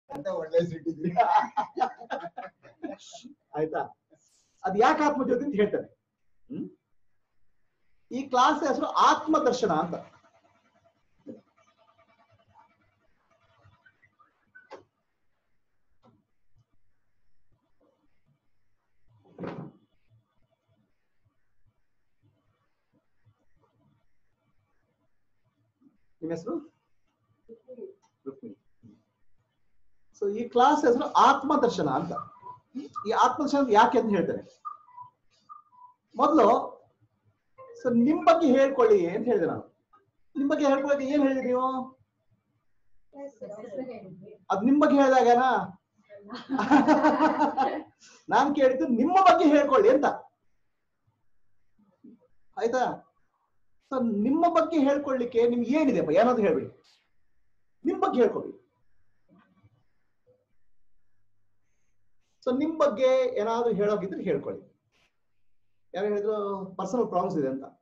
ಅಂತ ಒಳ್ಳೆ ಸಿಟ್ಟಿದ್ರಿ ಆಯ್ತಾ ಅದ್ ಯಾಕೆ ಆತ್ಮಜ್ಯೋತಿ ಅಂತ ಹೇಳ್ತಾನೆ ಹ್ಮ್ ಈ ಕ್ಲಾಸ್ ಹೆಸರು ಆತ್ಮದರ್ಶನ ಅಂತ ನಿಮ್ಮ ಹೆಸರು ರುಕ್ಮಿಣಿ ಸೊ ಈ ಕ್ಲಾಸ್ ಹೆಸರು ಆತ್ಮದರ್ಶನ ಅಂತ ಈ ಆತ್ಮದರ್ಶನ ಯಾಕೆ ಅಂತ ಹೇಳ್ತಾರೆ ಮೊದಲು ಸೊ ನಿಮ್ ಬಗ್ಗೆ ಹೇಳ್ಕೊಳ್ಳಿ ಅಂತ ಹೇಳಿದೆ ನಾನು ನಿಮ್ ಬಗ್ಗೆ ಹೇಳ್ಕೊಳ್ಳಿ ಏನ್ ಹೇಳಿದ್ರಿ ನೀವು ಅದ್ ನಿಮ್ ಬಗ್ಗೆ ಹೇಳಿದಾಗನಾ ನಾನ್ ಕೇಳಿದ್ದು ನಿಮ್ಮ ಬಗ್ಗೆ ಹೇಳ್ಕೊಳ್ಳಿ ಅಂತ ಆಯ್ತಾ ಸೊ ನಿಮ್ಮ ಬಗ್ಗೆ ಹೇಳ್ಕೊಳ್ಳಿಕ್ಕೆ ನಿಮ್ಗೆ ಏನಿದೆಪ್ಪ ಏನಾದ್ರು ಹೇಳ್ಬಿಡಿ ನಿಮ್ ಬಗ್ಗೆ ಹೇಳ್ಕೊಳ್ಳಿ ಸೊ ನಿಮ್ ಬಗ್ಗೆ ಏನಾದ್ರು ಹೇಳೋಗಿದ್ರೆ ಹೇಳ್ಕೊಳ್ಳಿ ಯಾರು ಹೇಳಿದ್ರು ಪರ್ಸನಲ್ ಪ್ರಾಬ್ಲಮ್ಸ್ ಇದೆ ಅಂತ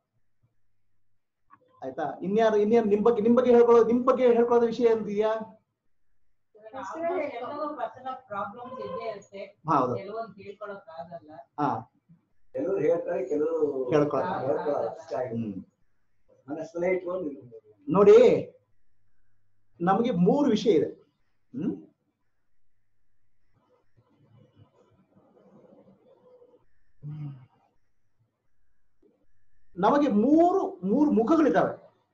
ಆಯ್ತಾ ಇನ್ಯಾರು ಇನ್ಯಾರು ನಿಮ್ ಬಗ್ಗೆ ನಿಮ್ ಬಗ್ಗೆ ಹೇಳ್ಕೊಳ್ಳೋದು ನಿಮ್ ಬಗ್ಗೆ ಹೇಳ್ಕೊಳ್ಳೋದು ವಿಷಯ ಏನಿದೆಯಾ ಪರ್ಸನಲ್ ಪ್ರಾಬ್ಲಮ್ಸ್ ಇದ್ದೇ ಇರುತ್ತೆ ಹೌದು ಕೆಲವೊಂದು ಹೇಳ್ಕೊಳಕ್ ಆಗಲ್ಲ ಹಾ ಕೆಲವರು ಹೇಳ್ತಾರೆ ಕೆಲವರು ಹೇಳ್ಕೊಳಕ್ ಹೇಳ್ಕೊಳಲ್ಲ ಅಷ್ಟೇ ಆಗಿದೆ. ಹ್ಮ್ ಮನಸ್ಸಲ್ಲೇ ಇಟ್ಕೊಂಡು ನೋಡಿ ನಮಗೆ ಮೂರು ವಿಷಯ ಇದೆ ಹ್ಮ್ ನಮಗೆ ಮೂರು ಮೂರು ಮುಖಗಳಿದ್ದಾವೆ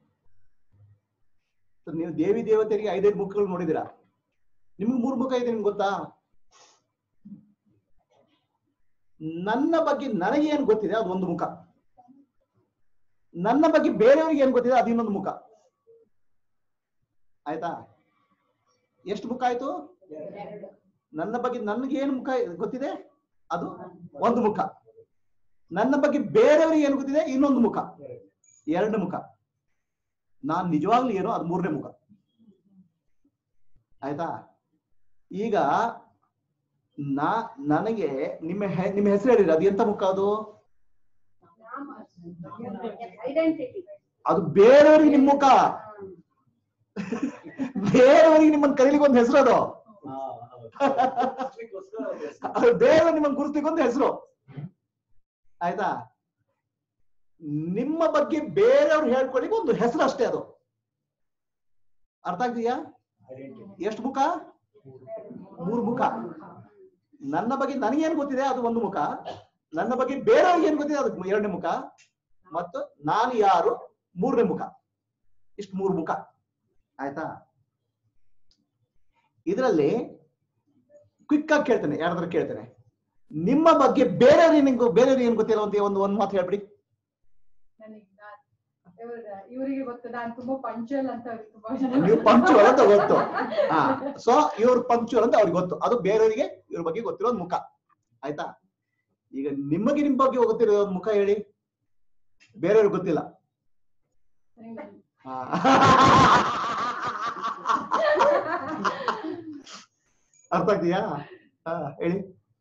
So, ನೀವು ದೇವಿ ದೇವತೆಯರಿಗೆ ಐದೈದು ಮುಖಗಳು ನೋಡಿದಿರಾ ನಿಮ್ಗೆ ಮೂರು ಮುಖ ಇದೆ ನಿಮ್ಗೆ ಗೊತ್ತಾ ನನ್ನ ಬಗ್ಗೆ ನನಗೆ ಏನ್ ಗೊತ್ತಿದೆ ಅದು ಒಂದು ಮುಖ ನನ್ನ ಬಗ್ಗೆ ಬೇರೆಯವ್ರಿಗೆ ಏನ್ ಗೊತ್ತಿದೆ ಅದು ಇನ್ನೊಂದು ಮುಖ ಆಯ್ತಾ ಎಷ್ಟು ಮುಖ ಆಯ್ತು ನನ್ನ ಬಗ್ಗೆ ನನ್ಗೆ ಏನು ಮುಖ ಗೊತ್ತಿದೆ ಅದು ಒಂದು ಮುಖ ನನ್ನ ಬಗ್ಗೆ ಬೇರೆಯವರಿಗೆ ಏನು ಗೊತ್ತಿದೆ ಇನ್ನೊಂದು ಮುಖ ಎರಡು ಮುಖ ನಾನ್ ನಿಜವಾಗ್ಲೂ ಏನೋ ಅದು ಮೂರನೇ ಮುಖ ಆಯ್ತಾ ಈಗ ನಾ ನನಗೆ ನಿಮ್ಮ ಹೆ- ನಿಮ್ಮ ಹೆಸರು ಹೇಳಿದ್ರೆ ಅದು ಎಂತ ಮುಖ ಅದು ಐಡೆಂಟಿಟಿ ಅದು ಬೇರೆಯವರಿಗೆ ನಿಮ್ಮ ಮುಖ ಬೇರೆಯವರಿಗೆ ನಿಮ್ಮನ್ನ ಕರೀಲಿಕ್ಕೆ ಒಂದು ಹೆಸರು ಅದು ಹಾ, ಹೌದು. ಅಷ್ಟಕ್ಕೋಸ್ಕರ ಅವ್ರು ಹೆಸ್ರು. ಅದು ಬೇರೆಯವ್ರು ನಿಮ್ಮನ್ನ ಗುರುತಿಗೆ ಒಂದು ಹೆಸರು ಆಯ್ತಾ ನಿಮ್ಮ ಬಗ್ಗೆ ಬೇರೆಯವ್ರು ಹೇಳ್ಕೊಳ್ಳಿಕ್ಕೆ ಒಂದು ಹೆಸರು ಅಷ್ಟೇ ಅದು ಅರ್ಥ ಆಗ್ತೀಯಾ Identity. ಎಷ್ಟು ಮುಖ ಮೂರು ಮುಖ ನನ್ನ ಬಗ್ಗೆ ನನಗೇನು ಗೊತ್ತಿದೆ ಅದು ಒಂದು ಮುಖ ನನ್ನ ಬಗ್ಗೆ ಬೇರೆಯವ್ರಿಗೆ ಏನ್ ಗೊತ್ತಿದೆ ಅದು ಎರಡನೇ ಮುಖ ಮತ್ತು ನಾನು ಯಾರು ಮೂರನೇ ಮುಖ ಇಷ್ಟು ಮೂರು ಮುಖ ಆಯ್ತಾ ಇದರಲ್ಲಿ ಕ್ವಿಕ್ ಆಗಿ ಕೇಳ್ತೇನೆ ಯಾರಾದ್ರೂ ಕೇಳ್ತೇನೆ ನಿಮ್ಮ ಬಗ್ಗೆ ಬೇರೆಯವ್ರಿಗೆ ಏನ್ ಬೇರೆಯವ್ರಿಗೆ ಏನ್ ಗೊತ್ತಿಲ್ಲ ಅಂತ ಒಂದು ಒಂದು ಮಾತು ಹೇಳ್ಬಿಡಿ ನನಗೆ ಇವರಿಗೆ ಗೊತ್ತು ನಾನು ತುಂಬಾ ಪಂಚುವಲ್ ಅಂತ ಅವ್ರಿಗೆ ತುಂಬಾ ಜನ ನೀವು ಪಂಚುವಲ್ ಅಂತ ಗೊತ್ತು ಹಾ ಸೊ ಇವ್ರು ಪಂಚುವಲ್ ಅಂತ ಅವ್ರಿಗೆ ಗೊತ್ತು ಅದು ಬೇರೆಯವರಿಗೆ ಇವ್ರ ಬಗ್ಗೆ ಗೊತ್ತಿರೋದು ಮುಖ ಆಯ್ತಾ ಈಗ ನಿಮಗೆ ನಿಮ್ ಬಗ್ಗೆ ಗೊತ್ತಿರೋ ಒಂದು ಮುಖ ಹೇಳಿ ಬೇರೆಯವ್ರಿಗೆ ಗೊತ್ತಿಲ್ಲ ನನಗೆ ಹಾ. ಅರ್ಥ ಆಗ್ತೀಯಾ ಹಾ ಹೇಳಿ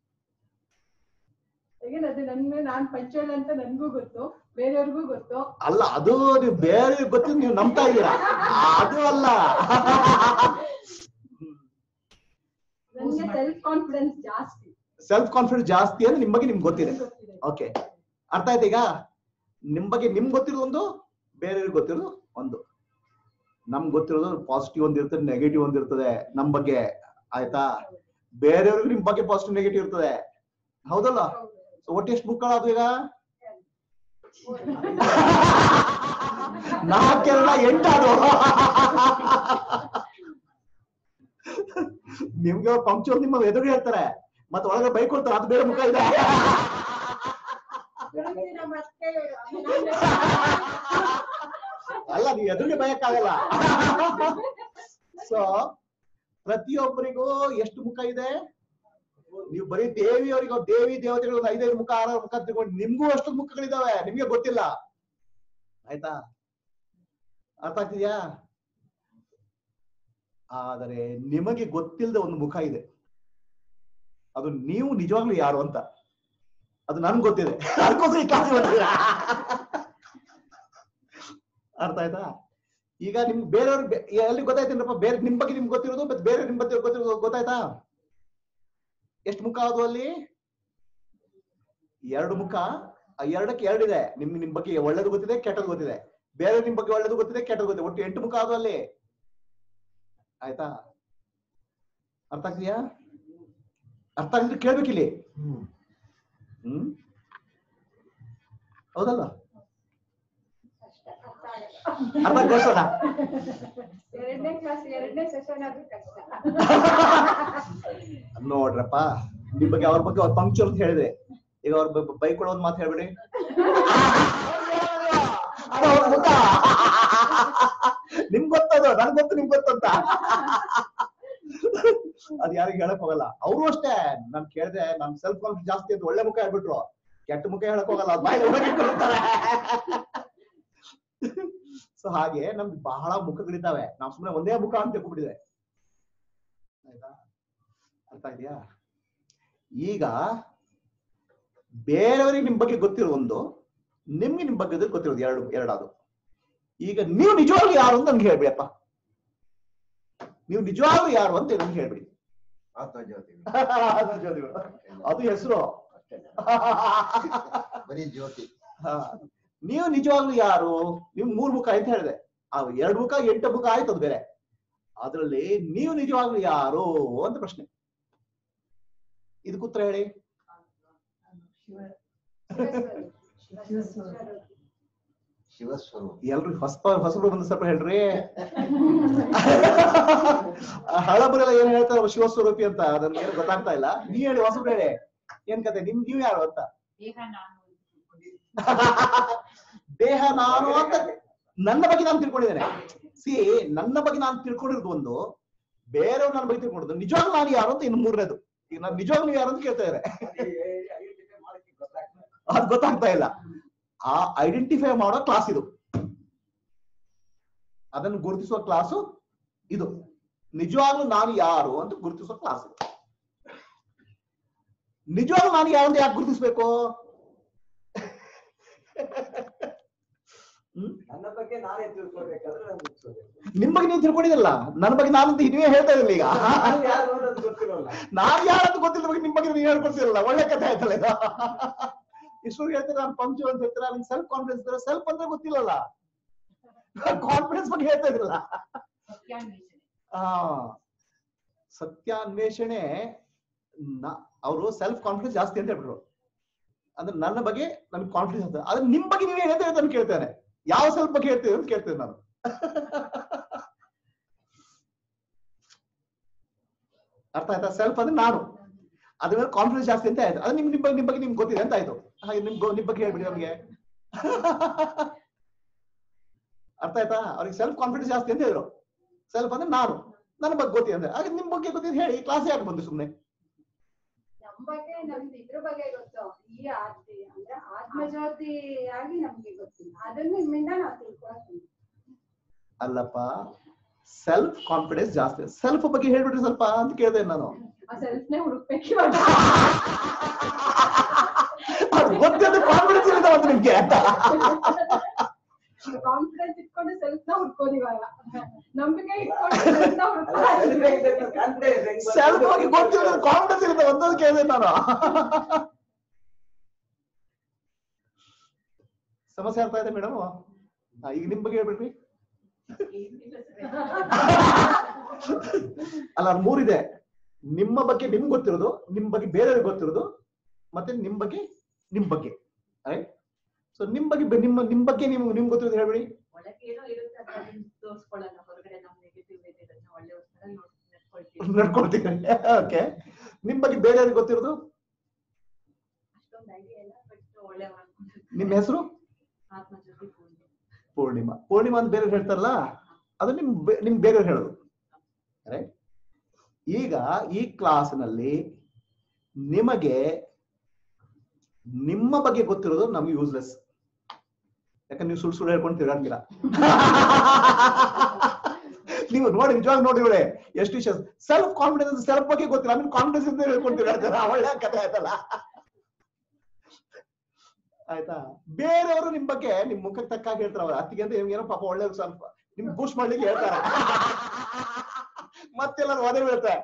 ಹೇಗೆ ಅದು ನನ್ ಮೇಲೆ ನಾನ್ ಪಂಚುವಲ್ ಅಂತ ನನ್ಗೂ ಗೊತ್ತು ಬೇರೆಯವ್ರಿಗೂ ಗೊತ್ತು ಅಲ್ಲ ಅದು ನೀವು ಬೇರೆ ಗೊತ್ತಿಲ್ಲ ನೀವು ನಂಬ್ತಾ ಇದ್ದೀರಾ ಅದು ಅಲ್ಲ ನನ್ಗೆ ಸೆಲ್ಫ್ ಕಾನ್ಫಿಡೆನ್ಸ್ ಜಾಸ್ತಿ ಸೆಲ್ಫ್ ಕಾನ್ಫಿಡೆನ್ಸ್ ಜಾಸ್ತಿ ಅಂದ್ರೆ ನಿಮ್ ಬಗ್ಗೆ ನಿಮ್ಗೆ ಗೊತ್ತಿದೆ ಗೊತ್ತಿದೆ ಓಕೆ ಅರ್ಥ ಆಯ್ತು ಈಗ ನಿಮ್ ಬಗ್ಗೆ ನಿಮ್ ಗೊತ್ತಿರೋದು ಒಂದು ಬೇರೆಯವ್ರಿಗೆ ಗೊತ್ತಿರೋದು ಒಂದು ನಮ್ಗೆ ಗೊತ್ತಿರೋದು ಪಾಸಿಟಿವ್ ಒಂದ್ ಇರ್ತದೆ ನೆಗೆಟಿವ್ ಒಂದ್ ಇರ್ತದೆ ನಮ್ ಬಗ್ಗೆ ಆಯ್ತಾ ಬೇರೆಯವ್ರಿಗೆ ನಿಮ್ ಬಗ್ಗೆ ಪಾಸಿಟಿವ್ ನೆಗೆಟಿವ್ ಇರ್ತದೆ ಹೌದಲ್ಲ ಸೊ ಒಟ್ಟು ಎಷ್ಟು ಬುಕ್ಗಳು ಅದು ಈಗ ನಾಲ್ಕೆರಡ ಎಂಟಾದು ನಿಮ್ಗೆ ಪಂಕ್ಚರ್ ನಿಮ್ಮ ಎದುರು ಹೇಳ್ತಾರೆ ಮತ್ತೆ ಒಳಗೆ ಬೈಕ್ ಕೊಡ್ತಾರೆ ಅದು ಬೇರೆ ಮುಖ ಇದೆ ಅಲ್ಲ ನೀವು ಎದುರಿಗೆ ಬಯಕ್ಕಾಗಲ್ಲ ಸೊ ಪ್ರತಿಯೊಬ್ಬರಿಗೂ ಎಷ್ಟು ಮುಖ ಇದೆ ನೀವು ಬರೀ ದೇವಿಯವರಿಗೂ ದೇವಿ ದೇವತೆಗಳು ಒಂದು ಐದೈದು ಮುಖ ಆರಾರು ಮುಖ ತಗೊಂಡು ನಿಮ್ಗೂ ಅಷ್ಟು ಮುಖಗಳಿದಾವೆ ನಿಮ್ಗೆ ಗೊತ್ತಿಲ್ಲ ಆಯ್ತಾ ಅರ್ಥ ಆಗ್ತಿದ್ಯಾ ಆದರೆ ನಿಮಗೆ ಗೊತ್ತಿಲ್ಲದ ಒಂದು ಮುಖ ಇದೆ ಅದು ನೀವು ನಿಜವಾಗ್ಲೂ ಯಾರು ಅಂತ ಅದು ನನ್ಗೆ ಗೊತ್ತಿದೆ ಅದಕ್ಕೋಸ್ಕರ ಈ ಕ್ಲಾಸ್ ಬಂದಿದ್ದೀರಾ ಅರ್ಥ ಆಯ್ತಾ ಈಗ ನಿಮ್ಗೆ ಬೇರೆಯವ್ರು ಬೆ- ಎಲ್ಲಿ ಗೊತ್ತಾಯ್ತೇನಪ್ಪ ಬೇರೆ ನಿಮ್ ಬಗ್ಗೆ ನಿಮ್ಗೆ ಗೊತ್ತಿರೋದು ಮತ್ತೆ ಬೇರೆ ನಿಮ್ ಬಗ್ಗೆ ಗೊತ್ತಿರೋದು ಗೊತ್ತಾಯ್ತಾ ಎಷ್ಟು ಮುಖ ಅದು ಅಲ್ಲಿ ಎರಡು ಮುಖ ಆ ಎರಡಕ್ಕೆ ಎರಡಿದೆ ನಿಮ್ ನಿಮ್ ಬಗ್ಗೆ ಒಳ್ಳೇದು ಗೊತ್ತಿದೆ ಕೆಟ್ಟದ್ದು ಗೊತ್ತಿದೆ ಬೇರೆ ನಿಮ್ ಬಗ್ಗೆ ಒಳ್ಳೇದು ಗೊತ್ತಿದೆ ಕೆಟ್ಟದ್ದು ಗೊತ್ತಿದೆ ಒಟ್ಟು ಎಂಟು ಮುಖ ಅದು ಅಲ್ಲಿ ಆಯ್ತಾ ಅರ್ಥ ಆಗ್ತೀಯಾ ಅರ್ಥ ಆಗಿದ್ರೆ ಕೇಳ್ಬೇಕಿಲ್ಲಿ ಹ್ಮ್ ಹೌದಲ್ಲ ಅರ್ಥ ಕಳ್ಸೋಣ ಎರಡನೇ ಕ್ಲಾಸ್ ಎರಡನೇ ಸೆಷನ್ ಆದ್ರೂ ಕಷ್ಟ ನೋಡ್ರಪ್ಪ ನಿಮ್ ಬಗ್ಗೆ ಅವ್ರ ಬಗ್ಗೆ ಅವ್ರ ಪಂಕ್ಚರ್ ಅಂತ ಹೇಳಿದೆ ಈಗ ಅವ್ರ ಬೈಕ್ ಕೊಡೋದ್ ಮಾತು ಹೇಳ್ಬೇಡಿ ಅದು ಅವ್ರ ಮುಖ. ನಿಮ್ಗ್ ಗೊತ್ತದು ನನ್ಗ್ ಗೊತ್ತು ನಿಮ್ಗ್ ಗೊತ್ತಂತ ಅದ್ ಯಾರಿಗೂ ಹೇಳಕ್ ಹೋಗಲ್ಲ ಅವರು ಅಷ್ಟೇ ನಾನ್ ಕೇಳ್ದೆ ನನ್ ಸೆಲ್ಫ್ ಕಾನ್ಫಿಡೆನ್ಸ್ ಜಾಸ್ತಿ ಅಂತ ಒಳ್ಳೆ ಮುಖ ಹೇಳ್ಬಿಟ್ರು ಕೆಟ್ಟ ಮುಖ ಹೇಳಕ್ ಹೋಗಲ್ಲ ಅದ್ ಬಾಯಿ ಒಳಗೆ ಇಟ್ಕೊಂಡಿರ್ತಾರೆ. ಸೊ ಹಾಗೆ ನಮ್ಗೆ ಬಹಳ ಮುಖಗಳಿದ್ದಾವೆ ನಾವ್ ಸುಮ್ನೆ ಒಂದೇ ಮುಖ ಅಂತ ತಿಳ್ಕೊಂಡ್ಬಿಟ್ಟಿದೆ ಆಯ್ತಾ ಅರ್ಥ ಇದೆಯಾ ಈಗ ಬೇರೆಯವರಿಗೆ ನಿಮ್ ಬಗ್ಗೆ ಗೊತ್ತಿರೋ ಒಂದು ನಿಮ್ಗೆ ನಿಮ್ ಬಗ್ಗೆ ಗೊತ್ತಿರೋದು ಎರಡು ಎರಡಾದು ಈಗ ನೀವು ನಿಜವಾಗ್ಲೂ ಯಾರು ಅಂತ ನನ್ಗೆ ಹೇಳ್ಬಿಡಪ್ಪ ನೀವು ನಿಜವಾಗ್ಲೂ ಯಾರು ಅಂತ ನನ್ಗೆ ಹೇಳ್ಬಿಡಿ ಆತ್ಮಜ್ಯೋತಿ ಅದು ಜೋದಿಗಳು. ಅದು ಹೆಸರು ಅಷ್ಟೇ ಬರೀ ಜ್ಯೋತಿ ನೀವು ನಿಜವಾಗ್ಲೂ ಯಾರು ನೀವು ಮೂರ್ ಮುಖ ಅಂತ ಹೇಳಿದೆ ಆ ಎರಡು ಮುಖ ಎಂಟು ಮುಖ ಆಯ್ತು ಅದು ಬೇರೆ ಅದ್ರಲ್ಲಿ ನೀವು ನಿಜವಾಗ್ಲೂ ಯಾರು ಅಂತ ಪ್ರಶ್ನೆ ಇದಕ್ಕೆ ಉತ್ತರ ಹೇಳಿ ಶಿವಸ್ವರೂಪ ಎಲ್ರು ಹೊಸ ಹೊಸಬ್ರು ಬಂದ ಸ್ವಲ್ಪ ಹೇಳ್ರಿ ಹಳಬರೆಲ್ಲ ಏನ್ ಹೇಳ್ತಾರೆ ಶಿವಸ್ವರೂಪಿ ಅಂತ ನನ್ಗೆ ಏನು ಗೊತ್ತಾಗ್ತಾ ಇಲ್ಲ ನೀ ಹೇಳಿ ಹೊಸಬ್ರು ಹೇಳಿ ಏನ್ ಕತೆ ನಿಮ್ ನೀವ್ ಯಾರು ಅಂತ ಈಗ ನಾನು ದೇಹ ನಾನು ಅಂತ ನನ್ನ ಬಗ್ಗೆ ನಾನು ತಿಳ್ಕೊಂಡಿದ್ದೇನೆ ಸಿ ನನ್ನ ಬಗ್ಗೆ ನಾನು ತಿಳ್ಕೊಂಡಿರೋದು ಒಂದು ಬೇರೆಯವ್ರು ನನ್ನ ಬಗ್ಗೆ ತಿಳ್ಕೊಂಡಿದ್ದು ನಿಜವಾಗ್ಲೂ ನಾನು ಯಾರು ಅಂತ ಇನ್ನು ಮೂರನೇದು ಈಗ ನಾನು ನಿಜವಾಗ್ಲೂ ನೀವು ಯಾರು ಅಂತ ಕೇಳ್ತಾ ಇದ್ದಾರೆ ಐಡೆಂಟಿಫೈ ಮಾಡಕ್ಕೆ ಗೊತ್ತಾಗ್ತದೆ ಅದು ಗೊತ್ತಾಗ್ತಾ ಇಲ್ಲ ಆ ಐಡೆಂಟಿಫೈ ಮಾಡೋ ಕ್ಲಾಸ್ ಇದು ಅದನ್ನು ಗುರುತಿಸುವ ಕ್ಲಾಸು ಇದು ನಿಜವಾಗ್ಲೂ ನಾನು ಯಾರು ಅಂತ ಗುರುತಿಸುವ ಕ್ಲಾಸ್ ಇದು ನಿಜವಾಗ್ಲೂ ನಾನು ಯಾರು ಅಂತ ಯಾಕೆ ಗುರುತಿಸ್ಬೇಕು ಹ್ಮ್ ನನ್ನ ಬಗ್ಗೆ ನಾನೇ ತಿಳ್ಕೊಳ್ಬೇಕಾದ್ರೆ ನಾನು ತಿಳ್ಕೊಳ್ಬೇಕು ನಿಮ್ ಬಗ್ಗೆ ನೀವು ತಿಳ್ಕೊಂಡಿರಲ್ಲ ನನ್ನ ಬಗ್ಗೆ ನಾನು ಅಂತ ನೀವೇ ಹೇಳ್ತಾ ಇರಲಿಲ್ಲ ಈಗ ನಾನು ಯಾರು ಅನ್ನೋದು ಗೊತ್ತಿರೋಲ್ಲ ನಾನ್ ಯಾರಂತ ಗೊತ್ತಿಲ್ಲ ಬಗ್ಗೆ ನಿಮ್ ಬಗ್ಗೆ ನೀವು ಹೇಳ್ಕೊಡ್ತಿರಲ್ಲ ಒಳ್ಳೆ ಕಥೆ ಆಯ್ತಲ್ಲ ಇದು ಇಷ್ಟು ಹೇಳ್ತಾರೆ ನಾನು ಪಂಕ್ಚರ್ ಅಂತ ಹೇಳ್ತಾರೆ ನನ್ಗೆ ಸೆಲ್ಫ್ ಕಾನ್ಫಿಡೆನ್ಸ್ ಇದ್ದಾರೆ ಸೆಲ್ಫ್ ಅಂದ್ರೆ ಗೊತ್ತಿಲ್ಲಲ್ಲ ಕಾನ್ಫಿಡೆನ್ಸ್ ಬಗ್ಗೆ ಹೇಳ್ತಾ ಇದ್ರಲ್ಲ ಸತ್ಯಾನ್ವೇಷಣೆ ಆ ಸತ್ಯಾನ್ವೇಷಣೆ ಅವರು ಸೆಲ್ಫ್ ಕಾನ್ಫಿಡೆನ್ಸ್ ಜಾಸ್ತಿ ಅಂತ ಹೇಳ್ಬಿಟ್ರು ಅಂದ್ರೆ ನನ್ನ ಬಗ್ಗೆ ನನ್ಗೆ ಕಾನ್ಫಿಡೆನ್ಸ್ ಅಂತ ಆದ್ರೆ ನಿಮ್ ಬಗ್ಗೆ ನೀವೇ ಹೇಳ್ತಾ ಅಂತ ಕೇಳ್ತೇನೆ ಯಾವ ಸೆಲ್ಫ್ ಬಗ್ಗೆ ಹೇಳ್ತೀವಿ ಅಂತ ಕೇಳ್ತೇನೆ ನಾನು ಅರ್ಥ ಆಯ್ತಾ ಸೆಲ್ಫ್ ಅಂದ್ರೆ ನಾನು ಅದ್ರ ಮೇಲೆ ಕಾನ್ಫಿಡೆನ್ಸ್ ಜಾಸ್ತಿ ಅಂತ ಆಯ್ತು ಅದು ನಿಮ್ ನಿಮ್ ಬಗ್ಗೆ ನಿಮ್ ಬಗ್ಗೆ ನಿಮ್ಗೆ ಗೊತ್ತಿದೆ ಅಂತ ಆಯ್ತು ಹಾಗೆ ನಿಮ್ ಗೊ- ನಿಮ್ ಬಗ್ಗೆ ಹೇಳ್ಬಿಡಿ ನಮ್ಗೆ ಅರ್ಥ ಆಯ್ತಾ ಅವ್ರಿಗೆ ಸೆಲ್ಫ್ ಕಾನ್ಫಿಡೆನ್ಸ್ ಜಾಸ್ತಿ ಅಂತ ಹೇಳಿದ್ರು ಸೆಲ್ಫ್ ಅಂದ್ರೆ ನಾನು ನನ್ನ ಬಗ್ಗೆ ಗೊತ್ತಿದೆ ಅಂದ್ರೆ ಹಾಗೆ ನಿಮ್ ಬಗ್ಗೆ ಗೊತ್ತಿದೆ ಹೇಳಿ ಕ್ಲಾಸ್ ಯಾಕೆ ಬಂದು ಸುಮ್ನೆ ನಮ್ ಬಗ್ಗೆ ನಮ್ದು ಇದ್ರ ಬಗ್ಗೆ ಗೊತ್ತು ಈ ಆರ್ತಿ ಅಂದ್ರೆ ಆತ್ಮಜ್ಯೋತಿ ಆಗಿ ನಮ್ಗೆ ಗೊತ್ತಿಲ್ಲ ಅದನ್ನ ನಿಮ್ಮಿಂದ ನಾವು ತಿಳ್ಕೊಳ್ತೀವಿ ಅಲ್ಲಪ್ಪ ಸೆಲ್ಫ್ ಕಾನ್ಫಿಡೆನ್ಸ್ ಜಾಸ್ತಿ ಸೆಲ್ಫ್ ಬಗ್ಗೆ ಹೇಳ್ಬಿಟ್ರಿ ಸ್ವಲ್ಪ ಅಂತ ಕೇಳಿದೆ ನಾನು ಆ ಸೆಲ್ಫ್ನೇ ಹುಡುಕ್ಬೇಕು ಇವಾಗ ಅದು ಗೊತ್ತಿದ್ದು ಕಾನ್ಫಿಡೆನ್ಸ್ ಇರುತ್ತೆ ಮತ್ತೆ ನಿಮ್ಗೆ ಅಂತ ಕಾನ್ಫಿಡೆನ್ಸ್ ಇಟ್ಕೊಂಡು ಸೆಲ್ಫ್ ನ ಹುಡ್ಕೋದು ಇವಾಗ ನಂಬಿಕೆ ಇಟ್ಕೊಂಡು self ನ ಅಲ್ಲ, ಹುಡ್ಕೋದು. self-confidence confidence ಹೆಂಗ್ ಬರ್ತದೆ? ಸೆಲ್ಫ್ ಬಗ್ಗೆ ಗೊತ್ತಿರೋದು ಕಾನ್ಫಿಡೆನ್ಸ್ ಇರುತ್ತೆ ಒಂದೊಂದು ಕೇಳಿದೆ ನಾನು ಸಮಸ್ಯೆ ಅರ್ಥ ಇದೆ ಮೇಡಮ್ ಈಗ ನಿಮ್ ಬಗ್ಗೆ ಹೇಳ್ಬಿಡ್ರಿ ಏನಿಲ್ಲ ಸರ್. ಅಲ್ಲ ಅದ್ ಮೂರಿದೆ ನಿಮ್ಮ ಬಗ್ಗೆ ನಿಮ್ಗೆ ಗೊತ್ತಿರೋದು ನಿಮ್ ಬಗ್ಗೆ ಬೇರೆಯವ್ರಿಗೆ ಗೊತ್ತಿರೋದು ಮತ್ತೆ ನಿಮ್ ಬಗ್ಗೆ ನಿಮ್ ಬಗ್ಗೆ ರೈಟ್ ಸೊ ನಿಮ್ ಬಗ್ಗೆ ಬೆ- ನಿಮ್ಮ ನಿಮ್ ಬಗ್ಗೆ ನಿಮ್ ನಿಮ್ಗೆ ಗೊತ್ತಿರೋದು ಹೇಳ್ಬಿಡಿ ಒಳಗೆ ಏನೋ ಇರುತ್ತೆ ಅದನ್ನ ತೋರ್ಸ್ಕೊಳ್ಳಲ್ಲ ಹೊರಗಡೆ ನಮ್ ನೆಗೆಟಿವ್ ಇರೋದನ್ನ ಒಳ್ಳೆ ಹೊತ್ತರ ನಡ್ಕೊಳ್ತೀವಿ ನಡ್ಕೊಳ್ತೀನಿ ಓಕೆ ನಿಮ್ ಬಗ್ಗೆ ಬೇರೆಯವ್ರಿಗೆ ಗೊತ್ತಿರೋದು ಅಷ್ಟೊಂದು ಐಡಿಯಾ ಇಲ್ಲ ಬಟ್ ಒಳ್ಳೆ ನಿಮ್ ಹೆಸರು ಆತ್ಮಜ್ಯೋತಿ ಪೂರ್ಣಿ ಪೂರ್ಣಿಮಾ ಪೂರ್ಣಿಮಾ ಅಂತ ಬೇರೆಯವ್ರು ಹೇಳ್ತಾರಲ್ಲ ಅದು ನಿಮ್ ಬೆ- ನಿಮ್ ಬೇರೆಯವ್ರು ಹೇಳೋದು ರೈಟ್ ಈಗ ಈ ಕ್ಲಾಸ್ನಲ್ಲಿ ನಿಮಗೆ ನಿಮ್ಮ ಬಗ್ಗೆ ಗೊತ್ತಿರೋದು ನಮ್ಗೆ ಯೂಸ್ಲೆಸ್ ಯಾಕಂದ್ರೆ ನೀವು ಸುಳ್ಳು ಸುಳ್ಳು ಹೇಳ್ಕೊಂಡು ತಿರ್ಗಾಡ್ತೀರಾ ನೀವು ನೋಡಿ ನಿಜವಾಗ ನೋಡಿ ಇವಳೆ ಎಷ್ಟು ವಿಷಯ ಸೆಲ್ಫ್ ಕಾನ್ಫಿಡೆನ್ಸ್ ಸೆಲ್ಫ್ ಬಗ್ಗೆ ಗೊತ್ತಿಲ್ಲ ಆಮೇಲೆ ಕಾನ್ಫಿಡೆನ್ಸ್ ಅಂತ ಹೇಳ್ಕೊಂಡು ತಿರ್ಗಾಡ್ತೀರಾ ಒಳ್ಳೆ ಕಥೆ ಆಯ್ತಲ್ಲ ಆಯ್ತಾ ಬೇರೆಯವರು ನಿಮ್ ಬಗ್ಗೆ ನಿಮ್ ಮುಖಕ್ಕೆ ತಕ್ಕಾಗಿ ಹೇಳ್ತಾರೆ ಅವ್ರ ಅತ್ತಿಗೆ ಅಂತ ಏನೋ ಪಾಪ ಒಳ್ಳೆ ಸ್ವಲ್ಪ ನಿಮ್ಗೆ ಬೂಸ್ಟ್ ಮಾಡ್ಲಿಕ್ಕೆ ಹೇಳ್ತಾರೆ ಮತ್ತೆಲ್ಲ ಒದೆ ಬೀಳುತ್ತೆ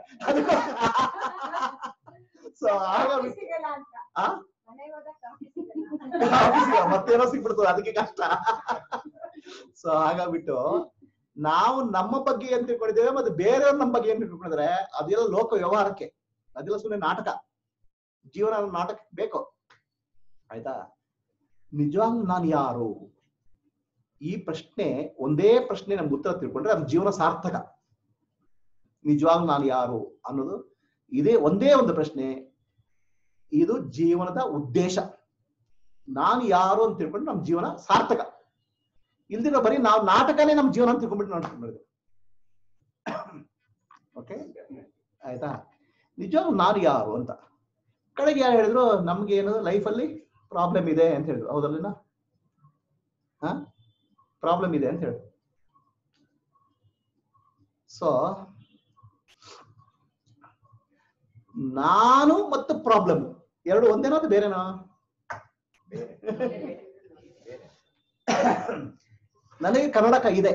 ಸೊ ಆಗ ಕಾಫಿ ಸಿಗಲ್ಲ ಅಂತ ಆ? ಮನೆಗೆ ಹೋದಾಗ ಕಾಫಿ ಸಿಗಲ್ಲ ಆಫೀಸಿಗೆ ಮತ್ತೇನೋ ಸಿಕ್ಬಿಡ್ತದೆ ಅದಕ್ಕೆ ಕಷ್ಟ ಸೊ ಹಾಗಾಗ್ಬಿಟ್ಟು ನಾವು ನಮ್ಮ ಬಗ್ಗೆ ಏನ್ ತಿಳ್ಕೊಂಡಿದ್ದೇವೆ ಮತ್ತೆ ಬೇರೆಯವ್ರ ನಮ್ಮ ಬಗ್ಗೆ ಏನ್ ತಿಳ್ಕೊಂಡಿದ್ರೆ ಅದೆಲ್ಲ ಲೋಕ ವ್ಯವಹಾರಕ್ಕೆ ಅದೆಲ್ಲ ಸುಮ್ಮನೆ ನಾಟಕ ಜೀವನ ನಾಟಕ ಬೇಕು ಆಯ್ತಾ ನಿಜವಾಗ್ಲೂ ನಾನು ಯಾರು ಈ ಪ್ರಶ್ನೆ ಒಂದೇ ಪ್ರಶ್ನೆ ನಮ್ಗೆ ಉತ್ತರ ತಿಳ್ಕೊಂಡ್ರೆ ಅದು ಜೀವನ ಸಾರ್ಥಕ ನಿಜವಾಗ್ಲೂ ನಾನು ಯಾರು ಅನ್ನೋದು ಇದೇ ಒಂದೇ ಒಂದು ಪ್ರಶ್ನೆ ಇದು ಜೀವನದ ಉದ್ದೇಶ ನಾನು ಯಾರು ಅಂತ ತಿಳ್ಕೊಂಡು ನಮ್ಮ ಜೀವನ ಸಾರ್ಥಕ ಇಲ್ದಿರ ಬರೀ ನಾವು ನಾಟಕನೇ ನಮ್ಮ ಜೀವನ ಅಂತ ತಿಳ್ಕೊಂಡ್ಬಿಟ್ಟು ನೋಡ್ಕೊಂಡಿದ್ದೆ ಓಕೆ ಆಯ್ತಾ ನಿಜವಾಗ್ಲೂ ನಾನು ಯಾರು ಅಂತ ಕಡೆಗೆ ಯಾರು ಹೇಳಿದ್ರು ನಮ್ಗೆ ಏನು ಲೈಫಲ್ಲಿ ಪ್ರಾಬ್ಲಮ್ ಇದೆ ಅಂತ ಹೇಳಿದ್ರು ಹೌದಲ್ಲಿನ ಹಾ ಪ್ರಾಬ್ಲಮ್ ಇದೆ ಅಂತ ಹೇಳಿದ್ರು ಸೊ ನಾನು ಮತ್ತು ಪ್ರಾಬ್ಲಮ್ ಎರಡು ಒಂದೇನೋ ಅದು ಬೇರೆನಾ ಬೇರೆ ನನಗೆ ಕನ್ನಡಕ ಇದೆ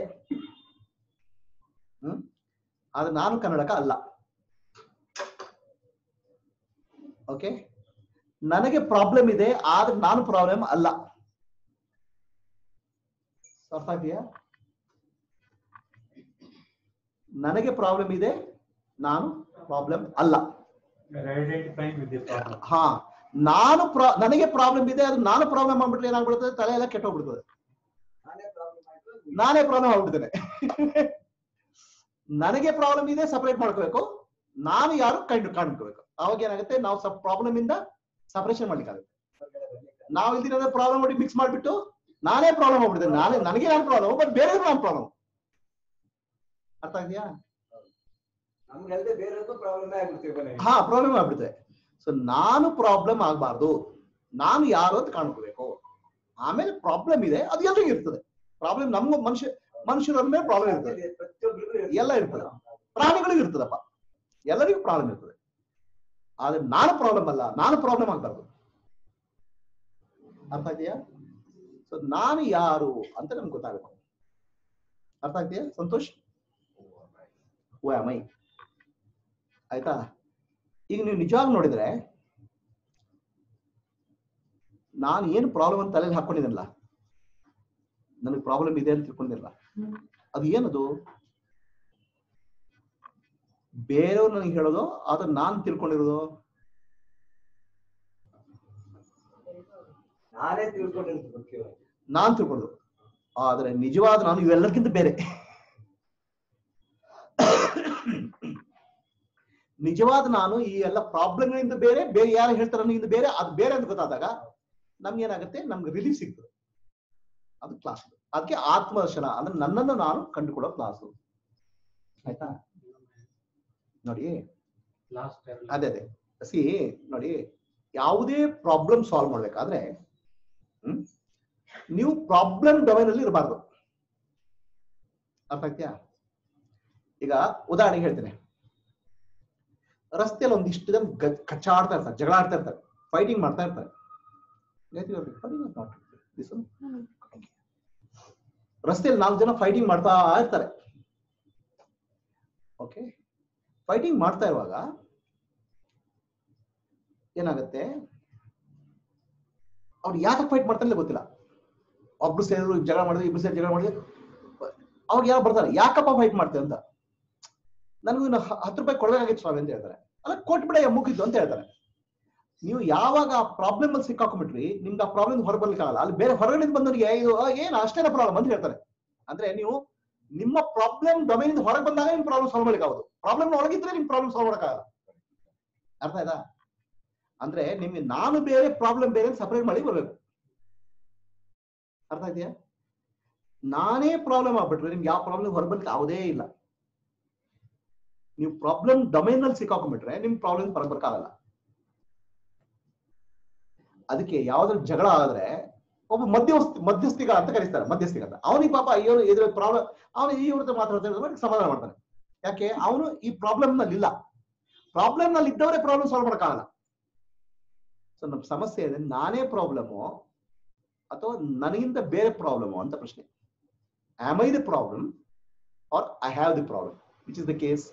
ಹ್ಮ್ ಆದ್ರೆ ನಾನು ಕನ್ನಡಕ ಅಲ್ಲ ಓಕೆ ನನಗೆ ಪ್ರಾಬ್ಲಮ್ ಇದೆ ಆದ್ರೆ ನಾನು ಪ್ರಾಬ್ಲಮ್ ಅಲ್ಲ ಅರ್ಥ ಆಗ್ತೀಯಾ ನನಗೆ ಪ್ರಾಬ್ಲಮ್ ಇದೆ ನಾನು ಪ್ರಾಬ್ಲಮ್ ಅಲ್ಲ You're identifying with the problem. ಹಾ ನಾನು ಪ್ರಾ- ನನಗೆ ಪ್ರಾಬ್ಲಮ್ ಇದೆ ಅದು ನಾನು ಪ್ರಾಬ್ಲಮ್ ಮಾಡ್ಬಿಟ್ರೆ ಏನಾಗ್ಬಿಡುತ್ತೆ ತಲೆ ಎಲ್ಲ ಕೆಟ್ಟೋಗ್ಬಿಡ್ತದೆ ನಾನೇ ಪ್ರಾಬ್ಲಮ್ ಆಯ್ತು ನಾನೇ ಪ್ರಾಬ್ಲಮ್ ಆಗ್ಬಿಡ್ತೇನೆ ನನಗೆ ಪ್ರಾಬ್ಲಮ್ ಇದೆ ಸಪರೇಟ್ ಮಾಡ್ಕೋಬೇಕು ನಾನು ಯಾರು ಕಂಡು ಕಾಣ್ಕೋಬೇಕು ಅವಾಗ ಏನಾಗುತ್ತೆ ನಾವು ಸ್ವಲ್ಪ ಪ್ರಾಬ್ಲಮ್ ಇಂದ ಸಪರೇಷನ್ ಮಾಡ್ಲಿಕ್ಕಾಗುತ್ತೆ ಹೊರ್ಗಡೆ ಬರ್ಲಿಕ್ಕೆ. ನಾವು ಇಲ್ದಿರೋದೇ ಪ್ರಾಬ್ಲಮ್ ಮಾಡಿ ಮಿಕ್ಸ್ ಮಾಡ್ಬಿಟ್ಟು ನಾನೇ ಪ್ರಾಬ್ಲಮ್ ಆಗ್ಬಿಡ್ತೇನೆ ನಾನೇ ನನಗೆ ನಾನು ಪ್ರಾಬ್ಲಮ್ ಬಟ್ ಬೇರೆ ನಾನು ಪ್ರಾಬ್ಲಮ್ ಅರ್ಥ ಆಗಿದೆಯಾ ನಮ್ಗಲ್ದೆ ಬೇರೆಯವ್ರಿಗೂ ಪ್ರಾಬ್ಲಮ್ ಆಗ್ಬಿಡ್ತೀವಿ ಕೊನೆಗೆ ಹಾ ಪ್ರಾಬ್ಲಮ್ ಆಗ್ಬಿಡುತ್ತೆ ಸೊ ನಾನು ಪ್ರಾಬ್ಲಮ್ ಆಗ್ಬಾರ್ದು ನಾನು ಯಾರು ಅಂತ ಕಾಣ್ಕೋಬೇಕು ಆಮೇಲೆ ಪ್ರಾಬ್ಲಮ್ ಇದೆ ಅದು ಎಲ್ರಿಗೂ ಇರ್ತದೆ ಪ್ರಾಬ್ಲಮ್ ನಮ್ಗೂ ಮನುಷ್ಯ ಮನುಷ್ಯರ ಮೇಲೆ ಪ್ರಾಬ್ಲಮ್ ಇರ್ತದೆ ಪ್ರತಿಯೊಬ್ಬರಿಗೂ ಇರ್ತದೆ. ಎಲ್ಲ ಇರ್ತದೆ. ಪ್ರಾಣಿಗಳಿಗೂ ಇರ್ತದಪ್ಪ ಎಲ್ಲರಿಗೂ ಪ್ರಾಬ್ಲಮ್ ಇರ್ತದೆ ಆದ್ರೆ ನಾನು ಪ್ರಾಬ್ಲಮ್ ಅಲ್ಲ ನಾನು ಪ್ರಾಬ್ಲಮ್ ಆಗ್ಬಾರ್ದು ಅರ್ಥ ಆಗ್ತೀಯಾ ಸೊ ನಾನು ಯಾರು ಅಂತ ನಮ್ಗೆ ಗೊತ್ತಾಗಬೇಕು ಅರ್ಥ ಆಗ್ತೀಯಾ ಸಂತೋಷ್ ಓ ಮೈ ಆಯ್ತಾ ಈಗ ನೀವು ನಿಜವಾಗಿ ನೋಡಿದ್ರೆ ನಾನು ಏನು ಪ್ರಾಬ್ಲಮ್ ಅಂತ ತಲೆಗೆ ಹಾಕೊಂಡಿದ್ದಲ್ಲ ನನಗೆ ಪ್ರಾಬ್ಲಮ್ ಇದೆ ಅಂತ ತಿಳ್ಕೊಂಡಿಲ್ಲ ಅದು ಏನದು ಬೇರೆಯವ್ರು ನನಗೆ ಹೇಳೋದು ಅದು ನಾನು ತಿಳ್ಕೊಂಡಿರೋದು ನಾನೇ ತಿಳ್ಕೊಂಡಿರೋದು ಮುಖ್ಯವಾಗಿ ನಾನ್ ತಿಳ್ಕೊಳ್ಳೋದು ಆದ್ರೆ ನಿಜವಾದ ನಾನು ಇವೆಲ್ಲಕ್ಕಿಂತ ಬೇರೆ ನಿಜವಾದ ನಾನು ಈ ಎಲ್ಲ ಪ್ರಾಬ್ಲಮ್ಗಳಿಂದ ಬೇರೆ ಬೇರೆ ಯಾರು ಹೇಳ್ತಾರೆ ನನಗಿಂತ ಬೇರೆ ಅದು ಬೇರೆ ಅಂತ ಗೊತ್ತಾದಾಗ ನಮ್ಗೆ ಏನಾಗುತ್ತೆ ನಮ್ಗೆ ರಿಲೀಫ್ ಸಿಗ್ತದೆ ಅದು ಕ್ಲಾಸ್ ಅದಕ್ಕೆ ಆತ್ಮದರ್ಶನ ಅಂದ್ರೆ ನನ್ನನ್ನು ನಾನು ಕಂಡುಕೊಳ್ಳೋ ಕ್ಲಾಸು ಆಯ್ತಾ ನೋಡಿ Last level. ಅದೇ ಅದೇ ಸಿ ನೋಡಿ ಯಾವುದೇ ಪ್ರಾಬ್ಲಮ್ ಸಾಲ್ವ್ ಮಾಡ್ಬೇಕಾದ್ರೆ ಹ್ಮ್ ನೀವು ಪ್ರಾಬ್ಲಮ್ ಡೊಮೈನ್ ಅಲ್ಲಿ ಇರಬಾರ್ದು ಅರ್ಥ ಆಗ್ತೀಯಾ ಈಗ ಉದಾಹರಣೆಗೆ ಹೇಳ್ತೇನೆ ರಸ್ತೆಯಲ್ಲಿ ಒಂದಿಷ್ಟು ಜನ ಗ- ಕಚ್ಚಾಡ್ತಾ ಇರ್ತಾರೆ ಜಗಳ ಆಡ್ತಾ ಇರ್ತಾರೆ ಫೈಟಿಂಗ್ ಮಾಡ್ತಾ ಇರ್ತಾರೆ ರಸ್ತೆಯಲ್ಲಿ ನಾಲ್ಕು ಜನ ಫೈಟಿಂಗ್ ಮಾಡ್ತಾ ಇರ್ತಾರೆ ಓಕೆ ಫೈಟಿಂಗ್ ಮಾಡ್ತಾ ಇರುವಾಗ ಏನಾಗುತ್ತೆ ಅವ್ರು ಯಾಕೆ ಫೈಟ್ ಮಾಡ್ತಾರೆ ಗೊತ್ತಿಲ್ಲ ಒಬ್ರು ಸೇರಿದ್ರು ಜಗಳ ಮಾಡಿದ್ರು ಇಬ್ರು ಸೇರಿ ಜಗಳ ಮಾಡಿದ್ರು ಅವಾಗ ಯಾರು ಬರ್ತಾರೆ ಯಾಕಪ್ಪ ಫೈಟ್ ಮಾಡ್ತೇವೆ ಅಂತ ನನಗೂ ಇನ್ನು ಹ- ಹತ್ತು ರೂಪಾಯಿ ಕೊಡ್ಬೇಕಾಗಿತ್ತು ಸ್ವಾಮಿ ಅಂತ ಹೇಳ್ತಾರೆ ಅಲ್ಲ ಕೊಟ್ಬಿಡ ಮುಗಿದ್ದು ಅಂತ ಹೇಳ್ತಾರೆ ನೀವು ಯಾವಾಗ ಆ ಪ್ರಾಬ್ಲಮ್ ಅಲ್ಲಿ ಸಿಕ್ಕಾಕೊಂಡ್ಬಿಟ್ರಿ ನಿಮ್ಗೆ ಆ ಪ್ರಾಬ್ಲಮ್ ಹೊರ ಬರ್ಲಿಕ್ಕಾಗಲ್ಲ ಅಲ್ಲಿ ಬೇರೆ ಹೊರಗಡೆ ಬಂದವನಿಗೆ ಇದು ಆ, ಏನು ಅಷ್ಟೇನ ಪ್ರಾಬ್ಲಮ್ ಅಂತ ಹೇಳ್ತಾರೆ ಅಂದ್ರೆ ನೀವು ನಿಮ್ಮ ಪ್ರಾಬ್ಲಮ್ ಡೊಮೈನ್ ಹೊರಗೆ ಬಂದಾಗ ನಿಮ್ ಪ್ರಾಬ್ಲಮ್ ಸಾಲ್ವ್ ಮಾಡ್ಲಿಕ್ಕೆ ಆಗೋದು ಪ್ರಾಬ್ಲಮ್ ಒಳಗಿದ್ರೆ ನಿಮ್ ಪ್ರಾಬ್ಲಮ್ ಸಾಲ್ವ್ ಮಾಡಕ್ಕಾಗಲ್ಲ ಅರ್ಥ ಆಯ್ತಾ ಅಂದ್ರೆ ನಿಮ್ಗೆ ನಾನು ಬೇರೆ ಪ್ರಾಬ್ಲಮ್ ಬೇರೆ ಸಪರೇಟ್ ಮಾಡಿ ಬರ್ಬೇಕು ಅರ್ಥ ಇದೆಯಾ ನಾನೇ ಪ್ರಾಬ್ಲಮ್ ಆಗ್ಬಿಟ್ರೆ ನಿಮ್ಗೆ ಯಾವ ಪ್ರಾಬ್ಲಮ್ ಹೊರಬರ್ಲಿಕ್ಕೆ ಯಾವುದೇ ಇಲ್ಲ ನೀವು ಪ್ರಾಬ್ಲಮ್ ಡೊಮೈನ್ ಅಲ್ಲಿ ಸಿಕ್ಕಾಕೊಂಡ್ಬಿಟ್ರೆ ನಿಮ್ ಪ್ರಾಬ್ಲಮ್ ಹೊರಬರ್ಕಾಗಲ್ಲ ಅದಕ್ಕೆ ಯಾವ್ದ್ರ ಜಗಳ ಆದ್ರೆ ಒಬ್ಬ ಮಧ್ಯವಸ್ತಿ ಮಧ್ಯಸ್ಥಿಗ ಅಂತ ಕರೀತಾರೆ ಮಧ್ಯಸ್ಥಿಗ ಅಂತ ಅವನಿಗೆ ಪಾಪ ಅಯ್ಯೋ ಇದ್ರ ಪ್ರಾಬ್ಲಮ್ ಅವನು ಈ ಇವ್ರ ಮಾತಾಡ್ತಾರೆ ಸಮಾಧಾನ ಮಾಡ್ತಾನೆ ಯಾಕೆ ಅವನು ಈ ಪ್ರಾಬ್ಲಮ್ ನಲ್ಲಿ ಇಲ್ಲ ಪ್ರಾಬ್ಲಮ್ ನಲ್ಲಿ ಇದ್ದವರೇ ಪ್ರಾಬ್ಲಮ್ ಸಾಲ್ವ್ ಮಾಡಕ್ಕಾಗಲ್ಲ ಸೊ ನಮ್ಮ ಸಮಸ್ಯೆ ಇದೆ ನಾನೇ ಪ್ರಾಬ್ಲಮು ಅಥವಾ ನನಗಿಂತ ಬೇರೆ ಪ್ರಾಬ್ಲಮು ಅಂತ ಪ್ರಶ್ನೆ am I the problem or I have the problem, which is the case.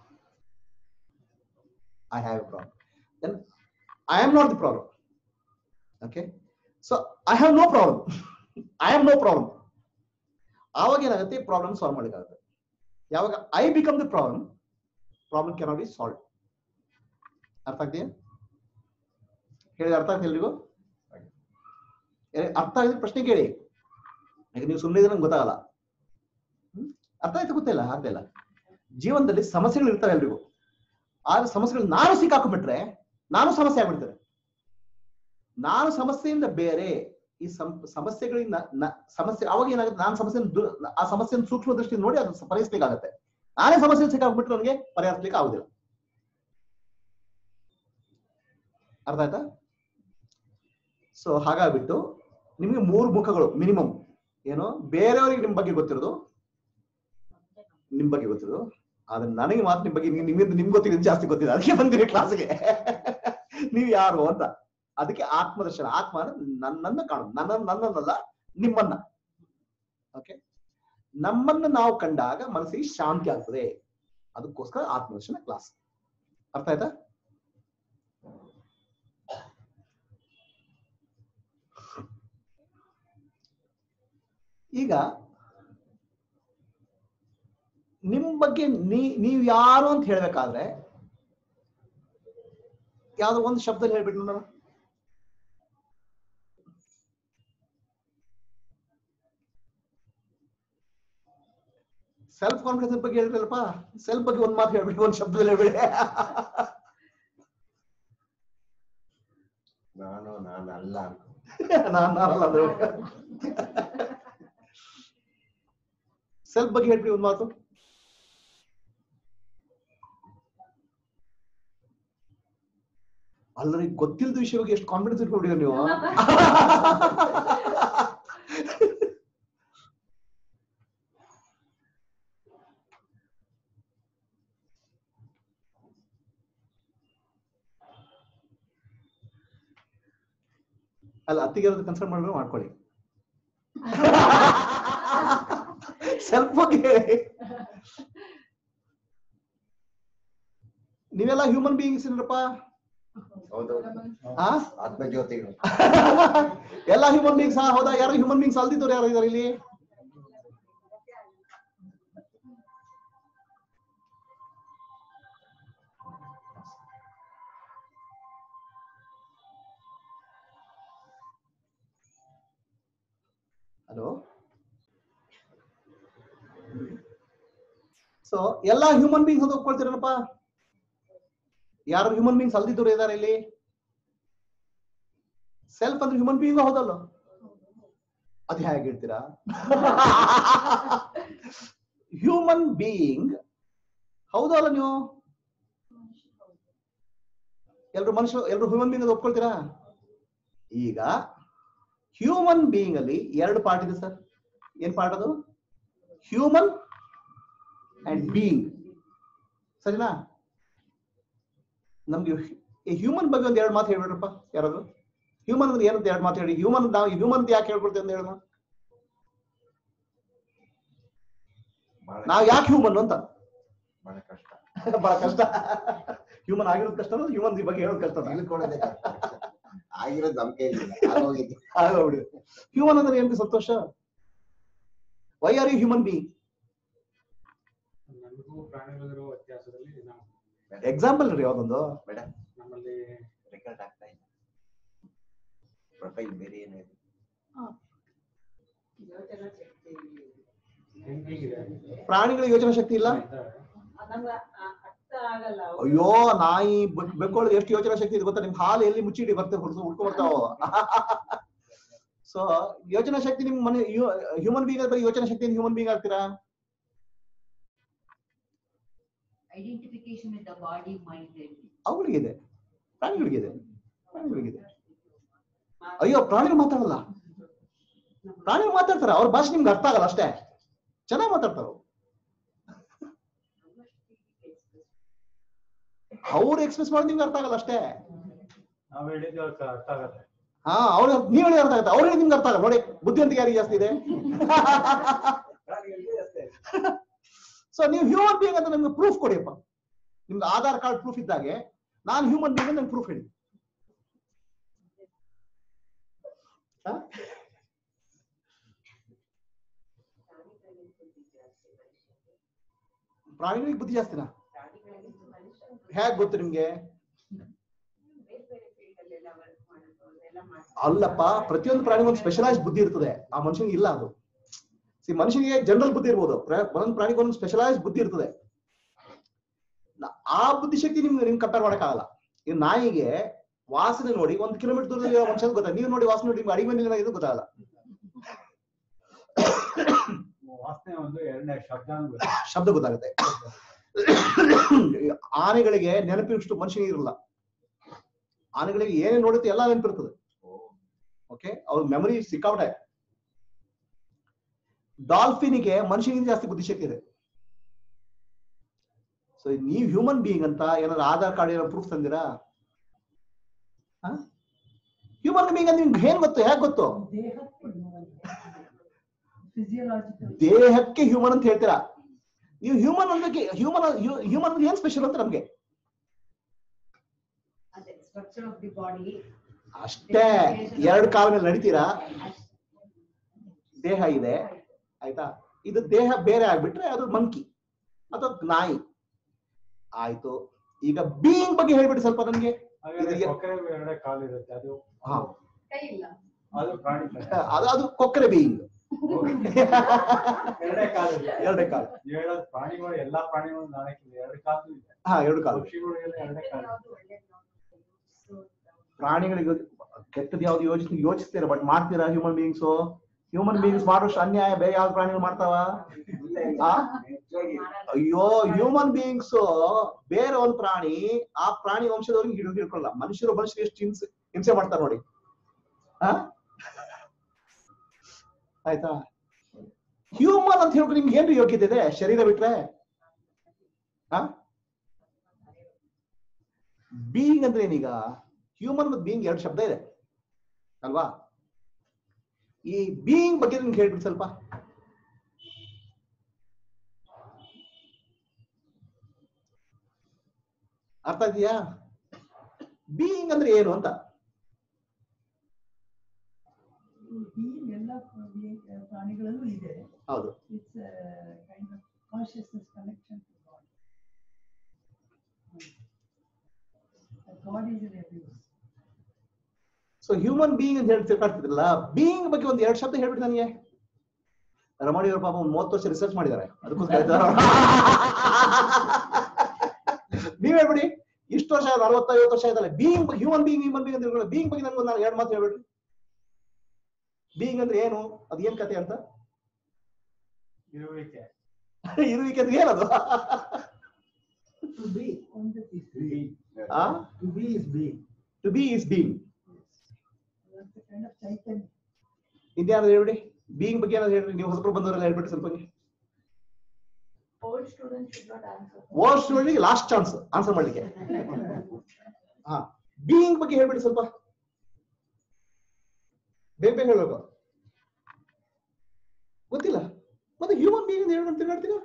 I have a problem. Then I am not the problem. Okay. So I have no problem. I have no problem. ಆವಾಗ ಏನಾಗುತ್ತೆ problem solve ಮಾಡಲಿಕ್ಕಾಗುತ್ತೆ ಯಾವಾಗ I become the problem problem cannot be solve ಅರ್ಥ ಆಗ್ತೀಯಾ ಹೇಳಿದ ಅರ್ಥ ಆಗ್ತಿಲ್ಲ ಎಲ್ರಿಗೂ ಏ, ಅರ್ಥ ಆಗಿದ್ರೆ ಪ್ರಶ್ನೆ ಕೇಳಿ ಈಗ ನೀವು ಸುಮ್ಮನೆ ಇದ್ರೆ ನಂಗೆ ಗೊತ್ತಾಗಲ್ಲ ಹ್ಮ್? ಅರ್ಥ ಆಯ್ತು ಗೊತ್ತಿಲ್ಲ ಆಗ್ತಾ ಇಲ್ಲ ಜೀವನದಲ್ಲಿ ಸಮಸ್ಯೆಗಳು ಇರ್ತವೆ ಎಲ್ರಿಗೂ ಆ ಸಮಸ್ಯೆಗಳು ನಾನು ಸಿಕ್ಕಾಕೊಂಡ್ಬಿಟ್ರೆ ನಾನು ಸಮಸ್ಯೆ ಆಗ್ಬಿಡ್ತೇನೆ ನಾನು ಸಮಸ್ಯೆಯಿಂದ ಬೇರೆ ಈ ಸಂ- ಸಮಸ್ಯೆಗಳಿಂದ ನ- ಸಮಸ್ಯೆ ಅವಾಗ ಏನಾಗುತ್ತೆ ನಾನು ಸಮಸ್ಯೆ ಆ ಸಮಸ್ಯೆಯನ್ನು ಸೂಕ್ಷ್ಮ ದೃಷ್ಟಿ ನೋಡಿ ಅದನ್ನ ಪರಿಹರಿಸ್ಲಿಕ್ಕಾಗತ್ತೆ ನಾನೇ ಸಮಸ್ಯೆ ಸಿಕ್ಕಾಕ್ಬಿಟ್ರೆ ನನಗೆ ಪರಿಹರಿಸ್ಲಿಕ್ಕೆ ಆಗುದಿಲ್ಲ ಅರ್ಥ ಆಯ್ತಾ ಸೊ ಹಾಗಾಗ್ಬಿಟ್ಟು ನಿಮಗೆ ಮೂರು ಮುಖಗಳು ಮಿನಿಮಮ್ ಏನು ಬೇರೆಯವರಿಗೆ ನಿಮ್ ಬಗ್ಗೆ ಗೊತ್ತಿರೋದು ನಿಮ್ ಬಗ್ಗೆ ಗೊತ್ತಿರೋದು ಆದ್ರೆ ನನಗೆ ಮಾತ್ರ ನಿಮ್ ಬಗ್ಗೆ ನಿಮ್- ನಿಮ್ಗಿಂತ ನಿಮ್ಗೆ ಗೊತ್ತಿರೋದು ಜಾಸ್ತಿ ಗೊತ್ತಿದೆ ಅದಕ್ಕೆ ಬಂದಿರಿ ಕ್ಲಾಸ್ಗೆ ನೀವು ಯಾರು ಅಂತ ಅದಕ್ಕೆ ಆತ್ಮದರ್ಶನ ಆತ್ಮ ಅಂದ್ರೆ ನನ್ನನ್ನ ಕಾಣುದು ನನ್ನ ನನ್ನನ್ನಲ್ಲ ನಿಮ್ಮನ್ನ ಓಕೆ ನಮ್ಮನ್ನ ನಾವು ಕಂಡಾಗ ಮನಸ್ಸಿಗೆ ಶಾಂತಿ ಆಗ್ತದೆ ಅದಕ್ಕೋಸ್ಕರ ಆತ್ಮದರ್ಶನ ಕ್ಲಾಸ್ ಅರ್ಥ ಆಯ್ತಾ ಈಗ ನಿಮ್ ಬಗ್ಗೆ ನೀ ನೀವ್ ಯಾರು ಅಂತ ಹೇಳ್ಬೇಕಾದ್ರೆ ಯಾವ್ದೋ ಒಂದು ಶಬ್ದಲ್ಲಿ ಹೇಳ್ಬಿಟ್ಟು ನಾನು ಸೆಲ್ಫ್ ಕಾನ್ಫಿಡೆನ್ಸ್ ಬಗ್ಗೆ ಹೇಳಿದ್ರಲ್ಲಪ್ಪ ಸೆಲ್ಫ್ ಬಗ್ಗೆ ಒಂದ್ ಮಾತು ಹೇಳ್ಬಿಟ್ಟು ಒಂದ್ ಶಬ್ದದಲ್ಲಿ ಹೇಳ್ಬಿಡಿ ನಾನು ನಾನಲ್ಲ ಅನ್ಕೊ ನಾನ್ ನಾನಲ್ಲ ಅಂದ್ರೆ ಸೆಲ್ಫ್ ಬಗ್ಗೆ ಹೇಳ್ಬಿಡಿ ಒಂದ್ ಮಾತು ಅಲ್ಲರಿ ಗೊತ್ತಿಲ್ಲದ ವಿಷಯ ಬಗ್ಗೆ ಎಷ್ಟು ಕಾನ್ಫಿಡೆನ್ಸ್ ಇಟ್ಕೊಂಡಿದ್ದೀರ ನೀವು ಅಲ್ಲ ಅತ್ತಿಗೆ ಕನ್ಸರ್ನ್ ಮಾಡ್ಬೇಕು ಮಾಡ್ಕೊಳ್ಳಿ ಸೆಲ್ಫ್ ಬಗ್ಗೆ ಹೇಳಿ. ನೀವೆಲ್ಲ ಹ್ಯೂಮನ್ ಬೀಯಿಂಗ್ಸ್ ಏನಪ್ಪ ಹೌದು ಆ ಆತ್ಮಜ್ಯೋತಿಗಳು ಎಲ್ಲ ಹ್ಯೂಮನ್ ಬೀಯಿಂಗ್ಸ್ ಹೌದಾ ಯಾರು ಹ್ಯೂಮನ್ ಬೀಯಿಂಗ್ಸ್ ಅಲ್ದಿದ್ದವ್ರು ಯಾರು ಇದಾರೆ ಇಲ್ಲಿ ಹಲೋ ಸೊ ಎಲ್ಲಾ ಹ್ಯೂಮನ್ ಬೀಯಿಂಗ್ಸ್ ಅಂತ ಒಪ್ಕೊಳ್ತೀರಪ್ಪ ಯಾರು ಹ್ಯೂಮನ್ ಬೀಯಿಂಗ್ಸ್ ಅಲ್ದಿದ್ದವ್ರು ಇದಾರೆ ಇಲ್ಲಿ ಸೆಲ್ಫ್ ಅಂದ್ರೆ ಹ್ಯೂಮನ್ ಬೀಯಿಂಗ್ ಹೌದಲ್ಲ ಅದು ಹೇಗೆ ಹೇಳ್ತೀರಾ ಹ್ಯೂಮನ್ ಬೀಯಿಂಗ್ ಹೌದಾ ಅಲ್ಲ ನೀವು ಎಲ್ರು ಮನುಷ್ಯ ಎಲ್ರು ಹ್ಯೂಮನ್ ಬೀಯಿಂಗ್ ಒಪ್ಕೊಳ್ತೀರಾ ಈಗ ಹ್ಯೂಮನ್ ಬೀಯಿಂಗ್ ಅಲ್ಲಿ ಎರಡು ಪಾರ್ಟ್ ಇದೆ ಸರ್ ಏನ್ ಪಾರ್ಟ್ ಅದು ಹ್ಯೂಮನ್ ಅಂಡ್ ಬೀಯಿಂಗ್ ಸರಿನಾ ನಮ್ಗೆ ಹ್ಯೂಮನ್ ಬಗ್ಗೆ ಒಂದ್ ಎರಡು ಮಾತು ಹೇಳ್ಬಿಡ್ರಪ್ಪ ಯಾರಾದ್ರು ಹ್ಯೂಮನ್ ಅಂದ್ರೆ ಏನಂತ ಎರಡು ಮಾತು ಹೇಳಿ ಹ್ಯೂಮನ್ ನಾವು ಹ್ಯೂಮನ್ ಯಾಕೆ ಹೇಳ್ಕೊಡ್ತೇವೆ ಅಂತ ಹೇಳೋಣ ಬಹಳ ನಾವ್ ಯಾಕೆ ಹ್ಯೂಮನ್ ಅಂತ ಬಹಳ ಕಷ್ಟ ಬಹಳ ಕಷ್ಟ ಹ್ಯೂಮನ್ ಆಗಿರೋದು ಕಷ್ಟ ಹ್ಯೂಮನ್ ಬಗ್ಗೆ ಹೇಳೋದು ಕಷ್ಟ ತಿಳ್ಕೊಳ್ಳೋದೇ ಕಷ್ಟ ಆಗಿರೋದು ನಮ್ ಕೈಲಿಲ್ಲ ಆಗೋಗಿದ್ದು ಹ್ಯೂಮನ್ ಅಂದ್ರೆ ಏನ್ರಿ ಸಂತೋಷ why are you human being ನಮಗೂ ಪ್ರಾಣಿಗಳಿರೋ ವ್ಯತ್ಯಾಸದಲ್ಲಿ ನಾವು ಎಕ್ಸಾಂಪಲ್ ರೀ ಯಾವ್ದೊಂದು ಮೇಡಮ್ ನಮ್ಮಲ್ಲಿ ರೆಕಾರ್ಡ್ ಆಗ್ತಾ ಇಲ್ಲ ಪ್ರೊಫೈಲ್ ಬೇರೆ ಏನಿದೆ ಹೆಂಗ್ ಹೇಗಿದೆ ಪ್ರಾಣಿಗಳಿಗೆ ಯೋಚನಾ ಶಕ್ತಿ ಇಲ್ಲ ಆಯ್ತಾ? ಅಯ್ಯೋ ನಾಯಿ ಬೆಕ್- ಬೆಕ್ಕೋಳಿಗೆ ಎಷ್ಟು ಯೋಚನಾ ಶಕ್ತಿ ಇದೆ ಗೊತ್ತಾ ನಿಮ್ ಹಾಲು ಎಲ್ಲಿ ಮುಚ್ಚಿಡಿ ಬರ್ತೇವೆ ಹುಡ್ದು ಉಳ್ಕೊ ಬರ್ತಾವ ಸೊ ಯೋಚನಾ ಶಕ್ತಿ ನಿಮ್ ಮನೆ ಹ್ಯೂಮನ್ ಬೀಯಿಂಗ್ ಬರೀ ಯೋಚನಾ ಶಕ್ತಿ ಹ್ಯೂಮನ್ ಬೀಯಿಂಗ್ ಆಗ್ತೀರಾ identification with the body, mind and ಅವುಗಳಿಗಿದೆ ಪ್ರಾಣಿಗಳಿಗಿದೆ ಪ್ರಾಣಿಗಳಿಗಿದೆ ಅಯ್ಯೋ ಪ್ರಾಣಿಗಳು ಮಾತಾಡಲ್ಲ ಪ್ರಾಣಿಗಳು ಮಾತಾಡ್ತಾರೆ ಅವ್ರ ಭಾಷೆ ನಿಮ್ಗೆ ಅರ್ಥ ಆಗಲ್ಲ ಅಷ್ಟೇ ಚೆನ್ನಾಗಿ ಮಾತಾಡ್ತಾರೆ ಅವ್ರು. ಅವ್ರು ಎಕ್ಸ್ಪ್ರೆಸ್ ಮಾಡೋದು ನಿಮ್ಗೆ ಅರ್ಥ ಆಗಲ್ಲ ಅಷ್ಟೇ ನಾವ್ ಹೇಳಿದ್ದು ಅವ್ರಿಗೆ ಅರ್ಥ ಆಗತ್ತೆ ಹಾ ಅವ್ರು ನೀವ್ ಹೇಳಿ ಅರ್ಥ ಆಗುತ್ತೆ ಅವ್ರು ಹೇಳಿ ನಿಮ್ಗೆ ಅರ್ಥ ಆಗಲ್ಲ ನೋಡಿ ಬುದ್ಧಿವಂತಿಕೆ ಯಾರಿಗೆ ಜಾಸ್ತಿ ಇದೆ ಪ್ರಾಣಿಗಳಿಗೆ ಅಷ್ಟೇ ಸೊ ನೀವು ಹ್ಯೂಮನ್ ಬೀಯಿಂಗ್ ಅಂತ ನಮ್ಗೆ ಪ್ರೂಫ್ ಕೊಡಿಯಪ್ಪ ನಿಮ್ದು ಆಧಾರ್ ಕಾರ್ಡ್ ಪ್ರೂಫ್ ಇದ್ದಾಗೆ ನಾನು ಹ್ಯೂಮನ್ ಬೀಯಿಂಗ್ ನಂಗೆ ಪ್ರೂಫ್ ಹೇಳಿ ಆ? ಪ್ರಾಣಿಗಳಿಗೆ ಬುದ್ಧಿ ಜಾಸ್ತಿನಾ ಹೇಗ್ ಗೊತ್ತು ನಿಮ್ಗೆ ಅಲ್ಲಪ್ಪ ಪ್ರತಿಯೊಂದು ಪ್ರಾಣಿಗೂ ಒಂದು ಸ್ಪೆಷಲೈಸ್ ಬುದ್ಧಿ ಇರ್ತದೆ ಆ ಮನುಷ್ಯನಿಗೆ ಇಲ್ಲ ಅದು ಸಿ ಮನುಷ್ಯನಿಗೆ ಜನರಲ್ ಬುದ್ಧಿ ಇರ್ಬೋದು ಪ್ರ- ಒಂದೊಂದು ಪ್ರಾಣಿಗೆ ಒಂದು ಸ್ಪೆಷಲೈಸ್ ಬುದ್ಧಿ ಇರ್ತದೆ ನ- ಆ ಬುದ್ಧಿಶಕ್ತಿ ನಿಮ್ಗೆ ನಿಮ್ಗೆ ಕಂಪೇರ್ ಮಾಡಕ್ಕಾಗಲ್ಲ ಈ ನಾಯಿಗೆ ವಾಸನೆ ನೋಡಿ ಒಂದು ಕಿಲೋಮೀಟರ್ ದೂರದಲ್ಲಿ ಇರೋ ಮನುಷ್ಯನಿಗೆ ಗೊತ್ತಾಗ ನೀವು ನೋಡಿ ವಾಸನೆ ನೋಡಿ ನಿಮ್ಗೆ ಅಡಿಗೆ ಮನೆಯಲ್ಲಿ ಏನಾಗಿದೆ ಗೊತ್ತಾಗಲ್ಲ ವಾಸನೆ ಒಂದು ಎರಡನೇ ಶಬ್ದ ಶಬ್ದ ಗೊತ್ತಾಗುತ್ತೆ ಆನೆಗಳಿಗೆ ನೆನಪಿನಷ್ಟು ಮನುಷ್ಯನಿಗೆ ಇರಲ್ಲ ಆನೆಗಳಿಗೆ ಏನೇ ನೋಡುತ್ತೆ ಎಲ್ಲ ನೆನಪಿರ್ತದೆ ಓಕೆ ಅವ್ರ ಮೆಮೊರಿ ಸಿಕ್ಕಾಪಟ್ಟೆ ಡಾಲ್ಫಿನಿಗೆ ಮನುಷ್ಯನಿಗೆ ಜಾಸ್ತಿ ಬುದ್ಧಿಶಕ್ತಿ ಇದೆ ಸೊ ನೀವು ಹ್ಯೂಮನ್ ಬೀಯಿಂಗ್ ಅಂತ ಏನಾದ್ರು ಆಧಾರ್ ಕಾರ್ಡ್ ಏನೋ ಪ್ರೂಫ್ ತಂದಿರಾ ಹ್ಯೂಮನ್ ಬೀಯಿಂಗ್ ಅಂತ ನಿಮ್ಗೆ ಏನ್ ಗೊತ್ತು ಹೇಗೆ ಗೊತ್ತು ಫಿಸಿಯಲಾಜಿಕಲ್ ದೇಹಕ್ಕೆ ಹ್ಯೂಮನ್ ಅಂತ ಹೇಳ್ತೀರಾ ನೀವು ಹ್ಯೂಮನ್ ಅಂದ್ರೆ ಹ್ಯೂಮನ್ ಹ್ಯೂಮನ್ ಅಂದ್ರೆ ಏನ್ ಸ್ಪೆಷಲ್ ಅಂತ ನಮ್ಗೆ ಅದೇ ಸ್ಟ್ರಕ್ಚರ್ ಆಫ್ ದಿ ಬಾಡಿ ಅಷ್ಟೇ ಎರಡು ಕಾಲ ಮೇಲೆ ನಡಿತೀರಾ ದೇಹ ಇದೆ ಆಯ್ತಾ ಇದು ದೇಹ ಬೇರೆ ಆಗ್ಬಿಟ್ರೆ ಅದು ಮಂಕಿ ಅಥವಾ ನಾಯಿ ಆಯ್ತು ಈಗ ಬೀಯಿಂಗ್ ಬಗ್ಗೆ ಹೇಳ್ಬಿಡಿ ಸ್ವಲ್ಪ ನನ್ಗೆ ಹಾಗಾದ್ರೆ ಇದು- ಕೊಕ್ಕರೆ ಎರಡೇ ಕಾಲು ಇರುತ್ತೆ ಅದು ಹಾ. ಕೈ ಇಲ್ಲ ಅದು ಪ್ರಾಣಿ ಅದು ಅದು ಕೊಕ್ಕರೆ ಬೀಯಿಂಗ್ ಎರಡೇ ಕಾಲು ಇದೆ ಎರಡೇ ಕಾಲು ನೀವು ಹೇಳೋದು ಪ್ರಾಣಿಗಳು ಎಲ್ಲಾ ಪ್ರಾಣಿಗಳು ನಾಲ್ಕಿದೆ ಎರಡು ಕಾಲು ಇದೆ ಹಾ ಎರಡು ಕಾಲು ಪಕ್ಷಿಗಳಿಗೆಲ್ಲ ಎರಡೇ ಕಾಲು ಯಾವ್ದು ಒಳ್ಳೇದು ನೋಡ್ಕೊಂಡು ಪ್ರಾಣಿಗಳಿಗೆ ಕೆಟ್ಟದ್ ಯಾವ್ದು ಯೋಚಿಸ್ ಯೋಚಿಸ್ತೀರಾ ಬಟ್ ಮಾಡ್ತೀರಾ ಹ್ಯೂಮನ್ ಬೀಯಿಂಗ್ಸ್ ಹ್ಯೂಮನ್ ಬೀಯಿಂಗ್ಸ್ ಮಾಡೋಷ್ಟು ಅನ್ಯಾಯ ಬೇರೆ ಯಾವ್ದು ಪ್ರಾಣಿಗಳು ಮಾಡ್ತಾವ ಇಲ್ಲ ಆ? ನಿಜವಾಗಿ ಅಯ್ಯೋ ಹ್ಯೂಮನ್ ಬೀಯಿಂಗ್ಸ್ ಬೇರೆ ಒಂದ್ ಪ್ರಾಣಿ ಆ ಪ್ರಾಣಿ ವಂಶದವ್ರಿಗೆ ಹಿಡಿದು ಹಿಡ್ಕೊಳ್ಳಲ್ಲ ಮನುಷ್ಯರು ಮನುಷ್ಯರು ಎಷ್ಟು ಹಿಂಸೆ ಹಿಂಸೆ ಮಾಡ್ತಾರೆ ನೋಡಿ ಆ? ಆಯ್ತಾ ಹ್ಯೂಮನ್ ಅಂತ ಹೇಳ್ಕೊಂಡು ನಿಮ್ಗೆ ಏನ್ರಿ ಯೋಗ್ಯತೆ ಇದೆ ಶರೀರ ಬಿಟ್ರೆ ಬೀಯಿಂಗ್ ಅಂದ್ರೆ ಏನೀಗ ಹ್ಯೂಮನ್ ಮತ್ತು ಬೀಯಿಂಗ್ ಎರಡು ಶಬ್ದ ಇದೆ ಅಲ್ವಾ ಈ ಬೀಯಿಂಗ್ ಬಗ್ಗೆ ನಿಮ್ಗೆ ಹೇಳ್ಬಿಡಿ ಸ್ವಲ್ಪ ಅರ್ಥ ಇದೆಯಾ ಬೀಯಿಂಗ್ ಅಂದ್ರೆ ಏನು ಅಂತ ಬೀಯಿಂಗ್ ಎಲ್ಲ being, ಆ, ಪ್ರಾಣಿಗಳಲ್ಲೂ ಇದೆ ಹೌದು it's kind of consciousness connection to God God is in every so human being ಅಂತ ಹೇಳಿ ತಿಳ್ಕೊಳ್ತಿದ್ರಲ್ಲ ಬೀಯಿಂಗ್ ಬಗ್ಗೆ ಒಂದು ಎರಡು ಶಬ್ದ ಹೇಳ್ಬಿಡಿ ನನಗೆ ರಮಣಿ ಅವ್ರ ಪಾಪ ಒಂದು ಮೂವತ್ತು ವರ್ಷ ರಿಸರ್ಚ್ ಮಾಡಿದ್ದಾರೆ ಅದಕ್ಕೋಸ್ಕರ ಹೇಳ್ತಾರೆ ಅವ್ರು. ನೀವ್ ಹೇಳ್ಬಿಡಿ ಇಷ್ಟು ವರ್ಷ ನಲವತ್ತೈವತ್ತು ವರ್ಷ ಆಯ್ತಲ್ಲ being human being human being ಅಂತ ಹೇಳ್ಬಿಡಿ ಬೀಯಿಂಗ್ ಬಗ್ಗೆ ನನ್ಗೆ ನಾನು ಎರಡು ಮಾತು ಹೇಳ್ಬಿಡ್ರಿ ಬೀಯಿಂಗ್ ಅಂದ್ರೆ ಏನು ಅದು ಏನ್ ಕತೆ ಅಂತ ಇರುವಿಕೆ ಇರುವಿಕೆ ಅಂದ್ರೆ ಏನದು ಟು ಬಿ ಒಂದು ಆ to be is be to be is being kind of ಚೈತನ್ಯ ಇನ್ಯಾರು ಹೇಳ್ಬಿಡಿ ಬೀಯಿಂಗ್ ಬಗ್ಗೆ ಏನಾದ್ರು ಹೇಳ್ರಿ ನೀವು ಹೊಸಬ್ರು ಬಂದವರೆಲ್ಲ ಹೇಳ್ಬಿಡಿ ಸ್ವಲ್ಪ old student should not answer over student last chance answer ಮಾಡ್ಲಿಕ್ಕೆ ಹಾ ಬೀಯಿಂಗ್ ಬಗ್ಗೆ ಹೇಳ್ಬಿಡಿ ಸ್ವಲ್ಪ ಬೇಗ ಬೇಗ ಹೇಳ್ಬೇಕು ಗೊತ್ತಿಲ್ಲ ಮತ್ತೆ ಹ್ಯೂಮನ್ ಬೀಯಿಂಗ್ ಹೇಳಿ ಅಂತ ತಿರ್ಗಾಡ್ತೀರಾ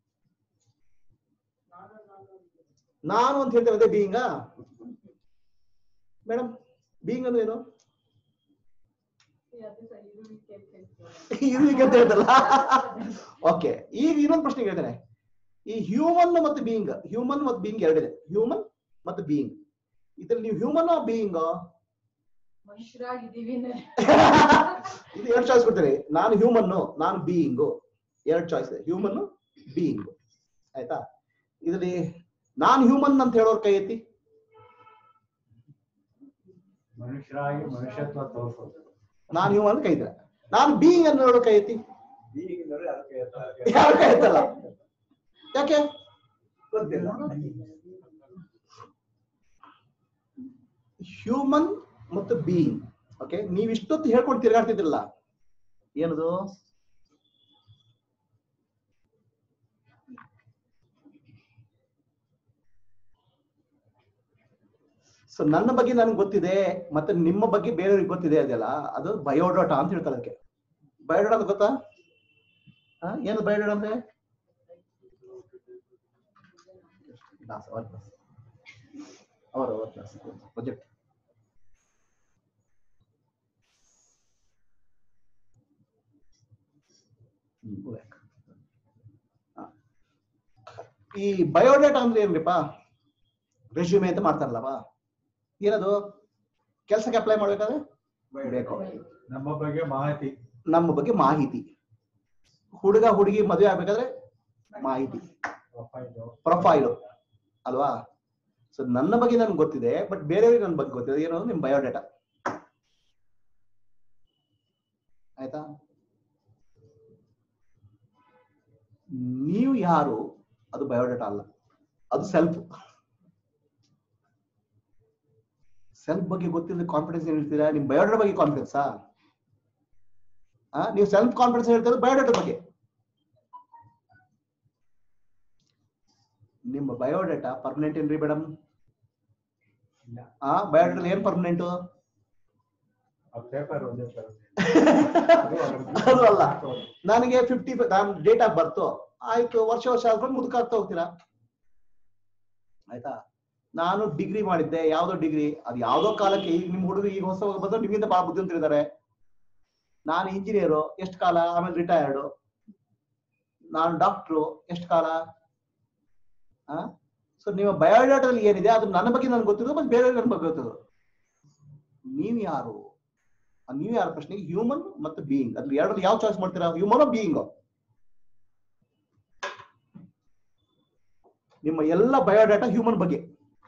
ನಾನು ಅಂತ ಹೇಳ್ತೇವೆ ಅದೇ ಬೀಯಿಂಗ ಮೇಡಮ್ ಬೀಯಿಂಗ್ ಅಂದ್ರೆ ಏನು ಅದು ಸರಿ ಇರುವಿಕೆ ಅಂತ ಹೇಳ್ತಾರೆ. ಇರುವಿಕೆ ಅಂತ ಹೇಳ್ತಲ್ಲ ಓಕೆ ಈಗ ಇನ್ನೊಂದು ಪ್ರಶ್ನೆ ಹೇಳ್ತೇನೆ ಈ ಹ್ಯೂಮನ್ ಮತ್ತು ಬೀಯಿಂಗ್ ಹ್ಯೂಮನ್ ಮತ್ತು ಬೀಯಿಂಗ್ ಎರಡಿದೆ ಹ್ಯೂಮನ್ ಮತ್ತು ಬೀಯಿಂಗ್ ಇದ್ರಲ್ಲಿ ನೀವು ಹ್ಯೂಮನ್ ಬೀಯಿಂಗ್ ಮನುಷ್ಯರಾಗಿದ್ದೀವಿ ಅಂದ್ರೆ ಇದು ಎರಡು ಚಾಯ್ಸ್ ಕೊಡ್ತೇನೆ ನಾನು ಹ್ಯೂಮನ್ ನಾನು ಬೀಯಿಂಗು ಎರಡು ಚಾಯ್ಸ್ ಇದೆ ಹ್ಯೂಮನ್ ಬೀಯಿಂಗ್ ಆಯ್ತಾ ಇದರಲ್ಲಿ ನಾನು ಹ್ಯೂಮನ್ ಅಂತ ಹೇಳೋರ್ ಕೈ ಎತ್ತಿ ಮನುಷ್ಯರಾಗಿ ಮನುಷ್ಯತ್ವ ತೋರಿಸೋದು ನಾನು ಹ್ಯೂಮನ್ ಕೈ ಇದ್ರೆ ನಾನು ಬೀಯಿಂಗ್ ಅಂತ ಹೇಳೋರ್ ಕೈ ಎತ್ತಿ ಈಗ ನೋಡಿ ಅದಕ್ಕೆ ಯಾರು ಕೈ ಎತ್ತಲ್ಲ ಯಾಕೆ ಗೊತ್ತಿಲ್ಲ ಹ್ಯೂಮನ್ ಮತ್ತು ಬೀಯಿಂಗ್ ಓಕೆ ನೀವ್ ಇಷ್ಟೊತ್ತು ಹೇಳ್ಕೊಂಡು ತಿರ್ಗಾಡ್ತಿದ್ರಲ್ಲ ಏನದು ಸೊ ನನ್ನ ಬಗ್ಗೆ ನನ್ಗೆ ಗೊತ್ತಿದೆ ಮತ್ತೆ ನಿಮ್ಮ ಬಗ್ಗೆ ಬೇರೆಯವ್ರಿಗೆ ಗೊತ್ತಿದೆ ಅದೆಲ್ಲ ಅದು ಬಯೋಡಾಟಾ ಅಂತ ಹೇಳ್ತಾರೆ ಅದಕ್ಕೆ ಬಯೋಡಾಟಾ ಅಂತ ಗೊತ್ತಾ ಹಾ? ಏನು ಬಯೋಡಾಟಾ ಅಂದ್ರೆ class hour class hour hour class project ಈ ಬಯೋಡೇಟಾ ಅಂದ್ರೆ ಏನ್ರಿಪ್ಪ ರೆಸ್ಯೂಮೆ ಅಂತ ಮಾಡ್ತಾರಲ್ಲಪ್ಪ ಏನದು ಕೆಲಸಕ್ಕೆ ಅಪ್ಲೈ ಮಾಡ್ಬೇಕಾದ್ರೆ ಬೇಕು ನಮ್ಮ ಬಗ್ಗೆ ಮಾಹಿತಿ ನಮ್ಮ ಬಗ್ಗೆ ಮಾಹಿತಿ ಹುಡುಗ ಹುಡುಗಿ ಮದುವೆ ಆಗ್ಬೇಕಾದ್ರೆ ಮಾಹಿತಿ ಪ್ರೊಫೈಲು ಪ್ರೊಫೈಲು ಅಲ್ವಾ ಸೊ ನನ್ನ ಬಗ್ಗೆ ನನ್ಗೆ ಗೊತ್ತಿದೆ ಬಟ್ ಬೇರೆಯವ್ರಿಗೆ ನನ್ನ ಬಗ್ಗೆ ಗೊತ್ತಿದೆ ಏನು ನಿಮ್ ಬಯೋಡೇಟಾ ಆಯ್ತಾ ನೀವು ಯಾರು ಅದು ಬಯೋಡೇಟಾ ಅಲ್ಲ ಅದು ಸೆಲ್ಫ್ ಸೆಲ್ಫ್ ಬಗ್ಗೆ ಗೊತ್ತಿಲ್ಲದೆ ಕಾನ್ಫಿಡೆನ್ಸ್ ಏನ್ ಹೇಳ್ತೀರಾ ನಿಮ್ ಬಯೋಡೇಟಾ ಬಗ್ಗೆ ಕಾನ್ಫಿಡೆನ್ಸಾ ನೀವು ಸೆಲ್ಫ್ ಕಾನ್ಫಿಡೆನ್ಸ್ ಹೇಳ್ತೀರಾ ಬಯೋಡೇಟಾ ಬಗ್ಗೆ ನಿಮ್ಮ ಬಯೋಡೇಟಾ ಪರ್ಮನೆಂಟ್ ಏನ್ರಿ ಮೇಡಮ್ ಇಲ್ಲ ಆ ಬಯೋಡೇಟಾ ಏನ್ ಪರ್ಮನೆಂಟ್ ಆ ಪೇಪರ್ ಒಂದೇ ತರ ಅದು ಅಲ್ಲ ನನಗೆ ಫಿಫ್ಟಿ ನಾನು ಡೇಟ್ ಆಫ್ ಬರ್ತು ಆಯ್ತು ವರ್ಷ ವರ್ಷ ಆದ್ಕೊಂಡು ಮುದುಕಾಗ್ತಾ ಹೋಗ್ತೀರಾ ಆಯ್ತಾ ನಾನು ಡಿಗ್ರಿ ಮಾಡಿದ್ದೆ ಯಾವ್ದೋ ಡಿಗ್ರಿ ಅದು ಯಾವ್ದೋ ಕಾಲಕ್ಕೆ ಈಗ ನಿಮ್ ಹುಡುಗರು ಈಗ ಹೊಸ ಬಂದ್ರೆ ನಿಮ್ಗಿಂತ ಬಹಳ ಬುದ್ಧಿವಂತರಿದ್ದಾರೆ ನಾನು ಇಂಜಿನಿಯರು ಎಷ್ಟು ಕಾಲ ಆಮೇಲೆ ರಿಟೈರ್ಡ್ ನಾನು ಡಾಕ್ಟ್ರು ಎಷ್ಟು ಕಾಲ ಆ ಸೊ ನಿಮ್ಮ ಬಯೋಡಾಟದಲ್ಲಿ ಏನಿದೆ ಅದು ನನ್ನ ಬಗ್ಗೆ ನನ್ಗೆ ಗೊತ್ತಿರೋದು ಮತ್ತೆ ಬೇರೆ ನನ್ನ ಬಗ್ಗೆ ಗೊತ್ತಿರೋದು ನೀವ್ ಯಾರು ಆ ನೀವ್ ಯಾರ ಪ್ರಶ್ನೆಗೆ ಹ್ಯೂಮನ್ ಮತ್ತು ಬೀಯಿಂಗ್ ಅದ್ರ ಎರಡರಲ್ಲಿ ಯಾವ ಚಾಯ್ಸ್ ಮಾಡ್ತೀರಾ ಹ್ಯೂಮನ್ ಬೀಯಿಂಗ್ ನಿಮ್ಮ ಎಲ್ಲ ಬಯೋಡಾಟಾ ಹ್ಯೂಮನ್ ಬಗ್ಗೆ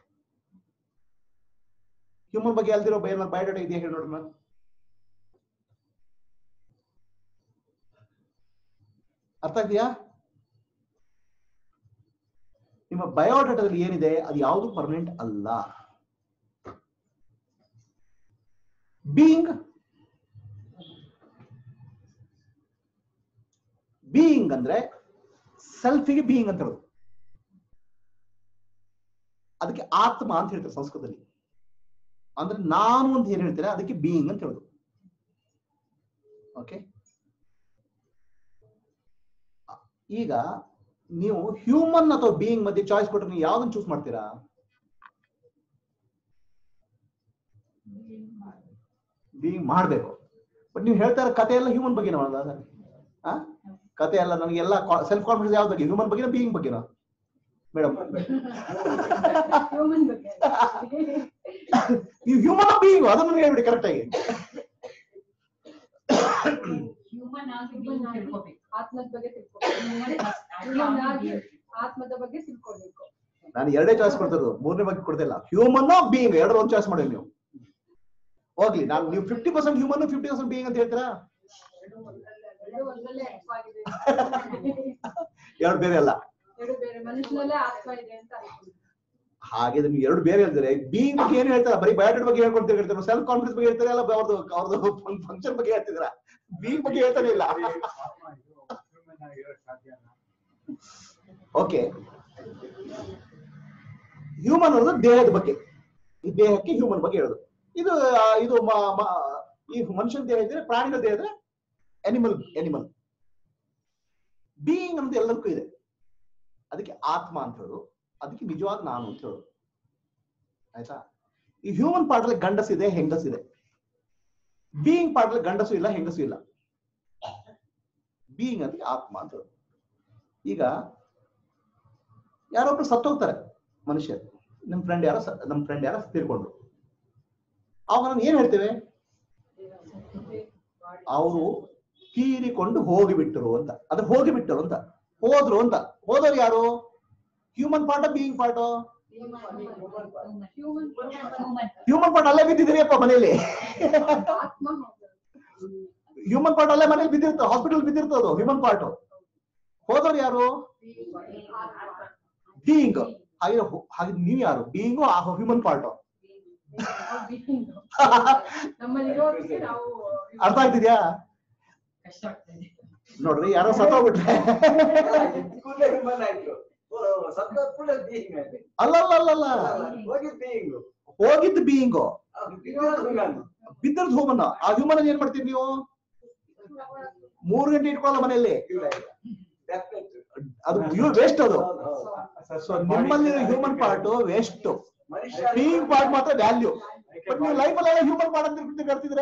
ಹ್ಯೂಮನ್ ಬಗ್ಗೆ ಅಲ್ದಿರೋ ಬಯ ಬಯೋಡಾಟಾ ಇದೆಯಾ ಹೇಳಿ ನೋಡೋಣ ಅರ್ಥ ಇದೆಯಾ ನಿಮ್ಮ ಬಯೋಡಾಟಾದಲ್ಲಿ ಏನಿದೆ ಅದು ಯಾವುದು ಪರ್ಮನೆಂಟ್ ಅಲ್ಲ ಬೀಯಿಂಗ್ ಬೀಯಿಂಗ್ ಅಂದ್ರೆ ಸೆಲ್ಫಿಗೆ ಬೀಯಿಂಗ್ ಅಂತ ಹೇಳೋದು ಅದಕ್ಕೆ ಆತ್ಮ ಅಂತ ಹೇಳ್ತಾರೆ ಸಂಸ್ಕೃತದಲ್ಲಿ ಅಂದ್ರೆ ನಾನು ಅಂತ ಏನ್ ಹೇಳ್ತಾರೆ ಅದಕ್ಕೆ ಬೀಯಿಂಗ್ ಅಂತ ಹೇಳೋದು ಓಕೆ ಈಗ ನೀವು ಹ್ಯೂಮನ್ ಅಥವಾ ಬೀಯಿಂಗ್ ಮಧ್ಯೆ ಚಾಯ್ಸ್ ಕೊಟ್ಟರೆ ನೀವು ಯಾವ್ದನ್ನ ಚೂಸ್ ಮಾಡ್ತೀರಾ ಬೀಯಿಂಗ್ ಮಾಡ್ಬೇಕು ಬಟ್ ನೀವು ಹೇಳ್ತಾ ಇರೋ ಕತೆ ಎಲ್ಲ ಹ್ಯೂಮನ್ ಬಗ್ಗೆ ಆ ಕತೆ ಎಲ್ಲ ನನಗೆಲ್ಲ ಸೆಲ್ಫ್ ಕಾನ್ಫಿಡೆನ್ಸ್ ಯಾವ್ದು ಬಗ್ಗೆ ಹ್ಯೂಮನ್ ಬಗ್ಗೆನಾ ಬೀಯಿಂಗ್ ಬಗ್ಗೆನಾ ಮೇಡಮ್ ಹ್ಯೂಮನ್ ಬಗ್ಗೆ ನೀವು ಹ್ಯೂಮನ್ ಬೀಯಿಂಗ್ ಅದನ್ನು ಹೇಳ್ಬಿಡಿ ಕರೆಕ್ಟ್ ಆಗಿ ಹ್ಯೂಮನ್ ಆಗಿ being ತಿಳ್ಕೊಬೇಕು ಆತ್ಮದ ಬಗ್ಗೆ ತಿಳ್ಕೊಬೇಕು ಹ್ಯೂಮನ್ ಆಗಿ ಆತ್ಮದ ಬಗ್ಗೆ ತಿಳ್ಕೊಳ್ಬೇಕು ನಾನು ಎರಡೇ ಚಾಯ್ಸ್ ಕೊಡ್ತಿರೋದು ಮೂರನೇ ಬಗ್ಗೆ ಕೊಡ್ತಿಲ್ಲ ಹ್ಯೂಮನ್ ಬೀಯಿಂಗ್ ಎರಡು ಒಂದು ಚಾಯ್ಸ್ ಮಾಡಿ ನೀವು ಹೋಗ್ಲಿ ನಾನು ನೀವು fifty percent human fifty percent being ಅಂತ ಹೇಳ್ತೀರಾ ಎರಡು ಒಂದರಲ್ಲೇ ಅರ್ಥವಾಗಿದೆ ಎರಡು ಬೇರೆ ಅಲ್ಲ ಎರಡು ಬೇರೆ ಮನುಷ್ಯನಲ್ಲೇ ಆತ್ಮ ಇದೆ ಅಂತ ಅನ್ಕೊಂಡು ಹಾಗೆ ನೀವು ಎರಡು ಬೇರೆ ಹೇಳ್ತಾರೆ ಬೀಯಿಂಗ್ ಬಗ್ಗೆ ಏನು ಹೇಳ್ತಾರೆ ಬರೀ ಬಯೋಡೇಟ್ ಬಗ್ಗೆ ಹೇಳ್ಕೊಡ್ತೀವಿ ಹೇಳ್ತಾರೆ ಸೆಲ್ಫ್ ಕಾನ್ಫಿಡೆನ್ಸ್ ಬಗ್ಗೆ ಹೇಳ್ತಾರೆ ಅಲ್ಲ ಅವ್ರದ್ದು ಅವ್ರದ್ದು ಫಂಕ್ಷನ್ ಬಗ್ಗೆ ಹೇಳ್ತಿದ್ರ ಬೀಯಿಂಗ್ ಬಗ್ಗೆ ಹೇಳ್ತಾನೆ ಇಲ್ಲ ಆತ್ಮ ಇದು human ಆಗಿರೋಕ್ ಸಾಧ್ಯನಾ? ಓಕೆ ಹ್ಯೂಮನ್ ಅನ್ನೋದು ದೇಹದ ಬಗ್ಗೆ ಈ ದೇಹಕ್ಕೆ ಹ್ಯೂಮನ್ ಬಗ್ಗೆ ಹೇಳೋದು ಇದು ಆ, ಇದು ಮ- ಮ- ಈ ಮನುಷ್ಯನ ದೇಹ ಇದ್ರೆ ಪ್ರಾಣಿಗಳ ದೇಹ ಇದ್ರೆ ಅನಿಮಲ್ ಅನಿಮಲ್ ಬೀಯಿಂಗ್ ಅಂತ ಎಲ್ಲದಕ್ಕೂ ಇದೆ ಅದಕ್ಕೆ ಆತ್ಮ ಅಂತ ಹೇಳೋದು ಅದಕ್ಕೆ ನಿಜವಾದ ನಾನು ಅಂತ ಹೇಳೋದು ಆಯ್ತಾ ಈ ಹ್ಯೂಮನ್ ಪಾರ್ಟ್ ಅಲ್ಲಿ ಗಂಡಸಿದೆ ಹೆಂಗಸಿದೆ ಬೀಯಿಂಗ್ ಪಾರ್ಟ್ ಅಲ್ಲಿ ಗಂಡಸು ಇಲ್ಲ ಹೆಂಗಸು ಇಲ್ಲ ಬೀಯಿಂಗ್ ಅಂದ್ರೆ ಆತ್ಮ ಅಂತ ಹೇಳೋದು ಈಗ ಯಾರೊಬ್ರು ಸತ್ತೋಗ್ತಾರೆ ಮನುಷ್ಯ ನಮ್ ಫ್ರೆಂಡ್ ಯಾರೋ ಸ- ನಮ್ ಫ್ರೆಂಡ್ ಯಾರೋ ತೀರ್ಕೊಂಡ್ರು ಅವಾಗ ನಾನು ಏನ್ ಹೇಳ್ತೇವೆ ಅವರು ತೀರಿಕೊಂಡು ಹೋಗಿಬಿಟ್ಟರು ಅಂತ ಅದ್ರ ಹೋಗಿಬಿಟ್ಟರು ಅಂತ ಹೋದ್ರು ಅಂತ ಹೋದವ್ರು ಯಾರು human part being part human human part ಅಲ್ಲೇ ಬಿದ್ದಿದ್ರಿ ಅಪ್ಪ ಮನೆಯಲ್ಲಿ ಆತ್ಮ ಹೌದು ಹ್ಯೂಮನ್ ಪಾರ್ಟ್ ಅಲ್ಲೇ ಮನೇಲಿ ಬಿದ್ದಿರ್ತದೆ ಹಾಸ್ಪಿಟಲ್ ಬಿದ್ದಿರ್ತದೆ ಹ್ಯೂಮನ್ ಪಾರ್ಟ್ ಹೋದವ್ರು ಯಾರು ಬೀಯಿಂಗ್ ಹಾಗೆ ಹೊ- ಹಾಗೆ ನೀವು ಯಾರು ಬೀಯಿಂಗು ಹ್ಯೂಮನ್ ಪಾರ್ಟ್ ನಾವು being. ನಮ್ಮಲ್ಲಿ ಇರೋದಕ್ಕೆ ನಾವು ಅರ್ಥ ಆಗ್ತಿದ್ಯಾ ಕಷ್ಟ ಆಗ್ತದೆ ನೋಡ್ರಿ ಯಾರೋ ಸತ್ತೋಗ್ಬಿಟ್ರೆ ಕೂಡಲೇ ಹ್ಯೂಮನ್ ಆಯ್ತು ಸತ್ತ ಕೂಡ ಬೀಯಿಂಗ್ ಆಯ್ತು ಅಲ್ಲ ಅಲ್ಲ ಅಲ್ಲ ಅಲ್ಲ ಹೋಗಿ ಬೀಯಿಂಗ್ ಹೋಗಿದ್ದು ಬೀಯಿಂಗು ಹ್ಯೂಮನ್ ಬಿದ್ದದ್ ಹ್ಯೂಮನ್ ಆ ಹ್ಯೂಮನ್ ಏನ್ ಮಾಡ್ತೀರಿ ನೀವು ಮೂರು ಗಂಟೆ ಇಟ್ಕೊಳ್ಳೋ ಮನೆಯಲ್ಲಿ ಇಲ್ಲ ಇಲ್ಲ ಡೆಫಿನೆಟ್ ಅದು ವೇಸ್ಟ್ ಅದು ಹೌದು, ಹೌದು. ಸೊ ನಿಮ್ಮಲ್ಲಿ ಹ್ಯೂಮನ್ ಪಾರ್ಟ್ ವೇಸ್ಟ್ ಮನುಷ್ಯ ಬೀಯಿಂಗ್ ಪಾರ್ಟ್ ಮಾತ್ರ ವ್ಯಾಲ್ಯೂ ಬಟ್ ನೀವು ಲೈಫ್ ಅಲ್ಲಿ ಹ್ಯೂಮನ್ ಪಾರ್ಟ್ ಅಂತ ತಿಳ್ಕೊಂಡು ಕರ್ತಿದ್ರ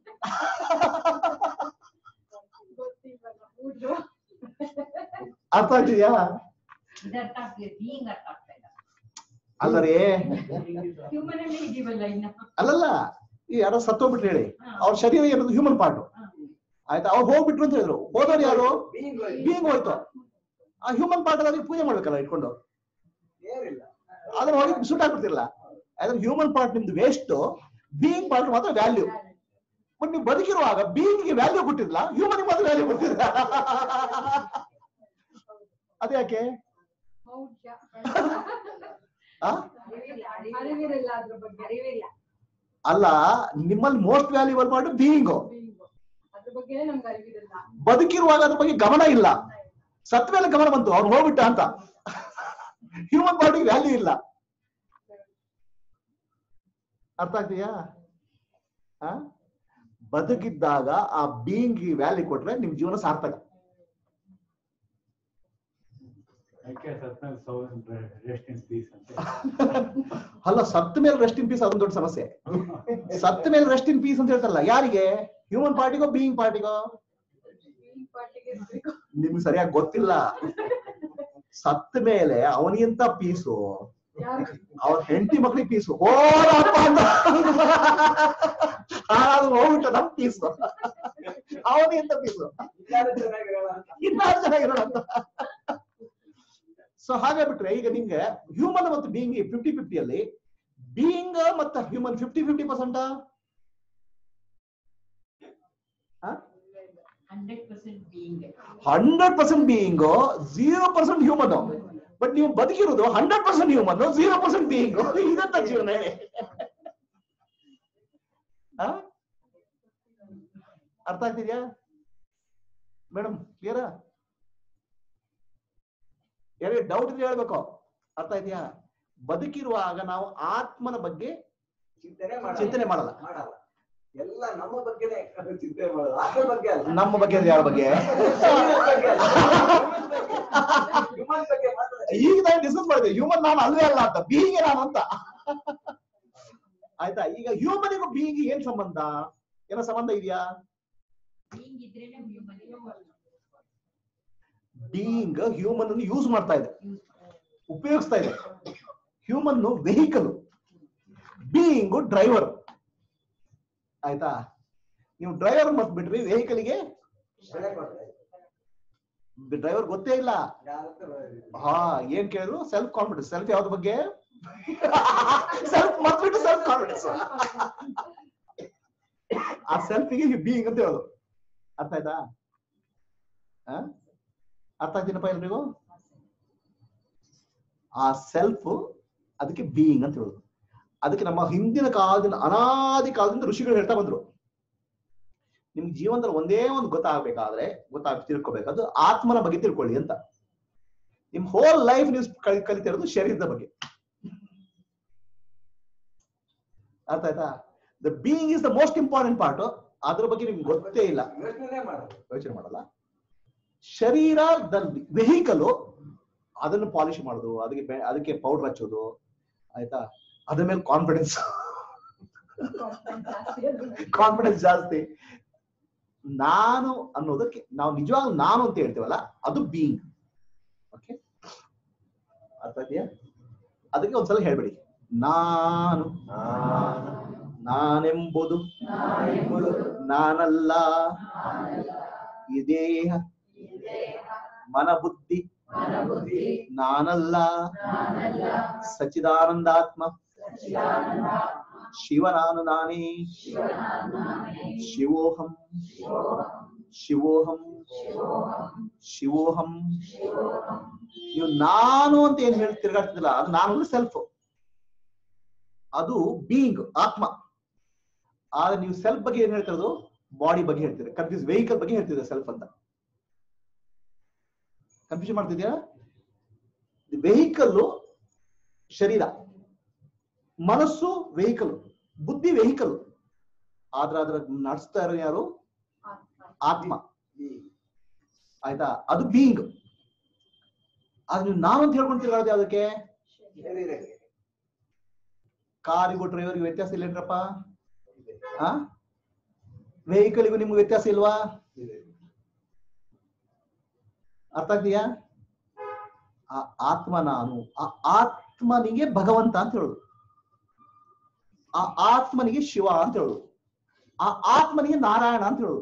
ಗೊತ್ತಿಲ್ವಲ್ಲ ಹುಡ್ರು. ಅರ್ಥ ಆಗ್ತಿದ್ಯಾ ಇದರ್ಥ ಆಗ್ತಿದೆ ಬೀಯಿಂಗ್ ಅರ್ಥ ಆಗ್ತಾ ಇಲ್ಲ ಅಲ್ಲರೇ ಹ್ಯೂಮನ್ ಅಲ್ಲಿ ಇದೀವಲ್ಲ ಇನ್ನ ಅಲ್ಲಲ್ಲ ಈ ಯಾರೋ ಸತ್ತೋಗ್ಬಿಟ್ರು ಹೇಳಿ ಅವ್ರ ಶರೀರ ಏನದು ಹ್ಯೂಮನ್ ಪಾರ್ಟ್ ಆಯ್ತಾ ಅವ್ರು ಹೋಗ್ಬಿಟ್ರು ಅಂತ ಹೇಳಿದ್ರು ಹೋದವ್ರು ಯಾರು being ಬೀಯಿಂಗ್ ಹೋಯ್ತು ಆ ಹ್ಯೂಮನ್ ಪಾರ್ಟ್ ಅಲ್ಲಿ ಪೂಜೆ ಮಾಡ್ಬೇಕಲ್ಲ ಇಟ್ಕೊಂಡು ಏನಿಲ್ಲ ಅದನ್ನ ಹೋಗಿ ಸುಟ್ ಹಾಕ್ಬಿಡ್ತಿರಲ್ಲ ಅದ್ರ ಹ್ಯೂಮನ್ ಪಾರ್ಟ್ ನಿಮ್ದು ವೇಸ್ಟ್ ಬೀಯಿಂಗ್ ಪಾರ್ಟ್ ಮಾತ್ರ ವ್ಯಾಲ್ಯೂ ಬಟ್ ನೀವು ಬದುಕಿರುವಾಗ ಬೀಯಿಂಗ್ ಗೆ ವ್ಯಾಲ್ಯೂ ಕೊಟ್ಟಿಲ್ಲ ಹ್ಯೂಮನ್ ಮಾತ್ರ ವ್ಯಾಲ್ಯೂ ಕೊಟ್ಟಿಲ್ಲ ಅದ್ಯಾಕೆ ಮೌಢ್ಯ. ಆ? ಅರಿವಿರಲ್ಲ ಅದ್ರ ಬಗ್ಗೆ ಅರಿವಿಲ್ಲ ಅಲ್ಲ ನಿಮ್ಮಲ್ಲಿ most valuable part being Being. ಅದ್ರ ಬಗ್ಗೆನೇ ನಮ್ಗೆ ಅರಿವಿರಲ್ಲ ಬದುಕಿರುವಾಗ ಅದ್ರ ಬಗ್ಗೆ ಗಮನ ಇಲ್ಲ ಸತ್ ಮೇಲೆ ಗಮನ ಬಂತು ಅವ್ನು ಹೋಗ್ಬಿಟ್ಟ ಅಂತ ಹ್ಯೂಮನ್ ಬಾಡಿಗೆ ವ್ಯಾಲ್ಯೂ ಇಲ್ಲ ಅರ್ಥ ಆಗ್ತೀಯಾ ಆ? ಬದುಕಿದ್ದಾಗ ಆ ಬೀಯಿಂಗ್ ವ್ಯಾಲ್ಯೂ ಕೊಟ್ರೆ ನಿಮ್ ಜೀವನ ಸಾರ್ಥಕ ಅದಕ್ಕೆ ಸತ್ಮೇಲೆ ಸೌ ರೆಸ್ಟ್ ಇನ್ ಪೀಸ್ ಅಂತ ಅಲ್ಲ ಸತ್ತ ಮೇಲೆ ರೆಸ್ಟ್ ಇನ್ ಪೀಸ್ ಅದೊಂದು ದೊಡ್ಡ ಸಮಸ್ಯೆ ಸತ್ತ ಮೇಲೆ ರೆಸ್ಟ್ ಇನ್ ಪೀಸ್ ಅಂತ ಹೇಳ್ತಾರಲ್ಲ ಯಾರಿಗೆ ಹ್ಯೂಮನ್ ಪಾರ್ಟಿಗೋ ಬೀಯಿಂಗ್ ಪಾರ್ಟಿಗೋ Being ಪಾರ್ಟಿಗೆ ಇರ್ಬೇಕು. ನಿಮ್ಗೆ ಸರಿಯಾಗಿ ಗೊತ್ತಿಲ್ಲ ಸತ್ತ ಮೇಲೆ ಅವನಿಗಿಂತ ಪೀಸು ಯಾರು? ಅವ್ರ ಹೆಂಡತಿ ಮಕ್ಳಿಗೆ ಪೀಸು ಹೋರಪ್ಪ ಅಂತ ಹಾಗಾದ್ರೆ ಹೋಗ್ಬಿಟ್ಟ ನಮ್ ಪೀಸು ಅವನಿಗಿಂತ ಪೀಸು ಇಲ್ಲಾದ್ರೆ ಚೆನ್ನಾಗಿರಲ್ಲ ಅಂತ. ಇನ್ನಾರು ಚೆನ್ನಾಗಿರೋಣ ಅಂತ ಸೊ ಹಾಗೆ ಬಿಟ್ರೆ ಈಗ ನಿಮ್ಗೆ ಹ್ಯೂಮನ್ ಮತ್ತು ಬೀಯಿಂಗ್ ಫಿಫ್ಟಿ ಫಿಫ್ಟಿ ಅಲ್ಲಿ ಬೀಯಿಂಗ್ ಮತ್ತು human fifty fifty percent hundred percent being hundred percent being zero percent human but ನೀವು ಬದುಕಿರೋದು hundred percent human zero percent being ಇದಂತ ಜೀವನ ಹೇಳಿ ಆ? ಅರ್ಥ ಆಗ್ತಿದ್ಯಾ ಮೇಡಮ್ ಕ್ಲಿಯರಾ ಯಾರಿಗೆ ಡೌಟ್ ಇದ್ರೆ ಹೇಳ್ಬೇಕು ಅರ್ಥ ಇದೆಯಾ ಬದುಕಿರುವಾಗ ನಾವು ಆತ್ಮನ ಬಗ್ಗೆ ಚಿಂತನೆ ಮಾಡಲ್ಲ. ಚಿಂತನೆ ಮಾಡಲ್ಲ. ಮಾಡಲ್ಲ ಎಲ್ಲ ನಮ್ಮ ಬಗ್ಗೆನೇ ಚಿಂತನೆ ಮಾಡೋದು ಆತ್ಮ ಬಗ್ಗೆ ಅಲ್ಲ ನಮ್ಮ ಬಗ್ಗೆ ಅಂದ್ರೆ ಯಾರ ಬಗ್ಗೆ ಶರೀರದ ಬಗ್ಗೆ ಅಲ್ಲ. Human ಬಗ್ಗೆ ಮಾತ್ರ ಈಗ ನಾನು ಡಿಸ್ಕಸ್ ಮಾಡಿದೆ ಹ್ಯೂಮನ್ ನಾನು ಅಲ್ವೇ ಅಲ್ಲ ಅಂತ ಬೀಯಿಂಗ್ ನಾನು ಅಂತ ಆಯ್ತಾ ಈಗ ಹ್ಯೂಮನಿಗೂ ಬೀಯಿಂಗ್ ಏನ್ ಸಂಬಂಧ ಏನೋ ಸಂಬಂಧ ಇದೆಯಾ ಬೀಯಿಂಗ್ ಇದ್ರೇನೆ ಹ್ಯೂಮನ್ ಬೀಯಿಂಗ್ ಹ್ಯೂಮನ್ ಅನ್ನು ಯೂಸ್ ಮಾಡ್ತಾ ಇದೆ ಉಪಯೋಗಿಸ್ತಾ ಇದೆ ಹ್ಯೂಮನ್ ವೆಹಿಕಲ್ ಬೀಯಿಂಗ್ ಡ್ರೈವರ್ ಆಯ್ತಾ ನೀವು ಡ್ರೈವರ್ ಮತ್ ಬಿಟ್ರಿ ವೆಹಿಕಲ್ಗೆ ಬೆಲೆ ಕೊಡ್ತಾ ಇದೆ. ಡ್ರೈವರ್ ಗೊತ್ತೇ ಇಲ್ಲ ಯಾರತ್ರ ಬರೋದಿಲ್ಲ. ಹಾ ಏನ್ ಕೇಳಿದ್ರು ಸೆಲ್ಫ್ ಕಾನ್ಫಿಡೆನ್ಸ್ ಸೆಲ್ಫ್ ಯಾವ್ದು ಬಗ್ಗೆ ಸೆಲ್ಫ್ ಮತ್ಬಿಟ್ಟು ಸೆಲ್ಫ್ ಕಾನ್ಫಿಡೆನ್ಸ್ ಆ ಸೆಲ್ಫಿಗೆ ಬೀಯಿಂಗ್ ಅಂತ ಹೇಳೋದು ಅರ್ಥ ಆಯ್ತಾ ಆ? ಅರ್ಥ ಆಯ್ತೀನಪ್ಪ ಎಲ್ರಿಗೂ ಆ ಸೆಲ್ಫ್ ಅದಕ್ಕೆ ಬೀಯಿಂಗ್ ಅಂತ ಹೇಳೋದು ಅದಕ್ಕೆ ನಮ್ಮ ಹಿಂದಿನ ಕಾಲದಿಂದ ಅನಾದಿ ಕಾಲದಿಂದ ಋಷಿಗಳು ಹೇಳ್ತಾ ಬಂದ್ರು ನಿಮ್ ಜೀವನದಲ್ಲಿ ಒಂದೇ ಒಂದು ಗೊತ್ತಾಗ್ಬೇಕಾದ್ರೆ ಗೊತ್ತಾಗ್ ತಿಳ್ಕೊಬೇಕಾದ್ರೆ ಆತ್ಮನ ಬಗ್ಗೆ ತಿಳ್ಕೊಳ್ಳಿ ಅಂತ ನಿಮ್ ಹೋಲ್ ಲೈಫ್ ನೀವು ಕಲಿ ಕಲಿತಿರೋದು ಶರೀರದ ಬಗ್ಗೆ ಅರ್ಥ ಆಯ್ತಾ the being is the most important part ಅದ್ರ ಬಗ್ಗೆ ನಿಮ್ಗೆ ಗೊತ್ತೇ ಇಲ್ಲ ಯೋಚನೆ ಮಾಡೋದು ಯೋಚನೆ ಮಾಡಲ್ಲ ಶರೀರ ದ ವೆಹಿಕಲ್ ಅದನ್ನು ಪಾಲಿಶ್ ಮಾಡೋದು ಅದಕ್ಕೆ ಬೆ- ಅದಕ್ಕೆ ಪೌಡರ್ ಹಚ್ಚೋದು ಆಯ್ತಾ ಅದ್ರ ಮೇಲೆ ಕಾನ್ಫಿಡೆನ್ಸ್ ಕಾನ್ಫಿಡೆನ್ಸ್ ಜಾಸ್ತಿ ನಾನು ಅನ್ನೋದಕ್ಕೆ ನಾವು ನಿಜವಾಗ್ಲೂ ನಾನು ಅಂತ ಹೇಳ್ತೀವಲ್ಲ ಅದು ಬೀಯಿಂಗ್ ಓಕೆ ಅರ್ಥ ಇದೆಯಾ ಅದಕ್ಕೆ ಒಂದ್ಸಲ ಹೇಳ್ಬೇಡಿ ನಾನು ನಾನೆಂಬುದು ನಾನಲ್ಲ ಈ ದೇಹ ಮನ ಬುದ್ಧಿ ನಾನಲ್ಲ ಸಚಿದಾನಂದಾತ್ಮ ಶಿವನಾನು ನಾನೇ ಶಿವೋಹಂ ಶಿವೋಹಂ ಶಿವೋಹಂ ನೀವು ನಾನು ಅಂತ ಏನ್ ಹೇಳಿ ತಿರ್ಗಾಡ್ತಿದ್ರಲ್ಲ ಅದು ನಾನು ಸೆಲ್ಫ್ ಅದು ಬೀಯಿಂಗ್ ಆತ್ಮ ಆದ್ರೆ ನೀವು ಸೆಲ್ಫ್ ಬಗ್ಗೆ ಏನ್ ಹೇಳ್ತಿರೋದು ಬಾಡಿ ಬಗ್ಗೆ ಹೇಳ್ತೀರಿ ಕನ್ಫ್ಯೂಸ್ ವೆಹಿಕಲ್ ಬಗ್ಗೆ ಹೇಳ್ತಿದ್ರೆ ಸೆಲ್ಫ್ ಅಂತ ಕನ್ಫ್ಯೂಷನ್ ಮಾಡ್ತಿದ್ಯಾ ವೆಹಿಕಲ್ ಶರೀರ ಮನಸ್ಸು ವೆಹಿಕಲ್ ಬುದ್ಧಿ ವೆಹಿಕಲ್ ಆದ್ರೆ ಅದ್ರ ನಡೆಸ್ತಾ ಇರೋ ಯಾರು ಆತ್ಮ ಆಯ್ತಾ ಅದು ಬೀಯಿಂಗ್ ಆದ್ರೆ ನೀವು ನಾನು ಅಂತ ಹೇಳ್ಕೊಂಡು ತಿರ್ಗಾಡೋದು ಯಾವ್ದಕ್ಕೆ ಶರೀರಕ್ಕೆ ಕಾರಿಗೂ ಡ್ರೈವರ್ಗೆ ವ್ಯತ್ಯಾಸ ಇಲ್ಲೇನ್ರಪ್ಪ ಆ ವೆಹಿಕಲ್ಗೂ ನಿಮ್ಗೆ ವ್ಯತ್ಯಾಸ ಇಲ್ವಾ ಇದೆ. ಅರ್ಥ ಆಗ್ತೀಯಾ ಆ ಆತ್ಮ ನಾನು ಆ ಆತ್ಮನಿಗೆ ಭಗವಂತ ಅಂತ ಹೇಳುದು ಆ ಆತ್ಮನಿಗೆ ಶಿವ ಅಂತ ಹೇಳುದು ಆ ಆತ್ಮನಿಗೆ ನಾರಾಯಣ ಅಂತ ಹೇಳುದು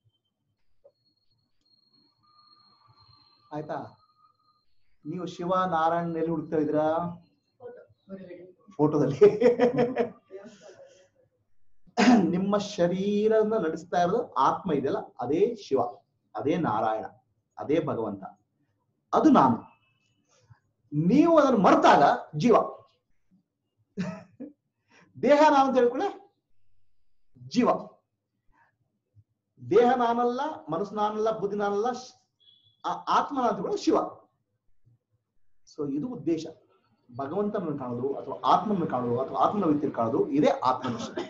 ಆಯ್ತಾ ನೀವು ಶಿವ ನಾರಾಯಣ ಎಲ್ಲಿ ಹುಡುಕ್ತಾ ಇದ್ದೀರಾ ಫೋಟೋದಲ್ಲಿ ನಿಮ್ಮ ಶರೀರನ ನಡೆಸ್ತಾ ಇರೋದು ಆತ್ಮ ಇದೆಯಲ್ಲ ಅದೇ ಶಿವ ಅದೇ ನಾರಾಯಣ ಅದೇ ಭಗವಂತ ಅದು ನಾನು ನೀವು ಅದನ್ನು ಮರೆತಾಗ ಜೀವ ದೇಹ ನಾನು ಅಂತ ಹೇಳ್ಕೊಳ್ಳೆ ಜೀವ ದೇಹ ನಾನಲ್ಲ ಮನಸ್ಸು ನಾನಲ್ಲ ಬುದ್ಧಿ ನಾನಲ್ಲ ಶ್- ಆ ಆತ್ಮ ನಾನು ಅಂತ ಹೇಳ್ಕೊಳ್ಳೆ ಶಿವ ಸೊ ಇದು ಉದ್ದೇಶ ಭಗವಂತನನ್ನು ಕಾಣೋದು ಅಥವಾ ಆತ್ಮನ ಕಾಣೋದು ಅಥವಾ ಆತ್ಮನ ವ್ಯಕ್ತಿ ಕಾಣೋದು ಇದೇ ಆತ್ಮನಿಷ್ಠೆ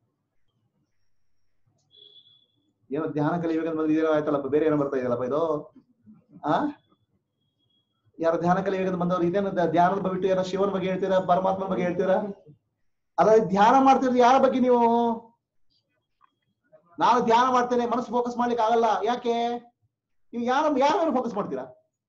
ಏನೋ ಧ್ಯಾನ ಕಲಿಬೇಕು ಬಂದಿದ್ದೀರಾ ಆಯ್ತಲ್ಲಪ್ಪ ಬೇರೆ ಏನೋ ಬರ್ತಾ ಇದೆಯಲ್ಲಪ್ಪ ಇದು ಆ ಯಾರು ಧ್ಯಾನ ಕಲಿಬೇಕು ಬಂದವ್ರು ಇದೇನು ದ- ಧ್ಯಾನದ ಬಿಟ್ಟು ಏನೋ ಶಿವನ ಬಗ್ಗೆ ಹೇಳ್ತೀರಾ ಪರಮಾತ್ಮನ ಬಗ್ಗೆ ಹೇಳ್ತೀರಾ ಅಲ್ಲ ಧ್ಯಾನ ಮಾಡ್ತಿರೋದು ಯಾರ ಬಗ್ಗೆ ನೀವು ನಾನು ಧ್ಯಾನ ಮಾಡ್ತೇನೆ ಮನಸ್ಸು ಫೋಕಸ್ ಮಾಡ್ಲಿಕ್ಕೆ ಆಗಲ್ಲ ಯಾಕೆ ನೀವು ಯಾರ ಯಾರ ಮೇಲೆ ಫೋಕಸ್ ಮಾಡ್ತೀರಾ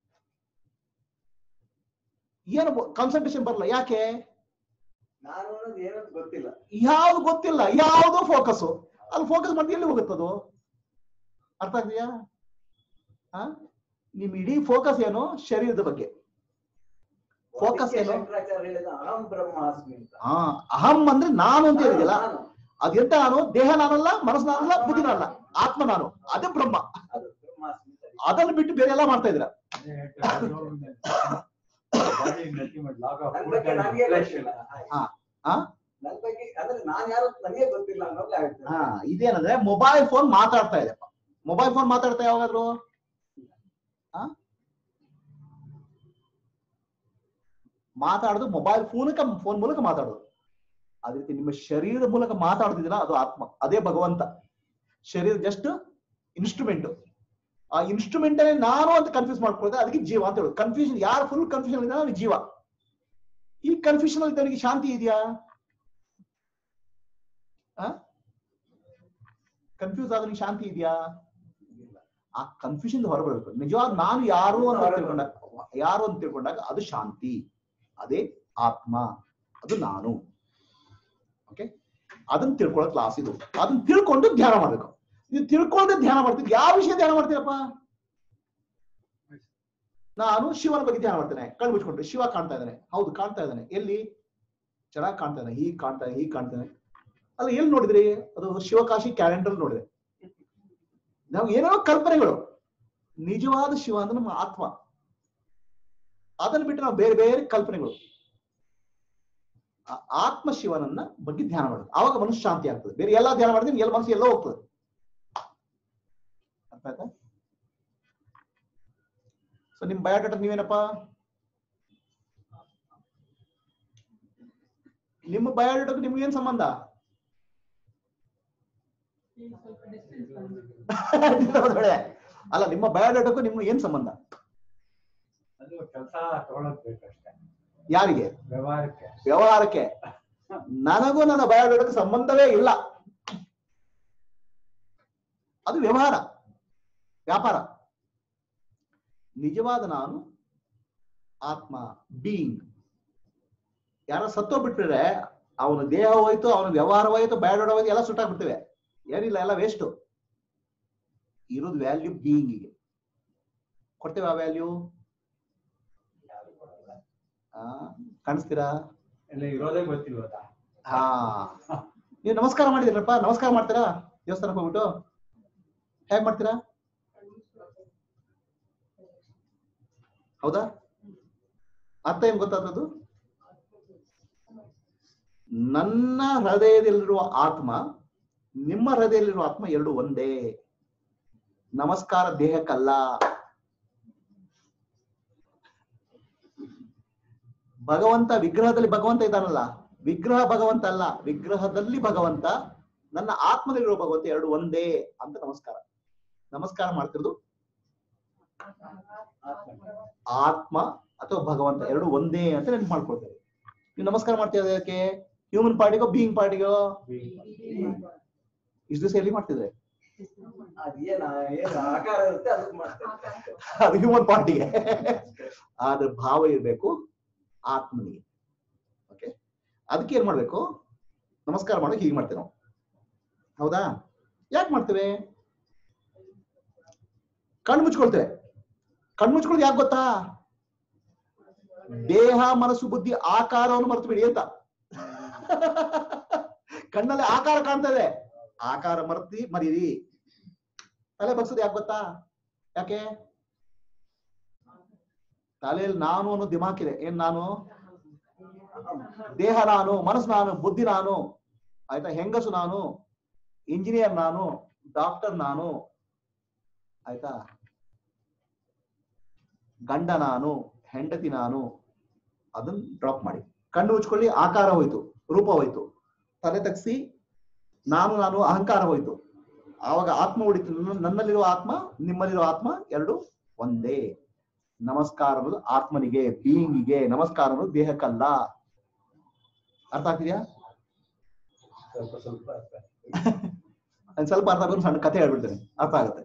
ಏನು ಕಾನ್ಸಂಟ್ರೇಷನ್ ಬರಲ್ಲ ಯಾಕೆ ನಾನು ಅನ್ನೋದು ಏನಂತ ಗೊತ್ತಿಲ್ಲ ಯಾವ್ದು ಗೊತ್ತಿಲ್ಲ ಯಾವ್ದು ಫೋಕಸ್ ಅಲ್ಲಿ ಫೋಕಸ್ ಮಾಡಿ ಎಲ್ಲಿ ಹೋಗುತ್ತದು ಅರ್ಥ ಆಗ್ತೀಯಾ ಆ ನಿಮ್ ಇಡೀ ಫೋಕಸ್ ಏನು ಶರೀರದ ಬಗ್ಗೆ Focus ಅದಕ್ಕೆ ಏನು? ಶಂಕರಾಚಾರ್ಯ ಹೇಳಿದ ಅಹಂ ಬ್ರಹ್ಮಾಸ್ಮಿ ಅಂತ ಹಾ ಅಹಂ ಅಂದ್ರೆ ನಾನು ಅಂತ ಹೇಳಿದಲ್ಲ ನಾನು, ಅದೆಂತ ನಾನು ದೇಹ ನಾನಲ್ಲ ಮನಸ್ಸು ನಾನಲ್ಲ ಬುದ್ಧಿ ನಾನಲ್ಲ ಆತ್ಮ ನಾನು ಅದೇ ಬ್ರಹ್ಮ ಅದು ಬ್ರಹ್ಮಾಸ್ಮಿ ಅಂತ. ಅದನ್ನು ಬಿಟ್ಟು ಬೇರೆ ಎಲ್ಲ ಮಾಡ್ತಾ ಇದ್ರ ಅದೇ ಹೇಳ್ತಾರೆ, body nothing but log of ನನ್ food ಬಗ್ಗೆ and ನನಗೆ flesh. ಗೊತ್ತಿಲ್ಲ ಹಾ. ಹಾ? ನನ್ ಬಗ್ಗೆ ಅಂದ್ರೆ ನಾನ್ ಯಾರು ನನಗೆ ಗೊತ್ತಿಲ್ಲ ಅನ್ನೋದೇ ಆಗುತ್ತೆ ಹಾ ಇದೇನಂದ್ರೆ ಮೊಬೈಲ್ ಫೋನ್ ಮಾತಾಡ್ತಾ ಇದೆಪ್ಪ ಮೊಬೈಲ್ ಫೋನ್ ಮಾತಾಡ್ತಾ ಯಾವಾಗಾದ್ರು ಆ? ಮಾತಾಡೋದು ಮೊಬೈಲ್ ಫೋನಕ ಫೋನ್ ಮೂಲಕ ಮಾತಾಡೋದು ಅದೇ ರೀತಿ ನಿಮ್ಮ ಶರೀರದ ಮೂಲಕ ಮಾತಾಡ್ತಿದ್ದೀರಾ ಅದು ಆತ್ಮ ಅದೇ ಭಗವಂತ ಶರೀರ ಜಸ್ಟ್ ಇನ್ಸ್ಟ್ರೂಮೆಂಟ್ ಆ ಇನ್ಸ್ಟ್ರೂಮೆಂಟ್ ನಾನು ಅಂತ ಕನ್ಫ್ಯೂಸ್ ಮಾಡ್ಕೊಳ್ದೆ ಅದಕ್ಕೆ ಜೀವ ಅಂತ ಹೇಳೋದು ಕನ್ಫ್ಯೂಷನ್ ಯಾರು ಫುಲ್ ಕನ್ಫ್ಯೂಷನ್ ಇದ್ದಾನೆ ಅವನಿಗೆ ಜೀವ ಈ ಕನ್ಫ್ಯೂಷನ್ ಅಲ್ಲಿ ಅವನಿಗೆ ಶಾಂತಿ ಇದೆಯಾ ಕನ್ಫ್ಯೂಸ್ ಆದ್ರೆ ಶಾಂತಿ ಇದೆಯಾ ಆ ಕನ್ಫ್ಯೂಷನ್ ಹೊರಬರಬೇಕು ನಿಜವಾದ ನಾನು ಯಾರು ಅಂತ ತಿಳ್ಕೊಂಡಾಗ ಯಾರು ಅಂತ ತಿಳ್ಕೊಂಡಾಗ ಅದು ಶಾಂತಿ ಅದೇ ಆತ್ಮ ಅದು ನಾನು ಓಕೆ ಅದನ್ನ ತಿಳ್ಕೊಳ್ಳೋ ಕ್ಲಾಸ್ ಇದು ಅದನ್ನ ತಿಳ್ಕೊಂಡು ಧ್ಯಾನ ಮಾಡ್ಬೇಕು ನೀವು ತಿಳ್ಕೊಂಡೆ ಧ್ಯಾನ ಮಾಡ್ತೀವಿ ಯಾವ ವಿಷಯ ಧ್ಯಾನ ಮಾಡ್ತೀರಪ್ಪ ನಾನು ಶಿವನ ಬಗ್ಗೆ ಧ್ಯಾನ ಮಾಡ್ತೇನೆ ಕಣ್ಣು ಮುಚ್ಕೊಂಡ್ರೆ ಶಿವ ಕಾಣ್ತಾ ಇದ್ದಾನೆ ಹೌದು ಕಾಣ್ತಾ ಇದ್ದಾನೆ ಎಲ್ಲಿ ಚೆನ್ನಾಗಿ ಕಾಣ್ತಾ ಇದ್ದಾನೆ ಹೀಗ್ ಕಾಣ್ತಾ ಹೀಗ್ ಕಾಣ್ತಾನೆ ಅಲ್ಲ ಎಲ್ಲಿ ನೋಡಿದ್ರಿ ಅದು ಶಿವಕಾಶಿ ಕ್ಯಾಲೆಂಡರ್ ನೋಡಿದೆ ನಾವು ಏನೋ ಕಲ್ಪನೆಗಳು ನಿಜವಾದ ಶಿವ ಅಂದ್ರೆ ನಮ್ಮ ಆತ್ಮ ಅದನ್ನ ಬಿಟ್ಟು ನಾವು ಬೇರೆ ಬೇರೆ ಕಲ್ಪನೆಗಳು ಆ ಆತ್ಮ ಶಿವನನ್ನ ಬಗ್ಗೆ ಧ್ಯಾನ ಮಾಡೋದು ಆವಾಗ ಮನಸ್ಸು ಶಾಂತಿ ಆಗ್ತದೆ ಬೇರೆ ಎಲ್ಲ ಧ್ಯಾನ ಮಾಡಿದ್ರೆ ಎಲ್ಲ ಮನಸ್ಸು ಎಲ್ಲೋ ಹೋಗ್ತದೆ ಅರ್ಥ ಆಯ್ತಾ ಸೊ ನಿಮ್ ಬಯೋಡಾಟ ನೀವೇನಪ್ಪ ನಿಮ್ಮ ಬಯೋಡಾಟಕ್ಕೆ ನಿಮ್ಗೆ ಏನ್ ಸಂಬಂಧ ಈಗ ಸ್ವಲ್ಪ ಡಿಸ್ಟೆನ್ಸ್ ಬಂದ್ಬಿಟ್ಟು ಒಳ್ಳೆ. ಅಲ್ಲ ನಿಮ್ಮ ಬಯೋಡಾಟಕ್ಕೂ ನಿಮ್ಗೆ ಏನ್ ಸಂಬಂಧ ಅದು ಕೆಲಸ ತಗೊಳಕ್ ಬೇಕಷ್ಟೇ ಯಾರಿಗೆ ವ್ಯವಹಾರಕ್ಕೆ ವ್ಯವಹಾರಕ್ಕೆ ನನಗೂ ನನ್ನ ಬಯೋಡಾಟಕ್ಕೆ ಸಂಬಂಧವೇ ಇಲ್ಲ ಅದು ವ್ಯವಹಾರ ವ್ಯಾಪಾರ ನಿಜವಾದ ನಾನು ಆತ್ಮ ಬೀಯಿಂಗ್ ಯಾರ ಸತ್ತೋಗ್ಬಿಟ್ರೆ ಅವನ ದೇಹ ಹೋಯ್ತು ಅವನ ವ್ಯವಹಾರವಾಯ್ತು ಬಯೋಡಾಟ ಹೋಯ್ತು ಎಲ್ಲ ಸುಟ್ಟಾಗ್ಬಿಡ್ತೇವೆ ಏನಿಲ್ಲ ಎಲ್ಲ ವೇಸ್ಟ್ ಇರೋದು ವ್ಯಾಲ್ಯೂ ಬೀಯಿಂಗಿಗೆ ಕೊಡ್ತೇವೆ ಆ ವ್ಯಾಲ್ಯೂ ಯಾರು ಕೊಡಲ್ಲ ಆ ಕಾಣಿಸ್ತೀರಾ ಎಲ್ಲ ಇರೋದೇ ಗೊತ್ತಿಲ್ವಲ್ಲ ಹಾ ನೀವು ನಮಸ್ಕಾರ ಮಾಡಿದಿರಪ್ಪ ನಮಸ್ಕಾರ ಮಾಡ್ತೀರಾ ದೇವಸ್ಥಾನಕ್ಕೆ ಹೋಗ್ಬಿಟ್ಟು ಹೇಗ್ ಮಾಡ್ತೀರಾ ಹೌದಾ ಅರ್ಥ ಏನ್ ಗೊತ್ತಾದದ್ದು ನನ್ನ ಹೃದಯದಲ್ಲಿರುವ ಆತ್ಮ ನಿಮ್ಮ ಹೃದಯದಲ್ಲಿರುವ ಆತ್ಮ ಎರಡು ಒಂದೇ ನಮಸ್ಕಾರ ದೇಹಕ್ಕಲ್ಲ ಭಗವಂತ ವಿಗ್ರಹದಲ್ಲಿ ಭಗವಂತ ಇದ್ದಾನಲ್ಲ ವಿಗ್ರಹ ಭಗವಂತ ಅಲ್ಲ ವಿಗ್ರಹದಲ್ಲಿ ಭಗವಂತ ನನ್ನ ಆತ್ಮದಲ್ಲಿರುವ ಭಗವಂತ ಎರಡು ಒಂದೇ ಅಂತ ನಮಸ್ಕಾರ ನಮಸ್ಕಾರ ಮಾಡ್ತಿರೋದು ಆತ್ಮ ಅಥವಾ ಭಗವಂತ ಎರಡು ಒಂದೇ ಅಂತ ನೆನಪು ಮಾಡ್ಕೊಳ್ತೇವೆ ನೀವು ನಮಸ್ಕಾರ ಮಾಡ್ತೀವಿ ಅದಕ್ಕೆ ಹ್ಯೂಮನ್ ಪಾರ್ಟಿಗೋ ಬೀಯಿಂಗ್ ಪಾರ್ಟಿಗೋ ಇಷ್ಟು ದಿವಸ ಎಲ್ಲಿ ಮಾಡ್ತಿದ್ರೆ ಅದೇನ ಏನ್ ಆಕಾರ ಇರುತ್ತೆ ಅದಕ್ಕೆ ಮಾಡ್ತೇವೆ ಅದು ಹ್ಯೂಮನ್ ಪಾರ್ಟಿಗೆ ಆದ್ರೆ ಭಾವ ಇರಬೇಕು ಆತ್ಮನಿಗೆ ಓಕೆ ಅದಕ್ಕೆ ಏನ್ ಮಾಡ್ಬೇಕು ನಮಸ್ಕಾರ ಮಾಡೋಕೆ ಹೀಗೆ ಮಾಡ್ತೇವೆ ನಾವು ಹೌದಾ ಯಾಕೆ ಮಾಡ್ತೇವೆ ಕಣ್ಣು ಮುಚ್ಕೊಳ್ತೇವೆ ಕಣ್ಣು ಮುಚ್ಕೊಳ್ಳೋದು ಯಾಕೆ ಗೊತ್ತಾ ದೇಹ ಮನಸ್ಸು ಬುದ್ಧಿ ಆಕಾರವನ್ನು ಮರೆತು ಬಿಡಿ ಅಂತ ಕಣ್ಣಲ್ಲಿ ಆಕಾರ ಕಾಣ್ತಾ ಇದೆ ಆಕಾರ ಮರೆತಿ ಮರೀರಿ ತಲೆ ಬಗ್ಸೋದು ಯಾಕೆ ಗೊತ್ತಾ ಯಾಕೆ ತಲೆಯಲ್ಲಿ ನಾನು ಅನ್ನೋ ದಿಮಾಕ್ ಇದೆ ಏನ್ ನಾನು ದೇಹ ನಾನು ಮನಸ್ಸು ನಾನು ಬುದ್ಧಿ ನಾನು ಆಯ್ತಾ ಹೆಂಗಸು ನಾನು ಇಂಜಿನಿಯರ್ ನಾನು ಡಾಕ್ಟರ್ ನಾನು ಆಯ್ತಾ ಗಂಡ ನಾನು ಹೆಂಡತಿ ನಾನು ಅದನ್ನ ಡ್ರಾಪ್ ಮಾಡಿ ಕಣ್ಣು ಮುಚ್ಕೊಳ್ಳಿ ಆಕಾರ ಹೋಯ್ತು ರೂಪ ಹೋಯ್ತು ತಲೆ ತಗ್ಸಿ ನಾನು ನಾನು ಅಹಂಕಾರ ಹೋಯ್ತು ಆವಾಗ ಆತ್ಮ ಉಳಿತು ನನ್ನ- ನನ್ನಲ್ಲಿರುವ ಆತ್ಮ ನಿಮ್ಮಲ್ಲಿರುವ ಆತ್ಮ ಎರಡು ಒಂದೇ ನಮಸ್ಕಾರ ಅನ್ನೋದು ಆತ್ಮನಿಗೆ ಬೀಯಿಂಗಿಗೆ ನಮಸ್ಕಾರ ಅನ್ನೋದು ದೇಹಕ್ಕಲ್ಲ ಅರ್ಥ ಆಗ್ತಿದ್ಯಾ ಸ್ವಲ್ಪ ಸ್ವಲ್ಪ ಅರ್ಥ. ಒಂದ್ ಸ್ವಲ್ಪ ಅರ್ಥ ಆಗೋದು ಸಣ್ಣ ಕಥೆ ಹೇಳ್ಬಿಡ್ತೇನೆ ಅರ್ಥ ಆಗುತ್ತೆ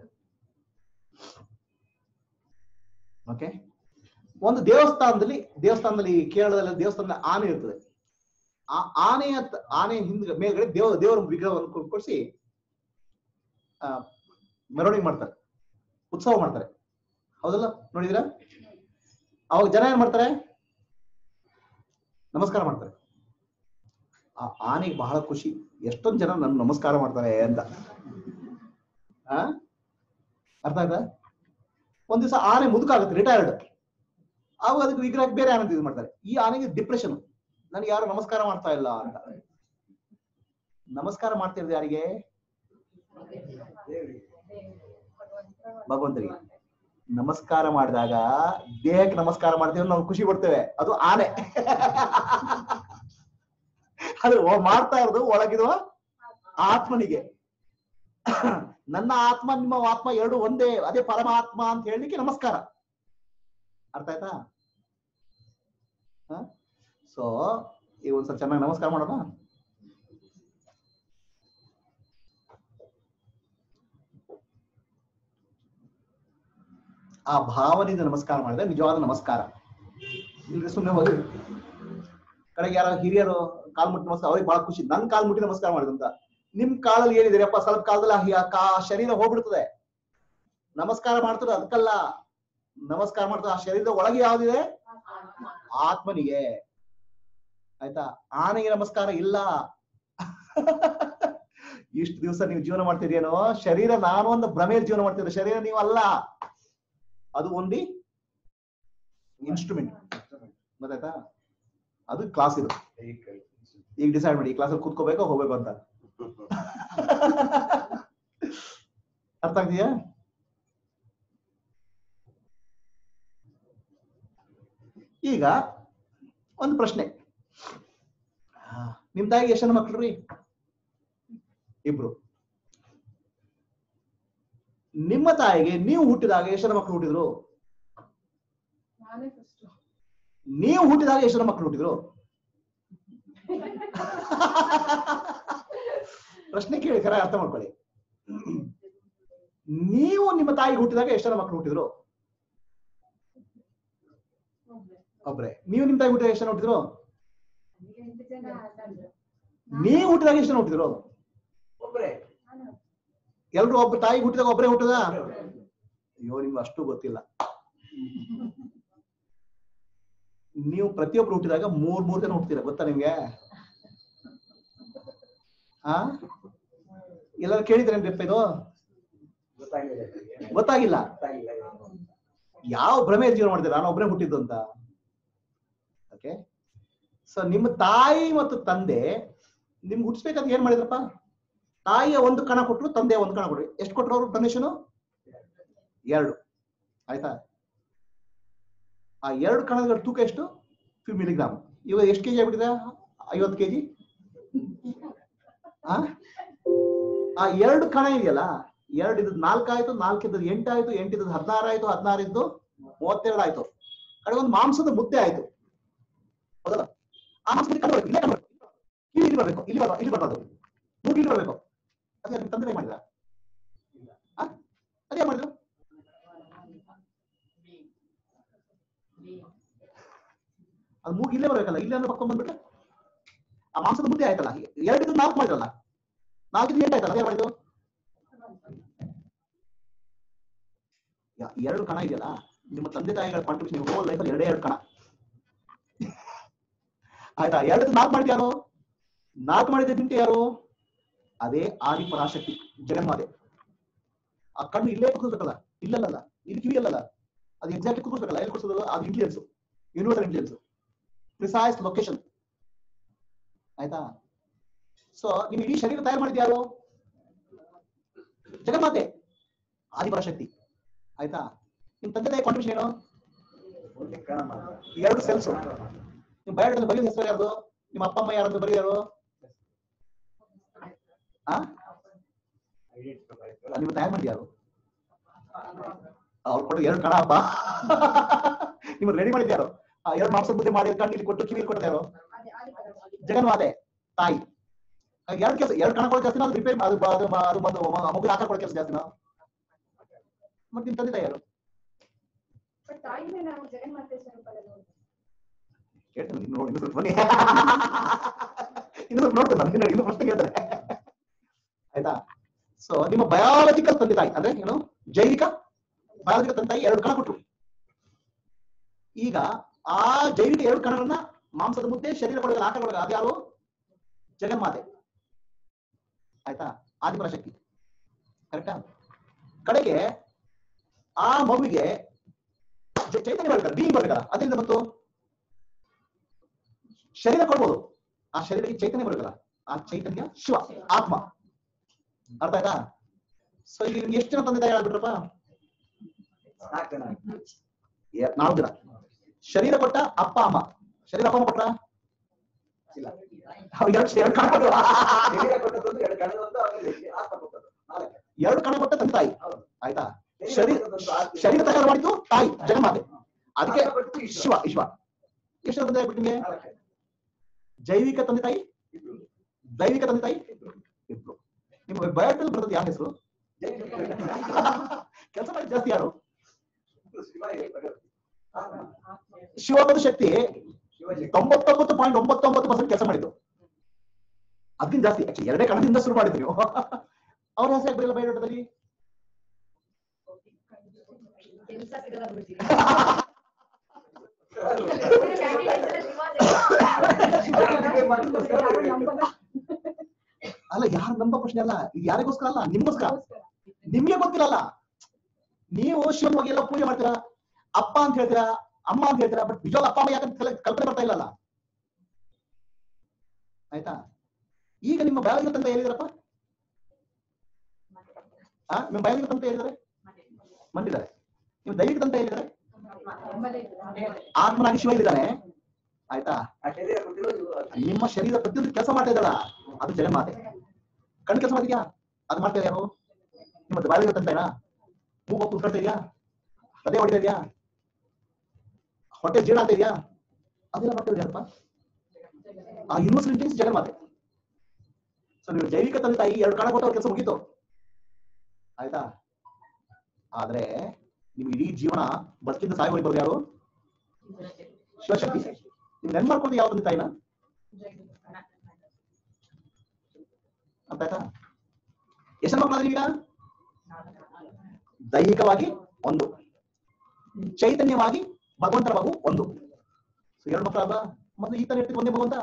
ಓಕೆ ಒಂದು ದೇವಸ್ಥಾನದಲ್ಲಿ ದೇವಸ್ಥಾನದಲ್ಲಿ ಕೇರಳದಲ್ಲಿ ದೇವಸ್ಥಾನದಲ್ಲಿ ಆನೆ ಇರ್ತದೆ ಆ ಆನೆಯ ತ- ಆನೆ ಹಿಂದ್ ಮೇಲ್ಗಡೆ ದೇವ ದೇವರ ವಿಗ್ರಹವನ್ನು ಕೊ- ಕೊಡ್ಸಿ ಆ ಮೆರವಣಿಗೆ ಮಾಡ್ತಾರೆ ಉತ್ಸವ ಮಾಡ್ತಾರೆ ಹೌದಲ್ಲ ನೋಡಿದಿರಾ ಅವಾಗ ಜನ ಏನ್ ಮಾಡ್ತಾರೆ ನಮಸ್ಕಾರ ಮಾಡ್ತಾರೆ ಆ ಆನೆಗೆ ಬಹಳ ಖುಷಿ ಎಷ್ಟೊಂದು ಜನ ನನ್ ನಮಸ್ಕಾರ ಮಾಡ್ತಾರೆ ಅಂತ ಆ ಅರ್ಥ ಆಯ್ತಾ ಒಂದ್ ದಿವಸ ಆನೆ ಮುದುಕಾಗುತ್ತೆ ರಿಟೈರ್ಡ್ ಅವಾಗ ಅದಕ್ಕೆ ವಿಗ್ರಹಕ್ಕೆ ಬೇರೆ ಆನೆ ಇದು ಮಾಡ್ತಾರೆ ಈ ಆನೆಗೆ ಡಿಪ್ರೆಷನ್ ನನಗೆ ಯಾರು ನಮಸ್ಕಾರ ಮಾಡ್ತಾ ಇಲ್ಲ ಅಂತ ನಮಸ್ಕಾರ ಮಾಡ್ತಿರೋದು ಯಾರಿಗೆ ದೇವ್ರಿಗೆ. ಭಗವಂತನಿಗೆ ನಮಸ್ಕಾರ ಮಾಡಿದಾಗ ದೇಹಕ್ಕೆ ನಮಸ್ಕಾರ ಮಾಡ್ತೀವಿ ನಾವು ಖುಷಿ ಪಡ್ತೇವೆ ಅದು ಆನೆ ಅದು ಒ- ಮಾಡ್ತಾ ಇರೋದು ಒಳಗಿರುವ ಆತ್ಮನಿಗೆ ನನ್ನ ಆತ್ಮ ನಿಮ್ಮ ಆತ್ಮ ಎರಡು ಒಂದೇ ಅದೇ ಪರಮಾತ್ಮ ಅಂತ ಹೇಳಲಿಕ್ಕೆ ನಮಸ್ಕಾರ ಅರ್ಥ ಆಯ್ತಾ ಸೊ ಈಗ ಒಂದ್ಸಲ ಚೆನ್ನಾಗಿ ನಮಸ್ಕಾರ ಮಾಡೋಣ ಆ ಭಾವನೆಯಿಂದ ನಮಸ್ಕಾರ ಮಾಡಿದ್ರೆ ನಿಜವಾದ ನಮಸ್ಕಾರ ಇಲ್ರಿ ಸುಮ್ಮನೆ ಹೋಗಿ ಕಡೆಗೆ ಯಾರೋ ಹಿರಿಯರು ಕಾಲ್ ಮುಟ್ಟಿ ನಮಸ್ಕಾರ ಅವ್ರಿಗೆ ಬಹಳ ಖುಷಿ ನನ್ ಕಾಲ್ ಮುಟ್ಟಿ ನಮಸ್ಕಾರ ಮಾಡಿದಂತ ನಿಮ್ ಕಾಲಲ್ಲಿ ಏನಿದ್ದೀರಪ್ಪ ಸ್ವಲ್ಪ ಕಾಲದಲ್ಲಿ ಆ ಹಿ- ಆ ಕಾ- ಶರೀರ ಹೋಗ್ಬಿಡ್ತದೆ ನಮಸ್ಕಾರ ಮಾಡ್ತಾರೆ ಅದಕ್ಕಲ್ಲ ನಮಸ್ಕಾರ ಮಾಡ್ತಾರೆ ಆ ಶರೀರದ ಒಳಗೆ ಯಾವ್ದಿದೆ ಆತ್ಮನಿಗೆ ಆಯ್ತಾ ಆನೆಗೆ ನಮಸ್ಕಾರ ಇಲ್ಲ ಇಷ್ಟು ದಿವಸ ನೀವು ಜೀವನ ಮಾಡ್ತಿದ್ದೀನೋ ಶರೀರ ನಾನು ಒಂದು ಭ್ರಮೆಯಲ್ಲಿ ಜೀವನ ಮಾಡ್ತಿದ್ದೆ ಶರೀರ ನೀವು ಅಲ್ಲ ಅದು ಒಂದು ಇನ್ಸ್ಟ್ರೂಮೆಂಟ್ ಗೊತ್ತಾಯ್ತಾ ಅದು ಕ್ಲಾಸ್ ಇದು Vehicle. ಈಗ ಡಿಸೈಡ್ ಮಾಡಿ ಈ ಕ್ಲಾಸಲ್ಲಿ ಕೂತ್ಕೋಬೇಕೋ ಹೋಗ್ಬೇಕು ಅಂತ ಅರ್ಥ ಆಗ್ತೀಯಾ ಈಗ ಒಂದು ಪ್ರಶ್ನೆ ಆ, ನಿಮ್ ತಾಯಿಗೆ ಎಷ್ಟು ಜನ ಮಕ್ಳು ರೀ ಇಬ್ರು ನಿಮ್ಮ ತಾಯಿಗೆ ನೀವು ಹುಟ್ಟಿದಾಗ ಎಷ್ಟು ಜನ ಮಕ್ಳು ಹುಟ್ಟಿದ್ರು ನಾನೇ ಫಸ್ಟ್ ನೀವು ಹುಟ್ಟಿದಾಗ ಎಷ್ಟು ಜನ ಮಕ್ಳು ಹುಟ್ಟಿದ್ರು ಪ್ರಶ್ನೆ ಕೇಳಿ ಖರೆ ಅರ್ಥ ಮಾಡ್ಕೊಳ್ಳಿ ನೀವು ನಿಮ್ಮ ತಾಯಿಗೆ ಹುಟ್ಟಿದಾಗ ಎಷ್ಟು ಜನ ಮಕ್ಳು ಹುಟ್ಟಿದ್ರು ಒಬ್ರೆ ನೀವು ನಿಮ್ಮ ತಾಯಿ ಹುಟ್ಟಿದಾಗ ಎಷ್ಟು ಜನ ಹುಟ್ಟಿದ್ರು ನನಗೆ ಎಂಟು ಜನ ತಂದ್ರು ನೀವು ಹುಟ್ಟಿದಾಗ ಎಷ್ಟು ಜನ ಹುಟ್ಟಿದ್ರು ಒಬ್ರೇ ನಾನು ಎಲ್ರು ಒಬ್ಬ ತಾಯಿ ಹುಟ್ಟಿದಾಗ ಒಬ್ಬರೇ ಹುಟ್ಟದ ಅಯ್ಯೋ ನಿಮ್ಗೆ ಅಷ್ಟು ಗೊತ್ತಿಲ್ಲ ನೀವು ಪ್ರತಿಯೊಬ್ರು ಹುಟ್ಟಿದಾಗ ಮೂರ್ ಮೂರ್ ಜನ ಹುಟ್ತೀರಾ ಗೊತ್ತಾ ನಿಮ್ಗೆ ಆ ಎಲ್ಲರೂ ಕೇಳಿದ್ರೇನ್ರಿಪ್ಪ ಇದು ಗೊತ್ತಾಗಿಲ್ಲ ಇವರಿಗೆ. ಗೊತ್ತಾಗಿಲ್ಲ ಗೊತ್ತಾಗಿಲ್ಲ ಏನು. ಯಾವ ಭ್ರಮೆ ಜೀವನ ಮಾಡ್ತೀರಾ ನಾನು ಒಬ್ಬನೇ ಹುಟ್ಟಿದ್ದು ಅಂತ ಓಕೆ ಸೊ ನಿಮ್ಮ ತಾಯಿ ಮತ್ತು ತಂದೆ ನಿಮ್ಗೆ ಹುಟ್ಟಿಸ್ಬೇಕಂತ ಏನ್ ಮಾಡಿದ್ರಪ್ಪ ತಾಯಿಯ ಒಂದು ಕಣ ಕೊಟ್ರು ತಂದೆಯ ಒಂದು ಕಣ ಕೊಟ್ರು ಎಷ್ಟು ಕೊಟ್ರು ಅವರು ಡೊನೇಷನ್ ಎರಡು ಆಯ್ತಾ ಆ ಎರಡು ಕಣಗಳ ತೂಕ ಎಷ್ಟು ಫಿಫ್ಟಿ ಮಿಲಿಗ್ರಾಮ್ ಇವಾಗ ಎಷ್ಟು ಕೆಜಿ ಆಗ್ಬಿಟ್ಟಿದೆ ಐವತ್ತು ಕೆಜಿ ಆ ಆ ಎರಡು ಕಣ ಇದೆಯಲ್ಲ ಎರಡು ಇದ್ದು ನಾಲ್ಕು ಆಯ್ತು ನಾಲ್ಕು ಇದ್ದದ್ದು ಎಂಟು ಆಯ್ತು ಎಂಟು ಇದ್ದದ್ದು ಹದಿನಾರು ಆಯ್ತು ಹದಿನಾರು ಇದ್ದು ಮೂವತ್ತೆರಡು ಆಯ್ತು ಕಡೆ ಒಂದು ಮಾಂಸದ ಮುದ್ದೆ ಆಯ್ತು ಹೌದಲ್ಲ ಆ ಮಾಂಸದಲ್ಲಿ ಕಣ್ಣು ಬರಬೇಕು ಇಲ್ಲೇ ಕಣ್ಣು ಬರಬೇಕು ಇಲ್ಲಿ ಇಲ್ಲಿ ಬರಬೇಕು ಇಲ್ಲಿ ಬರ ಇಲ್ಲಿ ಬರಬಾರ್ದು ಮೂಗು ಇಲ್ಲಿ ಬರಬೇಕು ಅದೇ ನಿಮ್ಮ ತಂದೆ ಮಾಡಿದ ಅದೇ ಮಾಡಿದ್ರು ಅದು ಮೂಗು ಇಲ್ಲೇ ಬರ್ಬೇಕಲ್ಲ ಇಲ್ಲೇ ಅಂದ್ರೆ ಪಕ್ಕ ಬಂದ್ಬಿಟ್ರೆ ಆ ಮಾಂಸದ ಮುದ್ದೆ ಆಯ್ತಲ್ಲ ಎರಡಿದ್ದು ನಾಲ್ಕು ಮಾಡಿದ್ರಲ್ಲ ನಾಲ್ಕಿದ್ದು ಎಂಟು ಆಯ್ತಲ್ಲ ಅದೇ ಮಾಡಿದ್ದು ಯಾ- ಎರಡು ಕಣ ಇದೆಯಲ್ಲ ನಿಮ್ಮ ತಂದೆ ತಾಯಿಗಳ ಕಾಂಟ್ರಿಬ್ಯೂಷನ್ ಹೋಲ್ ಲೈಫಲ್ಲಿ ಎರಡೇ ಎರಡು ಕಣ ಆಯ್ತಾ ಎರಡು ನಾಲ್ಕು ಮಾಡಿದ ಯಾರು ನಾಲ್ಕು ಮಾಡಿದ ದಿಂಟೆ ಯಾರು ಅದೇ ಆದಿ ಪರಾಶಕ್ತಿ ಜಗನ್ಮಾತೆ ಆ ಕಣ್ಣು ಇಲ್ಲೇ ಕೂತ್ಕೋಬೇಕಲ್ಲ ಇಲ್ಲಲ್ಲ ಇದು ಕಿವಿ ಅಲ್ಲಲ್ಲ ಅದು ಎಕ್ಸಾಕ್ಟ್ ಕೂತ್ಕೋಬೇಕಲ್ಲ ಎಲ್ಲಿ ಕೂರ್ಸೋದು ಅದು intelligence universal intelligence precise location ಆಯ್ತಾ ಸೊ ನಿಮ್ ಇಡೀ ಶರೀರ ತಯಾರು ಮಾಡಿದ ಯಾರು ಜಗನ್ಮಾತೆ ಆದಿಪರಾಶಕ್ತಿ ಆಯ್ತಾ ನಿಮ್ ತಂದೆ ತಾಯಿ ಕಾಂಟ್ರಿಬ್ಯೂಷನ್ ಏನು ಒಂದು ಕಣ ಮಾತ್ರ. ಈ ಎರಡು ಸೆಲ್ಸ್ ನಿಮ್ ಬಯೋಡೇಟಾ ಬರೆಯೋದು ಹೆಸರು ಯಾರ್ದು ನಿಮ್ಮ ಅಪ್ಪ ಅಮ್ಮ ಯಾರಂತ ಬರೆಯೋರು ಆ Identify ಮಾಡ್ಕೊಳ್ಳಿ. ನೀವು ತಯಾರು ಮಾಡಿ ಯಾರು ಅವ್ರು ಕೊಟ್ಟು ಎರಡು ಕಣ ಅಪ್ಪ ನಿಮ್ಮ ರೆಡಿ ಮಾಡಿದ್ಯಾರು ಆ ಎರಡು ಮಾಂಸ ಮುದ್ದೆ ಮಾಡಿ ಕಣ್ಣಿಲಿ ಕೊಟ್ಟು ಕಿವಿಲಿ ಕೊಡ್ತಾ ಯಾರು ಅದೇ ಆದಿಪರಾಶಕ್ತಿ. ಜಗನ್ಮಾತೆ ತಾಯಿ ಆ ಎರಡು ಕೆಲಸ ಎರಡು ಕಣ ಕೊಡೋ ಜಾಸ್ತಿ ಅದು ರಿಪೇರ್ ಅದು ಬ- ಅದು ಬ- ಅದು ಬಂದು ಮಗು ಆಕಾರ ಕೊಡೋ ಕೆಲಸ ಜಾಸ್ತಿನಾ ಮತ್ತೆ ನಿಮ್ ತಂದೆ ತಾಯಿ ಯಾರು ಬಟ್ ತಾಯಿನೇ ನಾವು ಜಗನ್ಮಾತೆ ಸ್ವರೂಪದಲ್ಲಿ ನೋಡ್ತೀವಿ. ಕೇಳ್ತೇನೆ ಇನ್ನು ನೋಡಿ, ಇನ್ನು ಸ್ವಲ್ಪ ಬನ್ನಿ ಇನ್ನು ಸ್ವಲ್ಪ ನೋಡ್ತೇನೆ ನಾನು ಇನ್ನು- ಇನ್ನು ಪ್ರಶ್ನೆ ಕೇಳ್ತೇನೆ ಆಯ್ತಾ ಸೊ ನಿಮ್ಮ ಬಯಾಲಜಿಕಲ್ ತಂದೆ ತಾಯಿ ಅಂದ್ರೆ ಏನು ಜೈವಿಕ ಬಯಾಲಜಿಕಲ್ ತಂದೆ ತಾಯಿ ಎರಡು ಕಣ ಕೊಟ್ರು ಈಗ ಆ ಜೈವಿಕ ಎರಡು ಕಣಗಳನ್ನ ಮಾಂಸದ ಮುದ್ದೆ ಶರೀರ ಕೊಡೋದು ಆಕಾರ ಕೊಡೋದು ಅದ್ಯಾರು ಜಗನ್ಮಾತೆ ಆಯ್ತಾ ಆದಿಪರಾಶಕ್ತಿ ಕರೆಕ್ಟಾ ಕಡೆಗೆ ಆ ಮಗುವಿಗೆ ಚೈ- ಚೈತನ್ಯ ಬರ್ಬೇಕಲ್ಲ ಬೀಯಿಂಗ್ ಬರ್ಬೇಕಲ್ಲ ಅದರಿಂದ ಬಂತು ಶರೀರ ಕೊಡ್ಬೋದು ಆ ಶರೀರಕ್ಕೆ ಚೈತನ್ಯ ಬರುತ್ತಲ್ಲ ಆ ಚೈತನ್ಯ ಶಿವ ಆತ್ಮ ಅರ್ಥ ಆಯ್ತಾ ಸೊ ಈಗ ನಿಮ್ಗೆ ಎಷ್ಟು ಜನ ತಂದೆ ತಾಯಿ ಆಗ್ಬಿಟ್ರಪ್ಪ ನಾಲ್ಕು ಜನ. ಎ- ನಾಲ್ಕು ಜನ ಶರೀರ ಕೊಟ್ಟ ಅಪ್ಪ ಅಮ್ಮ ಶರೀರ ಅಪ್ಪ ಅಮ್ಮ ಕೊಟ್ರ ಇಲ್ಲ. ಅವ್ರು ಎರಡು ಎರಡು ಕಣ ಕೊಟ್ರು ಶರೀರ ಕೊಟ್ಟದ್ದೊಂದು, ಎರಡು ಕಣದೊಂದು, ಆಮೇಲೆ ಆತ್ಮ ಕೊಟ್ಟದ್ದು. ನಾಲ್ಕು. ಎರಡು ಕಣ ಕೊಟ್ಟ ತಂದೆ ತಾಯಿ ಹೌದು. ಆಯ್ತಾ ಶರೀರ ಶರೀರ ಕೊಟ್ಟದ್ದೊಂದು, ಆತ್ಮ. ಶರೀರ ತಯಾರು ಮಾಡಿದ್ದು ತಾಯಿ ಜಗನ್ಮಾತೆ ಅದಕ್ಕೆ ಆತ್ಮ ಕೊಟ್ಟದ್ದು ಈಶ್ವರ. ಶಿವ ಶಿವ ಎಷ್ಟು ಜನ ತಂದೆ ತಾಯಿ ನಿಮ್ಗೆ ನಾಲ್ಕು. ಜೈವಿಕ ತಂದೆ ತಾಯಿ ಇಬ್ರು. ದೈವಿಕ ತಂದೆ ತಾಯಿ ಇಬ್ರು. ಇಬ್ರು ನಿಮ್ಮ ಬಯೋಟಲ್ ಬರ್ತದೆ ಯಾವ ಹೆಸರು ಜೈ- ಕೆಲಸ ಮಾಡಿ ಜಾಸ್ತಿ ಯಾರು ಶಿವ ಇದೆ, ಭಗವಂತ. ಆತ್ಮ. ಶಿವಪದ ಶಕ್ತಿ ಶಿವಶಕ್ತಿ. ತೊಂಬತ್ತೊಂಬತ್ತು ಪಾಯಿಂಟ್ ಒಂಬತ್ತೊಂಬತ್ತು ಪರ್ಸೆಂಟ್ ಕೆಲಸ ಮಾಡಿದ್ದು ಅದಕ್ಕಿಂತ ಜಾಸ್ತಿ ಆಕ್ಚುಲಿ ಎರಡೇ ಕಣದಿಂದ ಶುರು ಮಾಡಿದ್ರು ನೀವು ಅವ್ರ ಹೆಸರು ಯಾಕೆ ಬರಲಿಲ್ಲ ಬಯೋಡೇಟಾದಲ್ಲಿ ಕೆಲ್ಸ ಸಿಗಲ್ಲ ಬಿಡ್ತೀವಿ ಯಾರು ನಂಬಲ್ಲ. ಅಲ್ಲ ಯಾರು ನಂಬ ಪ್ರಶ್ನೆ ಅಲ್ಲ ಇದು ಯಾರಿಗೋಸ್ಕರ ಅಲ್ಲ ನಿಮ್ಗೋಸ್ಕರ ನಿಮ್ಗೆ ಗೊತ್ತಿರಲ್ಲ ನೀವು ಶಿವನ್ ಹೋಗಿ ಎಲ್ಲ ಪೂಜೆ ಮಾಡ್ತೀರಾ ಅಪ್ಪ ಅಂತ ಹೇಳ್ತೀರಾ ಅಮ್ಮ ಅಂತ ಹೇಳ್ತೀರಾ ಬಟ್ ನಿಜವಾಗ್ ಅಪ್ಪ ಅಮ್ಮ ಯಾಕಂತ ತಲೆ- ಕಲ್ಪನೆ ಬರ್ತಾ ಇಲ್ಲಲ್ಲ ಆಯ್ತಾ ಈಗ ನಿಮ್ಮ ಬಯಾಲಜಿ ತಂದೆ ಹೇಳಿದಾರಪ್ಪ ಆ ನಿಮ್ಮ ಬಯಾಲಜಿ ತಂದೆ ಹೇಳಿದ್ದಾರೆ ಬಂದಿದ್ದಾರೆ ನಿಮ್ಮ ದೈವಿಕ ತಂದೆ ಹೇಳಿದ್ದಾರೆ ನಂಬಲೇ ಇಲ್ಲ. ಆತ್ಮನಾಗಿ ಶಿವ ಇದ್ದಾನೆ ಆಯ್ತಾ ಆ ಶರೀರ ಕೊಟ್ಟಿರೋದು ಆತ್ಮ. ನಿಮ್ಮ ಶರೀರ ಪ್ರತಿಯೊಂದು ಕೆಲಸ ಮಾಡ್ತಾ ಇದ್ದಾಳ ಅದು ಜಗನ್ಮಾತೆ ಕಣ್ಣು ಕೆಲಸ ಮಾಡಿದ್ಯಾ ಅದು ಮಾಡ್ತಾ ಯಾರು ನಿಮ್ಮ ಬಾಯಿಗೆ ತಂತೇನಾ ಮೂಗು ಕುತ್ಕೊಳ್ತಾ ಇದೆಯಾ ಹೃದಯ ಹೊಡಿತಾ ಇದೆಯಾ ಹೊಟ್ಟೆ ಜೀರ್ಣ ಆಗ್ತಾ ಇದೆಯಾ ಅದೆಲ್ಲ ಮಾಡ್ತಾ ಇದೆಯಪ್ಪ ಆ ಯೂನಿವರ್ಸಲ್ ಇಂಟೆನ್ಸ್ ಜಗನ್ಮಾತೆ ಸೊ ನೀವು ಜೈವಿಕ ತಂದೆ ತಾಯಿ ಎರಡು ಕಾಣ ಕೊಟ್ಟು ಕೆಲಸ ಮುಗೀತು ಆಯ್ತಾ ಆದ್ರೆ ನಿಮ್ ಇಡೀ ಜೀವನ ಬದುಕಿಂದ ಸಾಯೋವರೆಗೆ ಬರೋದು ಯಾರು ಶಿವಶಕ್ತಿ ನೀವು ನೆನ್ ಮಾಡ್ಕೊಂಡು ಯಾವ ತಂದೆ ತಾಯಿನ ಅರ್ಥ ಆಯ್ತಾ ಎಷ್ಟು ಮಕ್ಕಳಾದ್ರಿ ಈಗ ದೈಹಿಕವಾಗಿ ಒಂದು ಚೈತನ್ಯವಾಗಿ ಭಗವಂತನ ಮಗು ಒಂದು ಸೊ ಎರಡು ಮಕ್ಕಳಲ್ಲ ಮತ್ತೆ ಈತನ ಇರ್ತೀವಿ ಒಂದೇ ಭಗವಂತ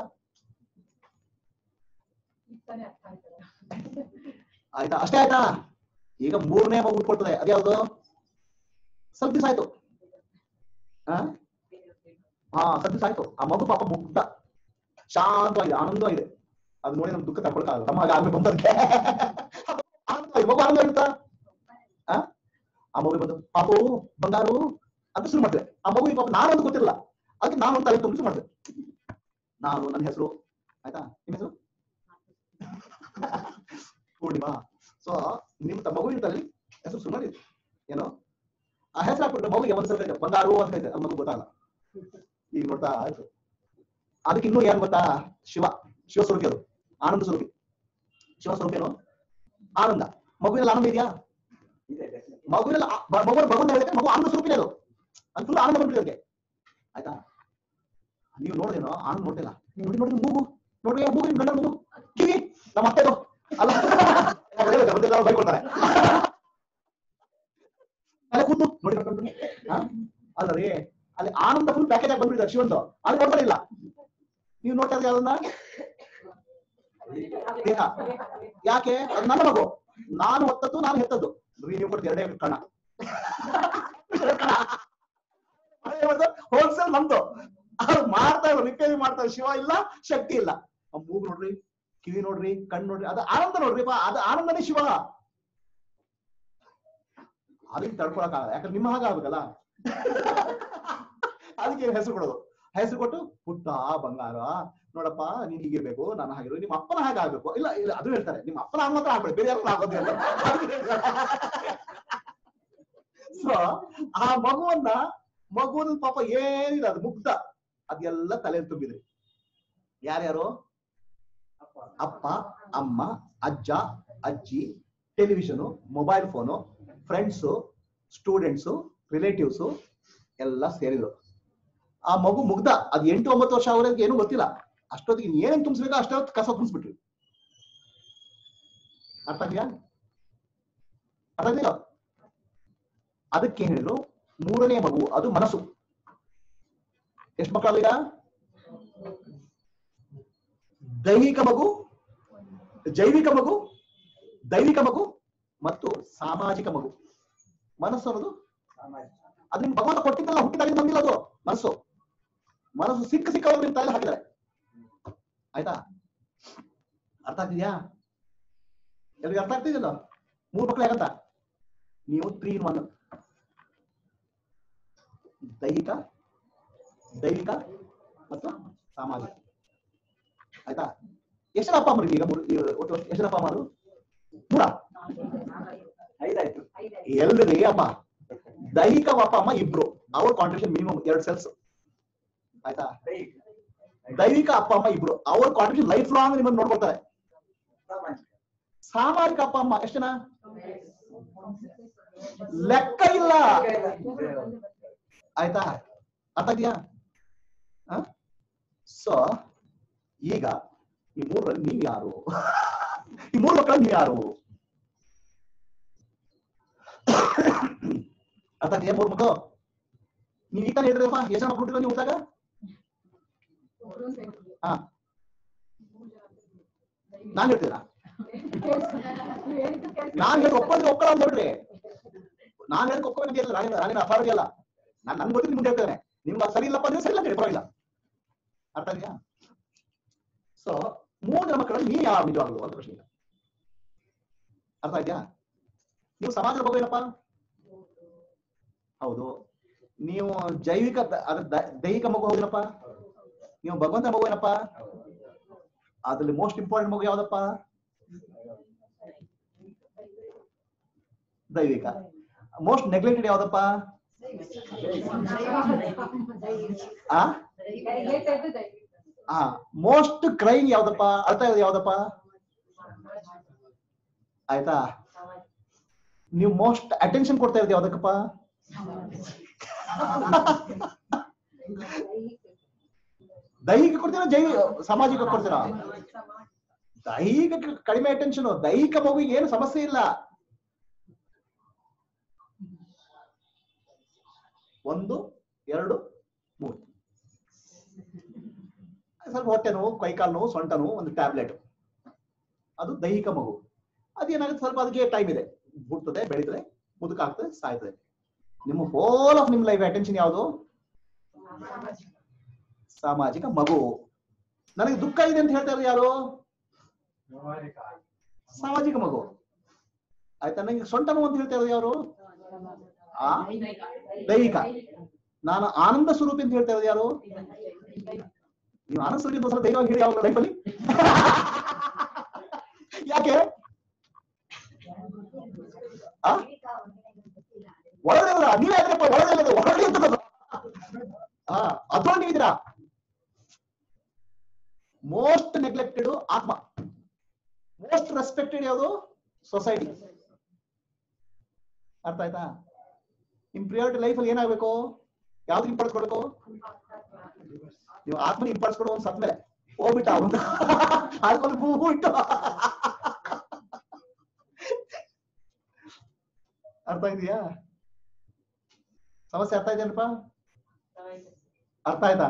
ಇತ್ತಾನೆ ಅರ್ಥ ಆಯ್ತಲ್ಲ. ಆಯ್ತಾ ಅಷ್ಟೇ ಆಯ್ತಾ ಈಗ ಮೂರನೇ ಮಗು ಹುಟ್ಕೊಳ್ತದೆ ಅದ್ಯಾವ್ದು ಸ್ವಲ್ಪ ದಿವಸ ಆಯ್ತು ಆ? ಹಾ ಸ್ವಲ್ಪ ದಿವಸ ಆಯ್ತು ಆ ಮಗು ಪಾಪ ಮುಗ್ಧ ಶಾಂತವಾಗಿದೆ ಆನಂದವಾಗಿದೆ ಅದು ನೋಡಿ ನಮ್ಗೆ ದುಃಖ ತಗೊಳ್ಕಾಗಲ್ಲ ನಮ್ಮ ಆಗ್ಬೇಕು ಬಂದದಕ್ಕೆ ಆನಂದವಾಗಿ ಮಗು ಆನಂದವಾಗಿರುತ್ತಾ ಆ? ಆ ಮಗು ಬಂದು ಪಾಪು ಬಂಗಾರು ಅಂತ ಶುರು ಮಾಡ್ತೇವೆ ಆ ಮಗುವಿಗೆ ಪಾಪ ನಾನು ಅಂತ ಗೊತ್ತಿರಲ್ಲ ಅದಕ್ಕೆ ನಾನು ಅಂತ ತಲೆ ತುಂಬ ಶುರು ಮಾಡ್ತೇವೆ ನಾನು ನನ್ನ ಹೆಸರು ಆಯ್ತಾ ನಿಮ್ಮ ಹೆಸರು ಪೂರ್ಣಿಮಾ ಸೊ ನಿಮ್ಮ ತ- ಮಗು ಇರ್ತಲ್ಲಿ ಹೆಸರು ಶುರು ಮಾಡಿ ಏನು ಆ ಹೆಸರು ಹಾಕ್ಬಿಟ್ರೆ ಮಗುಗೆ ಒಂದ್ ಸ್ವಲ್ಪ ಇದೆ ಬಂಗಾರು ಅಂತ ಇದೆ ಆ ಮಗು ಗೊತ್ತಾಗಲ್ಲ ಈಗ ನೋಡ್ತಾ ಆಯ್ತು ಅದಕ್ಕೆ ಇನ್ನೂ ಏನ್ ಗೊತ್ತಾ ಶಿವ ಶಿವ ಸ್ವರೂಪಿ ಅದು ಆನಂದ ಸ್ವರೂಪಿ ಶಿವ ಸ್ವರೂಪಿ ಏನು ಆನಂದ ಮಗುವಿನಲ್ಲಿ ಆನಂದ ಇದೆಯಾ ಇದೆ ಇದೆ. ಮಗುವಿನಲ್ಲಿ ಆ- ಬ- ಮಗು ಭಗವಂತ ಹೇಳಿದ್ರೆ ಮಗು ಆನಂದ ಸ್ವರೂಪಿನೇ ಅದು ಅದು ಫುಲ್ ಆನಂದ ಬಂದ್ಬಿಟ್ಟಿದೆ ಅದಕ್ಕೆ ಆಯ್ತಾ ನೀವು ನೋಡಿದೇನೋ ಆನಂದ ನೋಡ್ತಿಲ್ಲ ನೋಡಿ ನೋಡಿ ಮೂಗು ನೋಡ್ರಿ ಮೂಗು ನಿಮ್ ಗಂಡ ಮೂಗು ಕಿವಿ ನಮ್ಮ ಅತ್ತೆದು ಅಲ್ಲ ಬೈಕ್ ಕೊಡ್ತಾರೆ ಅಲ್ಲ ಕೂತು ನೋಡಿ ಕರ್ಕೊಂಡು ಬನ್ನಿ. ಹಾ? ಅಲ್ಲ ರೀ ಅಲ್ಲಿ ಆನಂದ ಫುಲ್ ಪ್ಯಾಕೇಜ್ ಆಗಿ ಬಂದ್ಬಿಟ್ಟಿದ್ದಾರೆ ಶಿವಂತ ಅದು ನೋಡ್ತಾ ಇಲ್ಲ ನೀವು ನೋಡ್ತಾ ಇದ್ರೆ ಅದನ್ನ ದೇಹ ಯಾಕೆ ಅದು ನನ್ನ ಮಗು ನಾನು ಹೊತ್ತದ್ದು ನಾನು ಹೆತ್ತದ್ದು ರೀ ನೀವು ಕೊಡ್ತೀವಿ ಎರಡೇ ಕಣ ಹೋಲ್ಸೇಲ್ ನಮ್ದು ಅವ್ರು ಮಾಡ್ತಾ ಇದ್ರು ರಿಪೇರಿ ಮಾಡ್ತಾರೆ ಶಿವ ಇಲ್ಲ ಶಕ್ತಿ ಇಲ್ಲ ಆ ಮೂಗು ನೋಡ್ರಿ ಕಿವಿ ನೋಡ್ರಿ ಕಣ್ಣು ನೋಡ್ರಿ ಅದು ಆನಂದ ನೋಡ್ರಿ ಬಾ ಅದು ಆನಂದನೇ ಶಿವ ಅದಕ್ಕೆ ತಡ್ಕೊಳಕ್ ಆಗಲ್ಲ ಯಾಕಂದ್ರೆ ನಿಮ್ಮ ಹಾಗೆ ಆಗ್ಬೇಕಲ್ಲ ಅದಕ್ಕೆ ಹೆಸರು ಕೊಡೋದು ಹೆಸರು ಕೊಟ್ಟು ಪುಟ್ಟ ಬಂಗಾರ ನೋಡಪ್ಪ ನೀನ್ ಹೀಗಿರ್ಬೇಕು ನಾನು ಹಾಗಿರು ನಿಮ್ಮ ಅಪ್ಪನ ಹಾಗೆ ಆಗ್ಬೇಕು ಇಲ್ಲ ಇಲ್ಲ ಅದು ಹೇಳ್ತಾರೆ ನಿಮ್ಮ ಅಪ್ಪನ ಹಾಗೆ ಮಾತ್ರ ಆಗ್ಬೇಡಿ ಬೇರೆ ಯಾರು ಆಗೋದಿಲ್ಲ ಸೊ ಆ ಮಗುವನ್ನ ಮಗುವಿನ ಪಾಪ ಏನಿಲ್ಲ ಅದು ಮುಗ್ಧ ಅದೆಲ್ಲ ತಲೆ ತುಂಬಿದ್ರಿ ಯಾರ್ಯಾರು ಅಪ್ಪ ಅಮ್ಮ ಅಜ್ಜ ಅಜ್ಜಿ television mobile phone friends students relatives ಎಲ್ಲ ಸೇರಿದ್ರು ಆ ಮಗು ಮುಗ್ಧ ಅದ್ ಎಂಟು ಒಂಬತ್ತು ವರ್ಷ ಅವರಿಗೆ ಏನೂ ಗೊತ್ತಿಲ್ಲ ಅಷ್ಟೊತ್ತಿಗೆ ಏನೇನ್ ತುಂಬಿಸ್ಬೇಕೋ ಅಷ್ಟೊತ್ತು ಕಸ ತುಂಬಿಸ್ಬಿಟ್ರಿ ಅರ್ಥ ಆಗ್ಯಾ ಅರ್ಥ ಆಗ್ಲಿಲ್ಲ ಅದಕ್ಕೆ ಹೇಳಿದ್ರು ಮೂರನೇ ಮಗು ಅದು ಮನಸ್ಸು ಎಷ್ಟು ಮಕ್ಕಳಲ್ಲ ದೈಹಿಕ ಮಗು ಜೈವಿಕ ಮಗು ದೈವಿಕ ಮಗು ಮತ್ತು ಸಾಮಾಜಿಕ ಮಗು ಮನಸ್ಸು ಅನ್ನೋದು ಅದು ನಿಮ್ಗೆ ಭಗವಂತ ಕೊಟ್ಟಿದ್ದಲ್ಲ ಹುಟ್ಟಿದಾಗ ಬಂದಿಲ್ಲ ಅದು ಮನಸ್ಸು ಮನಸ್ಸು ಸಿಕ್ಕ ಸಿಕ್ಕವರು ನಿಮ್ ತಲೆ ಹಾಕಿದ್ದಾರೆ ಆಯ್ತಾ ಅರ್ಥ ಆಗ್ತಿದ್ಯಾ ಎಲ್ರಿಗೆ ಅರ್ಥ ಆಗ್ತಿದೆಯಲ್ಲ ಮೂರು ಮಕ್ಕಳು ಯಾಕಂತ ನೀವು ತ್ರೀ ಇನ್ ಒನ್ ದೈಹಿಕ ದೈವಿಕ ಮತ್ತು ಸಾಮಾಜಿಕ ಆಯ್ತಾ ಎಷ್ಟು ಜನ ಅಪ್ಪ ಅಮ್ಮರಿಗೆ ಈಗ ಮೂರು- ಈಗ ಒಟ್ಟು ಎಷ್ಟು ಜನ ಅಪ್ಪ ಅಮ್ಮರು ಮೂರ ಐದಾಯ್ತು ಎಲ್ರಿ ಅಪ್ಪ ದೈಹಿಕ ಅಪ್ಪ ಅಮ್ಮ ಇಬ್ರು ಅವ್ರ ಕಾಂಟ್ರಿಬ್ಯೂಷನ್ ಮಿನಿಮಮ್ ಎರಡು ಸೆಲ್ಸ್ ಆಯ್ತಾ ದೈಹಿಕ ದೈವಿಕ ಅಪ್ಪ ಅಮ್ಮ ಇಬ್ರು ಅವ್ರ ಕಾಂಟ್ರಿಬ್ಯೂಷನ್ ಲೈಫ್ ಲಾಂಗ್ ನಿಮ್ಮನ್ನ ನೋಡ್ಕೊಳ್ತಾರೆ ಸಾಮಾಜಿಕ ಸಾಮಾಜಿಕ ಅಪ್ಪ ಅಮ್ಮ ಎಷ್ಟು ಜನ ಲೆಕ್ಕ ಇಲ್ಲ ಆಯ್ತಾ ಅರ್ಥ ಇದೆಯಾ ಸೊ ಈಗ ಈ ಮೂರಲ್ಲಿ ನೀವ್ ಯಾರು ಈ ಮೂರು ಮಕ್ಕಳಲ್ಲಿ ನೀವ್ ಯಾರು ಅರ್ಥ ಇದೆಯಾ ಮೂರು ಮಕ್ಕಳು ನೀವ್ ಈ ತರ ಹೇಳಿದ್ರಪ್ಪ ಎಷ್ಟು ಜನ ಮಕ್ಕಳು ಹುಟ್ಟಿದ್ರು ನೀವು ಹುಟ್ಟಾಗ ಹಾ ನಾನ್ ಹೇಳ್ತೀರಾ ನಾನ್ ಹೇಳಿ ಒಪ್ಕೊಂಡ್ರೆ ಒಪ್ಕೊಳ್ಳೋ ಅಂತ ಹೇಳ್ರಿ ನಾನ್ ಹೇಳಿ ಒಪ್ಕೊಂಡ್ ಇಲ್ಲ ನಾನು ನಾನೇನು ಅಪಾರದಿ ಅಲ್ಲ ನಾನ್ ನನ್ ಗೊತ್ತಿದ್ದು ಮುಂದೆ ಹೇಳ್ತೇನೆ ನಿಮ್ಗೆ ಸರಿ ಇಲ್ಲಪ್ಪ ಅಂದ್ರೆ ಸರಿ ಇಲ್ಲ ಅಂತ ಹೇಳಿ ಪರವಾಗಿಲ್ಲ ಅರ್ಥ ಇದೆಯಾ ಸೊ ಮೂರು ಜನ ಮಕ್ಕಳಲ್ಲಿ ನೀವ್ ಯಾವ ನಿಜವಾಗ್ಲು ಅಂತ ಪ್ರಶ್ನೆ ಈಗ. ಅರ್ಥ ಇದೆಯಾ ನೀವು ಸಮಾಜದ ಮಗು ಏನಪ್ಪ ಹೌದು ನೀವು ಜೈವಿಕ ದ- ಅದ್ರ ದ- ದೈಹಿಕ ಮಗು ಹೌದನಪ್ಪ ನೀವು ಭಗವಂತ ಮಗು ಏನಪ್ಪ ಅದ್ರಲ್ಲಿ ಮೋಸ್ಟ್ ಇಂಪಾರ್ಟೆಂಟ್ ಮಗು ಯಾವ್ದಪ್ಪ ದೈವಿಕ ಮೋಸ್ಟ್ ನೆಗ್ಲೆಕ್ಟೆಡ್ ಯಾವ್ದಪ್ಪ ಆ ಆ ಮೋಸ್ಟ್ ಕ್ರೈಮ್ ಯಾವ್ದಪ್ಪ ಅರ್ಥ ಇರೋದು ಯಾವ್ದಪ್ಪ ಆಯ್ತಾ ನೀವು ಮೋಸ್ಟ್ ಅಟೆನ್ಷನ್ ಕೊಡ್ತಾ ಇರೋದು ಯಾವ್ದಕ್ಕಪ್ಪ ದೈಹಿಕ ಕೊಡ್ತೀರಾ ಜೈ ಸಾಮಾಜಿಕ ಕೊಡ್ತೀರಾ ದೈಹಿಕ ಕಡಿಮೆ ಅಟೆನ್ಷನ್ ದೈಹಿಕ ಮಗುವಿಗೆ ಏನು ಸಮಸ್ಯೆ ಇಲ್ಲ ಒಂದು ಎರಡು ಮೂರು ಸ್ವಲ್ಪ ಹೊಟ್ಟೆ ನೋವು ಕೈಕಾಲು ನೋವು ಸೊಂಟ ನೋವು ಒಂದು ಟ್ಯಾಬ್ಲೆಟ್ ಅದು ದೈಹಿಕ ಮಗು ಅದೇನಾಗುತ್ತೆ ಸ್ವಲ್ಪ ಅದಕ್ಕೆ ಟೈಮ್ ಇದೆ ಹುಟ್ಟುತ್ತದೆ ಬೆಳೀತದೆ ಮುದುಕಾಗ್ತದೆ ಸಾಯ್ತದೆ ನಿಮ್ಮ ಹೋಲ್ ಆಫ್ ನಿಮ್ ಲೈಫ್ ಅಟೆನ್ಷನ್ ಯಾವುದು ಸಾಮಾಜಿಕ ಮಗು ನನಗೆ ದುಃಖ ಇದೆ ಅಂತ ಹೇಳ್ತಾ ಇರೋದು ಯಾರು ವ್ಯವಹಾರಿಕ ಸಾಮಾಜಿಕ ಮಗು ಆಯ್ತಾ ನನಗೆ ಸೊಂಟ ನೋವು ಅಂತ ಹೇಳ್ತಾ ಇರೋದು ಯಾರು ಆ ದೈಹಿಕ ನಾನು ಆನಂದ ಸ್ವರೂಪಿ ಅಂತ ಹೇಳ್ತಾ ಇರೋದು ಯಾರು ನೀವು ಆನಂದ ಸ್ವರೂಪಿ ಅಂತ ಒಂದ್ಸಲ ಧೈರ್ಯವಾಗಿ ಹೇಳಿ ಯಾವ ಲೈಫಲ್ಲಿ ಯಾಕೆ ಆ? ಒಳಗಡೆ ಅಲ್ಲ ನೀವೇ ಯಾಕಪ್ಪ ಒಳಗಡೆ ಇರೋದು ಹೊರಗಡೆ ಇರ್ತದದು. ಆ ಮೋಸ್ಟ್ ರೆಸ್ಪೆಕ್ಟೆಡ್ ಯಾವುದು ಸೊಸೈಟಿ ಅರ್ಥ ಆಯ್ತಾ ನಿಮ್ ಪ್ರಿಯಾರಿಟಿ ಲೈಫ್ ಅಲ್ಲಿ ಏನಾಗ್ಬೇಕು ಯಾವ್ದು ಇಂಪಾರ್ಟೆನ್ಸ್ ಕೊಡ್ಬೇಕು ನೀವು ಆತ್ಮನ ಇಂಪಾರ್ಟೆನ್ಸ್ ಕೊಡೋ ಒಂದ್ ಸತ್ ಮೇಲೆ ಹೋಗ್ಬಿಟ್ಟ ಅವನು ಆತ್ಮನ ಹೂ ಇಟ್ಟು ಅರ್ಥ ಇದೆಯಾ ಸಮಸ್ಯೆ ಅರ್ಥ ಇದೆಯಲ್ಲಪ್ಪ ಅರ್ಥ ಆಯ್ತಾ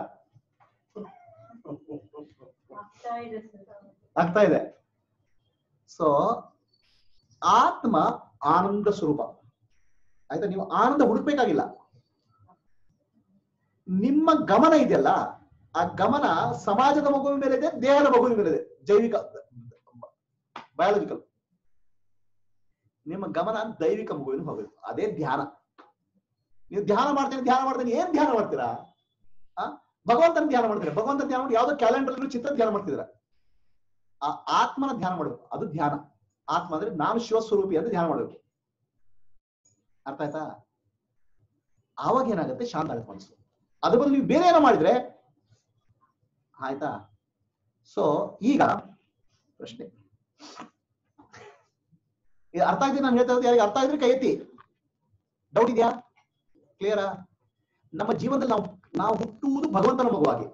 ಆಗ್ತಾ ಇದೆ ಸರ್ ಆಗ್ತಾ ಇದೆ ಸೊ ಆತ್ಮ ಆನಂದ ಸ್ವರೂಪ ಆಯ್ತಾ ನೀವು ಆನಂದ ಹುಡುಕ್ಬೇಕಾಗಿಲ್ಲ ನಿಮ್ಮ ಗಮನ ಇದೆಯಲ್ಲ ಆ ಗಮನ ಸಮಾಜದ ಮಗುವಿನ ಮೇಲೆ ಇದೆ ದೇಹದ ಮಗುವಿನ ಮೇಲೆ ಇದೆ ಜೈವಿಕ ಬಯಾಲಜಿಕಲ್ ನಿಮ್ಮ ಗಮನ ದೈವಿಕ ಮಗುವಿನ ಹೋಗಬೇಕು ಅದೇ ಧ್ಯಾನ ನೀವು ಧ್ಯಾನ ಮಾಡ್ತೀನಿ ಧ್ಯಾನ ಮಾಡ್ತೀನಿ ಏನ್ ಧ್ಯಾನ ಮಾಡ್ತೀರಾ ಆ ಭಗವಂತನ ಧ್ಯಾನ ಮಾಡ್ತೀರಾ ಭಗವಂತನ ಧ್ಯಾನ ಮಾಡಿ ಯಾವ್ದೋ ಕ್ಯಾಲೆಂಡರ್ ಚಿತ್ರ ಧ್ಯಾನ ಮಾಡ್ತಿದ್ದೀರಾ ಆ ಆತ್ಮನ ಧ್ಯಾನ ಮಾಡಬೇಕು ಅದು ಧ್ಯಾನ ಆತ್ಮ ಅಂದ್ರೆ ನಾನು ಶಿವಸ್ವರೂಪಿ ಅಂತ ಧ್ಯಾನ ಮಾಡಬೇಕು ಅರ್ಥ ಆಯ್ತಾ ಆವಾಗ ಏನಾಗುತ್ತೆ ಶಾಂತ ಆಗುತ್ತೆ ಮನಸ್ಸು ಅದ್ರ ಬದಲು ನೀವು ಬೇರೆ ಏನೋ ಮಾಡಿದ್ರೆ ಆಯ್ತಾ ಸೊ ಈಗ ಪ್ರಶ್ನೆ ಇದು ಅರ್ಥ ಆಗಿದೆ ನಾನು ಹೇಳ್ತಾ ಇರೋದು ಯಾರಿಗೆ ಅರ್ಥ ಆಗಿದ್ರೆ ಕೈ ಎತ್ತಿ ಡೌಟ್ ಇದೆಯಾ ಕ್ಲಿಯರಾ ನಮ್ಮ ಜೀವನದಲ್ಲಿ ನಾವು ನಾವು ಹುಟ್ಟುವುದು ಭಗವಂತನ ಮಗುವಾಗಿ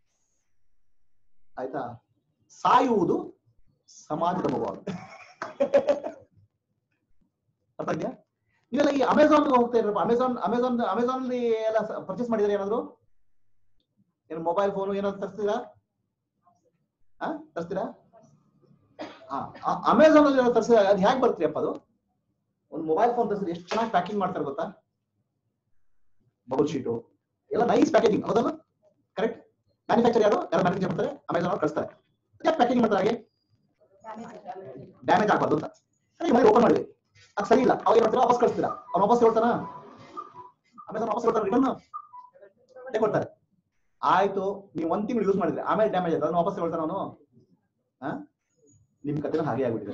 ಆಯ್ತಾ ಸಾಯುವುದು ಸಮಾಜದ ಮಗುವಾಗಿ ಅರ್ಥ ಇದೆಯಾ ನೀವೆಲ್ಲ ಈ ಅಮೆಝಾನ್ ಹೋಗ್ತಾ ಇದ್ರಪ್ಪ ಅಮೆಝಾನ್ ಅಮೆಝಾನ್ ಅಮೆಝಾನ್ ಅಲ್ಲಿ ಎಲ್ಲ ಪರ್ಚೇಸ್ ಮಾಡಿದ್ರೆ ಏನಾದ್ರು ಏನು ಮೊಬೈಲ್ ಫೋನ್ ಏನಾದ್ರು ತರಿಸ್ತೀರಾ ಹಾ ತರಿಸ್ತೀರಾ ಅಮೆಝಾನ್ ಅಲ್ಲಿ ತರಿಸಿದಾಗ ಅದು ಹೇಗೆ ಬರ್ತೀರಿ ಅಪ್ಪ ಅದು ಒಂದು ಮೊಬೈಲ್ ಫೋನ್ ತರಿಸಿದ್ರೆ ಎಷ್ಟು ಚೆನ್ನಾಗಿ ಪ್ಯಾಕಿಂಗ್ ಮಾಡ್ತಾರೆ ಗೊತ್ತಾ ಬಬಲ್ ಶೀಟು ಎಲ್ಲ ನೈಸ್ ಪ್ಯಾಕೇಜಿಂಗ್ ಹೌದಲ್ಲ ಕರೆಕ್ಟ್ ಮ್ಯಾನುಫ್ಯಾಕ್ಚರ್ ಯಾರು ಯಾರು ಮ್ಯಾನುಫ್ಯಾಕ್ಚರ್ ಮಾಡ್ತಾರೆ ಅಮೆಝಾನ್ ಅವ್ರು ಕಳಿಸ್ತಾರೆ ಯಾಕೆ ಪ್ಯಾಕಿಂಗ್ ಮಾಡ್ತಾರೆ ಹಾಗೆ ಡ್ಯಾಮೇಜ್ ಆಗ್ಬಾರ್ದು ಅಂತ ಸರಿ ಮನೆ ಓಪನ್ ಮಾಡಿದ್ವಿ ಅದು ಸರಿ ಇಲ್ಲ ಅವಾಗ ಏನ್ ಮಾಡ್ತೀರಾ ವಾಪಸ್ ಕಳಿಸ್ತೀರಾ ಅವ್ನು ವಾಪಸ್ ಹೇಳ್ತಾನ ಅಮೆಝಾನ್ ವಾಪಸ್ ಹೇಳ್ತಾರೆ ರಿಟರ್ನ್ ಕೊಡ್ತಾರೆ ಆಯ್ತು ನೀವು ಒಂದ್ ತಿಂಗಳು ಯೂಸ್ ಮಾಡಿದ್ರೆ ಆಮೇಲೆ ಡ್ಯಾಮೇಜ್ ಆಯ್ತು ಅದನ್ನ ವಾಪಸ್ ಹೇಳ್ತಾನ ಅವನು ಹಾ ನಿಮ್ ಕಥೆನ ಹಾಗೆ ಆಗ್ಬಿಟ್ಟಿದೆ